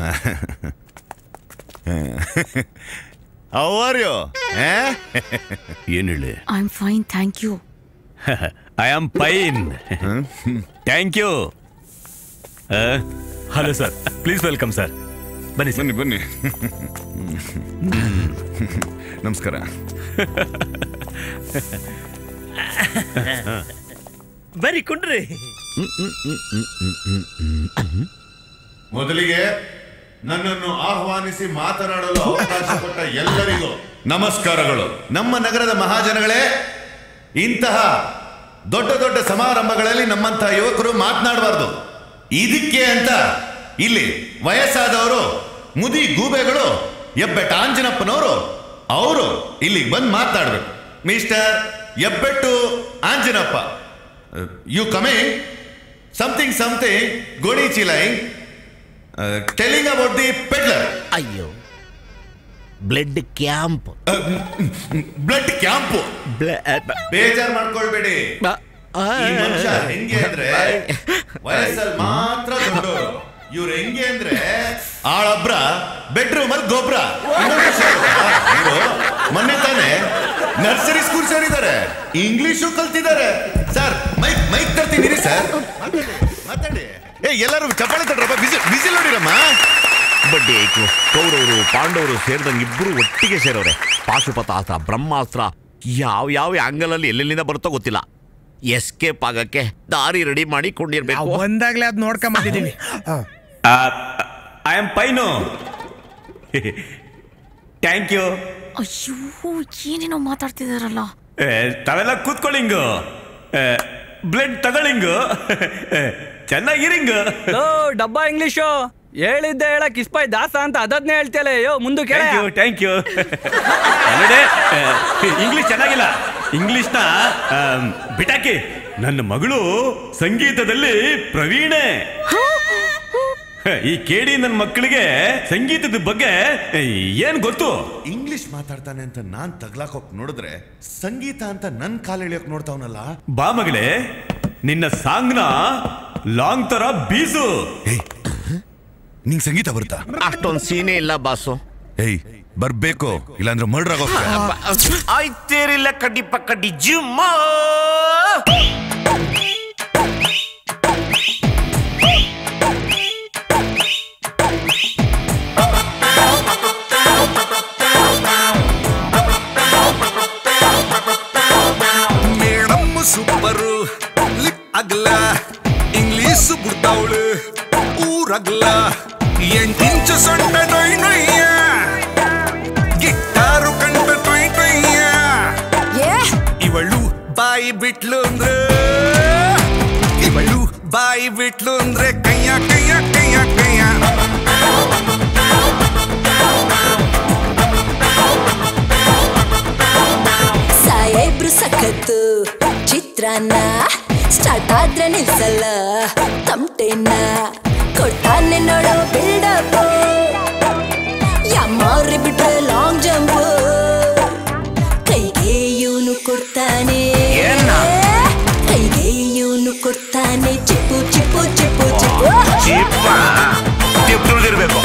ಹವಾರ್ಯು ಏನ್ ಹೇಳಿ I am fine thank you I am fine thank you hello sir please welcome sir ಬನ್ನಿ ಬನ್ನಿ ಬನ್ನಿ ನಮಸ್ಕಾರ ಬರ್ರಿ ಕುಂಡ್ರಿ ಮೊದಲಿಗೆ ನನ್ನನ್ನು ಆಹ್ವಾನಿಸಿ ಮಾತನಾಡಲು ಅವಕಾಶ ಕೊಟ್ಟ ಎಲ್ಲರಿಗೂ ನಮಸ್ಕಾರಗಳು ನಮ್ಮ ನಗರದ ಮಹಾಜನಗಳೇ ಇಂತಹ ದೊಡ್ಡ ದೊಡ್ಡ ಸಮಾರಂಭಗಳಲ್ಲಿ ನಮ್ಮಂತಹ ಯುವಕರು ಮಾತನಾಡಬಾರ್ದು ಇದಕ್ಕೆ ಅಂತ ಇಲ್ಲಿ ವಯಸ್ಸಾದವರು ಮುದಿ ಗೂಬೆಗಳು ಎಬ್ಬೆಟ್ಟ ಆಂಜನಪ್ಪನವರು ಅವರು ಇಲ್ಲಿಗೆ ಬಂದು ಮಾತನಾಡ್ಬೇಕು ಮಿಸ್ಟರ್ ಎಬ್ಬೆಟ್ಟು Anjanappa you coming something something ಗೋಣಿ chilling telling about the peddler ಅಯ್ಯೋ ಬ್ಲಡ್ ಕ್ಯಾಂಪ್ ಬ್ಲಡ್ ಕ್ಯಾಂಪ್ ಬೇಜಾರ್ ಮಾಡ್ಕೊಳ್ಬೇಡಿ ಈ ಮನುಷ್ಯ ಹೆಂಗೆ ಅಂದ್ರೆ ವಯಸ್ಸಲ್ಲಿ ಮಾತ್ರ ದೊಡ್ಡವರು ಇವ್ರು ಹೆಂಗೆ ಅಂದ್ರೆ ಆಳೊಬ್ರ ಬೆಡ್ರೂಮ್ ಅಲ್ಲಿ ಗೊಬ್ರ ಇನ್ನೊಂದ್ ವಿಷಯ ಗೊತ್ತಾ? ಇವ್ರು ಮೊನ್ನೆ ತಾನೇ ನರ್ಸರಿ ಸ್ಕೂಲ್ ಸೇರಿದ್ದಾರೆ ಇಂಗ್ಲಿಷು ಕಲ್ತಿದ್ದಾರೆ ಸರ್ ಮೈಕ್ ಮೈಕ್ ತರ್ತೀನಿ ಸರ್ ಮಾತಾಡಿ ಏ ಎಲ್ಲರೂ ಚಪ್ಪಾಳೆ ತಡ್ರಪ್ಪ ಬಿಸಿ ಬಿಸಿ ನೋಡಿರಮ್ಮ ಬಡ್ಡಿ ಆಯ್ತು ಕೌರವರು ಪಾಂಡವರು ಸೇರಿದಂಗೆ ಇಬ್ರು ಒಟ್ಟಿಗೆ ಸೇರೋರೆ ಪಾಶುಪತಾಸ್ತ್ರ ಬ್ರಹ್ಮಾಸ್ತ್ರ ಯಾವ ಯಾವ ಆಂಗಲ್ ಅಲ್ಲಿ ಎಲ್ಲೆಲ್ಲಿಂದ ಬರುತ್ತೋ ಗೊತ್ತಿಲ್ಲ ಎಸ್ಕೇಪ್ ಆಗಕ್ಕೆ ದಾರಿ ರೆಡಿ ಮಾಡಿ ಕೊಂಡಿರ್ಬೇಕು ಬಂದಾಗ್ಲೇ ಅದ್ ನೋಡ್ಕೊಂಡ್ ಬಂದಿದೀವಿ I am fine thank you ಅಯ್ಯೋ ಏನೇನೋ ಮಾತಾಡ್ತಿದಾರಲ್ಲ ತಾವೆಲ್ಲ ಕೂತ್ಕೊಳ್ಳಿಂಗು ಬ್ಲಡ್ ತಗೊಳ್ಳಿಂಗು ಚೆನ್ನಾಗಿರಿಂಗು ಲೋ ಡಬ್ಬಾ ಇಂಗ್ಲಿಷು ಹೇಳಿದ್ದೆ ಹೇಳಕ್ ಇಸ್ಪಾಯ್ ದಾಸ ಅಂತ ಅದನ್ನೇ ಹೇಳ್ತಿಯಲ್ಲ ಯೋ ಮುಂದೆ ಕೇಳ thank you thank you English ಚೆನ್ನಾಗಿಲ್ಲ ಇಂಗ್ಲಿಷ್ನ ಆಮ್, ಬಿಟಾಕಿ ನನ್ನ ಮಗಳು ಸಂಗೀತದಲ್ಲಿ ಪ್ರವೀಣೆ ಈ ಕೇಡಿ ನನ್ನ ಮಕ್ಕಳಿಗೆ ಸಂಗೀತದ ಬಗ್ಗೆ ಏನ್ ಗೊತ್ತು ಇಂಗ್ಲಿಷ್ ಮಾತಾಡ್ತಾನೆ ಅಂತ ನಾನ್ ತಗ್ಲಾಕ್ ಹೋಗ್ ನೋಡಿದ್ರೆ ಸಂಗೀತ ಅಂತ ನನ್ ಕಾಲ್ ಎಳಿಯೋಕ್ ನೋಡ್ತಾವನಲ್ಲ ಬಾ ಮಗಳೇ ನಿನ್ನ ಸಾಂಗ್ನ ಲಾಂಗ್ ತರ ಬೀಸು ನಿಂಗ್ ಸಂಗೀತ ಬರುತ್ತಾ ಅಷ್ಟೊಂದು ಸೀನೇ ಇಲ್ಲ ಬಾಸು ಏಯ್ ಬರ್ಬೇಕು ಇಲ್ಲಾಂದ್ರೆ ಮರ್ಡರ್ ಆಗೋಗ್ತದೆ ಆಯ್ತೇರಿಲ್ಲ ಕಡ್ಡಿ ಪಕ್ಕಡ್ಡಿ ಜಿಮ್ಮ ಮೇಡಮ್ ಸೂಪರು ಲಿಪ್ ಅಗ್ಲ ಇಂಗ್ಲೀಷ್ ಬಿಡ್ತಾವಳು ಊರಗ್ಲ ಎಂಟಿಂಚು ಸೊಂಟ ನೊಯ್ ನೊಯ್ಯ ಕಂಡ ತೊಯ್ ತೊಯ್ಯ ಇವಳು ಬಾಯಿ ಬಿಟ್ಲು ಅಂದ್ರೆ ಬಿಟ್ಲು ಅಂದ್ರೆ ಕೈಯ ಕೈಯ ಕೈಯ ಕೈಯ ಸಾಹೇಬ್ರು ಸಖತ್ತು ಚಿತ್ರಾನ್ನ ಸ್ಟಾರ್ಟ್ ಆದ್ರೆ ನಿಲ್ಸಲ್ಲ ತಮಟೆನ ಕೊಟ್ಟಾನೆ ನೋಡೋ ಬಿಲ್ಡಪ್ ಯಮ್ಮಾರಿ ಬಿಟ್ರೆ ಲಾಂಗ್ ಜಂಪ್ ಕೈಗೆ ಇವನು ಕೊಡ್ತಾನೆ ಕೈಗೆ ಇವನು ಕೊಡ್ತಾನೆ ಚಿಪ್ಪು ಚಿಪ್ಪು ಚಿಪ್ಪು ಚಿಪ್ಪು ಚಿಪ್ಪ ತಿಪ್ಪುಳಿದಿರ್ಬೇಕು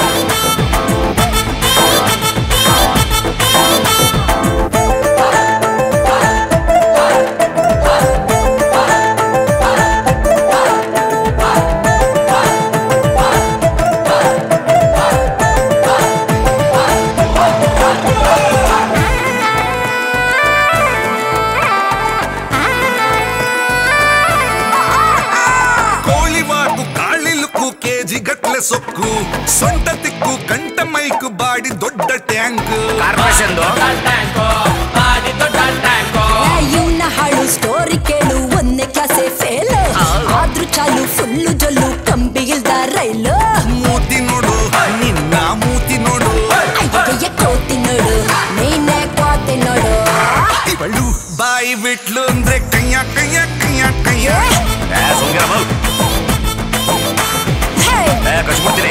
ಕೋಳಿ ವಾಕು ಕಾಳಿಲುಕು ಕೆಜಿ ಗಟ್ಲೆ ಸೊಕ್ಕು ಸೊಂಟ ತಿಕ್ಕು ಕಂಠ ಮೈಕು ಬಾಡಿ ದೊಡ್ಡ ಟ್ಯಾಂಕ್ ಇವನ ಹಾಳು ಸ್ಟೋರಿ ಕೇಳು ಒಂದನೇ ಕ್ಲಾಸೇ ಫೇಲ್ ಆದ್ರೂ ಚಾಲು ಫುಲ್ಲು ಜೊಲ್ಲು ಕಂಬಿ ಇಲ್ದ ರೈಲು ಮೂತಿ ನೋಡು ನಿನ್ನ ಮೂತಿ ನೋಡು ಅಯ್ಯಯ್ಯ ಕೋತಿ ನೋಡು ನೀನೆ ಕೋತಿ ನೋಡು ಇವಳು ಬಾಯಿ ಬಿಟ್ಲು ಅಂದ್ರೆ ಕೈಯ ಕೈಯ ಕೈಯ ಕೈಯ ಕಚ್ಬಿಡ್ತೀನಿ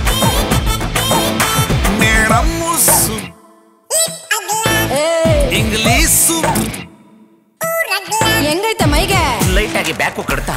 ಮೇಡಮ್ ಇಂಗ್ಲೀಷು ಹೆಂಗೈತ ಮೈಗೆ ಲೈಟ್ ಆಗಿ ಬ್ಯಾಕು ಕಡ್ತಾ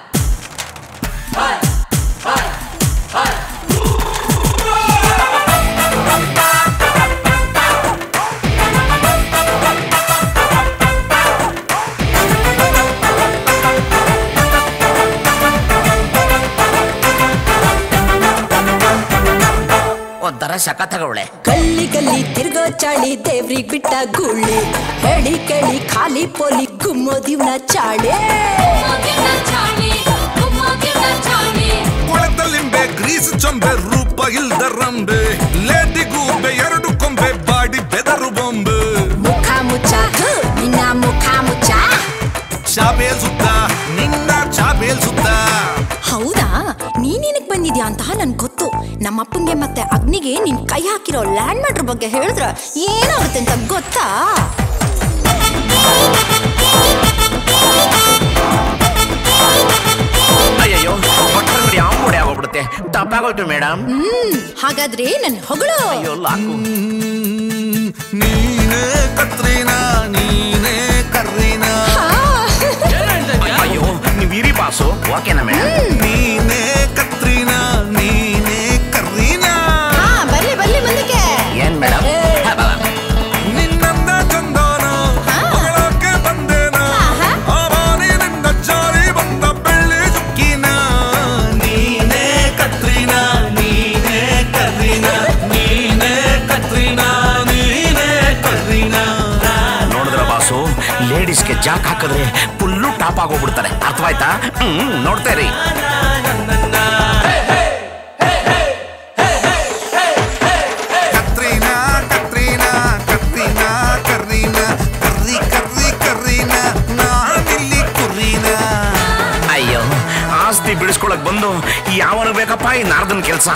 ಒಂಥರ ಶಕ ತಗೊಳ್ಳೆ ಗಲ್ಲಿ ಗಲ್ಲಿ ತಿರ್ಗೋ ಚಾಳಿ ದೇವ್ರಿಗ್ ಬಿಟ್ಟ ಗೂಳಿ ಹೇಳಿ ಕೇಳಿ ಖಾಲಿ ಪೋಲಿ ಗುಮ್ಮೋದಿವ್ನ ಚಾಳಿ ಕೊಳದಲ್ಲಿಂಬೆ ಗ್ರೀಸ್ ಚೊಂಬೆ ರೂಪ ಇಲ್ದ ರಂಬೆ ಲೇಡಿ ಗೂಬೆ ಎರಡು ಕೊಂಬೆ ಬಾಡಿ ಬೆದರು ಬೊಂಬೆ ಮುಖ ಮುಚ್ಚ ಹು, ನಿನ್ನ ಮುಖ ಮುಚ್ಚ ಚಾಬೇಲ್ ಸುತ್ತ ನಿನ್ನ ಚಾಬೇಲ್ ಸುತ್ತ ಹೌದಾ ನೀನೇನಕ್ ಬಂದಿದ್ಯಾ ಅಂತ ನನ್ ಗೊತ್ತು ನಮ್ಮಪ್ಪಂಗೆ ಮತ್ತೆ ಅಗ್ನಿಗೆ ನಿನ್ ಕೈ ಹಾಕಿರೋ ಲ್ಯಾಂಡ್ ಮ್ಯಾಟ್ರ್ ಬಗ್ಗೆ ಹೇಳಿದ್ರ ಏನಾಗುತ್ತೆ ಅಂತ ಗೊತ್ತಾ ಅಯ್ಯಯ್ಯೋ ಬಟ್ಟಂಗಡಿ ಆಂಬುಡಿ ಆಗೋಗ್ಬಿಡುತ್ತೆ ತಪ್ಪಾಗೋಯ್ತು ಮೇಡಮ್ ಹ್ಮ್ ಹಾಗಾದ್ರೆ ನನ್ ಹೊಗಳು ಅಯ್ಯೋ ಲಾಕು ನೀನೇ ಕತ್ರೀನಾ ನೀನೇ ಕರ್ರೀನಾ ಅಯ್ಯೋ ನೀವು ಇರಿ ಬಾಸು ಓಕೆನಾ ಮೇಡಮ್ ನೀನೇ ಕತ್ರೀನಾ ನೀನೇ ಕರ್ರೀನಾ ಹಾ ಬರ್ಲಿ ಬರ್ಲಿ ಮುಂದಕ್ಕೆ ಏನ್ ಮೇಡಮ್ ನಿನ್ನಂದ ಚಂದನ ಹೊಗಳಕ್ಕೆ ಬಂದೇನ ಆವಾನಿನಿಂದ ಜಾರಿ ಬಂದ ಬೆಳ್ಳಿ ಜುಕ್ಕಿನ ನೀನೇ ಕತ್ರೀನಾ ನೀನೇ ಕರ್ರೀನಾ ನೀನೇ ಕತ್ರೀನಾ ನೀನೇ ಕರ್ರೀನಾ ನೋಡಿದ್ರ ಬಾಸು ಲೇಡೀಸ್ಗೆ ಜಾಕ್ ಹಾಕಿದ್ರೆ ಫುಲ್ಲು ಟಾಪ್ ಆಗೋಗ್ಬಿಡ್ತಾರೆ ಅರ್ಥವಾಯ್ತಾ ಹ್ಮ್ ನೋಡ್ತಾ ಇರಿ ಕತ್ರೀನಾ ಕತ್ರೀನಾ ಕತ್ರೀನಾ ಕರ್ರೀನಾ ಕರ್ರಿ ಕರ್ರಿ ಕರ್ರೀನಾ ನಾನಿಲ್ಲಿ ಕುರ್ರೀನಾ ಅಯ್ಯೋ ಆಸ್ತಿ ಬಿಡಿಸ್ಕೊಳಕ್ ಬಂದು ಯಾವನು ಬೇಕಪ್ಪ ಈ ನಾರ್ದನ್ ಕೆಲ್ಸ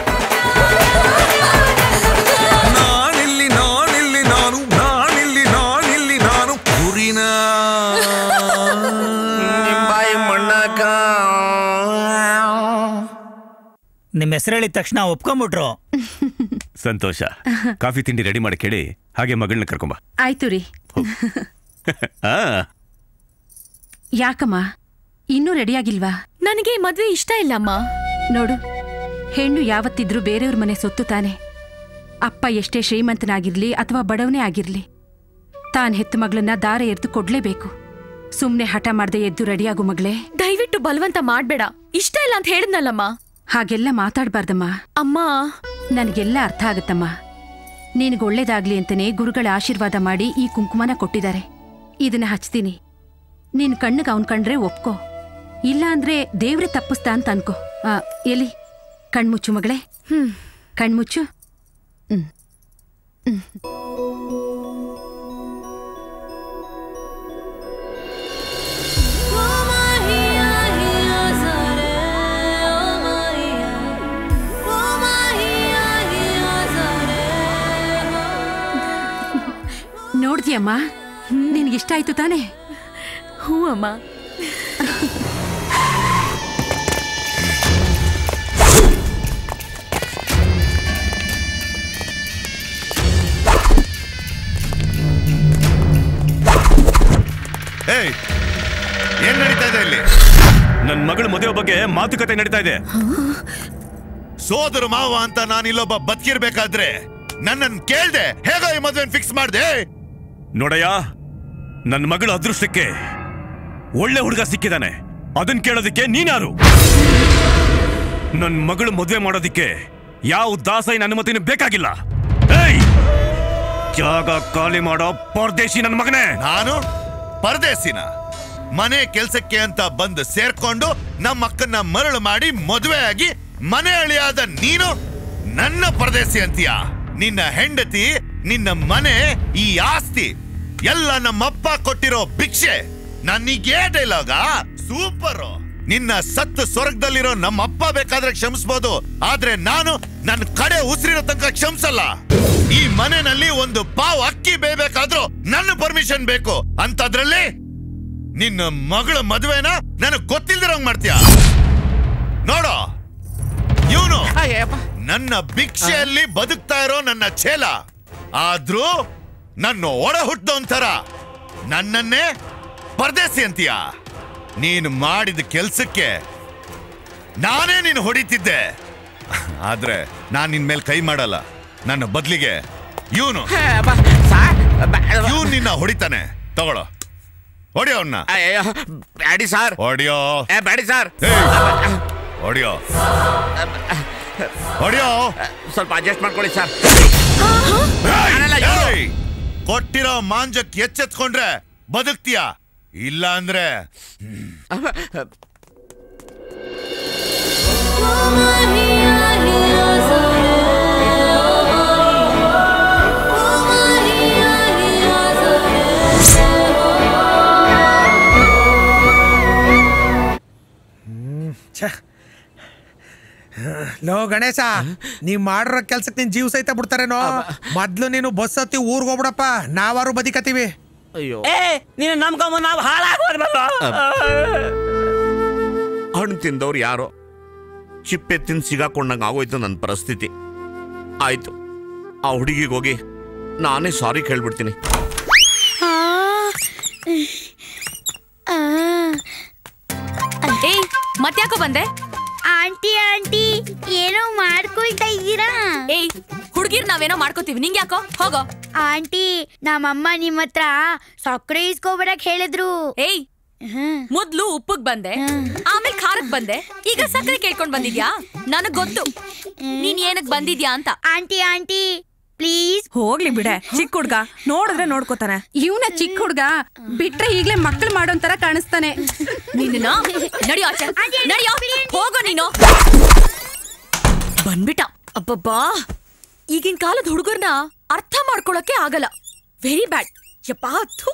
ನಾನಿಲ್ಲಿ ನಾನಿಲ್ಲಿ ನಾನು ನಾನಿಲ್ಲಿ ನಾನಿಲ್ಲಿ ನಾನು ಕುರಿನಾ ಬಾಯಿ ಮಣ್ಣಾಕ ನಿಮ್ಮ ಹೆಸರು ಹೇಳಿದ ತಕ್ಷಣ ಒಪ್ಕೊಂಬಿಟ್ರು ಸಂತೋಷ ಕಾಫಿ ತಿಂಡಿ ರೆಡಿ ಮಾಡಿ ಕೇಳಿ ಹಾಗೆ ಮಗಳನ್ನ ಕರ್ಕೊಂಬ ಆಯ್ತು ರೀ ಆ ಯಾಕಮ್ಮ ಇನ್ನೂ ರೆಡಿಯಾಗಿಲ್ವಾ ನನಗೆ ಈ ಮದ್ವೆ ಇಷ್ಟ ಇಲ್ಲಮ್ಮ ನೋಡು ಹೆಣ್ಣು ಯಾವತ್ತಿದ್ರೂ ಬೇರೆಯವ್ರ ಮನೆ ಸೊತ್ತು ತಾನೆ ಅಪ್ಪ ಎಷ್ಟೇ ಶ್ರೀಮಂತನಾಗಿರ್ಲಿ ಅಥವಾ ಬಡವನೇ ಆಗಿರ್ಲಿ ತಾನ್ ಹೆತ್ತು ಮಗಳನ್ನ ದಾರ ಎರ್ದು ಕೊಡ್ಲೇಬೇಕು ಸುಮ್ನೆ ಹಠ ಮಾಡ್ದೆ ಎದ್ದು ರೆಡಿಯಾಗು ಮಗಳೇ ದಯವಿಟ್ಟು ಬಲವಂತ ಮಾಡ್ಬೇಡ ಇಷ್ಟ ಇಲ್ಲ ಅಂತ ಹೇಳಿದ್ನಲ್ಲಮ್ಮ ಹಾಗೆಲ್ಲ ಮಾತಾಡ್ಬಾರ್ದಮ್ಮ ಅಮ್ಮ ನನಗೆಲ್ಲ ಅರ್ಥ ಆಗತ್ತಮ್ಮ ನಿನಗೆ ಒಳ್ಳೇದಾಗ್ಲಿ ಅಂತನೇ ಗುರುಗಳ ಆಶೀರ್ವಾದ ಮಾಡಿ ಈ ಕುಂಕುಮನ ಕೊಟ್ಟಿದ್ದಾರೆ ಇದನ್ನ ಹಚ್ತೀನಿ ನಿನ್ ಕಣ್ಣಿಗೆ ಅವನ್ ಕಂಡ್ರೆ ಒಪ್ಕೋ ಇಲ್ಲ ಅಂದ್ರೆ ದೇವ್ರೆ ತಪ್ಪಿಸ್ತಾ ಅಂತ ಅನ್ಕೋ ಆ, ಎಲ್ಲಿ ಕಣ್ಮುಚ್ಚು ಮಗಳೇ ಹ್ಮ್ ಕಣ್ಮುಚ್ಚು ಹ್ಮ್ ಹ್ಮ್. ನೋಡಿದ್ಯಮ್ಮ ನಿನ್ಗಿಷ್ಟ ಆಯ್ತು ತಾನೇ ಹ್ಞೂ ಅಮ್ಮ ಏಯ್ ಏನ್ ನಡೀತಾ ಇದೆ ಇಲ್ಲಿ ನನ್ನ ಮಗಳ ಮದುವೆ ಬಗ್ಗೆ ಮಾತುಕತೆ ನಡೀತಾ ಇದೆ ಸೋದರ ಮಾವ ಅಂತ ನಾನು ಇಲ್ಲೊಬ್ಬ ಬದುಕಿರ್ಬೇಕಾದ್ರೆ ನನ್ನನ್ ಕೇಳ್ದೆ ಹೇಗೋ ಈ ಮದ್ವೆನ್ ಫಿಕ್ಸ್ ಮಾಡ್ದೆ ನೋಡಯ್ಯ ನನ್ನ ಮಗಳ ಅದೃಷ್ಟಕ್ಕೆ ಒಳ್ಳೆ ಹುಡುಗ ಸಿಕ್ಕಿದಾನೆ ಅದನ್ ಕೇಳೋದಕ್ಕೆ ನೀನಾರು ನನ್ನ ಮಗಳು ಮದುವೆ ಮಾಡೋದಿಕ್ಕೆ ಯಾವ ದಾಸೈನ ಅನುಮತಿನೂ ಬೇಕಾಗಿಲ್ಲ ಏಯ್ ಜಾಗ ಖಾಲಿ ಮಾಡೋ ಪರದೇಶಿ ನನ್ನ ಮಗನೇ ನಾನು ಪರದೇಸಿನ ಮನೆ ಕೆಲ್ಸಕ್ಕೆ ಅಂತ ಬಂದು ಸೇರ್ಕೊಂಡು ನಮ್ಮ ಅಕ್ಕನ್ನ ಮರಳು ಮಾಡಿ ಮದುವೆ ಆಗಿ ಮನೆ ಅಳಿಯಾದ ನೀನು ನನ್ನ ಪರದೇಸಿ ಅಂತೀಯ ನಿನ್ನ ಹೆಂಡತಿ ನಿನ್ನ ಮನೆ ಈ ಆಸ್ತಿ ಎಲ್ಲ ನಮ್ಮಪ್ಪ ಕೊಟ್ಟಿರೋ ಭಿಕ್ಷೆ ನನಗೇ ಡೈಲಾಗ ಸೂಪರ್ ನಿನ್ನ ಸತ್ತು ಸ್ವರ್ಗದಲ್ಲಿರೋ ನಮ್ಮಪ್ಪ ಬೇಕಾದ್ರೆ ಕ್ಷಮಿಸ್ಬೋದು ಆದ್ರೆ ನಾನು ನನ್ನ ಕಡೆ ಉಸಿರಿರೋ ತನಕ ಕ್ಷಮಿಸಲ್ಲ ಈ ಮನೆಯಲ್ಲಿ ಒಂದು ಪಾವ್ ಅಕ್ಕಿ ಬೇಯ್ಬೇಕಾದ್ರೂ ನನ್ನ ಪರ್ಮಿಷನ್ ಬೇಕು ಅಂತದ್ರಲ್ಲಿ ನಿನ್ನ ಮಗಳ ಮದುವೆನ ನನಗ್ ಗೊತ್ತಿಲ್ದಿರಂಗ್ ಮಾಡ್ತೀಯ ನೋಡೋ ಇವನು ನನ್ನ ಭಿಕ್ಷೆಯಲ್ಲಿ ಬದುಕ್ತಾ ಇರೋ ನನ್ನ ಛೇಲ ಆದ್ರೂ ನನ್ನ ಒಡ ಹುಟ್ಟದೊಂಥರ ನನ್ನನ್ನೇ ಪರದೇಸಿ ಅಂತೀಯ ನೀನು ಮಾಡಿದ ಕೆಲ್ಸಕ್ಕೆ ನಾನೇ ನೀನು ಹೊಡಿತಿದ್ದೆ ಆದ್ರೆ ನಾನ್ ನಿನ್ ಮೇಲೆ ಕೈ ಮಾಡಲ್ಲ ನನ್ನ ಬದ್ಲಿಗೆ ಇವನು ಇವನ್ ನಿನ್ನ ಹೊಡಿತಾನೆ ತಗೊಳ್ಳೋ ಹೊಡಿಯೋ ಅವನ್ನ ಬ್ಯಾಡಿ ಸರ್ ಹೊಡಿಯೋ ಏ ಬ್ಯಾಡಿ ಸರ್ ಹೊಡಿಯೋ ಹೊಡಿಯೋ ಸ್ವಲ್ಪ ಅಡ್ಜಸ್ಟ್ ಮಾಡ್ಕೊಳ್ಳಿ ಸರ್ ಏಯ್! ಕೊಟ್ಟಿರೋ ಮಾಂಜಕ್ ಎಚ್ಚೆತ್ಕೊಂಡ್ರೆ ಬದುಕ್ತೀಯ ಇಲ್ಲ ಅಂದ್ರೆ ಲೋ ಗಣೇಶ ನೀವ್ ಮಾಡಿರೋ ಕೆಲ್ಸಕ್ಕೆ ನಿನ್ ಜೀವ ಸಹಿತ ಬಿಡ್ತಾರೇನೋ ಮೊದ್ಲು ನೀನು ಬಸ್ ಹತ್ತಿ ಊರ್ಗ್ ಹೋಗ್ಬಿಡಪ್ಪ ನಾವಾರು ಬದಿಕತ್ತೀವಿ ಅಯ್ಯೋ ಏ ನೀನು ನಂಬ್ಕೊಂಬ ನಾವು ಹಾಳಾಗೋದ್ರಲ್ಲ ಹಣ್ಣು ತಿಂದವ್ರು ಯಾರೋ ಚಿಪ್ಪೆ ತಿಂದು ಸಿಗಾಕೊಂಡಂಗೆ ಆಗೋಯ್ತು ನನ್ನ ಪರಿಸ್ಥಿತಿ ಆಯ್ತು ಆ ಹುಡುಗಿಗೆ ಹೋಗಿ ನಾನೇ ಸಾರಿ ಕೇಳ್ಬಿಡ್ತೀನಿ ಏಯ್ ಮತ್ತ್ಯಾಕೋ ಬಂದೆ ಆಂಟಿ ಆಂಟಿ ಏನೋ ಮಾಡ್ಕೊಳ್ತಾ ಇದ್ದೀರಾ ಏಯ್ ಹುಡುಗಿರ್ ನಾವೇನೋ ಮಾಡ್ಕೋತೀವಿ ನಿಂಗೆ ಯಾಕೋ ಹೋಗೋ ಆಂಟಿ ನಮ್ಮಮ್ಮ ನಿಮ್ಮ ಹತ್ರ ಸಕ್ಕರೆ ಇಸ್ಕೊಬರಕ್ ಹೇಳಿದ್ರು ಏಯ್ ಮೊದ್ಲು ಉಪ್ಪಗ್ ಬಂದೆ ಆಮೇಲೆ ಖಾರಕ್ ಬಂದೆ ಈಗ ಸಕ್ಕರೆ ಕೇಳ್ಕೊಂಡ್ ಬಂದಿದ್ಯಾ ನನಗ್ ಗೊತ್ತು ನೀನ್ ಏನಕ್ ಬಂದಿದ್ಯಾ ಅಂತ ಆಂಟಿ ಆಂಟಿ ಪ್ಲೀಸ್ ಹೋಗ್ಲಿ ಬಿಡೆ ಚಿಕ್ಕ ಹುಡ್ಗ ನೋಡಿದ್ರೆ ನೋಡ್ಕೋತಾನೆ ಇವನ ಚಿಕ್ಕ ಹುಡ್ಗ ಬಿಟ್ರೆ ಈಗ್ಲೇ ಮಕ್ಳು ಮಾಡೋಂತರ ಕಾಣಿಸ್ತಾನೆ ನಿನ್ನ ನಡಿಯೋ ಆಚೆ ನಡಿಯೋ ಹೋಗೋ ನೀನು ಬಂದ್ಬಿಟ್ಟ ಅಬ್ಬಬ್ಬಾ ಈಗಿನ ಕಾಲದ ಹುಡುಗರ್ನ ಅರ್ಥ ಮಾಡ್ಕೊಳಕ್ಕೆ ಆಗಲ್ಲ ವೆರಿ ಬ್ಯಾಡ್ ಯಪ್ಪಾ ಥು.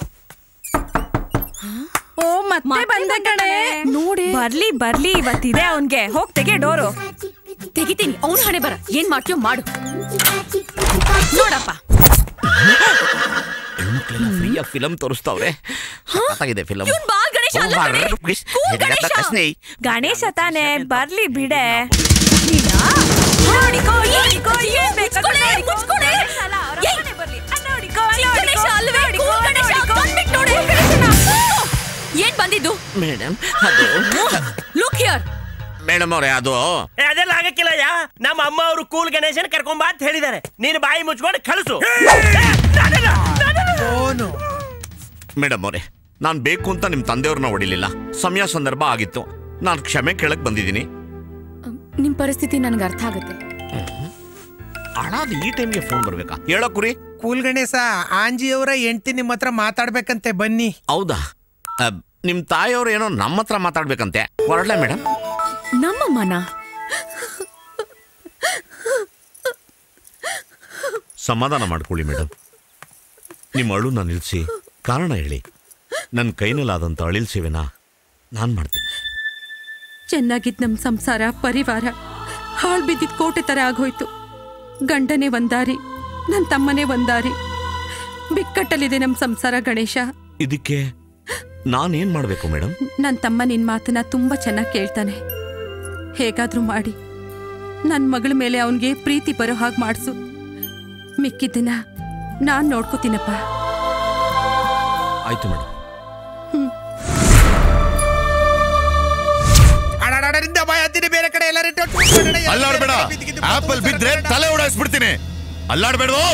ಓ ಮತ್ತೆ ಬಂದ ಕಣೆ ನೋಡಿ ಬರ್ಲಿ ಬರ್ಲಿ ಇವತ್ತಿದೆ ಅವನ್ಗೆ ಹೋಗ್ ತೆಗೆ ಡೋರು ತೆಗಿತೀನಿ ಅವ್ನ ಹಣೆ ಬರ ಏನ್ ಮಾಡ್ತೀಯೋ ಮಾಡು ನೋಡಪ್ಪ ಹೆಣ್ಮಕ್ಳೆಲ್ಲ ಫ್ರೀಯಾಗಿ ಫಿಲಮ್ ತೋರಿಸ್ತಾವ್ರೆ ಸಖತ್ತಾಗಿದೆ ಫಿಲಮ್ ಇವ್ನ್ ಬಾಲ್ ಗಣೇಶ ಅಲ್ಲ ಕಣೆ. ಕೂಲ್ ಗಣೇಶ. ಗಣೇಶ ತಾನೆ ಬರ್ಲಿ ಬಿಡೆ ನೀನ? ನೋಡಿಕೋ, ನೋಡಿಕೋ, ಏನ್ ಬೇಕಾದ್ರೂ ನೋಡಿಕೋ. ಗಣೇಶ ಅಲ್ಲ, ಅವ್ರ ಅಮ್ಮನೇ ಬರ್ಲಿ. ಅದ್ ನೋಡಿಕೋ, ಚಿಕ್ಕ ಗಣೇಶ ನೋಡಿಕೋ, ಅಲ್ವೇ? ನೋಡಿಕೋ, ಕೂಲ್ ಗಣೇಶ ನೋಡಿಕೋ. ಬಂದ್ಬಿಟ್ ನೋಡು. ಏನ್ ಬಂದಿದ್ದು ಮೇಡಮ್ ಅದು ಲುಕ್ ಹಿಯರ್ ಮೇಡಮ್ ಅವರೇ ಅದು ಏ, ಅದೆಲ್ಲ ಆಗಕ್ಕಿಲ್ಲ ಯಾ ನಮ್ಮ ಅಮ್ಮ ಅವರು ಕೂಲ್ ಗಣೇಶನ್ ಕರ್ಕೊಂಬಾ ಅಂತ ಹೇಳಿದ್ದಾರೆ ನೀನು ಬಾಯಿ ಮುಚ್ಕೊಂಡು ಕಳಿಸು ಮೇಡಮ್ ಅವರೇ ನಾನು ಬೇಕು ಅಂತ ನಿಮ್ಮ ತಂದೆಯವ್ರನ್ನ ಹೊಡಿಲಿಲ್ಲ ಸಮಯ ಸಂದರ್ಭ ಆಗಿತ್ತು ನಾನು ಕ್ಷಮೆ ಕೇಳಕ್ ಬಂದಿದ್ದೀನಿ ನಿಮ್ ಪರಿಸ್ಥಿತಿ ನನ್ಗೆ ಅರ್ಥ ಆಗುತ್ತೆ ಅಣ್ಣಾದ್ ಈ ಟೈಮ್ಗೆ ಫೋನ್ ಬರ್ಬೇಕಾ ಹೇಳೋ ಕುರಿ ಕೂಲ್ ಗಣೇಶ ಆಂಜಿಯವರ ಹೆಂಡ್ತಿ ನಿಮ್ಮ ಹತ್ರ ಮಾತಾಡ್ಬೇಕಂತೆ ಬನ್ನಿ ಹೌದಾ ಅಹ್, ನಿಮ್ ತಾಯಿಯವ್ರು ಏನೋ ನಮ್ಮ ಹತ್ರ ಮಾತಾಡ್ಬೇಕಂತೆ ಹೊರಡ್ಲಾ ಮೇಡಮ್ ನಮ್ಮ ಮನ ಸಮಾಧಾನ ಮಾಡ್ಕೊಳ್ಳಿ ಮೇಡಮ್ ನಿಮ್ಮ ಅಳುನ ನಿಲ್ಲಿಸಿ ಕಾರಣ ಹೇಳಿ ನನ್ನ ಕೈನಲ್ಲಾದಂಥ ಅಳಿಲ್ ಸೇವೆನ ನಾನು ಮಾಡ್ತೀನಿ ಚೆನ್ನಾಗಿದ್ ನಮ್ ಸಂಸಾರ ಪರಿವಾರ ಹಾಳ್ ಬಿದ್ದಿದ್ ಕೋಟೆ ತರ ಆಗೋಯ್ತು ಗಂಡನೇ ಒಂದಾರಿ ನನ್ ತಮ್ಮನೇ ಒಂದಾರಿ ಬಿಕ್ಕಟ್ಟಲ್ಲಿದೆ ನಮ್ ಸಂಸಾರ ಗಣೇಶ ಇದಕ್ಕೆ ನಾನೇನ್ ಮಾಡ್ಬೇಕು ಮೇಡಮ್ ನನ್ ತಮ್ಮ ನಿನ್ ಮಾತನ್ನ ತುಂಬಾ ಚೆನ್ನಾಗಿ ಕೇಳ್ತಾನೆ ಹೇಗಾದ್ರೂ ಮಾಡಿ ನನ್ ಮಗಳ ಮೇಲೆ ಅವನ್ಗೆ ಪ್ರೀತಿ ಬರೋ ಹಾಗೆ ಮಾಡ್ಸು ಮಿಕ್ಕಿದ್ದನ್ನ ನಾನ್ ನೋಡ್ಕೋತೀನಪ್ಪ ಆಯ್ತು ಮೇಡಮ್ ಅಡಾಡಾಡರಿಂದ ಭಯ ಅಂತೀನಿ ಬೇರೆ ಕಡೆ ಎಲ್ಲ ಅಲ್ಲಾಡ್ಬೇಡ ಆಪಲ್ ಬಿದ್ರೆ ತಲೆ ಓಡಾಯಿಸ್ಬಿಡ್ತೀನಿ ಅಲ್ಲಾಡ್ಬೇಡವೋ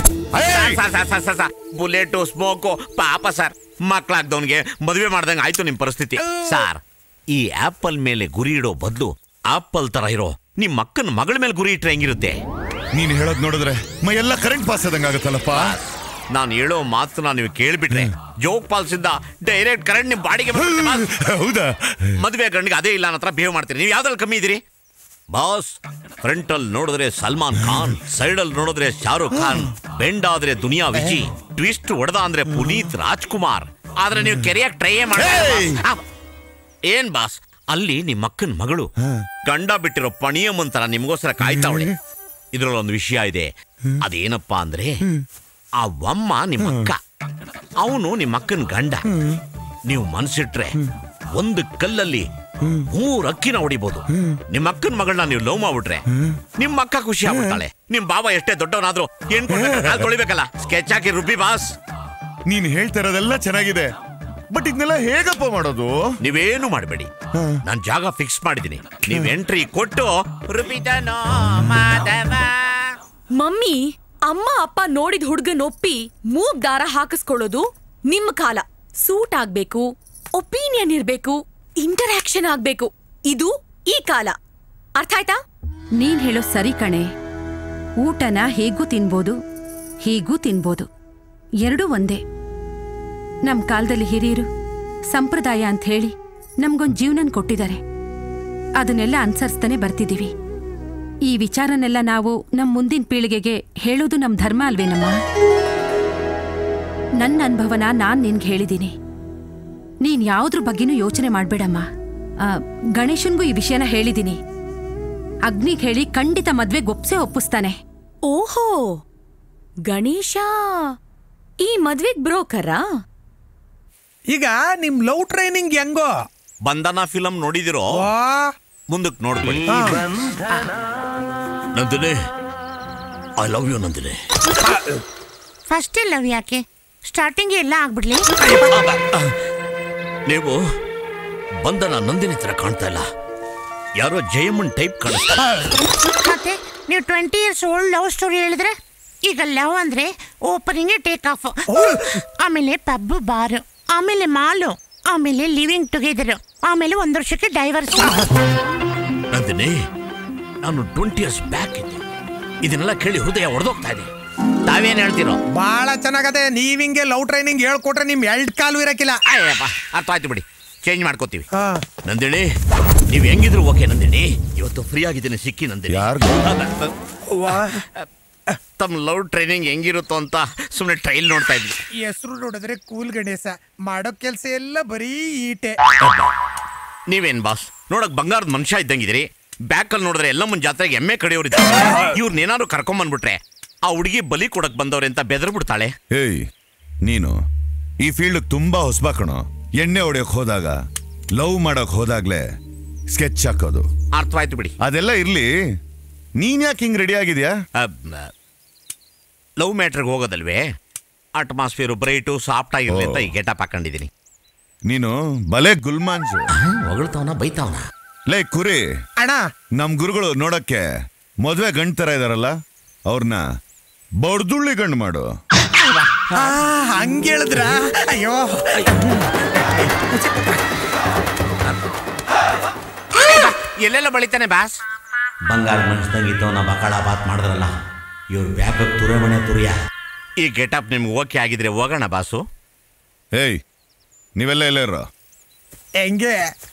ಬುಲೆಟು ಸ್ಮೋಕು ಪಾಪ ಸರ್ ಮಕ್ಕಳಾಗ್ದವನ್ಗೆ ಮದುವೆ ಮಾಡ್ದಂಗೆ ಆಯ್ತು ನಿಮ್ ಪರಿಸ್ಥಿತಿ ಸರ್ ಈ ಆಪಲ್ ಮೇಲೆ ಗುರಿ ಇಡೋ ಬದಲು ಆಪಲ್ ತರ ಇರೋ ನಿಮ್ ಅಕ್ಕನ ಮಗಳ ಮೇಲೆ ಗುರಿ ಇಟ್ರೆ ಹೆಂಗಿರುತ್ತೆ ನೀನ್ ಹೇಳೋದ್ ನೋಡಿದ್ರೆ ಮೈ ಎಲ್ಲ ಕರೆಂಟ್ ಪಾಸ್ ಆದಂಗ ಆಗುತ್ತಲ್ಲಪ್ಪ ನಾನು ಹೇಳೋ ಮಾತನ್ನ ನೀವು ಕೇಳ್ಬಿಟ್ರೆ ಜೋಗ್ ಪಾಲ್ಸ್ ಇಂದ ಡೈರೆಕ್ಟ್ ಕರೆಂಟ್ ನಿಮ್ ಬಾಡಿಗೆ ಹೌದಾ ಮದುವೆ ಗಂಡಿಗೆ ಅದೇ ಇಲ್ಲ ಅನ್ನತ್ರ ಬಿಹೇವ್ ಮಾಡ್ತೀರಿ ನೀವು ಯಾವ್ದ್ರಲ್ಲಿ ಕಮ್ಮಿ ಇದೀರಿ ಬಾಸ್ ಫ್ರಂಟ್ ಅಲ್ಲಿ ನೋಡಿದ್ರೆ ಸಲ್ಮಾನ್ ಖಾನ್ ಸೈಡ್ ಅಲ್ಲಿ ನೋಡಿದ್ರೆ ಶಾರುಖ್ ಖಾನ್ ಬೆಂಡ್ ಆದ್ರೆ ದುನಿಯಾ ವಿಜಿ ಟ್ವಿಸ್ಟ್ ಹೊಡೆದ ಅಂದ್ರೆ ಪುನೀತ್ ರಾಜ್ಕುಮಾರ್ ಆದ್ರೆ ನೀವು ಕೆರೆಯಕ್ ಟ್ರೈ ಮಾಡಿ ಏನ್ ಬಾಸ್ ಅಲ್ಲಿ ನಿಮ್ಮ ಅಕ್ಕನ ಮಗಳು ಗಂಡ ಬಿಟ್ಟಿರೋ ಪಣಿಯಮ್ಮನ್ ತರ ನಿಮ್ಗೋಸ್ಕರ ಕಾಯ್ತಾವಳೆ ಇದ್ರಲ್ಲಿ ಒಂದು ವಿಷಯ ಇದೆ ಅದೇನಪ್ಪಾ ಅಂದ್ರೆ ಆ ಅಮ್ಮ ನಿಮ್ಮ ಅಕ್ಕ ಅವನು ನಿಮ್ಮ ಅಕ್ಕನ ಗಂಡ ನೀವು ಮನ್ಸಿಟ್ರೆ ಒಂದು ಕಲ್ಲಲ್ಲಿ ಮೂರ್ ಅಕ್ಕಿನ ಹೊಡಿಬಹುದು ನಿಮ್ಮ ಅಕ್ಕನ ಮಗಳನ್ನ ನೀವು ಲವ್ ಮಾಡ್ಬಿಟ್ರೆ ನಿಮ್ಮ ಅಕ್ಕ ಖುಷಿ ಆಗ್ಬಿಡ್ತಾಳೆ ನಿಮ್ ಬಾಬಾ ಎಷ್ಟೇ ದೊಡ್ಡವನಾದ್ರೂ ಏನ್ ಕಾಲ್ ತೊಳಿಬೇಕಲ್ಲ ಸ್ಕೆಚ್ ಹಾಕಿ ರುಬ್ಬಿ ಬಾಸ್ ನೀನ್ ಹೇಳ್ತಾ ಇರೋದೆಲ್ಲ ಚೆನ್ನಾಗಿದೆ ಬಟ್ ಇದನ್ನೆಲ್ಲ ಹೇಗಪ್ಪ ಮಾಡೋದು ನೀವೇನು ಮಾಡಬೇಡಿ ನಾನ್ ಜಾಗ ಫಿಕ್ಸ್ ಮಾಡಿದೀನಿ ನೀವ್ ಎಂಟ್ರಿ ಕೊಟ್ಟು ರುಬಿದನೋ ಮಾಧವ ಮಮ್ಮಿ ಅಮ್ಮ ಅಪ್ಪ ನೋಡಿದ ಹುಡ್ಗನ್ ಒಪ್ಪಿ ಮೂಗ್ ದಾರ ಹಾಕಿಸ್ಕೊಳ್ಳೋದು ನಿಮ್ ಕಾಲ ಸೂಟ್ ಆಗ್ಬೇಕು ಒಪಿನಿಯನ್ ಇರ್ಬೇಕು ಇಂಟರಾಕ್ಷನ್ ಆಗ್ಬೇಕು ಇದು ಈ ಕಾಲ ಅರ್ಥ ಆಯ್ತಾ ನೀನ್ ಹೇಳೋ ಸರಿ ಕಣೆ ಊಟನ ಹೇಗೂ ತಿನ್ಬೋದು ಹೀಗೂ ತಿನ್ಬೋದು ಎರಡೂ ಒಂದೇ ನಮ್ ಕಾಲದಲ್ಲಿ ಹಿರಿಯರು ಸಂಪ್ರದಾಯ ಅಂತ ಹೇಳಿ ನಮ್ಗೊಂದ್ ಜೀವನನ್ ಕೊಟ್ಟಿದ್ದಾರೆ ಅದನ್ನೆಲ್ಲ ಅನ್ಸರಿಸ್ತಾನೆ ಬರ್ತಿದೀವಿ ಈ ವಿಚಾರನೆಲ್ಲ ನಾವು ನಮ್ ಮುಂದಿನ ಪೀಳಿಗೆಗೆ ಹೇಳೋದು ನಮ್ ಧರ್ಮ ಅಲ್ವೇನಮ್ಮ ನನ್ನ ಅನುಭವನ ನಾನ್ ನಿನ್ಗೆ ಹೇಳಿದ್ದೀನಿ ನೀನ್ ಯಾವ್ದ್ರ ಬಗ್ಗೆನೂ ಯೋಚನೆ ಮಾಡ್ಬೇಡಮ್ಮ ಆ, ಗಣೇಶನ್ಗೂ ಈ ವಿಷಯನ ಹೇಳಿದ್ದೀನಿ ಅಗ್ನಿಗ್ ಹೇಳಿ ಖಂಡಿತ ಮದ್ವೆ ಒಪ್ಸೆ ಒಪ್ಪಿಸ್ತಾನೆ ಓಹೋ ಗಣೇಶ ಈ ಮದ್ವೆಗ್ ಬ್ರೋಕರಾ ಈಗ ನಿಮ್ ಲವ್ ಟ್ರೈನಿಂಗ್ ಹೆಂಗೋ ಬಂಧನ ಫಿಲಂ ನೋಡಿದಿರೋ ಮುಂದಕ್ಕೆ ನೋಡ್ಕೊಳ್ಳಿ Nandini I love you Nandini first love ಯಾಕೆ ಸ್ಟಾರ್ಟಿಂಗ್ ಎಲ್ಲ ಆಗ್ಬಿಡ್ಲಿ ನೀವು ಬಂಧನ ನಂದಿನಿ ತರ ಕಾಣ್ತಾ ಇಲ್ಲ ಯಾರೋ ಜಯಮ್ಮನ್ ಟೈಪ್ ಕಾಣಿಸ್ತಾ ಮತ್ತೆ ನೀವು twenty years old love story ಹೇಳಿದ್ರೆ ಈಗ ಲವ್ ಅಂದ್ರೆ ಓಪನಿಂಗ್ ಟೇಕ್ ಆಫ್ ಆಮೇಲೆ ಪಬ್ ಬಾರ್ ಆಮೇಲೆ ಮಾಲು ಆಮೇಲೆ ಲಿವಿಂಗ್ ಟುಗೆದರ್ ಆಮೇಲೆ ಒಂದ್ ವರ್ಷಕ್ಕೆ ಡೈವರ್ಸ್ ನಂದಿನಿ ನಾನು ಟ್ವೆಂಟಿ ಇಯರ್ಸ್ ಬ್ಯಾಕ್ ಇದ್ದೆ ಇದನ್ನೆಲ್ಲ ಕೇಳಿ ಹೃದಯ ಒಡೆದೋಗ್ತಾ ಇದೆ ತಾವೇನ್ ಹೇಳ್ತೀರೋ ಬಹಳ ಚೆನ್ನಾಗದೆ ನೀವ್ ಹಿಂಗೆ ಲವ್ ಟ್ರೈನಿಂಗ್ ಹೇಳ್ಕೊಟ್ರೆ ನಿಮ್ ಎಲ್ಡ್ ಕಾಲು ಇರಕ್ಕಿಲ್ಲ ಅಯ್ಯಪ್ಪ ಅರ್ಥ ಆಯ್ತು ಬಿಡಿ ಚೇಂಜ್ ಮಾಡ್ಕೋತೀವಿ ನಂದಿನಿ ನೀವ್ ಹೆಂಗಿದ್ರು ಓಕೆ ನಂದಿನಿ ಇವತ್ತು ಫ್ರೀ ಆಗಿದ್ದೀನಿ ಸಿಕ್ಕಿ ನಂದಿನಿ ತಮ್ಮ ಲವ್ ಟ್ರೈನಿಂಗ್ ಹೆಂಗಿರುತ್ತೋ ಅಂತ ಸುಮ್ಮನೆ ಟ್ರೈಲ್ ನೋಡ್ತಾ ಇದ್ವಿ ಹೆಸರು ನೋಡಿದ್ರೆ ಕೂಲ್ ಗಣೇಶ ಮಾಡೋ ಕೆಲ್ಸ ಎಲ್ಲ ಬರೀ ಈಟೆ ನೀವೇನ್ ಬಾಸ್ ನೋಡಕ್ ಬಂಗಾರದ ಮನುಷ್ಯ ಇದ್ದಂಗಿದ್ರಿ ಬ್ಯಾಕ್ ಅಲ್ಲಿ ನೋಡಿದ್ರೆ ಎಲ್ಲ ಮುಂದ್ ಜಾತ್ರೆಗೆ ಎಮ್ಮೆ ಕಡೆಯವ್ರಿದ್ದಾರೆ ಇವ್ರನ್ನೇನಾದ್ರು ಕರ್ಕೊಂಡ್ ಬಂದ್ಬಿಟ್ರೆ ಆ ಹುಡುಗಿ ಬಲಿ ಕೊಡಕ್ ಬಂದವ್ರೆ ಅಂತ ಬೆದರ್ ಬಿಡ್ತಾಳೆ ಏಯ್ ನೀನು ಈ ಫೀಲ್ಡ್ ತುಂಬಾ ಹೊಸಬ ಕಣೋ ಎಣ್ಣೆ ಹೊಡೆಯಕ್ ಹೋದಾಗ ಲವ್ ಮಾಡಕ್ ಹೋದಾಗ್ಲೇ ಸ್ಕೆಚ್ ಹಾಕೋದು ಅರ್ಥವಾಯ್ತು ಬಿಡಿ ಅದೆಲ್ಲ ಇರ್ಲಿ ನೀನ್ ಯಾಕೆ ಹಿಂಗ್ ರೆಡಿ ಆಗಿದ್ಯಾ ಲವ್ ಮ್ಯಾಟ್ರಿಗೆ ಹೋಗೋದಲ್ವೇ ಅಟ್ಮಾಸ್ಫಿಯರ್ ಬ್ರೈಟು ಸಾಫ್ಟ್ ಆಗಿರ್ಲಿ ಅಂತ ಈ ಗೆಟಪ್ ಹಾಕೊಂಡಿದ್ದೀನಿ ನೀನು ಬಲೆ ಗುಲ್ಮಾಂಜು ಹೊಗಳ್ತಾವನ ಬೈತಾವನ ಲೇ ಕುರಿ ಅಣ್ಣ ನಮ್ ಗುರುಗಳು ನೋಡಕ್ಕೆ ಮದ್ವೆ ಗಂಡ್ ತರ ಇದಾರಲ್ಲ ಅವ್ರನ್ನ ಬಡ್ದುಳ್ಳಿ ಗಂಡು ಮಾಡು ಹಂಗ ಹೇಳಿದ್ರ ಅಯ್ಯೋ ಎಲ್ಲೆಲ್ಲ ಬಳಿತಾನೆ ಬಾಸ್ ಬಂಗಾರ ಮನುಷ್ಯದಂಗಿದ್ದವನ ಬಕಾಳ ಬಾತ್ ಮಾಡಿದ್ರಲ್ಲ ಇವ್ರು ಬ್ಯಾಕ್ ತುರಮಣೆ ತುರಿಯ ಈ ಗೆಟಪ್ ನಿಮ್ಗೆ ಓಕೆ ಆಗಿದ್ರೆ ಹೋಗೋಣ ಬಾಸು ಏಯ್ ನೀವೆಲ್ಲ ಎಲ್ಲ ಇರೋ ಹೆಂಗೆ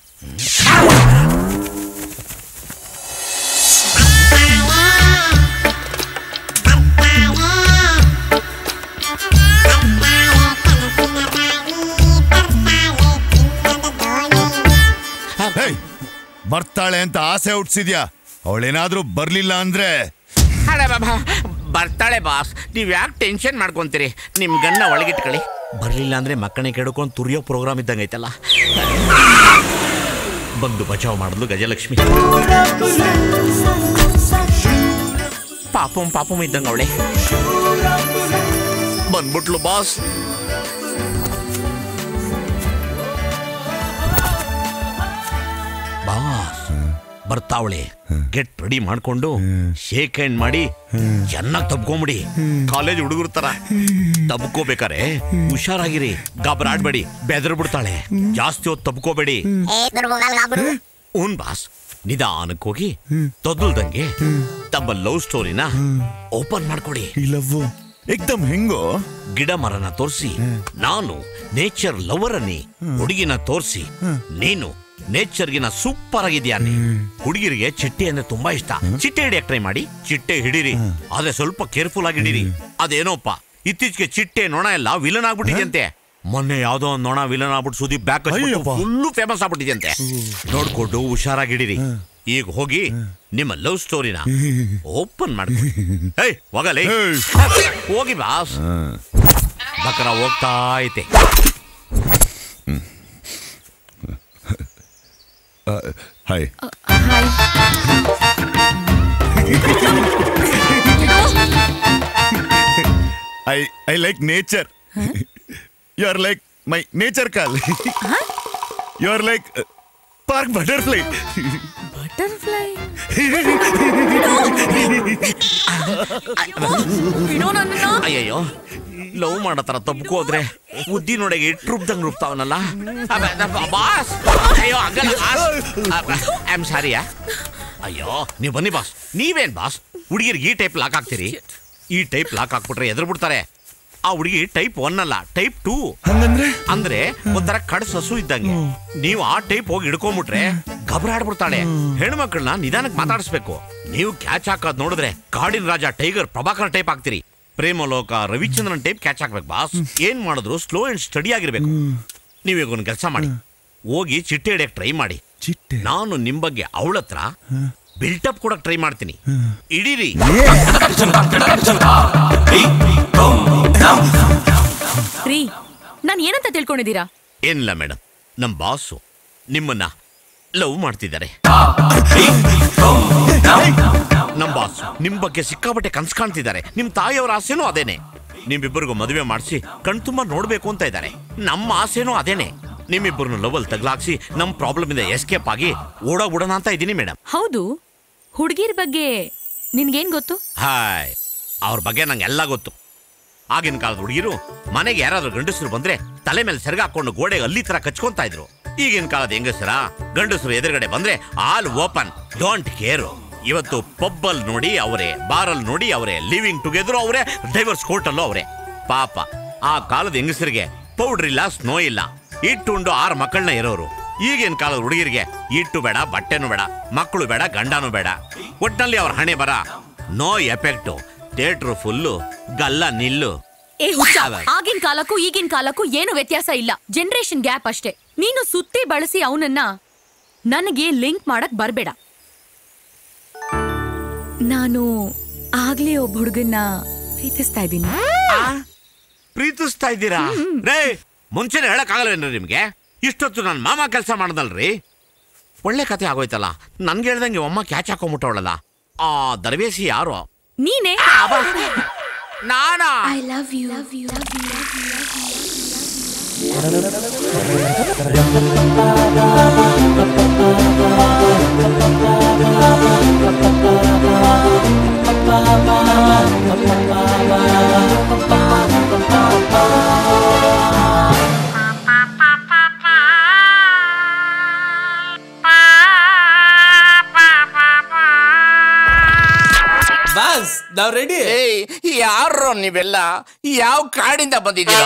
ಹೇಯ್ ಬರ್ತಾಳೆ ಅಂತ ಆಸೆ ಹುಟ್ಸಿದ್ಯಾ ಅವಳೇನಾದ್ರೂ ಬರ್ಲಿಲ್ಲ ಅಂದ್ರೆ ಬರ್ತಾಳೆ ಬಾಸ್ ನೀವ್ ಯಾಕೆ ಟೆನ್ಷನ್ ಮಾಡ್ಕೊಂತೀರಿ ನಿಮ್ ಗನ್ನ ಒಳಗಿಟ್ಕೊಳ್ಳಿ ಬರ್ಲಿಲ್ಲ ಅಂದ್ರೆ ಮಕ್ಕಳನ್ನ ಕೆಡ್ಕೊಂಡು ತುರಿಯೋ ಪ್ರೋಗ್ರಾಮ್ ಇದ್ದಂಗೆ ಐತಲ್ಲ ಬಂದು ಬಚಾವ್ ಮಾಡಿದ್ಲು ಗಜಲಕ್ಷ್ಮಿ ಪಾಪಂ ಪಾಪಂ ಇದ್ದಂಗೆ ಅವಳೆ ಬಂದ್ಬಿಟ್ಲು ಬಾಸ್ ಬಾಸ್ ಬರ್ತಾವಳೆ ಗೆಟ್ ರೆಡಿ ಮಾಡ್ಕೊಂಡು ಶೇಕ್ ಹ್ಯಾಂಡ್ ಮಾಡಿ ಚೆನ್ನಾಗಿ ತಬ್ಕೊಂಬಿಡಿ ಕಾಲೇಜ್ ಹುಡುಗರ ತರ ತಬ್ಕೋಬೇಕಾರೆ ಹುಷಾರಾಗಿರಿ ಗಾಬರಾಡ್ಬೇಡಿ ಬೆದರ್ ಬಿಡ್ತಾಳೆ ಜಾಸ್ತಿ ಹೊತ್ತು ತಬ್ಕೋಬೇಡಿ ಉನ್ ಬಾಸ್ ನಿಧಾನಕ್ಕೆ ಹೋಗಿ ತೊದಲ್ದಂಗೆ ತಮ್ಮ ಲವ್ ಸ್ಟೋರಿನ ಓಪನ್ ಮಾಡ್ಕೊಡಿ ಲವ್ ಏಕ್ದಮ್ ಹೆಂಗೋ ಗಿಡ ಮರನ ತೋರಿಸಿ ನಾನು ನೇಚರ್ ಲವರ್ ಅನ್ನಿ ಹುಡುಗಿನ ತೋರಿಸಿ ನೀನು ನೇಚರ್ಗಿನ ಸೂಪರ್ ಆಗಿದ್ಯಾನೆ ಹುಡುಗಿರಿಗೆ ಚಿಟ್ಟೆ ಅಂದ್ರೆ ತುಂಬಾ ಇಷ್ಟ ಚಿಟ್ಟೆ ಹಿಡಿಯಕ್ ಟ್ರೈ ಮಾಡಿ ಚಿಟ್ಟೆ ಹಿಡೀರಿ ಆದ್ರೆ ಸ್ವಲ್ಪ ಕೇರ್ಫುಲ್ ಆಗಿ ಹಿಡೀರಿ ಅದೇನೋಪ್ಪ ಇತ್ತೀಚೆಗೆ ಚಿಟ್ಟೆ ನೊಣ ಎಲ್ಲ ವಿಲನ್ ಆಗ್ಬಿಟ್ಟಿದ್ಯಂತೆ ಮೊನ್ನೆ ಯಾವ್ದೋ ಒಂದ್ ನೊಣ ವಿಲನ್ ಆಗ್ಬಿಟ್ಟು ಸುದ್ದಿ ಬ್ಯಾಕ್ ಫುಲ್ಲು ಫೇಮಸ್ ಆಗ್ಬಿಟ್ಟಿದ್ಯಂತೆ ನೋಡ್ಕೊಂಡು ಹುಷಾರಾಗಿ ಹಿಡೀರಿ ಈಗ ಹೋಗಿ ನಿಮ್ಮ ಲವ್ ಸ್ಟೋರಿನ ಓಪನ್ ಮಾಡಿ ಏಯ್ ಹೋಗಲೇ ಹೋಗಿ ಬಾಸ್ ಬಕರ ಹೋಗ್ತಾ ಐತೆ hi I I like nature you are like my nature call you are like park butterfly butterfly ಅಯ್ಯಯ್ಯೋ ಲವ್ ಮಾಡತರ ತಪ್ಕೋದ್ರೆ ಉದ್ದಿ ನೋಡಿಗೆ ಇಟ್ಟು ರುಬ್ದಂಗ್ ರುಬ್ತಾವನಲ್ಲ ಬಾಸ್ ಅಯ್ಯೋ ಹಂಗಲ್ಲ ಬಾಸ್ ಐ ಆಮ್ ಸಾರಿಯಾ ಅಯ್ಯೋ ನೀವು ಬನ್ನಿ ಬಾಸ್ ನೀವೇನ್ ಬಾಸ್ ಹುಡುಗಿರಿಗೆ ಈ ಟೈಪ್ ಲಾಕ್ ಹಾಕ್ತೀರಿ ಈ ಟೈಪ್ ಲಾಕ್ ಹಾಕ್ಬಿಟ್ರೆ ಎದುರು ಬಿಡ್ತಾರೆ ಆ ಹುಡುಗಿ ಟೈಪ್ ಒನ್ ಅಲ್ಲ ಟೈಪ್ ಟೂ ಹಂಗಂದ್ರೆ ಅಂದ್ರೆ ಒಂಥರ ಕಡ್ ಸಸು ಇದ್ದಂಗೆ ನೀವು ಆ ಟೈಪ್ ಹೋಗಿ ಹಿಡ್ಕೊಂಡ್ಬಿಟ್ರೆ ಗಬರಾಡ್ಬಿಡ್ತಾಳೆ ಹೆಣ್ಮಕ್ಳನ್ನ ನಿಧಾನಕ್ಕೆ ಮಾತಾಡಿಸ್ಬೇಕು ನೀವು ಕ್ಯಾಚ್ ಹಾಕೋದ್ ನೋಡಿದ್ರೆ ಕಾಡಿನ ರಾಜ ಟೈಗರ್ ಪ್ರಭಾಕರ್ ಟೈಪ್ ಆಗ್ತೀರಿ ಪ್ರೇಮಲೋಕ ರವಿಚಂದ್ರನ್ ಟೈಪ್ ಕ್ಯಾಚ್ ಹಾಕ್ಬೇಕು ಬಾಸ್ ಏನ್ ಮಾಡಿದ್ರು ಸ್ಲೋ ಅಂಡ್ ಸ್ಟಡಿ ಆಗಿರ್ಬೇಕು ನೀವೀಗ ಒಂದು ಕೆಲಸ ಮಾಡಿ ಹೋಗಿ ಚಿಟ್ಟೆ ಹಿಡಿಯಕ್ ಟ್ರೈ ಮಾಡಿ ನಾನು ನಿಮ್ ಬಗ್ಗೆ ಅವಳ ಹತ್ರ ಬಿಲ್ಟಪ್ ಕೊಡಕ್ ಟ್ರೈ ಮಾಡ್ತೀನಿ ಇಡೀರಿ ರೀ ನಾನ್ ಏನಂತ ತಿಳ್ಕೊಂಡಿದ್ದೀರಾ ಏನಿಲ್ಲ ಮೇಡಮ್ ನಮ್ ಬಾಸು ನಿಮ್ಮನ್ನ ಲವ್ ಮಾಡ್ತಿದ್ದಾರೆ ನಮ್ ಬಾಸ್ ನಿಮ್ ಬಗ್ಗೆ ಸಿಕ್ಕಾಪಟ್ಟೆ ಕನ್ಸ್ ಕಾಣ್ತಿದ್ದಾರೆ ನಿಮ್ ತಾಯಿಯವರ ಆಸೆನೂ ಅದೇನೆ ನಿಮ್ಮಿಬ್ಬರಿಗೂ ಮದುವೆ ಮಾಡಿಸಿ ಕಣ್ತುಂಬ ನೋಡ್ಬೇಕು ಅಂತ ಇದ್ದಾರೆ ನಮ್ಮ ಆಸೆನೂ ಅದೇನೆ ನಿಮ್ಮಿಬ್ಬರನ್ನು ಲವಲ್ ತಗ್ಲಾಕ್ಸಿ ನಮ್ ಪ್ರಾಬ್ಲಮ್ ಇಂದ ಎಸ್ಕೇಪ್ ಆಗಿ ಓಡೋಗ್ಬಿಡೋಣ ಅಂತ ಇದ್ದೀನಿ ಮೇಡಮ್ ಹೌದು ಹುಡುಗಿರ್ ಬಗ್ಗೆ ನಿನ್ಗೇನ್ ಗೊತ್ತು ಹಾಯ್ ಅವ್ರ ಬಗ್ಗೆ ನಂಗೆ ಎಲ್ಲ ಗೊತ್ತು ಆಗಿನ ಕಾಲದ ಹುಡುಗಿರು ಮನೆಗೆ ಯಾರಾದ್ರೂ ಗಂಡಸರು ಬಂದ್ರೆ ತಲೆ ಮೇಲೆ ಸೆರಗ ಹಾಕೊಂಡು ಗೋಡೆಗೆ ಅಲ್ಲಿ ತರ ಕಚ್ಕೊಂತ ಇದ್ರು ಈಗಿನ ಕಾಲದ ಹೆಂಗಸರ ಗಂಡಸರು ಎದುರುಗಡೆ ಬಂದ್ರೆ ಆಲ್ ಓಪನ್ ಡೋಂಟ್ ಕೇರ್ ಇವತ್ತು ಪಬ್ಬಲ್ ನೋಡಿ ಅವರೇ ಬಾರಲ್ ನೋಡಿ ಅವರೇ ಲಿವಿಂಗ್ ಟುಗೆದರ್ ಅವರೇ ಡೈವರ್ಸ್ ಕೋರ್ಟಲ್ಲೂ ಅವರೇ ಪಾಪ ಆ ಕಾಲದ ಹೆಂಗಸರಿಗೆ ಪೌಡರ್ ಇಲ್ಲ ಸ್ನೋ ಇಲ್ಲ ಇಟ್ಟುಂಡು ಆರು ಮಕ್ಕಳನ್ನ ಇರೋರು ಈಗಿನ ಕಾಲದ ಹುಡುಗಿರಿಗೆ ಇಟ್ಟು ಬೇಡ ಬಟ್ಟೆನೂ ಬೇಡ ಮಕ್ಕಳು ಬೇಡ ಗಂಡನೂ ಬೇಡ ಒಟ್ಟಿನಲ್ಲಿ ಅವ್ರ ಹಣೆ ಬರ ನೋ ಎಫೆಕ್ಟು ಥಿಯೇಟ್ರು ಫುಲ್ಲು ಗಲ್ಲ ನಿಲ್ಲು ಏ ಹುಚ್ಚ ಆಗಿನ ಕಾಲಕ್ಕೂ ಈಗಿನ ಕಾಲಕ್ಕೂ ಏನು ವ್ಯತ್ಯಾಸ ಇಲ್ಲ ಜನರೇಷನ್ ಗ್ಯಾಪ್ ಅಷ್ಟೇ ನೀನು ಸುತ್ತಿ ಬಳಸಿ ಅವನನ್ನ ನನಗೆ ಲಿಂಕ್ ಮಾಡಕ್ ಬರ್ಬೇಡ ನಾನು ಆಗ್ಲೇ ಒಬ್ಬ ಹುಡುಗನ್ನ ಪ್ರೀತಿಸ್ತಾ ಇದ್ದೀನಿ ಪ್ರೀತಿಸ್ತಾ ಇದ್ದೀರಾ ರೇ ಮುಂಚೆನೆ ಹೇಳಕ್ ಆಗಲ್ವೇನ್ರಿ ನಿಮ್ಗೆ ಇಷ್ಟೊತ್ತು ನನ್ನ ಮಾಮ ಕೆಲಸ ಮಾಡ್ದಲ್ರಿ ಒಳ್ಳೆ ಕತೆ ಆಗೋಯ್ತಲ್ಲ ನನ್ಗೆ ಹೇಳ್ದಂಗೆ ಅಮ್ಮ ಕ್ಯಾಚ್ ಹಾಕೊಂಬಿಟ್ಟವಳಲ್ಲ ಆ ದರ್ವೇಸಿ ಯಾರು ನೀನೇ ನಾನಾ I love you love you boss ನಾವ್ ರೆಡಿ ಯಾರು ನೀವೆಲ್ಲ ಯಾವ ಕಾಡಿಂದ ಬಂದಿದ್ದೀರಾ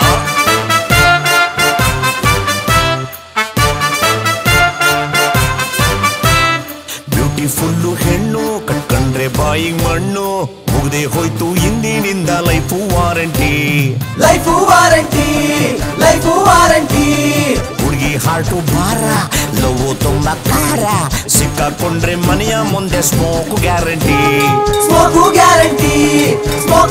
ಬ್ಯೂಟಿಫುಲ್ಲು ಹೆಣ್ಣು ಕಟ್ಕಂಡ್ರೆ ಬಾಯಿಗ್ ಮಣ್ಣು ಮುಗ್ದೆ ಹೋಯ್ತು ಇಂದಿನಿಂದ life warranty life warranty life warranty ಹುಡುಗಿ ಹಾರ್ಟು ಭಾರ ಲವ್ ತುಂಬ ಖಾರ ಸಿಕ್ಕಾಕೊಂಡ್ರೆ ಮನೆಯ ಮುಂದೆ smoke guarantee smoke guarantee smoke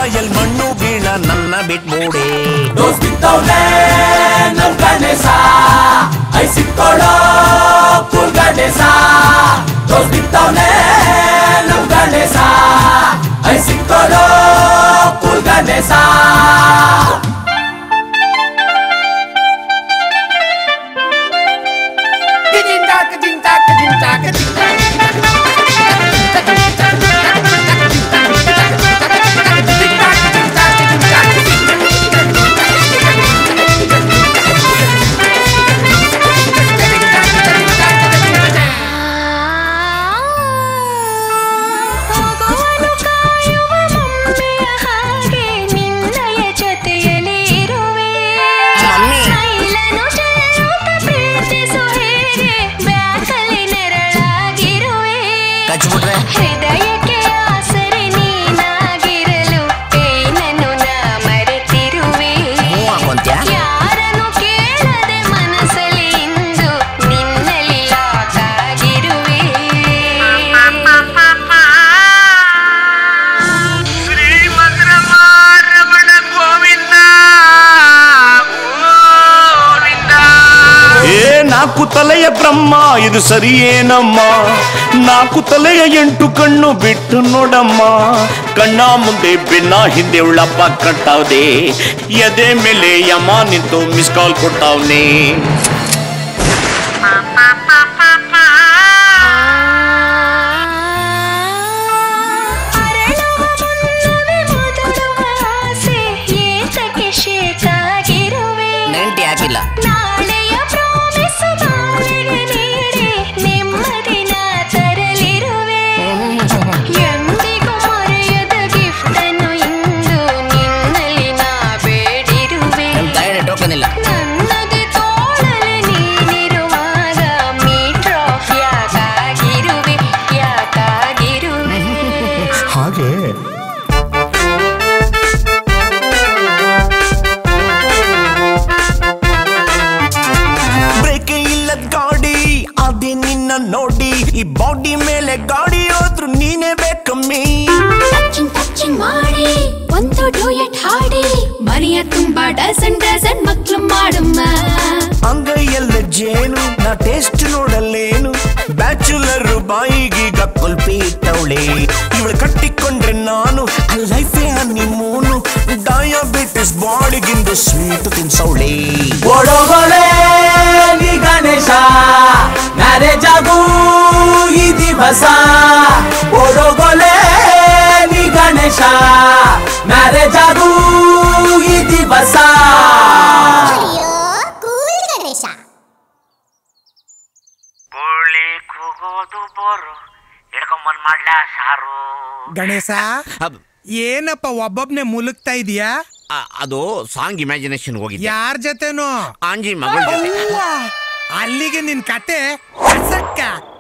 ಎಲ್ ಮಣ್ಣು ಬೀಣ ನನ್ನ ಬಿಟ್ಬಿಡಿ ದೋಸ್ ಬಿತ್ತವ್ನೆ ನಮ್ ಗಣೇಶ ಐ ಸಿಕ್ಕೋಳೋ ಪುಲ್ ಗಣೇಶ ದೋಸ್ ಬಿತ್ತವ್ನೆ ನಮ್ ಗಣೇಶ ಐ ಸಿಕ್ಕೋಳೋ ಪುಲ್ ಗಣೇಶ ಹೋಗುವನು ಕಾಯುವ ಮಮ್ಮಿಯ ಹಾಗೆ ನಿನ್ನಯ ಜೊತೆಯಲ್ಲಿ ಇರುವೆ ಸ್ಟೈಲನ್ನು ಚೆಲ್ಲುತ್ತ ಪ್ರೀತಿಸು ಹೇಗೆ ಬ್ಯಾಕಲ್ಲಿ ನೆರಳಾಗಿರುವೆ ಹೃದಯಕ್ಕೆ ಆಸರೆ ನೀನಾಗಿರಲು ಏನನ್ನು ನಾ ಮರೆತಿರುವೆ ಯಾರನ್ನು ಕೇಳದೆ ಮನಸ್ಸಲ್ಲಿ ಇಂದು ನಿನ್ನಲ್ಲಿ ಲಾಕ್ ಆಗಿರುವೆ ಏ ನಾಲ್ಕು ತಲೆಯ ಬ್ರಹ್ಮ ಇದು ಸರಿಯೇನಮ್ಮ ನಾಲ್ಕು ತಲೆಯ ಎಂಟು ಕಣ್ಣು ಬಿಟ್ಟು ನೋಡಮ್ಮ ಕಣ್ಣ ಮುಂದೆ ಬೆನ್ನ ಹಿಂದೆ ಉಳ್ಳಪ್ಪ ಕಟ್ಟಾವ್ದೆ ಎದೆ ಮೇಲೆ ಯಮ ನಿಂತು ಮಿಸ್ ಕಾಲ್ ಕೊಟ್ಟಾವ್ನೆ ಆಸೆ ಏತಕ್ಕೆ ಶೇಕಾಗಿರುವೆ ನೆಂಟಿ ಹಾಕಿಲ್ಲ ನಾಳೆಯ ಪ್ರಾಮಿಸ್ ಮಾಲೆಗೆ ನೀಡಿ ನೆಮ್ಮದಿನ ತರಲಿರುವೆ ಎಂದಿಗೂ ಮರೆಯದ ಗಿಫ್ಟ್ ಅನ್ನು ಇಂದು ನಿನ್ನಲ್ಲಿ ನಾ ಬೇಡಿರುವೆ ಟೋಕನ್ ಇಲ್ಲ ನನ್ನದೇ ತೋಳಲೆ ನೀನಿರುವಾಗ ಮೀಟರ್ ಆಫ್ ಯಾಕಾಗಿರುವೆ ಯಾಕಾಗಿರುವೆ ಹಾಗೆ ಬ್ರೇಕೆ ಇಲ್ಲದ ಗಾಡಿ ಅದೇ ನಿನ್ನ ನೋಡಿ ಈ ಬಾಡಿ ಮೇಲೆ ಗಾಡಿ ಹೋದ್ರು ನೀನೇ ಬೇಕಮ್ಮಿ ಟಚಿಂಗ್ ಟಚಿಂಗ್ ಮಾಡಿ ಒಂದು ಡೂಯಟ್ ಹಾಡಿ ಮನೆಯ ತುಂಬಾ ಡಜನ್ ಡಜನ್ ಮಕ್ಳು ಮಾಡಮ್ಮ ಅಂಗೈಯಲ್ಲ ಜೇನು ನಾ ಟೇಸ್ಟ್ ನೋಡಲ್ಲೇನು ಬ್ಯಾಚುಲರ್ ಬಾಯಿಗೀಗ ಕುಲ್ಪಿ ಇಟ್ಟವಳೆ ಇವಳು ಕಟ್ಟಿಕೊಂಡ್ರೆ ನಾನು ಲೈಫೇ ಹನಿಮೂನು ಡಯಾಬಿಟಿಸ್ ಬಾಡಿಗಿಂದು ಸ್ವೀಟ್ ತಿನ್ಸವಳೆ ಓಡೋಗೊಳೆ ನೀ ಗಣೇಶ ಮ್ಯಾರೇಜ್ ಆಗು ಈ ದಿವಸ ಓಡೋಗೊಲೆ ನೀ ಗಣೇಶ ಮ್ಯಾರೇಜ್ ಆಗು ಈ ದಿವಸ ಗಣೇಶ ಏನಪ್ಪ ಒಬ್ಬೊಬ್ನೆ ಮುಲುಕ್ತಾ ಇದೀಯಾ ಅ- ಅದು ಸಾಂಗ್ ಇಮ್ಯಾಜಿನೇಷನ್ ಹೋಗಿದ್ದೆ ಯಾರ ಜೊತೆನೋ ಆಂಜಿ ಮಗಳ ಜೊತೆ ಅವ್ವ, ಅಲ್ಲಿಗೆ ನಿನ್ ಕತೆ ಕಸಕ್ಕ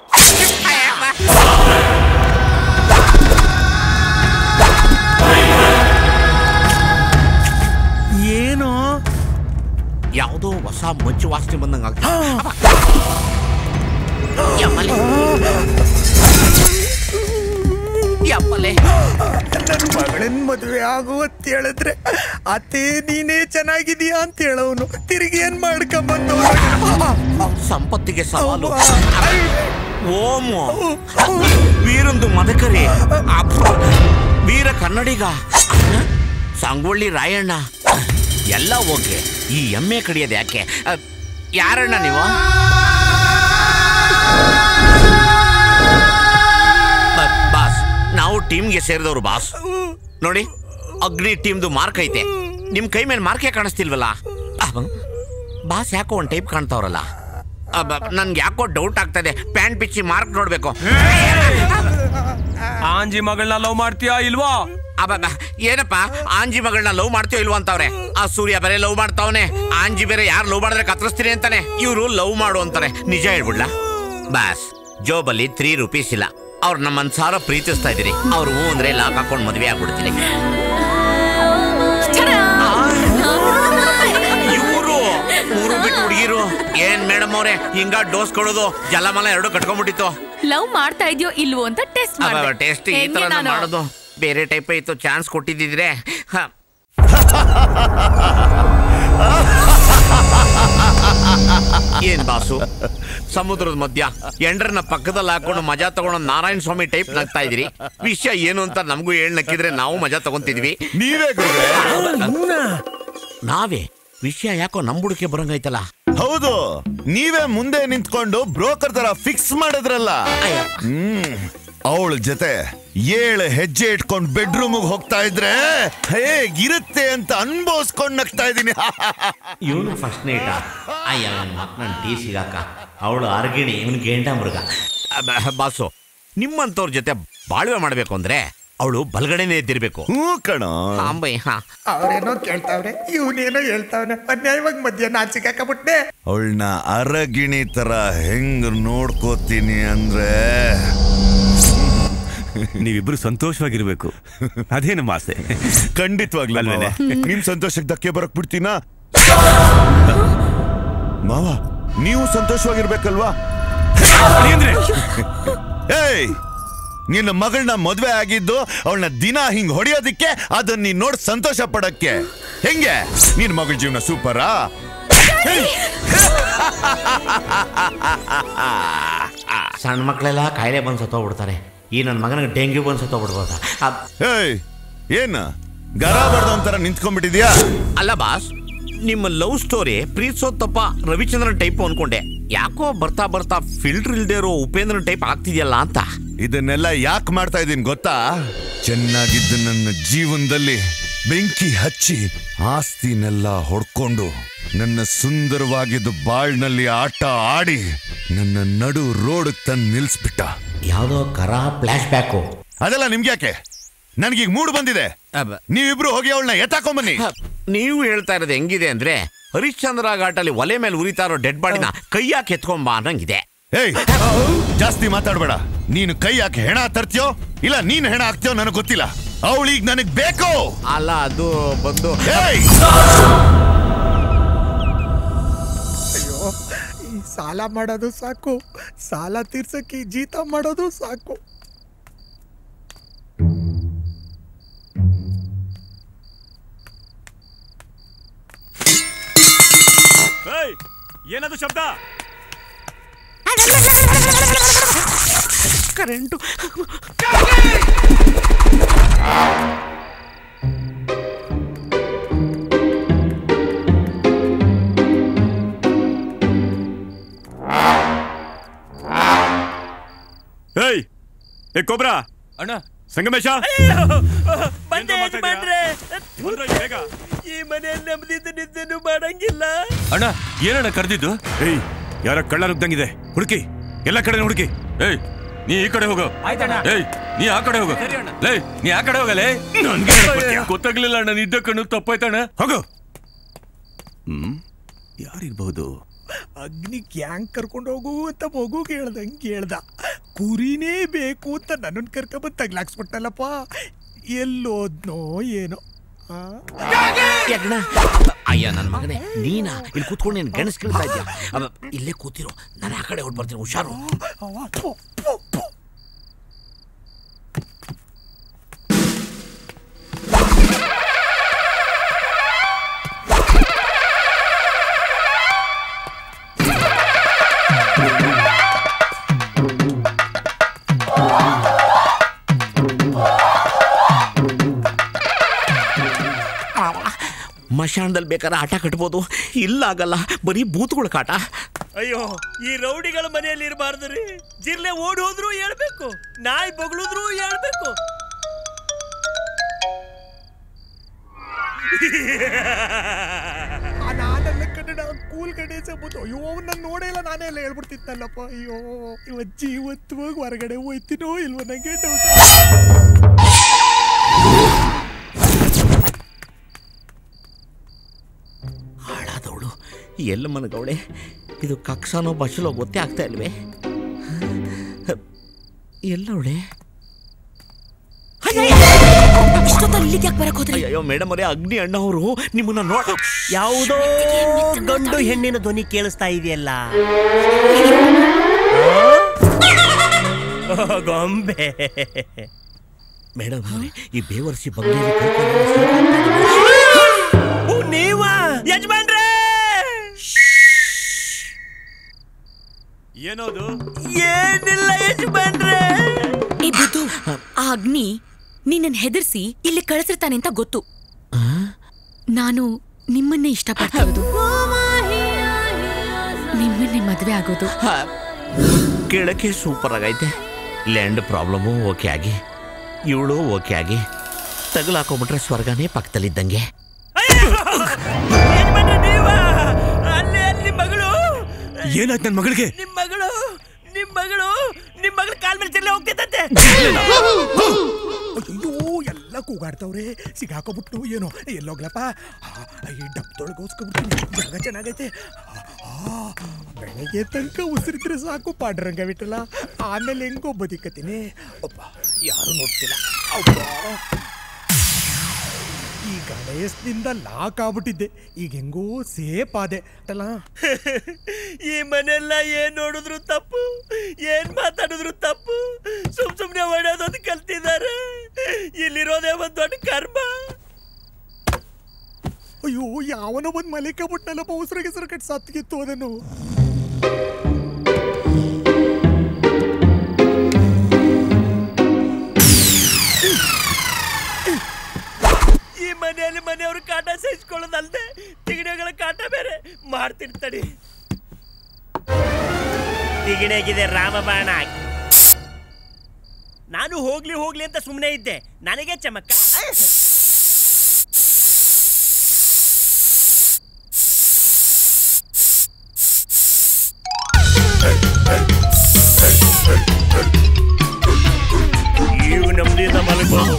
ಏನು ಯಾವುದೋ ಹೊಸ ಮಂಚು ವಾಸನೆ ಬಂದಂಗ ನನ್ ಮಗಳನ್ ಮದುವೆ ಆಗು ಅಂತ ಹೇಳಿದ್ರೆ ಅತ್ತೆ ನೀನೇ ಚೆನ್ನಾಗಿದೀಯಾ ಅಂತ ಹೇಳೋನು ತಿರುಗಿ ಏನ್ ಮಾಡ್ಕೊಂಬಂದು ಸಂಪತ್ತಿಗೆ ಸವಾಲು ಓಮು ವೀರೊಂದು ಮದಕರಿ ಅಪ್ಪ, ವೀರ ಕನ್ನಡಿಗ ಸಂಗೊಳ್ಳಿ ರಾಯಣ್ಣ ಎಲ್ಲ ಓಕೆ ಈ ಎಮ್ಮೆ ಕಡಿಯೋದು ಯಾಕೆ ಅ, ಯಾರಣ್ಣ ನೀವು ಬ- ಬಾಸ್ ನಾವು ಟೀಮ್ಗೆ ಸೇರಿದವರು ಬಾಸ್ ನೋಡಿ ಅಗ್ನಿ ಟೀಮ್ದು ಮಾರ್ಕ್ ಐತೆ ನಿಮ್ ಕೈ ಮೇಲೆ ಮಾರ್ಕೆ ಕಾಣಿಸ್ತಿಲ್ವಲ್ಲ ಅಹ್, ಬಾಸ್ ಯಾಕೋ ಒಂದು ಟೈಪ್ ಕಾಣ್ತಾವ್ರಲ್ಲ ಅಬ್ಬ, ನನ್ಗೆ ಯಾಕೋ ಡೌಟ್ ಆಗ್ತದೆ ಪ್ಯಾಂಟ್ ಪಿಚ್ಚಿ ಮಾರ್ಕ್ ನೋಡ್ಬೇಕು ಆಂಜಿ ಮಗಳನ್ನ ಲವ್ ಮಾಡ್ತೀಯಾ ಇಲ್ವಾ ಅಬ್ಬ ಏನಪ್ಪ ಆಂಜಿ ಮಗಳನ್ನ ಲವ್ ಮಾಡ್ತೀಯೋ ಇಲ್ವಾ ಅಂತವ್ರೆ ಆ ಸೂರ್ಯ ಬೇರೆ ಲವ್ ಮಾಡ್ತಾವನೆ ಆಂಜಿ ಬೇರೆ ಯಾರು ಲವ್ ಮಾಡಿದ್ರೆ ಕತ್ರಿಸ್ತೀನಿ ಅಂತಾನೆ ಇವರು ಲವ್ ಮಾಡು ಅಂತಾರೆ ನಿಜ ಹೇಳ್ಬಿಡ್ಲಾ ಬಾಸ್ ಜೋಬಲ್ಲಿ ತ್ರೀ ರುಪೀಸ್ ಇಲ್ಲ ಅವ್ರು ನಮ್ಮ ಮನ್ಸಾರ ಪ್ರೀತಿಸ್ತಾ ಇದೀರಿ ಅವ್ರು ಹ್ಞೂ ಅಂದ್ರೆ ಲಾಕ್ ಹಾಕೊಂಡು ಮದುವೆ ಆಗ್ಬಿಡ್ತೀನಿ ಇವರು ಊರು ಬಿಟ್ಟು ಹುಡುಗಿರು ಏನ್ ಮೇಡಮ್ ಅವ್ರೆ ಹಿಂಗ ಡೋಸ್ ಕೊಡೋದು ಜಲಮಲ ಎರಡು ಕಟ್ಕೊಂಡ್ಬಿಟ್ಟಿತ್ತು ಲವ್ ಮಾಡ್ತಾ ಇದೆಯೋ ಇಲ್ವೋ ಅಂತ ಟೆಸ್ಟ್ ಟೇಸ್ಟ್ ಈ ತರ ಮಾಡೋದು ಬೇರೆ ಟೈಪ್ ಇತ್ತು ಚಾನ್ಸ್ ಕೊಟ್ಟಿದ್ದಿದ್ರೆ ಹ. ಏನ್ ಬಾಸು ಸಮುದ್ರದ ಮಧ್ಯ ಎಂಡ್ರನ್ನ ಪಕ್ಕದಲ್ಲಿ ಹಾಕೊಂಡು ಮಜಾ ತಗೊಂಡು ನಾರಾಯಣ ಸ್ವಾಮಿ ಟೈಪ್ ನಗ್ತಾ ಇದೀರಿ ವಿಷಯ ಏನು ಅಂತ ನಮಗೂ ಹೇಳ್ ನಕ್ಕಿದ್ರೆ ನಾವು ಮಜಾ ತಗೊಂತಿದ್ವಿ ನೀವೇ ನಾವೇ ವಿಷಯ ಯಾಕೋ ನಮ್ ಬುಡಕ್ಕೆ ಬರಂಗೈತಲ್ಲ ಹೌದು ನೀವೇ ಮುಂದೆ ನಿಂತ್ಕೊಂಡು ಬ್ರೋಕರ್ ತರ ಫಿಕ್ಸ್ ಮಾಡಿದ್ರಲ್ಲ ಹ್ಮ್ ಅವಳ ಜೊತೆ ಏಳು ಹೆಜ್ಜೆ ಇಟ್ಕೊಂಡು ಬೆಡ್ರೂಮ್ ಹೋಗ್ತಾ ಇದ್ರೆ ಹೇಗಿರುತ್ತೆ ಅಂತ ಅನ್ಭವಿಸ್ಕೊಂಡ್ ನಗ್ತಾ ಇದೀನಿ ಇವನು ಫಸ್ಟ್ ನೈಟ ಅಯ್ಯ ನನ್ನ ಮಕ್ಕಳನ್ನ ಟೀ ಸಿಗಾಕ ಅವಳು ಅರ್ಗಿಣಿ ಇವನು ಗೇಂಡ ಮೃಗ ಅಬ್ಬ, ಬಾಸು ನಿಮ್ಮಂತವ್ರ ಜೊತೆ ಬಾಳ್ವೆ ಮಾಡ್ಬೇಕು ಅಂದ್ರೆ ಅವಳು ಬಲಗಡೆನೇ ಎದ್ದಿರ್ಬೇಕು ಹ್ಞೂ ಕಣೋ ಅಂಬೈ ಹಾ ಅವ್ರೇನೋ ಕೇಳ್ತಾವ್ರೆ ಇವನೇನೋ ಹೇಳ್ತಾವ್ನೆ ಅನ್ಯಾಯವಾಗಿ ಮಧ್ಯ ನಾನ್ ಸಿಕ್ಕಾಕಬಿಟ್ನೆ ಅವಳನ್ನ ಅರಗಿಣಿ ತರ ಹೆಂಗ್ ನೋಡ್ಕೋತೀನಿ ಅಂದ್ರೆ ನೀವಿಬ್ರು ಸಂತೋಷವಾಗಿರ್ಬೇಕು ಅದೇ ನಮ್ಮ ಆಸೆ ಖಂಡಿತವಾಗ್ಲೂ ಅಲ್ವೇನೆ? ನಿಮ್ ಸಂತೋಷಕ್ಕೆ ಧಕ್ಕೆ ಬರಕ್ ಬಿಡ್ತೀನಾ ಮಾವ ನೀವು ಸಂತೋಷವಾಗಿರ್ಬೇಕಲ್ವಾ ಏಯ್ ನಿನ್ನ ಮಗಳನ್ನ ಮದ್ವೆ ಆಗಿದ್ದು ಅವಳನ್ನ ದಿನ ಹಿಂಗ್ ಹೊಡೆಯೋದಿಕ್ಕೆ ಅದನ್ನ ನೀನ್ ನೋಡ್ ಸಂತೋಷ ಪಡಕ್ಕೆ ಹೆಂಗೆ ನಿನ್ ಮಗಳ ಜೀವನ ಸೂಪರಾ ಸಣ್ಣ ಮಕ್ಕಳೆಲ್ಲ ಕಾಯಿಲೆ ಬಂದು ಸತ್ತೋಗ್ಬಿಡ್ತಾರೆ ಈ ನನ್ನ ಮಗನಿಗೆ ಡೆಂಗ್ಯೂ ಬಂದು ಸತ್ತೋಗ್ಬಿಡ್ಬೋದ ಏಯ್ ಏನ ಗರ ಬಡ್ದ ಒಂಥರ ನಿಂತ್ಕೊಂಡ್ಬಿಟ್ಟಿದ್ಯಾ ಅಲ್ಲ ಬಾಸ್ ನಿಮ್ಮ ಲವ್ ಸ್ಟೋರಿ ಪ್ರೀತ್ಸೋ ತಪ್ಪ ರವಿಚಂದ್ರನ್ ಟೈಪ್ ಅನ್ಕೊಂಡೆ ಯಾಕೋ ಬರ್ತಾ ಬರ್ತಾ ಫಿಲ್ಟರ್ ಇಲ್ದೇ ಇರೋ ಉಪೇಂದ್ರನ್ ಟೈಪ್ ಆಗ್ತಿದ್ಯಲ್ಲ ಅಂತ ಇದನ್ನೆಲ್ಲ ಯಾಕೆ ಮಾಡ್ತಾ ಇದ್ದೀನಿ ಗೊತ್ತಾ ಚೆನ್ನಾಗಿದ್ದ ನನ್ನ ಜೀವನದಲ್ಲಿ ಬೆಂಕಿ ಹಚ್ಚಿ ಆಸ್ತಿನೆಲ್ಲ ಹೊಡ್ಕೊಂಡು ನನ್ನ ಸುಂದರವಾಗಿದ್ದ ಬಾಳ್ನಲ್ಲಿ ಆಟ ಆಡಿ ನನ್ನ ನಡು ರೋಡ್ ತಂದು ನಿಲ್ಸ್ಬಿಟ್ಟ ಯಾವ್ದೋ ಕರ ಫ್ಲಾಶ್ ಬ್ಯಾಕು ಅದೆಲ್ಲ ನಿಮ್ಗ್ಯಾಕೆ ನನಗೀಗ ಮೂಡ್ ಬಂದಿದೆ ನೀವಿಬ್ರು ಹೋಗಿ ಅವಳನ್ನ ಎತ್ತಾಕೊಂಬನ್ನಿ ನೀವು ಹೇಳ್ತಾ ಇರೋದು ಹೆಂಗಿದೆ ಅಂದ್ರೆ ಹರಿಶ್ಚಂದ್ರ ಘಾಟಲ್ಲಿ ಒಲೆ ಮೇಲೆ ಉರಿತಾ ಇರೋ ಡೆಡ್ ಬಾಡಿನ ಕೈಯಾಕೆ ಎತ್ಕೊಂಬ ಅನ್ನಂಗಿದೆ ಏಯ್ ಜಾಸ್ತಿ ಮಾತಾಡ್ಬೇಡ ನೀನು ಕೈ ಯಾಕೆ ಹೆಣ ತರ್ತೀಯೋ ಇಲ್ಲ ನೀನ್ ಹೆಣ ಹಾಕ್ತೀಯೋ ನನಗೆ ಗೊತ್ತಿಲ್ಲ ಅವಳೀಗ ನನಗ್ ಬೇಕು ಅಲ್ಲ ಅದು ಬಂದು ಏಯ್ ಅಯ್ಯೋ ಈ ಸಾಲ ಮಾಡೋದು ಸಾಕು ಸಾಲ ತೀರ್ಸಕ್ಕೆ ಈ ಜೀತ ಮಾಡೋದು ಸಾಕು ಏನದು ಶಬ್ದ ಕರೆಂಟು ಏಯ್ ಏ ಕೋಬ್ರಾ ಅಣ್ಣ ಸಂಗಮೇಶ ಬಂದೆ ಏನ್ರೋ ಯಜಮಾನ್ರೆ. ಬಂದ್ರೋ ಈಗ ಬೇಗ. ಈ ಮನೆಯಲ್ಲಿ ನೆಮ್ಮದಿದ್ದು ನಿದ್ದೆನು ಮಾಡಂಗಿಲ್ಲ ಅಣ್ಣ ಏನಣ್ಣ ಕರೆದಿದ್ದು ಏಯ್ ಯಾರ ಕಳ್ಳ ನುಗ್ದಂಗಿದೆ ಹುಡುಕಿ ಎಲ್ಲ ಕಡೆ ಹುಡುಕಿ ಏಯ್ ನೀ ಈ ಕಡೆ ಹೋಗು ಆಯ್ತಣ್ಣ. ಏಯ್ ನೀ ಆ ಕಡೆ ಹೋಗು ಲೇ ನೀ ಆ ಕಡೆ ಹೋಗಲೇ ನನ್ಗೆ ಬರ್ತೀಯ? ಗೊತ್ತಾಗ್ಲಿಲ್ಲ ಅಣ್ಣ ನಿದ್ದೆ ಕಣ್ಣು ತಪ್ಪಾಯ್ತಣ್ಣ ಹೋಗು ಹ್ಮ್ ಯಾರಿರ್ಬಹುದು ಅಗ್ನಿ ಗ್ಯಾಂಗ್ ಕರ್ಕೊಂಡು ಹೋಗು ಅಂತ ಮಗು ಕೇಳ್ದಂಗ್ ಕೇಳ್ದ ಕುರಿನೇ ಬೇಕು ಅಂತ ನನ್ನನ್ನು ಕರ್ಕೊಂಬಂದು ತಗ್ಲಾಕ್ಸ್ಬಿಟ್ಟಲ್ಲಪ್ಪ ಎಲ್ಲೋದ್ನೋ ಏನೋ ಆ? ಯಜ್ಞ ಅಯ್ಯ ನನ್ನ ಮಗನೇ ನೀನಾ ಇಲ್ಲಿ ಕೂತ್ಕೊಂಡು ನೀನು ಗಣಸ್ ಕೇಳ್ತಾ ಇದ್ಯಾ ಅಬ್ಬ, ಇಲ್ಲೇ ಕೂತಿರು ನಾನು ಆ ಕಡೆ ಹೊಡ್ ಬರ್ತೀನಿ ಹುಷಾರು ಅವ್ವ, ಪು, ಪು, ಪು. ಮಶಾಣದಲ್ಲಿ ಬೇಕಾದ್ರೆ ಆಟ ಕಟ್ಬೋದು ಇಲ್ಲ ಆಗಲ್ಲ ಬರೀ ಬೂತ್ಗಳ ಕಾಟ ಅಯ್ಯೋ ಈ ರೌಡಿಗಳ ಮನೆಯಲ್ಲಿ ಇರಬಾರ್ದು ರೀ ಜಿರ್ಲೆ ಓಡಿ ಹೋದ್ರು ಹೇಳ್ಬೇಕು ನಾಯಿ ಬೊಗಳಿದ್ರು ಹೇಳ್ಬೇಕು ಆ ನಾನೆಲ್ಲ ಕನ್ನಡ ಕೂಲ್ ಗಣೇಶ ಬಂದು ಅಯ್ಯೋ ನನ್ನ ನೋಡೇ ಇಲ್ಲ ನಾನೇ ಎಲ್ಲ ಹೇಳ್ಬಿಡ್ತಿತ್ತಲ್ಲಪ್ಪ ಅಯ್ಯೋ ಇವತ್ತು ಜೀವತ್ವಾಗಿ ಹೊರಗಡೆ ಹೋಯ್ತೀನೋ ಇಲ್ವೋ ನಂಗೆ ಡೌಟ್ ಹಾಳಾದವಳು ಎಲ್ಲ ಮನಗವಳೆ ಇದು ಕಕ್ಸಾನೋ ಬಸ್ಸಲೋ ಗೊತ್ತೇ ಆಗ್ತಾ ಇಲ್ವೇ ಎಲ್ಲವಳೆ ಅಯ್ಯೋ ಮೇಡಮ್ ಅವರೇ ಅಗ್ನಿ ಅಣ್ಣ ಅವರು ನಿಮ್ಮನ್ನ ನೋಡ ಯಾವುದೋ ಗಂಡು ಹೆಣ್ಣಿನ ಧ್ವನಿ ಕೇಳಿಸ್ತಾ ಇದೆಯಲ್ಲ ಗೊಂಬೆ ಮೇಡಮ್ ಈ ಬೇವರ್ಸಿ ಬಂಗ್ಲೆಯಲ್ಲಿ ನೀವ ಯಜಮಾನ್ರೇ ಏನೋದು ಏನಿಲ್ಲ ಯಜಮಾನ್ರೇ ಏ ಬುದ್ಧು ಆ ಅಗ್ನಿ ನಿನ್ನನ್ ಹೆದರ್ಸಿ ಇಲ್ಲಿ ಕಳಿಸಿರ್ತಾನೆ ಅಂತ ಗೊತ್ತು ನಾನು ನಿಮ್ಮನ್ನೇ ಇಷ್ಟಪಡ್ತಿರೋದು ನಿಮ್ಮನ್ನೇ ಮದ್ವೆ ಆಗೋದು ಕೇಳಕ್ಕೆ ಸೂಪರ್ ಆಗೈತೆ ಲ್ಯಾಂಡ್ ಪ್ರಾಬ್ಲಮು ಓಕೆ ಆಗಿ ಇವಳು ಓಕೆ ಆಗಿ ತಗಲಾಕೊಂಬಿಟ್ರೆ ಸ್ವರ್ಗನೇ ಪಕ್ಕದಲ್ಲಿದ್ದಂಗೆ ಯಜಮಾನ್ರೆ ನೀವ ಅಲ್ಲಿ ಅಲ್ಲಿ ಮಗಳು ಏನಾಯ್ತು ನನ್ನ ಮಗಳಿಗೆ ನಿಮ್ ಮಗಳು ನಿಮ್ ಮಗಳು ನಿಮ್ ಮಗಳು ಕಾಲ್ ಮೇಲೆ ಚೆಲ್ಲ ಹೋಗ್ತಿದ್ದಂತೆ ಅಯ್ಯೋ ಎಲ್ಲ ಕೂಗಾಡ್ತವ್ರೆ ಸಿಗಾಕೋಬಿಟ್ಟು ಏನೋ ಎಲ್ಲೋಗ್ಲಪ್ಪ ಆ, ಈ ಡಬ್ದೊಳಗೋಸ್ಕೊಬಿಟ್ಟು ಜಾಗ ಚೆನ್ನಾಗೈತೆ ಆ, ಬೆಳಗ್ಗೆ ತನಕ ಉಸಿರಿದ್ರೆ ಸಾಕು ಪಾಡ್ರಂಗ ಬಿಟ್ಟಲ್ಲ ಆಮೇಲೆ ಹೆಂಗೋ ಬದುಕತೀನಿ ಒಬ್ಬ ಯಾರು ನೋಡ್ತಿಲ್ಲ ಅಬ್ಬಾ. ಈ ಗಣೇಶನಿಂದ ಲಾಕ್ ಆಗ್ಬಿಟ್ಟಿದ್ದೆ ಈಗ ಹೆಂಗೋ ಸೇಫ್ ಆದೆ ಅಲ್ಲ ಈ ಮನೆಲ್ಲ ಏನ್ ನೋಡಿದ್ರು ತಪ್ಪು ಏನ್ ಮಾತಾಡಿದ್ರು ತಪ್ಪು ಸುಮ್ ಸುಮ್ನೆ ಹೊಡೆಯೋದೊಂದು ಕಲ್ತಿದ್ದಾರೆ ಇಲ್ಲಿರೋದೇ ಒಂದ್ ದೊಡ್ಡ ಕರ್ಮ ಅಯ್ಯೋ ಯಾವನೋ ಬಂದ್ ಮಲಿಕ ಬಿಟ್ನಲ್ಲಪ್ಪ ಉಸಿರು ಹೆಸರು ಕಟ್ ಸತ್ಗಿತ್ತು ಅದನ್ನು ಈ ಮನೆಯಲ್ಲಿ ಮನೆಯವ್ರ ಕಾಟ ಸಹಿಸ್ಕೊಳ್ಳೋದಲ್ದೆ ತಿಗಣೆಗಳ ಕಾಟ ಬೇರೆ ಮಾಡ್ತೀನಿ ತಡಿ ತಿಗಣೆಗಿದೆ ರಾಮಬಾಣ ನಾನು ಹೋಗ್ಲಿ ಹೋಗ್ಲಿ ಅಂತ ಸುಮ್ಮನೆ ಇದ್ದೆ ನನಗೆ ಚಮಕ್ಕ ಈಗ ನಮ್ದಿಂದ ಮಲಗ್ಬೋದು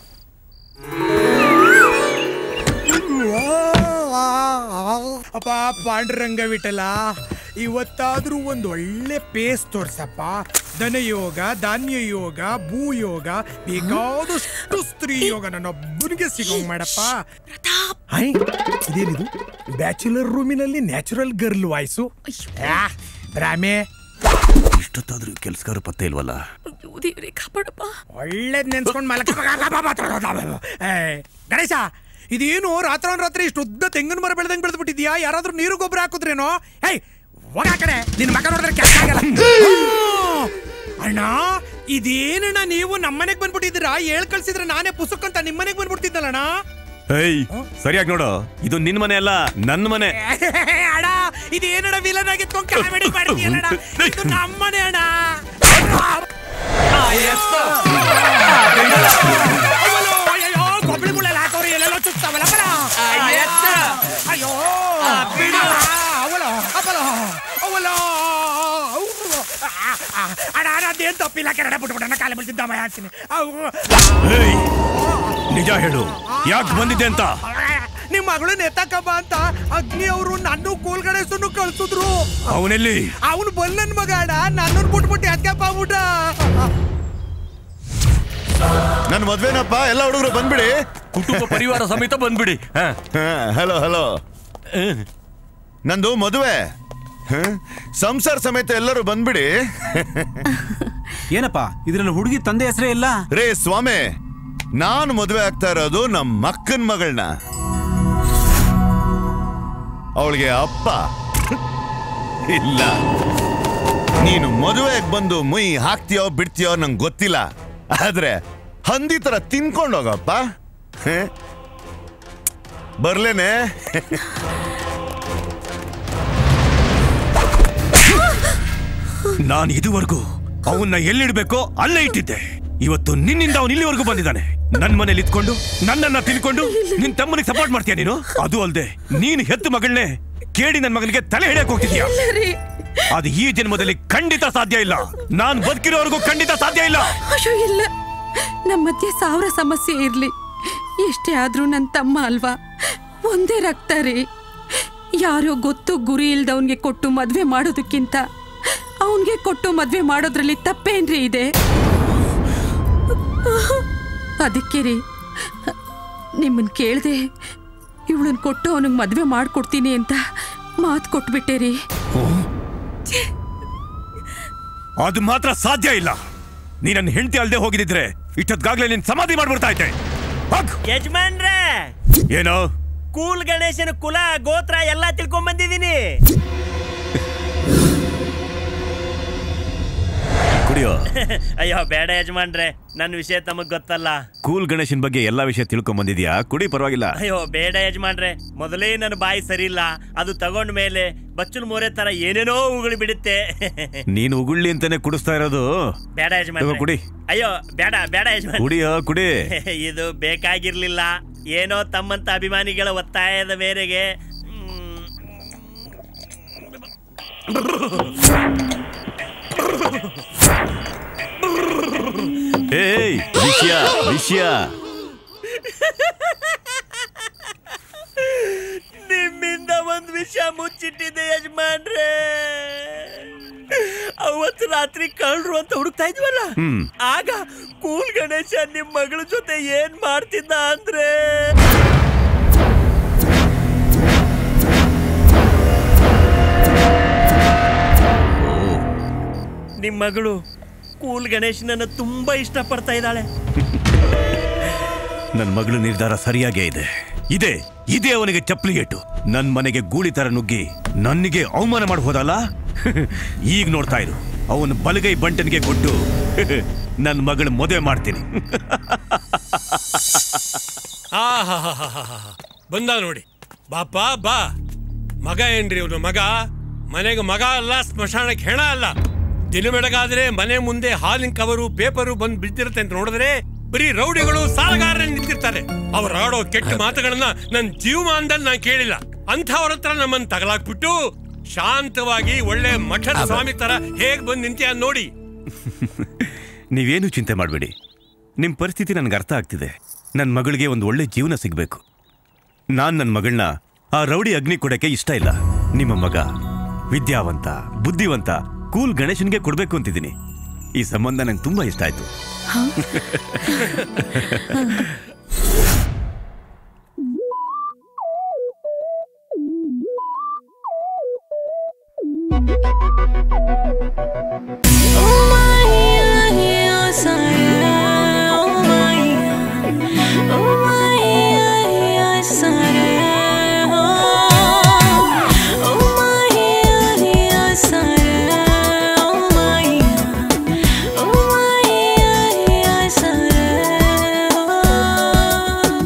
ಅಪ್ಪ ಪಾಂಡುರಂಗ ವಿಠಲ ಇವತ್ತಾದ್ರೂ ಒಂದು ಒಳ್ಳೆ ಪೇಸ್ ತೋರ್ಸಪ್ಪ ಧನಯೋಗ ಧಾನ್ಯ ಯೋಗ ಭೂಯೋಗ ಬೇಕಾದಷ್ಟು ಸ್ತ್ರೀ ಯೋಗ ನನ್ನೊಬ್ಬನಿಗೆ ಸಿಗೋಂಗ್ ಮಾಡಪ್ಪ ಹೈ ಇದೇನಿದು ಬ್ಯಾಚುಲರ್ ರೂಮಿನಲ್ಲಿ ನ್ಯಾಚುರಲ್ ಗರ್ಲ್ ವಾಯ್ಸು ರಾಮೆ ಇಷ್ಟೊತ್ತಾದ್ರೂ ಕೆಲ್ಸಗಾರ ಪತ್ತೆ ಇಲ್ವಲ್ಲ ದೇವ್ರೆ ಕಾಪಾಡಪ್ಪ ಒಳ್ಳೇದ್ ನೆನ್ಸ್ಕೊಂಡ್ ಮಲಕ ಏ, ಗಣೇಶ ಇದೇನು ರಾತ್ರಿ ರಾತ್ರಿ ಇಷ್ಟು ಉದ್ದ ತೆಂಗಿನ ಮರ ಬೆಳೆದಂಗ್ ಬೆಳೆದು ಬಿಟ್ಟಿದ್ಯಾ ಯಾರಾದ್ರೂ ನೀರು ಗೊಬ್ಬರ ಹಾಕುದ್ರೇನೋ ಏಯ್ ಹೋಗ ಆ ಕಡೆ ನಿನ್ ಮಗ ನೋಡಿದ್ರೆ ಕೆಲ್ಸ ಆಗಲ್ಲ ಅಣ್ಣ ಇದೇನಣ್ಣ ನೀವು ನಮ್ಮನೆಗ್ ಬಂದ್ಬಿಟ್ಟಿದ್ದೀರಾ ಹೇಳ್ ಕಳ್ಸಿದ್ರೆ ನಾನೇ ಪುಸ್ತಕ ಅಂತ ನಿಮ್ಮನೆಗ್ ಬಂದ್ಬಿಡ್ತಿದ್ದಲ್ಲಣ್ಣ ಹೇಯ್ ಸರಿಯಾಗಿ ನೋಡು ಇದು ನಿನ್ ಮನೆ ಅಲ್ಲ ನನ್ನ ಮನೆ ಅಣ್ಣ ಇದೇನಣ್ಣ ವಿಲನ್ ಆಗಿತ್ಕೊಂಡ್ ಕಾಮಿಡಿ ಮಾಡ್ತೀಯಲ್ಲಣ್ಣ ಇದು ನಮ್ಮನೆ ಅಣ್ಣ ಅವಲು, ಅಯ್ಯಯ್ಯೋ, ಕೊಬ್ಳಿ ಮುಳ್ಳೆಲ್ಲ ಹಾಕೋರು ಎಲ್ಲೆಲ್ಲೋ ಚುಚ್ತಾವಲ್ಲ ಬಲ. ಅಯ್ಯೋ ಅವಳು ಅವಳು ಅವಳು ಅಣ್ಣ ಅದೇನ್ ತಪ್ಪಿಲ್ಲ ಕೆರಡೆ ಬಿಟ್ಬಿಡಣ ಕಾಲ ಬಿಡ್ತಿದ್ದ ಮಯ ಹಾಕ್ತೀನಿ ಹೇಯ್ ನಿಜ ಹೇಳು ಯಾಕೆ ಬಂದಿದ್ದೆ ಅಂತ ನಿಮ್ ಮಗಳು ನೆತ್ತಕ್ಕಬ್ಬ ಅಂತ ಅಗ್ನಿ ಅವರು ನನ್ನ ಕೂಲ್ ಗಣೇಶನ್ನು ಕಳ್ಸಿದ್ರು ಅವನೆಲ್ಲಿ ಅವನು ಬಲ್ಲನ್ ಮಗ ಅಣ್ಣ ನನ್ನನ್ನು ಬಿಟ್ಬಿಟ್ಟು ಅದಕ್ಕಪ್ಪ ಆಗ್ಬಿಟ್ಟ ನನ್ನ ಮದ್ವೆನಪ್ಪ ಎಲ್ಲ ಹುಡುಗರು ಬಂದ್ಬಿಡಿ ಕುಟುಂಬ ಪರಿವಾರ ಸಮೇತ ಬಂದ್ಬಿಡಿ ಹಲೋ ಹಲೋ ನಂದು ಮದುವೆ ಹ? ಸಂಸಾರ ಸಮೇತ ಎಲ್ಲರೂ ಬಂದ್ಬಿಡಿ ಏನಪ್ಪ ಇದ್ರಲ್ಲಿ ಹುಡುಗಿ ತಂದೆ ಹೆಸರೇ ಇಲ್ಲ ರೇ ಸ್ವಾಮಿ ನಾನು ಮದುವೆ ಆಗ್ತಾ ಇರೋದು ನಮ್ಮ ಮಕ್ಕನ ಮಗಳನ್ನ ಅವಳಿಗೆ ಅಪ್ಪ ಇಲ್ಲ ನೀನು ಮದುವೆಗೆ ಬಂದು ಮುಯ್ ಹಾಕ್ತೀಯೋ ಬಿಡ್ತೀಯೋ ನಂಗೆ ಗೊತ್ತಿಲ್ಲ ಆದ್ರೆ ಹಂದಿ ತರ ತಿನ್ಕೊಂಡು ಹೋಗಪ್ಪ ಹ? ಬರ್ಲೇನೆ ನಾನು ಇದುವರೆಗೂ ಅವನ್ನ ಎಲ್ಲಿಡ್ಬೇಕೋ ಅಲ್ಲೇ ಇಟ್ಟಿದ್ದೆ ಇವತ್ತು ನಿನ್ನಿಂದ ಅವನು ಇಲ್ಲಿವರೆಗೂ ಬಂದಿದ್ದಾನೆ ನನ್ ಮನೇಲಿ ಇದ್ಕೊಂಡು ನನ್ನನ್ನ ತಿನ್ಕೊಂಡು ನಿನ್ ತಮ್ಮನಿಗೆ ಸಪೋರ್ಟ್ ಮಾಡ್ತೀಯ ನೀನು ಅದು ಅಲ್ದೆ ನೀನು ಹೆತ್ತು ಮಗಳನ್ನೇ ಕೇಳಿ ನನ್ನ ಮಗನಿಗೆ ತಲೆ ಹಿಡಿಯಕ್ ಹೋಗ್ತಿದ್ಯಾ ಅದು ಈ ಜನ್ಮದಲ್ಲಿ ಖಂಡಿತ ಸಾಧ್ಯ ಇಲ್ಲ ನಾನ್ ಬದುಕಿರೋವರೆಗೂ ಖಂಡಿತ ಸಾಧ್ಯ ಇಲ್ಲ ಅಯ್ಯೋ ಇಲ್ಲ ನಮ್ಮ ಮಧ್ಯೆ ಸಾವಿರ ಸಮಸ್ಯೆ ಇರ್ಲಿ ಎಷ್ಟೇ ಆದ್ರೂ ನನ್ನ ತಮ್ಮ ಅಲ್ವಾ ಒಂದೇ ರಕ್ತ ರೀ ಯಾರೋ ಗೊತ್ತು ಗುರಿ ಇಲ್ದವನ್ಗೆ ಕೊಟ್ಟು ಮದ್ವೆ ಮಾಡೋದಕ್ಕಿಂತ ಅವನ್ಗೆ ಕೊಟ್ಟು ಮದ್ವೆ ಮಾಡೋದ್ರಲ್ಲಿ ತಪ್ಪೇನ್ರಿ ಇದೆ ಅದಕ್ಕೆ ರೀ ನಿಮ್ಮನ್ ಕೇಳ್ದೆ ಇವಳನ್ನ ಕೊಟ್ಟು ಅವನಿಗೆ ಮದ್ವೆ ಮಾಡ್ಕೊಡ್ತೀನಿ ಅಂತ ಮಾತು ಕೊಟ್ಬಿಟ್ಟೆ ರೀ ಅದು ಮಾತ್ರ ಸಾಧ್ಯ ಇಲ್ಲ ನೀ ನನ್ನ ಹೆಂಡತಿ ಅಲ್ದೆ ಹೋಗಿದ್ರೆ ಇಷ್ಟೊತ್ತಾಗ್ಲೇ ನಿನ್ ಸಮಾಧಿ ಮಾಡ್ಬಿಡ್ತಾ ಇದ್ದೆ ಯಜಮಾನ್ರೆ ಏನೋ ಕೂಲ್ ಗಣೇಶನ ಕುಲ ಗೋತ್ರ ಎಲ್ಲ ತಿಳ್ಕೊಂಡ್ ಬಂದಿದೀನಿ ಕುಡಿಯೋ ಅಯ್ಯೋ ಬೇಡ ಯಜಮಾನ್ರೆ ನನ್ನ ವಿಷಯ ತಮಗ್ ಗೊತ್ತಲ್ಲ ಕೂಲ್ ಗಣೇಶನ್ ಬಗ್ಗೆ ಎಲ್ಲಾ ವಿಷಯ ತಿಳ್ಕೊಂಡ್ ಬಂದಿದ್ಯಾ ಕುಡಿ ಪರವಾಗಿಲ್ಲ ಅಯ್ಯೋ ಬೇಡ ಯಜಮಾನ್ರೆ ಮೊದಲೇ ನನ್ನ ಬಾಯಿ ಸರಿ ಇಲ್ಲ ಅದು ತಗೊಂಡ ಮೇಲೆ ಬಚ್ಚಲ್ ಮೋರೆ ತರ ಏನೇನೋ ಉಗುಳಿ ಬಿಡುತ್ತೆ ನೀನು ಉಗುಳ್ಳಿ ಅಂತಾನೆ ಕುಡಿಸ್ತಾ ಇರೋದು ಬೇಡ ತಗೋ ಯಜಮಾನ್ರೆ ಕುಡಿ ಅಯ್ಯೋ ಬೇಡ ಬೇಡ ಯಜಮಾನ್ ಕುಡಿಯೋ ಕುಡಿ ಇದು ಬೇಕಾಗಿರ್ಲಿಲ್ಲ ಏನೋ ತಮ್ಮಂತ ಅಭಿಮಾನಿಗಳ ಒತ್ತಾಯದ ಮೇರೆಗೆ ಏಯ್ ವಿಷಯ ವಿಷಯ ನಿಮ್ಮಿಂದ ಒಂದ್ ವಿಷಯ ಮುಚ್ಚಿಟ್ಟಿದೆ ಯಜಮಾನ್ರೆ ಅವತ್ತು ರಾತ್ರಿ ಕಳ್ರು ಅಂತ ಹುಡುಕ್ತಾ ಇದ್ವಲ್ಲ ಹ್ಮ್. ಆಗ ಕೂಲ್ ಗಣೇಶ ನಿಮ್ ಮಗಳ ಜೊತೆ ಏನ್ ಮಾಡ್ತಿದ್ದ ಅಂದ್ರೆ ನಿಮ್ ಮಗಳು ಕೂಲ್ ಗಣೇಶನನ್ನ ತುಂಬಾ ಇಷ್ಟಪಡ್ತಾ ಇದ್ದಾಳೆ ನನ್ನ ಮಗಳ ನಿರ್ಧಾರ ಸರಿಯಾಗೇ ಇದೆ ಇದೆ ಇದೇ ಅವನಿಗೆ ಚಪ್ಪಲಿ ಏಟು ನನ್ ಮನೆಗೆ ಗೂಳಿ ತರ ನುಗ್ಗಿ ನನಗೆ ಅವಮಾನ ಮಾಡಿ ಹೋದಲ್ಲ ಈಗ ನೋಡ್ತಾ ಇರು ಅವನು ಬಲಗೈ ಬಂಟನಿಗೆ ಕೊಟ್ಟು ನನ್ನ ಮಗಳ ಮದುವೆ ಮಾಡ್ತೀನಿ ಆಹಾಹಾಹಾಹಾ. ಬಂದ ನೋಡಿ ಬಾಪ ಬಾ ಮಗ ಏನ್ರಿ ಇವನು ಮಗ ಮನೆಗೆ ಮಗ ಅಲ್ಲ ಸ್ಮಶಾನಕ್ಕೆ ಹೆಣ ಅಲ್ಲ ದಿನ ಬೆಳಗಾದ್ರೆ ಮನೆ ಮುಂದೆ ಹಾಲಿನ ಕವರು ಪೇಪರು ಬಂದು ಬಿದ್ದಿರುತ್ತೆ ಅಂತ ನೋಡಿದ್ರೆ ಬರೀ ರೌಡಿಗಳು ಸಾಲಗಾರರೇ ನಿಂತಿರ್ತಾರೆ ಅವ್ರು ಆಡೋ ಕೆಟ್ಟ ಮಾತುಗಳನ್ನ ನನ್ನ ಜೀವಮಾನದಲ್ಲಿ ನಾನು ಕೇಳಿಲ್ಲ ಅಂಥವ್ರ ಹತ್ರ ನಮ್ಮನ್ನ ತಗಲಾಕ್ಬಿಟ್ಟು ಶಾಂತವಾಗಿ ಒಳ್ಳೆ ಮಠದ ಸ್ವಾಮಿ ತರ ಹೇಗ್ ಬಂದ್ ನಿಂತ್ಯ ನೋಡಿ ನೀವೇನು ಚಿಂತೆ ಮಾಡಬೇಡಿ ನಿಮ್ಮ ಪರಿಸ್ಥಿತಿ ನನಗೆ ಅರ್ಥ ಆಗ್ತಿದೆ ನನ್ನ ಮಗಳಿಗೆ ಒಂದು ಒಳ್ಳೆ ಜೀವನ ಸಿಗಬೇಕು ನಾನು ನನ್ನ ಮಗಳನ್ನ ಆ ರೌಡಿ ಅಗ್ನಿ ಕೊಡಕ್ಕೆ ಇಷ್ಟ ಇಲ್ಲ ನಿಮ್ಮ ಮಗ ವಿದ್ಯಾವಂತ ಬುದ್ಧಿವಂತ ಕೂಲ್ ಗಣೇಶನ್ಗೆ ಕೊಡ್ಬೇಕು ಅಂತಿದ್ದೀನಿ ಈ ಸಂಬಂಧ ನಂಗೆ ತುಂಬಾ ಇಷ್ಟ ಆಯ್ತು Oh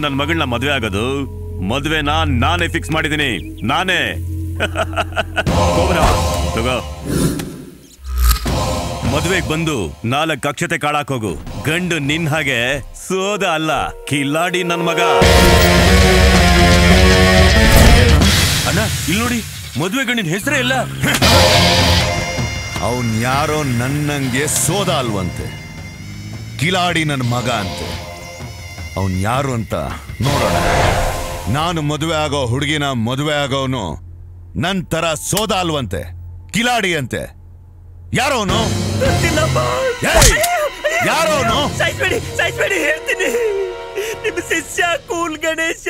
ನನ್ನ ಮಗಳನ್ನ ಮದ್ವೆ ಆಗೋದು ಮದ್ವೆನ ನಾನೇ ಫಿಕ್ಸ್ ಮಾಡಿದ್ದೀನಿ ನಾನೇ ಕೋಬ್ರಾ, ತಗೋ ಮದ್ವೆಗ್ ಬಂದು ನಾಲ್ಕು ಅಕ್ಷತೆ ಕಾಳಾಕೋಗು ಗಂಡು ನಿನ್ ಹಾಗೆ ಸೋದ ಅಲ್ಲ ಕಿಲಾಡಿ ನನ್ ಮಗ ಅಣ್ಣ ಇಲ್ಲಿ ನೋಡಿ ಮದ್ವೆ ಗಂಡಿನ ಹೆಸರೇ ಇಲ್ಲ ಅವನ್ ಯಾರೋ ನನ್ನಂಗೆ ಸೋದ ಅಲ್ವಂತೆ ಕಿಲಾಡಿ ನನ್ನ ಮಗ ಅಂತೆ ಅವನ್ ಯಾರು ಅಂತ ನೋಡೋಣ ನಾನು ಮದುವೆ ಆಗೋ ಹುಡುಗಿನ ಮದುವೆ ಆಗೋನು ನನ್ ತರ ಸೋದ ಅಲ್ವಂತೆ ಕಿಲಾಡಿ ಅಂತೆ ಯಾರೋನು ಯಾರೋನು ಸಾಯಿಸ್ಬೇಡಿ ಸಾಯಿಸ್ಬೇಡಿ ಹೇಳ್ತೀನಿ ನಿಮ್ಮ ಶಿಷ್ಯ cool Ganesha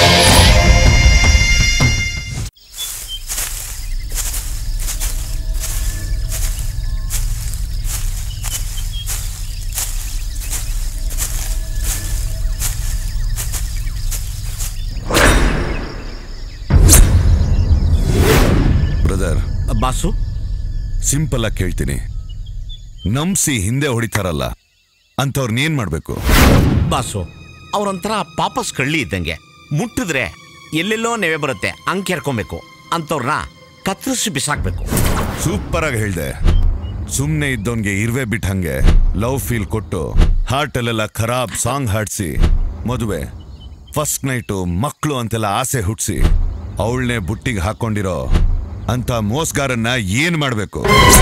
brother boss simple ಆಗಿ ಕೇಳ್ತೀನಿ ನಂಬ್ಸಿ ಹಿಂದೆ ಹೊಡಿತಾರಲ್ಲ ಅಂಥವ್ರನ್ನ ಏನ್ ಮಾಡ್ಬೇಕು ಬಾಸು ಅವ್ರೊಂಥರ ಪಾಪಸ್ ಕಳ್ಳಿ ಇದ್ದಂಗೆ ಮುಟ್ಟಿದ್ರೆ ಎಲ್ಲೆಲ್ಲೋ ನೆವೆ ಬರುತ್ತೆ ಹಂಗ್ ಕೆರ್ಕೊಬೇಕು ಅಂಥವ್ರನ್ನ ಕತ್ತರಿಸಿ ಬಿಸಾಕ್ಬೇಕು ಸೂಪರ್ ಆಗಿ ಹೇಳ್ದೆ ಸುಮ್ನೆ ಇದ್ದವನ್ಗೆ ಇರ್ವೆ ಬಿಟ್ಟಂಗೆ ಲವ್ ಫೀಲ್ ಕೊಟ್ಟು ಹಾರ್ಟ್ ಅಲ್ಲೆಲ್ಲ ಖರಾಬ್ ಸಾಂಗ್ ಹಾಡ್ಸಿ ಮದುವೆ ಫಸ್ಟ್ ನೈಟು ಮಕ್ಕಳು ಅಂತೆಲ್ಲ ಆಸೆ ಹುಟ್ಸಿ ಅವಳನ್ನೇ ಬುಟ್ಟಿಗೆ ಹಾಕೊಂಡಿರೋ ಅಂತ ಮೋಸ್ಗಾರನ್ನ ಏನ್ ಮಾಡ್ಬೇಕು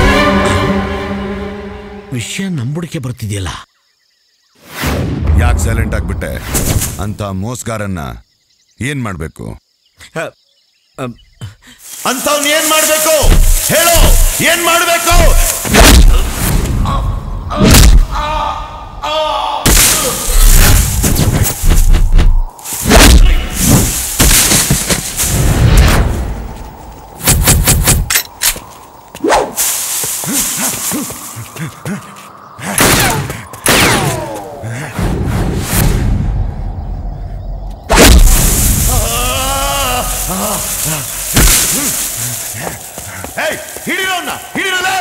ವಿಷಯ ನಂಬುಡಿಕೆ ಬರ್ತಿದೆಯಲ್ಲ ಯಾಕೆ ಸೈಲೆಂಟ್ ಆಗ್ಬಿಟ್ಟೆ ಅಂತ ಮೋಸ್ಗಾರನ್ನ ಏನ್ ಮಾಡ್ಬೇಕು ಅಂತವ್ನ ಏನ್ ಮಾಡ್ಬೇಕು ಹೇಳು ಏನ್ ಮಾಡ್ಬೇಕು ಏಯ್ ಹಿಡಿರೋನ್ನ ಹಿಡಿರಲೇ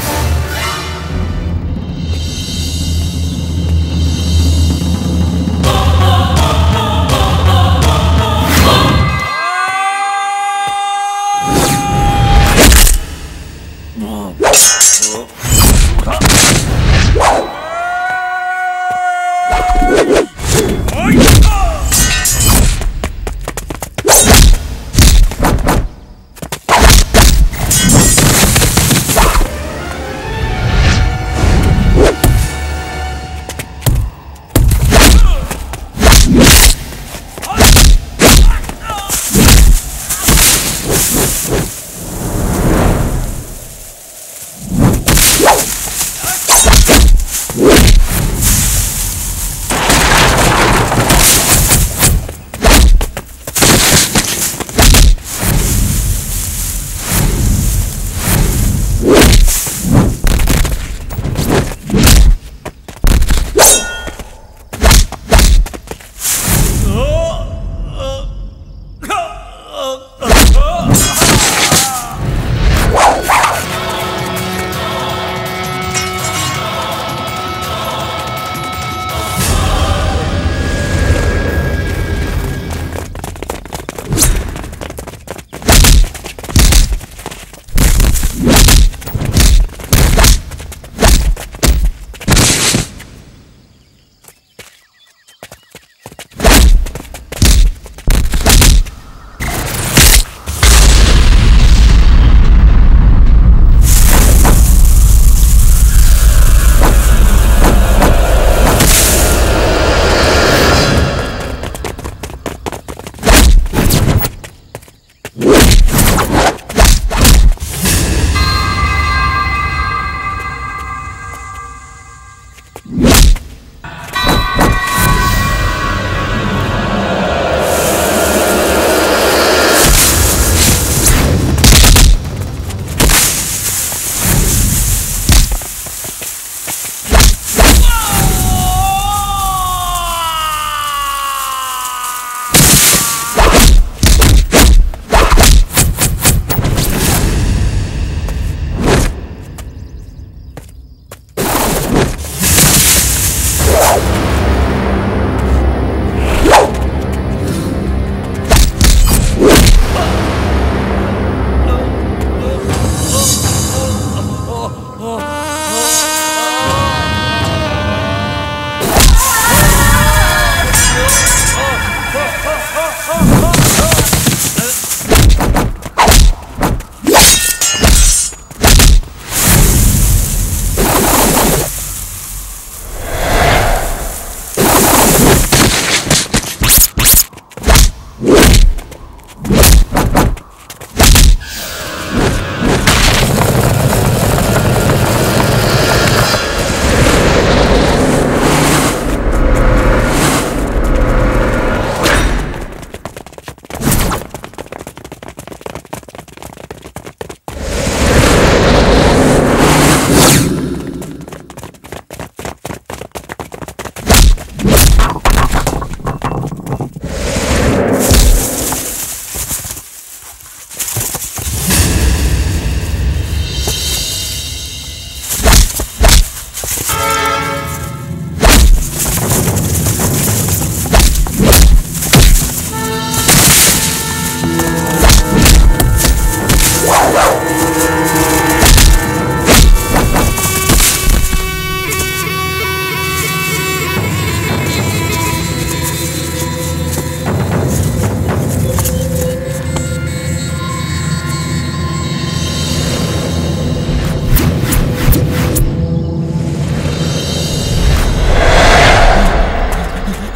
ಆ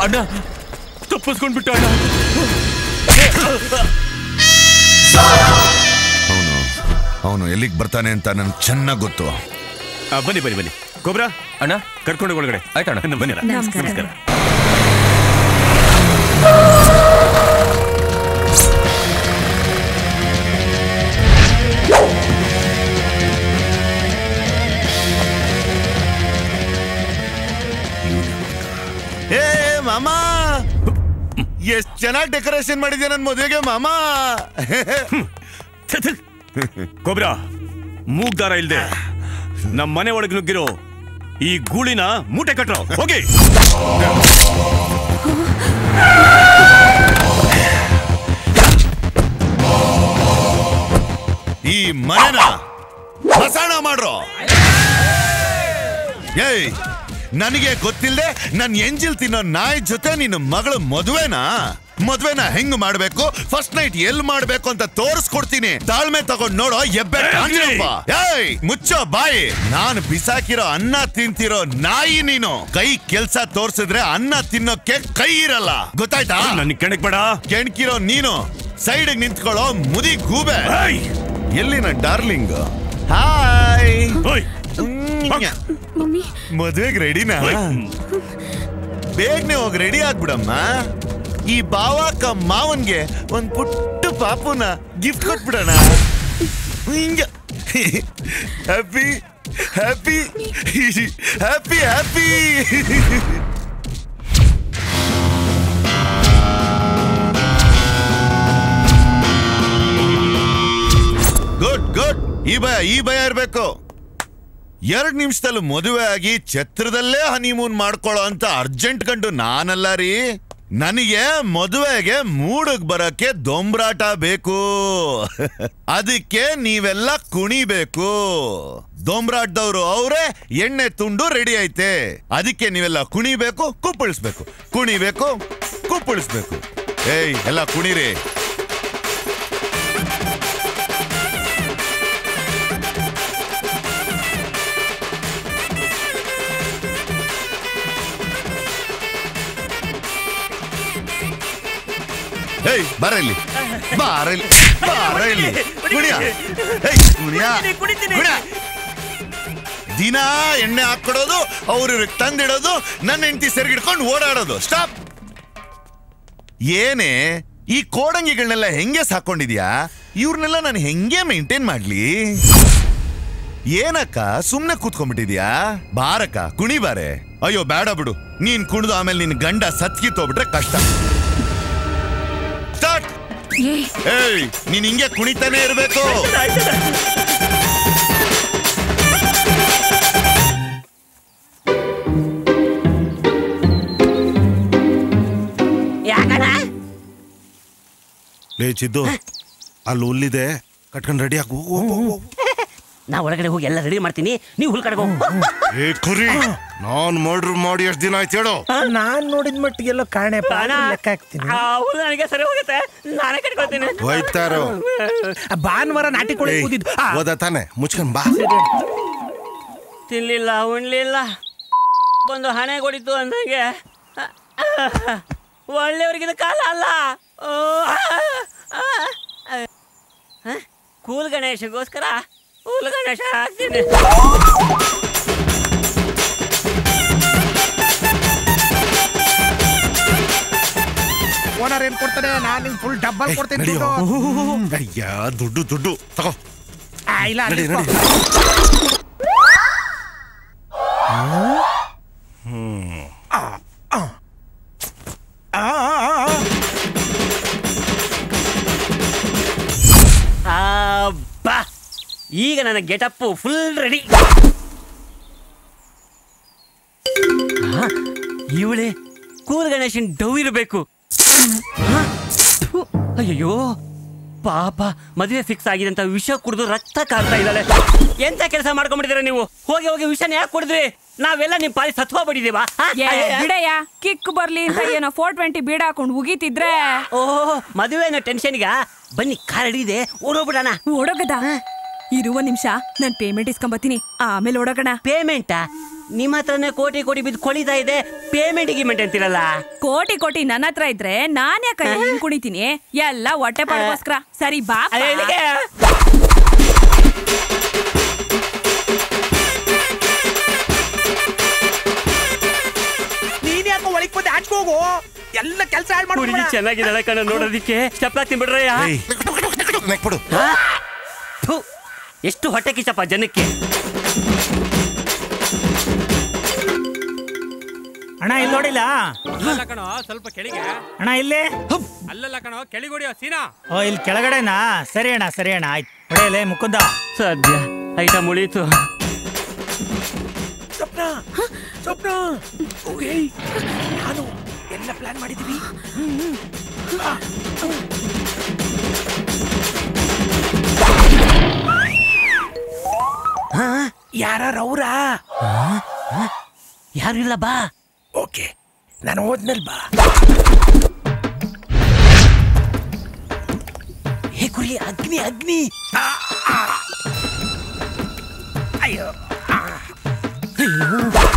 ಅಣ್ಣ ತಪ್ಪಿಸ್ಕೊಂಡ್ಬಿಟ್ಟ ಅಣ್ಣ ಅವನು ಅವನು ಎಲ್ಲಿಗೆ ಬರ್ತಾನೆ ಅಂತ ನನ್ಗೆ ಚೆನ್ನಾಗಿ ಗೊತ್ತು ಆ, ಬನ್ನಿ ಬನ್ನಿ ಬನ್ನಿ ಕೊಬ್ರ ಅಣ್ಣ ಕರ್ಕೊಂಡು ಒಳಗಡೆ ಆಯ್ತಣ್ಣ ಬನ್ನಿ ನಮಸ್ಕಾರ. ನಮಸ್ಕಾರ ಏ ಮಾಮ ಎಷ್ಟ್ ಚೆನ್ನಾಗಿ ಡೆಕೋರೇಷನ್ ಮಾಡಿದ್ಯಾ ನನ್ ಮದುವೆಗೆ ಮಾಮ ಕೊಬ್ರ ಮೂಗ್ದಾರ ಇಲ್ದೆ ನಮ್ಮ ಮನೆ ಒಳಗೆ ನುಗ್ಗಿರೋ ಈ ಗೂಳಿನ ಮೂಟೆ ಕಟ್ರೋ ಹೋಗಿ ಈ ಮನೆನ ಮಸಾಣ ಮಾಡ್ರೋ ಏಯ್ ನನಗೆ ಗೊತ್ತಿಲ್ಲದೆ ನನ್ ಎಂಜಿಲ್ ತಿನ್ನೋ ನಾಯಿ ಜೊತೆ ನಿನ್ನ ಮಗಳ ಮದುವೆನಾ ಮದ್ವೆನ ಹೆಂಗ್ ಮಾಡ್ಬೇಕು ಫಸ್ಟ್ ನೈಟ್ ಎಲ್ ಮಾಡ್ಬೇಕು ಅಂತ ತೋರಿಸ್ಕೊಡ್ತೀನಿ ತಾಳ್ಮೆ ತಗೊಂಡ್ ನೋಡೋ ಎಬ್ಬೆ ಕಾಂಜಿರಪ್ಪ. ಏಯ್ ಮುಚ್ಚೋ ಬಾಯಿ ನಾನು ಬಿಸಾಕಿರೋ ಅನ್ನ ತಿಂತಿರೋ ನಾಯಿ ನೀನು ಕೈ ಕೆಲ್ಸ ತೋರ್ಸಿದ್ರೆ ಅನ್ನ ತಿನ್ನೋಕೆ ಕೈ ಇರಲ್ಲ ಗೊತ್ತಾಯ್ತಾ ನನ್ ಕೆಣಕ್ ಬೇಡ ಕೆಣಕಿರೋ ನೀನು ಸೈಡ್ ನಿಂತ್ಕೊಳ್ಳೋ ಮುದಿ ಗೂಬೆ ಎಲ್ಲಿನ ಡಾರ್ಲಿಂಗ್ ಹಾಯ್ ಮಮ್ಮಿ ಮದ್ವೆಗ್ ರೆಡಿನಾ ಬೇಗನೆ ಹೋಗಿ ರೆಡಿ ಆಗ್ಬಿಡಮ್ಮ ಈ ಬಾವಾಕ ಮಾವನ್ಗೆ ಒಂದ್ ಪುಟ್ಟ ಪಾಪುನ ಗಿಫ್ಟ್ ಕೊಟ್ಬಿಡೋಣ ಹಿಂಗ happy happy happy happy good good ಈ ಭಯ ಈ ಭಯ ಇರ್ಬೇಕು ಎರಡ್ ನಿಮಿಷದಲ್ಲಿ ಮದುವೆ ಆಗಿ ಛತ್ರದಲ್ಲೇ ಹನಿಮೂನ್ ಮಾಡ್ಕೊಳ್ಳೋ ಅಂತ ಅರ್ಜೆಂಟ್ ಕಂಡು ನಾನಲ್ಲ ರೀ ನನಗೆ ಮದುವೆಗೆ ಮೂಡಕ್ ಬರಕ್ಕೆ ದೊಂಬ್ರಾಟ ಬೇಕು ಅದಕ್ಕೆ ನೀವೆಲ್ಲ ಕುಣಿಬೇಕು ದೊಂಬ್ರಾಟದವ್ರು ಅವರೇ ಎಣ್ಣೆ ತುಂಡು ರೆಡಿ ಐತೆ ಅದಕ್ಕೆ ನೀವೆಲ್ಲ ಕುಣಿಬೇಕು ಕುಪ್ಪಳಿಸ್ಬೇಕು ಕುಣಿಬೇಕು ಕುಪ್ಪಳಿಸ್ಬೇಕು ಏಯ್ ಎಲ್ಲ ಕುಣಿರಿ ಏಯ್ ಬರ ಇಲ್ಲಿ ಬಾರ ಇಲ್ಲಿ ಬಾರ ಇಲ್ಲಿ ಕುಣಿಯ ಏಯ್ ಕುಣಿಯ ಕುಣಿಯ ದಿನ ಎಣ್ಣೆ ಹಾಕೊಡೋದು ಅವ್ರ ತಂದಿಡೋದು ನನ್ನ ಹೆಂಡತಿ ಸೆರಗಿಡ್ಕೊಂಡು ಓಡಾಡೋದು ಸ್ಟಾಪ್ ಏನೇ ಈ ಕೋಡಂಗಿಗಳನ್ನೆಲ್ಲ ಹೆಂಗೆ ಸಾಕೊಂಡಿದ್ಯಾ ಇವ್ರನ್ನೆಲ್ಲ ನಾನು ಹೆಂಗೆ ಮೇಂಟೈನ್ ಮಾಡ್ಲಿ ಏನಕ್ಕ ಸುಮ್ನೆ ಕೂತ್ಕೊಂಡ್ಬಿಟ್ಟಿದ್ಯಾ ಬಾರಕ್ಕ ಕುಣಿ ಬಾರೆ ಅಯ್ಯೋ ಬೇಡ ಬಿಡು ನೀನ್ ಕುಣಿದು ಆಮೇಲೆ ನಿನ್ ಗಂಡ ಸತ್ಕಿತ್ತೋಗ್ಬಿಟ್ರೆ ಕಷ್ಟ ಸ್ಟಾರ್ಟ್ ಏಯ್ ನೀನ್ ಹಿಂಗೆ ಕುಣಿತಾನೆ ಇರ್ಬೇಕು ಯಾಕಣ್ಣ ಲೇ ಚಿದ್ದು ಅಲ್ಲಿ ಹುಲ್ಲಿದೆ ಕಟ್ಕೊಂಡು ರೆಡಿ ಆಗು ನಾ ಒಳಗಡೆ ಹೋಗಿ ಎಲ್ಲ ರೆಡಿ ಮಾಡ್ತೀನಿ ನೀವು ಹುಲ್ ಕಡೆಗೆ ಹೋಗು ಏ ಕುರಿ ನಾನ್ ಮರ್ಡರ್ ಮಾಡಿ ಎಷ್ಟು ದಿನ ಆಯ್ತು ಹೇಳು ನಾನ್ ನೋಡಿದ ಮಟ್ಟಿಗೆಲ್ಲೋ ಕಾಣೆ ಲೆಕ್ಕ ಹಾಕ್ತೀನಿ ಆ ಹುಲ್ ನನಗೆ ಸರಿ ಹೋಗುತ್ತೆ ನಾನೇ ಕಟ್ಕೊಳ್ತೀನಿ ಹೋಯ್ತಾರೋ ಭಾನುವಾರ ನಾಟಿ ಕೋಳಿ ಏಯ್, ಕೂದಿದ್ದು ಆ, ಹೋದ ತಾನೆ ಮುಚ್ಕೊಂಡ್ ಬಾ ತಿನ್ಲಿಲ್ಲ ಉಣ್ಲಿಲ್ಲ ಒಂದು ಹಣೆ ಕೊಡಿತು ಅಂದಂಗೆ ಒಳ್ಳೆಯವ್ರಿಗಿದ ಕಾಲ ಅಲ್ಲ ಓ, ಆ, ಆ, ಆ, ಕೂಲ್ ಗಣೇಶಗೋಸ್ಕರ ಕೂಲ್ ಗಣೇಶ ಹಾಕ್ತೀನಿ ಓನರ್ ಏನ್ ಕೊಡ್ತಾನೆ ನಾನು ನಿಂಗೆ ಫುಲ್ ಡಬ್ಬಲ್ ಕೊಡ್ತೀನಿ ನಡಿಯೋ ದುಡ್ಡು. ಅಯ್ಯ ದುಡ್ಡು ದುಡ್ಡು ತಗೋ ಆ, ಇಲ್ಲ ನಡಿ ನಿಲ್ಸ್ಕೊ. ನಡಿ ಹ್ಮ್ ಆ, ಆ. ಆ, ಆ, ಆ. ಬಾ ಈಗ ನನ್ನ ಗೆಟಪ್ ಫುಲ್ ರೆಡಿ ಇವಳೆ ಕೂಲ್ ಗಣೇಶನ್ ಡವ್ ಇರಬೇಕು ಅಯ್ಯಯ್ಯೋ ಪಾಪ ಮದುವೆ ಫಿಕ್ಸ್ ಆಗಿದೆ ಅಂತ ವಿಷ ಕುಡಿದು ರಕ್ತ ಕಾರ್ತಾ ಇದ್ದಾಳೆ ಎಂತ ಕೆಲಸ ಮಾಡ್ಕೊಂಡ್ಬಿಟ್ಟಿದ್ದೀರಾ ನೀವು ಹೋಗಿ ಹೋಗಿ ವಿಷನ ಯಾಕೆ ಕುಡಿದ್ರಿ ನಾವೆಲ್ಲ ನಿಮ್ ಪಾಲಿ ಸತ್ವ ಬಡಿದೀವಾ ಏ, ಬಿಡಯ್ಯ ಕಿಕ್ ಬರ್ಲಿ ಅಂತ ಏನೋ ಫೋರ್ ಟ್ವೆಂಟಿ ಬೀಡ ಹಾಕೊಂಡು ಉಗಿತಿದ್ರೆ ಓ ಮದುವೆ ಅನ್ನೋ ಟೆನ್ಷನ್ಗ ಬನ್ನಿ ಕಾರ್ ಹಿಡಿದೆ ಓಡೋಗ್ಬಿಡಣ ಓಡೋಗದ ಇರುವ ನಿಮಿಷ ನಾನ್ ಪೇಮೆಂಟ್ ಇಸ್ಕೊಂಬತ್ತೀನಿ ಆಮೇಲೆ ಓಡೋಗೋಣ ಪೇಮೆಂಟಾ ನಿಮ್ಮ ಹತ್ರನೇ ಕೋಟಿ ಕೋಟಿ ಬಿದ್ದು ಕೊಳಿತಾ ಇದೆ ಪೇಮೆಂಟ್ ಗಿಮೆಂಟ್ ಅಂತಿರಲ್ಲ ಕೋಟಿ ಕೋಟಿ ನನ್ನ ಹತ್ರ ಇದ್ರೆ ನಾನ್ ಯಾಕೆ ಹಿಂಗ್ ಕುಣಿತೀನಿ ಎಲ್ಲ ಹೊಟ್ಟೆ ಪಡಗೋಸ್ಕರ ಸರಿ ಬಾ ನೀನ್ ಯಾಕೆ ಒಳಗ್ ಬಂದು ಹಾಚ್ಕೋಗು ಎಲ್ಲ ಕೆಲಸ ಹಾಳು ಹುಡುಗಿ ಮಾಡ್ಬಿಡ ಚೆನ್ನಾಗಿದ್ದಾಳೆ ಕಣ ನೋಡೋದಿಕ್ಕೆ ಚಪ್ಲಾಕ್ತೀನಿ ಬಿಡ್ರಯ್ಯ ಹಾ? ಥು, ಎಷ್ಟು ಹೊಟ್ಟೆ ಕಿಚ್ಚಪ್ಪ ಜನಕ್ಕೆ ಅಣ್ಣ ಇಲ್ಲಿ ನೋಡಿಲ್ಲ ಅಲ್ಲಲ್ಲ ಕಣೋ ಸ್ವಲ್ಪ ಕೆಳಗೆ ಅಣ್ಣ ಇಲ್ಲಿ ಅಲ್ಲಲ್ಲ ಕಣೋ ಕೆಳಗೊಡಿಯೋ ಸೀನಾ ಓ ಇಲ್ಲಿ ಕೆಳಗಡೆನಾ ಸರಿ ಅಣ್ಣ ಸರಿ ಅಣ್ಣ ಆಯ್ತು ಹೊಡೆಯಲೇ ಮುಕುಂದ ಸದ್ಯ ಐಟಮ್ ಉಳೀತು ಸ್ವಪ್ನ ಸ್ವಪ್ನ ಓಯ್ ನಾನು ಎಲ್ಲ ಪ್ಲಾನ್ ಮಾಡಿದೀವಿ ಯಾರು ಅವ್ರಾ ಯಾರು ಇಲ್ಲ ಬಾ ಓಕೆ ನಾನು ಹೋದ್ಮೇಲೆ ಬಾ ಹೇ ಕುರಿ ಅಗ್ನಿ ಅಗ್ನಿ ಆ, ಆ. ಅಯ್ಯೋ ಆ. ಅಯ್ಯೋ.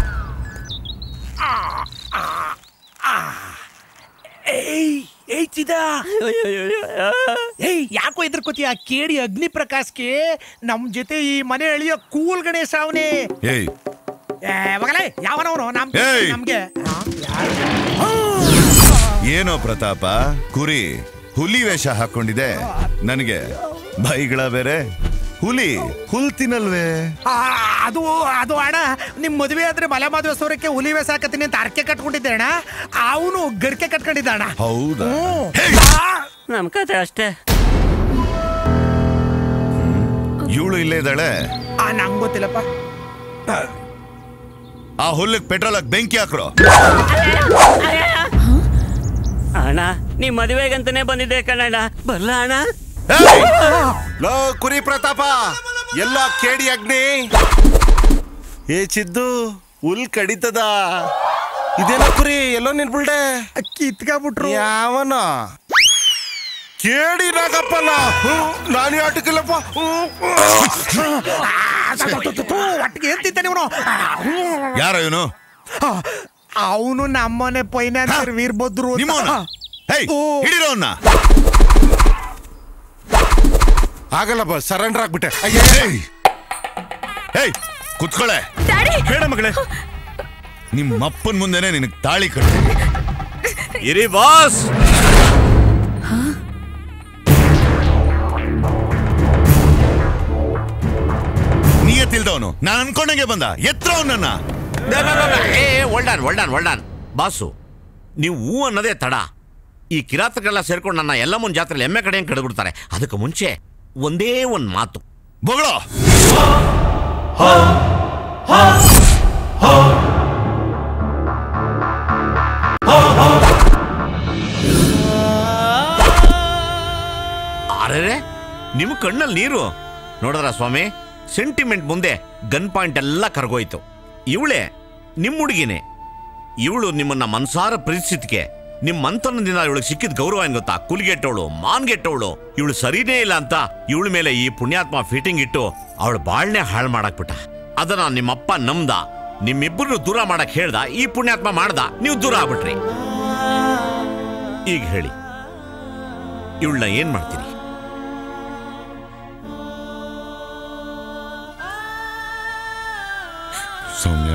ಆ, ಆ, ಆ. ಏಯ್ ಏಯ್ ಚಿದ ಏಯ್ ಯಾಕೋ ಎದ್ರಕೋತೀಯ ಕೇಳಿ ಅಗ್ನಿ ಪ್ರಕಾಶ್ಗೆ ನಮ್ ಜೊತೆ ಈ ಮನೆ ಎಳಿಯೋ ಕೂಲ್ ಗಣೇಶ ಅವನೇ ಏಯ್ ಏ ಮಗಲೇ ಯಾವನವನು ನಮ್ ಏಯ್! ನಮ್ಗೆ ಏನೋ ಪ್ರತಾಪ ಕುರಿ ಹುಲಿ ವೇಷ ಹಾಕೊಂಡಿದೆ ನನಗೆ ಬೈಗಳ ಬೇರೆ ಹುಲಿ ಹುಲ್ ತಿನ್ನಲ್ವೇ ಆ, ಅದು ಅದು ಅಣ್ಣ ನಿಮ್ ಮದುವೆ ಆದ್ರೆ ಮಲೆ ಮದುವೆ ಸೋರಕ್ಕೆ ಹುಲಿ ವೇಷ ಹಾಕತ್ತೀನಿ ಅಂತ ಅರ್ಕೆ ಕಟ್ಕೊಂಡಿದ್ದೆ ಅಣ್ಣ ಅವನು ಗರ್ಕೆ ಕಟ್ಕೊಂಡಿದ್ದ ಅಣ್ಣ ಹೌದಾ ನಮ್ ಕತೆ ಅಷ್ಟೇ ಇವಳು ಇಲ್ಲೇ ಇದ್ದಾಳೆ ಆ ನಂಗ್ ಗೊತ್ತಿಲ್ಲಪ್ಪ ಆ ಹುಲ್ಲಿಗೆ ಪೆಟ್ರೋಲ್ ಹಾಕಿ ಬೆಂಕಿ ಹಾಕ್ರೋ ಅಣ್ಣ ನೀ ಮದುವೆಗಂತಾನೆ ಬಂದಿದ್ದೆ ಕಣಣ್ಣ ಬರ್ಲ ಅಣ್ಣ ಲೋ ಕುರಿ ಪ್ರತಾಪ ಎಲ್ಲ ಕೇಡಿ ಅಗ್ನಿ ಏ ಚಿದ್ದು ಹುಲ್ ಕಡಿತದ ಇದೇನ ಕುರಿ ಎಲ್ಲೋ ನಿನ್ಬಿಳ್ಡೆ ಕಿತ್ಕೊಂಡ್ಬಿಟ್ರು ಯಾವನ ಕೇಡಿ ನಾಗಪ್ಪನ ನಾನು ಆಟಕ್ಕಿಲ್ಲಪ್ಪ ಒಟ್ಟಿಗೆ ಏನ್ ತಿಂತಾನೆ ಇವನು ಯಾರ ಇವನು ಅವನು ನಮ್ಮನೆ ಫೈನಾನ್ಸರ್ ವೀರಭದ್ರು ಅಂತ. ನಿಮ್ಮವ್ನ? ಹೇಯ್ ಹಿಡಿರೋ ಅವ್ನ ಆಗಲ್ಲಪ್ಪ ಸರೆಂಡರ್ ಆಗ್ಬಿಟ್ಟೆ ಹೇಯ್ ಕುತ್ಕೊಳೆ ಬೇಡ ಮಗಳೇ ನಿಮ್ಮ ಅಪ್ಪನ ಮುಂದೆನೆ ನಿನಗೆ ತಾಳಿ ಕಟ್ತೀನಿ ಇರಿ ಬಾಸ್ ನೀಯತ್ತಿಲ್ದವನು ನಾನು ಅನ್ಕೊಂಡಂಗೆ ಬಂದ ಎತ್ರ ಅವನನ್ನ ಏ ಒಳ್ಡಾನ್ ಒಳ್ಡಾನ್ ಒಳ್ಡಾನ್ ಬಾಸು ನೀವು ಹೂ ಅನ್ನೋದೇ ತಡ ಈ ಕಿರಾತಕರೆಲ್ಲ ಸೇರ್ಕೊಂಡು ನನ್ನ ಎಲ್ಲ ಮುಂದೆ ಜಾತ್ರೆಯಲ್ಲಿ ಎಮ್ಮೆ ಕಡೆ ಕಡ್ಬಿಡ್ತಾರೆ ಅದಕ್ಕೆ ಮುಂಚೆ ಒಂದೇ ಒಂದು ಮಾತು ಬೊಗಳೋ ಅರೆ ನಿಮ್ಮ ಕಣ್ಣಲ್ಲಿ ನೀರು ನೋಡಿದ್ರ ಸ್ವಾಮಿ ಸೆಂಟಿಮೆಂಟ್ ಮುಂದೆ ಗನ್ ಪಾಯಿಂಟ್ ಎಲ್ಲ ಕರ್ಗೋಯ್ತು ಇವಳೆ ನಿಮ್ಮ ಹುಡುಗಿನೇ ಇವಳು ನಿಮ್ಮನ್ನ ಮನ್ಸಾರ ಪ್ರೀತಿಸಿದ್ಕೆ ನಿಮ್ಮ ಮಂತನದಿಂದ ಇವಳಿಗೆ ಸಿಕ್ಕಿದ ಗೌರವ ಏನ್ ಗೊತ್ತಾ ಕುಲ್ಗೆಟ್ಟವಳು ಮಾನ್ಗೆಟ್ಟವಳು ಇವಳು ಸರಿನೇ ಇಲ್ಲ ಅಂತ ಇವಳ ಮೇಲೆ ಈ ಪುಣ್ಯಾತ್ಮ ಫಿಟ್ಟಿಂಗ್ ಇಟ್ಟು ಅವಳು ಬಾಳ್ನೆ ಹಾಳು ಮಾಡಾಕ್ಬಿಟ್ಟ ಅದನ್ನ ನಿಮ್ಮಪ್ಪ ನಂಬ್ದ ನಿಮ್ಮಿಬ್ಬರನ್ನು ದೂರ ಮಾಡಕ್ ಹೇಳ್ದ ಈ ಪುಣ್ಯಾತ್ಮ ಮಾಡ್ದ ನೀವು ದೂರ ಆಗ್ಬಿಟ್ರಿ ಈಗ ಹೇಳಿ ಇವಳನ್ನ ಏನ್ ಮಾಡ್ತೀರಿ ಸೌಮ್ಯ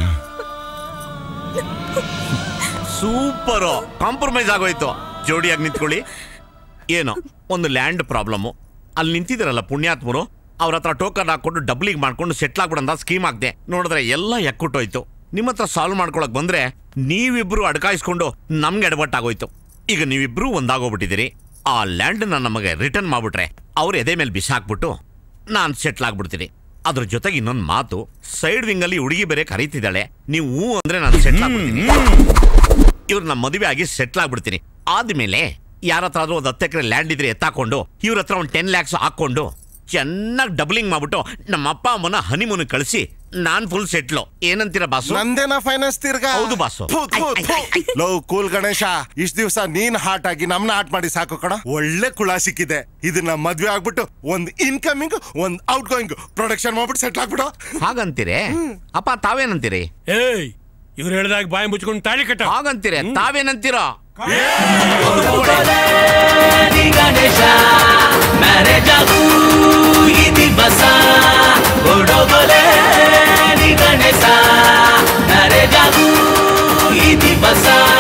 ಸೂಪರು ಕಾಂಪ್ರಮೈಸ್ ಆಗೋಯ್ತು ಜೋಡಿಯಾಗಿ ನಿಂತ್ಕೊಳ್ಳಿ ಏನೋ ಒಂದು ಲ್ಯಾಂಡ್ ಪ್ರಾಬ್ಲಮ್ಮು ಅಲ್ಲಿ ನಿಂತಿದ್ದಾರಲ್ಲ ಪುಣ್ಯಾತ್ಮರು ಅವ್ರ ಹತ್ರ ಟೋಕನ್ ಹಾಕೊಂಡು ಡಬ್ಲಿಂಗ್ ಮಾಡ್ಕೊಂಡು ಸೆಟ್ಲ್ ಆಗ್ಬಿಡಂತ ಸ್ಕೀಮ್ ಹಾಕ್ದೆ ನೋಡಿದ್ರೆ ಎಲ್ಲ ಎಕ್ಕುಟ್ಟೋಯ್ತು ನಿಮ್ಮ ಹತ್ರ ಸಾಲ್ವ್ ಮಾಡ್ಕೊಳಕ್ ಬಂದ್ರೆ ನೀವಿಬ್ರು ಅಡ್ಕಾಯಿಸ್ಕೊಂಡು ನಮ್ಗೆ ಎಡವಟ್ಟಾಗೋಯ್ತು ಈಗ ನೀವಿಬ್ರು ಒಂದಾಗೋಗ್ಬಿಟ್ಟಿದ್ದೀರಿ ಆ ಲ್ಯಾಂಡ್ನ ನಮಗೆ ರಿಟರ್ನ್ ಮಾಡ್ಬಿಟ್ರೆ ಅವ್ರ ಎದೆ ಮೇಲೆ ಬಿಸಾಕ್ಬಿಟ್ಟು ನಾನು ಸೆಟ್ಲ್ ಆಗ್ಬಿಡ್ತೀನಿ ಅದ್ರ ಜೊತೆಗೆ ಇನ್ನೊಂದು ಮಾತು ಸೈಡ್ ವಿಂಗಲ್ಲಿ ಹುಡುಗಿ ಬೇರೆ ಕರೀತಿದ್ದಾಳೆ ನೀವು ಹೂ ಅಂದ್ರೆ ನಾನು ಸೆಟ್ಲ್ ಆಗ್ಬಿಡ್ತೀನಿ ಇವ್ರು ನಮ್ಮ ಮದುವೆ ಆಗಿ ಸೆಟ್ಲ್ ಆಗ್ಬಿಡ್ತೀನಿ ಆದ್ಮೇಲೆ ಯಾರ ಹತ್ರ ಆದ್ರೂ ಒಂದು ಹತ್ತು ಎಕರೆ ಲ್ಯಾಂಡ್ ಇದ್ರೆ ಎತ್ತಾಕೊಂಡು ಇವ್ರ ಹತ್ರ ಒಂದು ಟೆನ್ ಲ್ಯಾಕ್ಸ್ ಹಾಕೊಂಡು ಚೆನ್ನಾಗಿ ಡಬ್ಲಿಂಗ್ ಮಾಡ್ಬಿಟ್ಟು ನಮ್ಮ ಅಪ್ಪ ಅಮ್ಮನ ಹನಿಮೂನ್ ಕಳಿಸಿ ನಾನ್ ಫುಲ್ ಸೆಟ್ಲು ಏನಂತೀರ ಬಾಸು ನಂದೇನಾ ಫೈನಾನ್ಸ್ ತಿರ್ಗಾ ಹೌದು ಬಾಸು ಥು, ಥು, ಥು. ಲೋ ಕೂಲ್ ಗಣೇಶ ಇಷ್ಟ ದಿವಸ ನೀನ್ ಹಾಟ್ ಆಗಿ ನಮ್ನ ಹಾಟ್ ಮಾಡಿ ಸಾಕು ಕಣ ಒಳ್ಳೆ ಕುಳ ಸಿಕ್ಕಿದೆ ಇದನ್ನ ಮದ್ವೆ ಆಗ್ಬಿಟ್ಟು ಒಂದ್ ಇನ್ಕಮಿಂಗ್ ಒಂದ್ ಔಟ್ ಗೋಯಿಂಗ್ ಪ್ರೊಡಕ್ಷನ್ ಮಾಡ್ಬಿಟ್ಟು ಸೆಟ್ಲ್ ಆಗ್ಬಿಡು ಹಾಗಂತೀರಿ ಅಪ್ಪ ತಾವೇನಂತೀರಿ ಏಯ್ ಇವ್ರು ಹೇಳ್ದಾಗ ಬಾಯಿ ಮುಚ್ಕೊಂಡು ತಾಳಿ ಕಟ್ಟ ಹಾಗಂತೀರಿ ತಾವೇನಂತೀರೋ ನಿ ಗಣೇಶ ಮ್ಯಾರೇಜ್ ಆಗು ಈ ದಿವಸ ಹುಡುಗಲೇ ನಿ ಗಣೇಶ ಮ್ಯಾರೇಜ್ ಆಗು ಈ ದಿವಸ